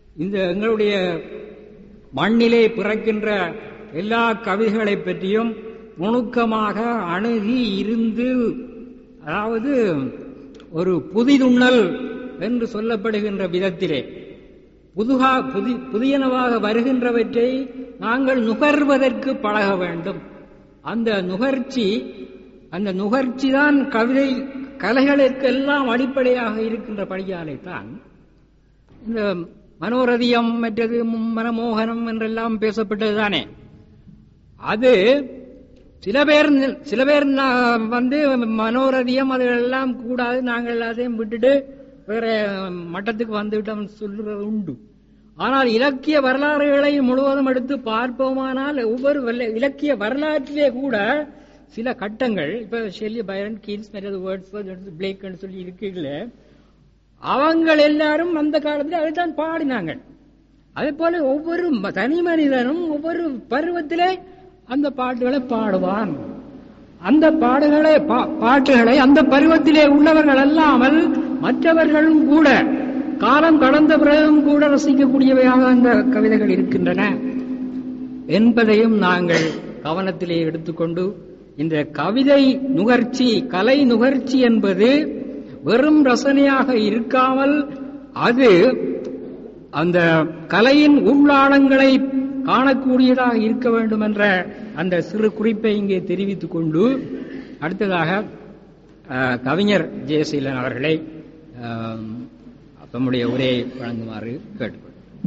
இந்த எங்களுடைய மண்ணிலே பிறக்கின்ற எல்லா கவிதைகளை பற்றியும் நுணுக்கமாக அணுகி இருந்து அதாவது ஒரு புதிதுண்ணல் என்று சொல்லப்படுகின்ற விதத்திலே புதுகா புதி புதியனவாக வருகின்றவற்றை நாங்கள் நுகர்வதற்கு பழக வேண்டும் அந்த நுகர்ச்சி அந்த நுகர்ச்சி தான் கவிதை கலைகளுக்கெல்லாம் அடிப்படையாக இருக்கின்ற படியாலே தான் இந்த மனோரதியம் மற்றது மனமோகனம் என்றெல்லாம் பேசப்பட்டது தானே அது சில பேர் சில பேர் நா- வந்து மனோரதியம் அதெல்லாம் கூடாது நாங்கள் எல்லாத்தையும் விட்டுட்டு வேற மட்டத்துக்கு வந்துவிட்டோம் சொல்றது உண்டு ஆனால் இலக்கிய வரலாறுகளை முழுவதும் எடுத்து பார்ப்போமானால் ஒவ்வொரு வல்ல- இலக்கிய வரலாற்றிலே கூட சில கட்டங்கள் இப்ப ஷெல்லி பைரன் கீன்ஸ் மற்றது வேர்ட்ஸ் பிளேக் சொல்லி இருக்கீங்களே அவங்க எல்லாரும் அந்த காலத்தில் அதைத்தான் பாடினாங்க அதே போல ஒவ்வொரு ம- தனி மனிதனும் ஒவ்வொரு பருவத்திலே அந்த பாட்டுகளை பாடுவான் அந்த பாடுகளை பா- பாட்டுகளை அந்த பருவத்திலே உள்ளவர்கள் அல்லாமல் மற்றவர்களும் கூட காலம் கடந்த பிறகும் கூட ரசிக்கக்கூடியவையாக அந்த கவிதைகள் இருக்கின்றன என்பதையும் நாங்கள் கவனத்திலே எடுத்துக்கொண்டு இந்த கவிதை நுகர்ச்சி கலை நுகர்ச்சி என்பது வெறும் ரசனையாக இருக்காமல் அது அந்த கலையின் உள்ளாழங்களை காணக்கூடியதாக இருக்க வேண்டும் என்ற அந்த சிறு குறிப்பை இங்கே தெரிவித்துக் கொண்டு அடுத்ததாக அஹ், கவிஞர் ஜெயசீலன் அவர்களை அஹ், தம்முடைய உரையை வழங்குமாறு கேட்டுக்கொள்கிறேன்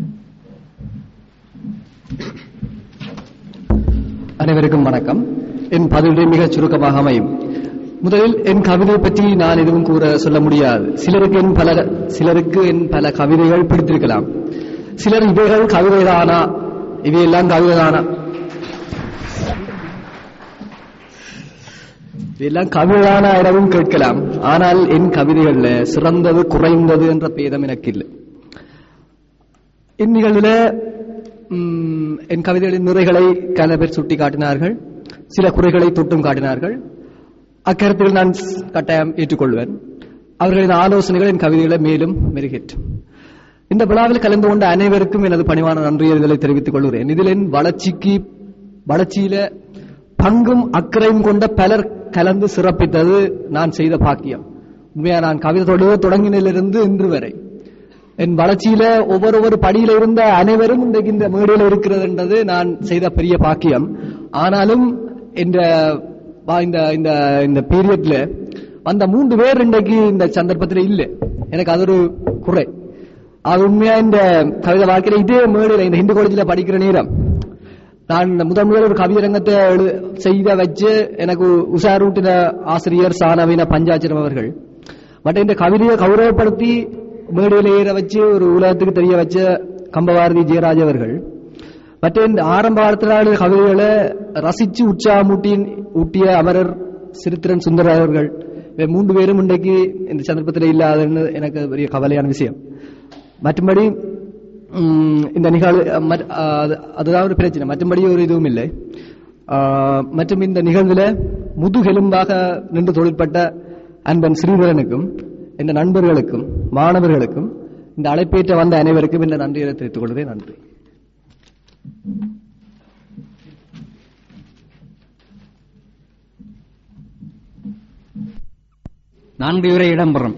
அனைவருக்கும் வணக்கம் என் பதிலுரை மிகச் சுருக்கமாக அமையும் முதலில் என் கவிதை பற்றி நான் எதுவும் கூற சொல்ல முடியாது சிலருக்கு என் பல சிலருக்கு என் பல கவிதைகள் பிடித்திருக்கலாம் சிலர் இவைகள் கவிதைதானா இவையெல்லாம் கவிதைதானா இதெல்லாம் கவிதைதானா எனவும் கேட்கலாம் ஆனால் என் கவிதைகள்ல சிறந்தது குறைந்தது என்ற பேதம் எனக்கு இல்லை இந்நிகழ்வில் ம், என் கவிதைகளின் நிறைகளை பல பேர் சுட்டி காட்டினார்கள் சில குறைகளை தொட்டும் காட்டினார்கள் அக்கருத்தில் நான் ஸ்- கட்டாயம் ஏற்றுக்கொள்வேன் அவர்களின் ஆலோசனைகள் என் கவிதைகளை மேலும் மெருகேற்றும் இந்த விழாவில் கலந்து கொண்ட அனைவருக்கும் எனது பணிவான நன்றியர்களை தெரிவித்துக் கொள்கிறேன் இதில் என் வளர்ச்சிக்கு வளர்ச்சியில பங்கும் அக்கறையும் கொண்ட பலர் கலந்து சிறப்பித்தது நான் செய்த பாக்கியம் உண்மையா நான் கவிதை தொட தொடங்கினிலிருந்து இன்று வரை என் வளர்ச்சியில ஒவ்வொரு ஒவ்வொரு படியில இருந்த அனைவரும் இன்றைக்கு இந்த மேடையில் இருக்கிறதுன்றது நான் செய்த பெரிய பாக்கியம் ஆனாலும் இந்த வா- இந்த இந்த இந்த பீரியட்ல வந்த மூன்று பேர் இன்றைக்கு இந்த சந்தர்ப்பத்தில் இல்லை எனக்கு அது ஒரு குறை அது உண்மையா இந்த கவிதை வாழ்க்கையில இதே மேடையில இந்த ஹிந்து காலேஜில் படிக்கிற நேரம் நான் முதல் முதல் ஒரு கவியரங்கத்தை எழு- செய்த வச்சு எனக்கு உஷாரூட்டின ஆசிரியர் சானவீன பஞ்சாச்சரம் அவர்கள் மற்ற இந்த கவிதையை கௌரவப்படுத்தி மேடையில் ஏற வச்சு ஒரு உலகத்துக்கு தெரிய வச்ச கம்பபாரதி ஜெயராஜ் அவர்கள் மற்ற இந்த ஆரம்ப காலத்தில் கவிதைகளை ரசிச்சு உற்சாகமூட்டி ஊட்டிய அமரர் சிறுத்திரன் சுந்தர அவர்கள் இவை மூன்று பேரும் இன்றைக்கு இந்த சந்தர்ப்பத்தில் இல்லாதன்னு எனக்கு பெரிய கவலையான விஷயம் மற்றபடி ம், இந்த நிகழ்வு மற்ற- அது- அதுதான் ஒரு பிரச்சனை மற்றபடி ஒரு இதுவும் இல்லை ஆ, மற்றும் இந்த நிகழ்வில் முதுகெலும்பாக நின்று தொழிற்பட்ட அன்பன் ஸ்ரீதரனுக்கும் இந்த நண்பர்களுக்கும் மாணவர்களுக்கும் இந்த அழைப்பேற்ற வந்த அனைவருக்கும் இந்த நன்றியை தெரிவித்துக் கொள்கிறேன் நன்றி நான்கு உரை இடம்பெறும்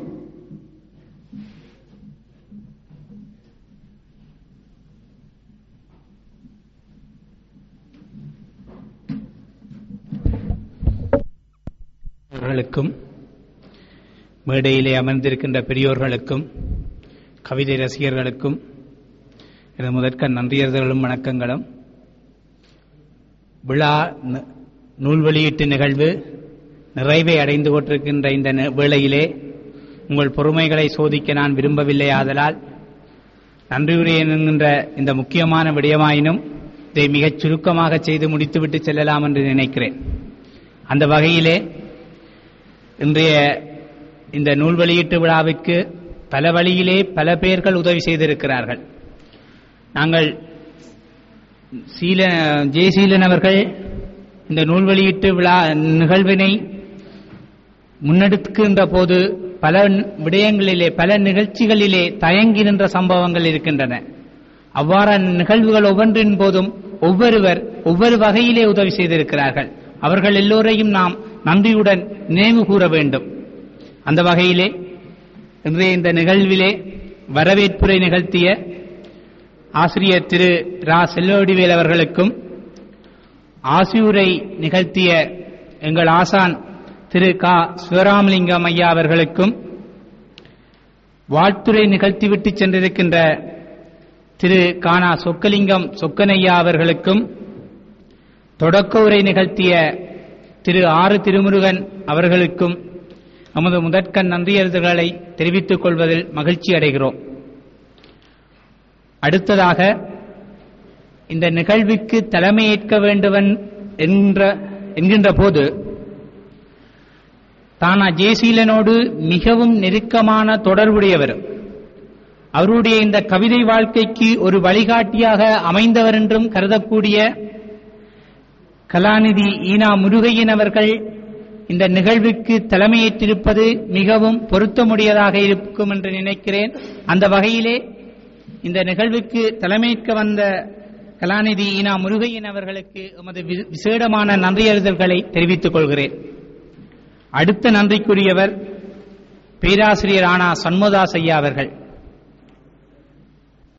அவர்களுக்கும் மேடையிலே அமர்ந்திருக்கின்ற பெரியோர்களுக்கும் கவிதை ரசிகர்களுக்கும் எனது முதற்க நன்றியர்களும் வணக்கங்களும் விழா ந- நூல் வெளியீட்டு நிகழ்வு நிறைவை அடைந்து கொண்டிருக்கின்ற இந்த நே- வேளையிலே உங்கள் பொறுமைகளை சோதிக்க நான் விரும்பவில்லை ஆதலால் நன்றியுரை என்கின்ற இந்த முக்கியமான விடயமாயினும் இதை மிகச் சுருக்கமாக செய்து முடித்துவிட்டு செல்லலாம் என்று நினைக்கிறேன் அந்த வகையிலே இன்றைய இந்த நூல் வெளியீட்டு விழாவிற்கு பல வழியிலே பல பேர்கள் உதவி செய்திருக்கிறார்கள் நாங்கள் சீல ஜெயசீலன் அவர்கள் இந்த நூல் வெளியீட்டு விழா நிகழ்வினை முன்னெடுக்கின்ற போது பல ந- விடயங்களிலே பல நிகழ்ச்சிகளிலே தயங்கி நின்ற சம்பவங்கள் இருக்கின்றன அவ்வாறான நிகழ்வுகள் ஒவ்வொன்றின் போதும் ஒவ்வொருவர் ஒவ்வொரு வகையிலே உதவி செய்திருக்கிறார்கள் அவர்கள் எல்லோரையும் நாம் நன்றியுடன் நினைவு கூற வேண்டும் அந்த வகையிலே இன்றைய இந்த நிகழ்விலே வரவேற்புரை நிகழ்த்திய ஆசிரியர் திரு ரா செல்லோடிவேல் அவர்களுக்கும் ஆசியுரை நிகழ்த்திய எங்கள் ஆசான் திரு கா சிவராமலிங்கம் ஐயா அவர்களுக்கும் வாழ்த்துரை நிகழ்த்திவிட்டு சென்றிருக்கின்ற திரு கானா சொக்கலிங்கம் சொக்கனையா அவர்களுக்கும் தொடக்க உரை நிகழ்த்திய திரு ஆறு திருமுருகன் அவர்களுக்கும் நமது முதற்கண் நன்றியறிதல்களை தெரிவித்துக் கொள்வதில் மகிழ்ச்சி அடைகிறோம் அடுத்ததாக இந்த நிகழ்வுக்கு தலைமையேற்க வேண்டுவன் என்ற என்கின்ற போது தானா ஜேசீலனோடு மிகவும் நெருக்கமான தொடர்புடையவர் அவருடைய இந்த கவிதை வாழ்க்கைக்கு ஒரு வழிகாட்டியாக அமைந்தவர் என்றும் கருதக்கூடிய கலாநிதி ஈனா முருகையன் அவர்கள் இந்த நிகழ்வுக்கு தலைமையேற்றிருப்பது மிகவும் பொருத்தமுடையதாக இருக்கும் என்று நினைக்கிறேன் அந்த வகையிலே இந்த நிகழ்வுக்கு தலைமையேற்க வந்த கலாநிதி ஈனா முருகையன் அவர்களுக்கு எமது வி- விசேடமான நன்றியறிதல்களை தெரிவித்துக் கொள்கிறேன் அடுத்த நன்றிக்குரியவர் பேராசிரியர் ஆனா சண்முதாஸ் ஐயா அவர்கள்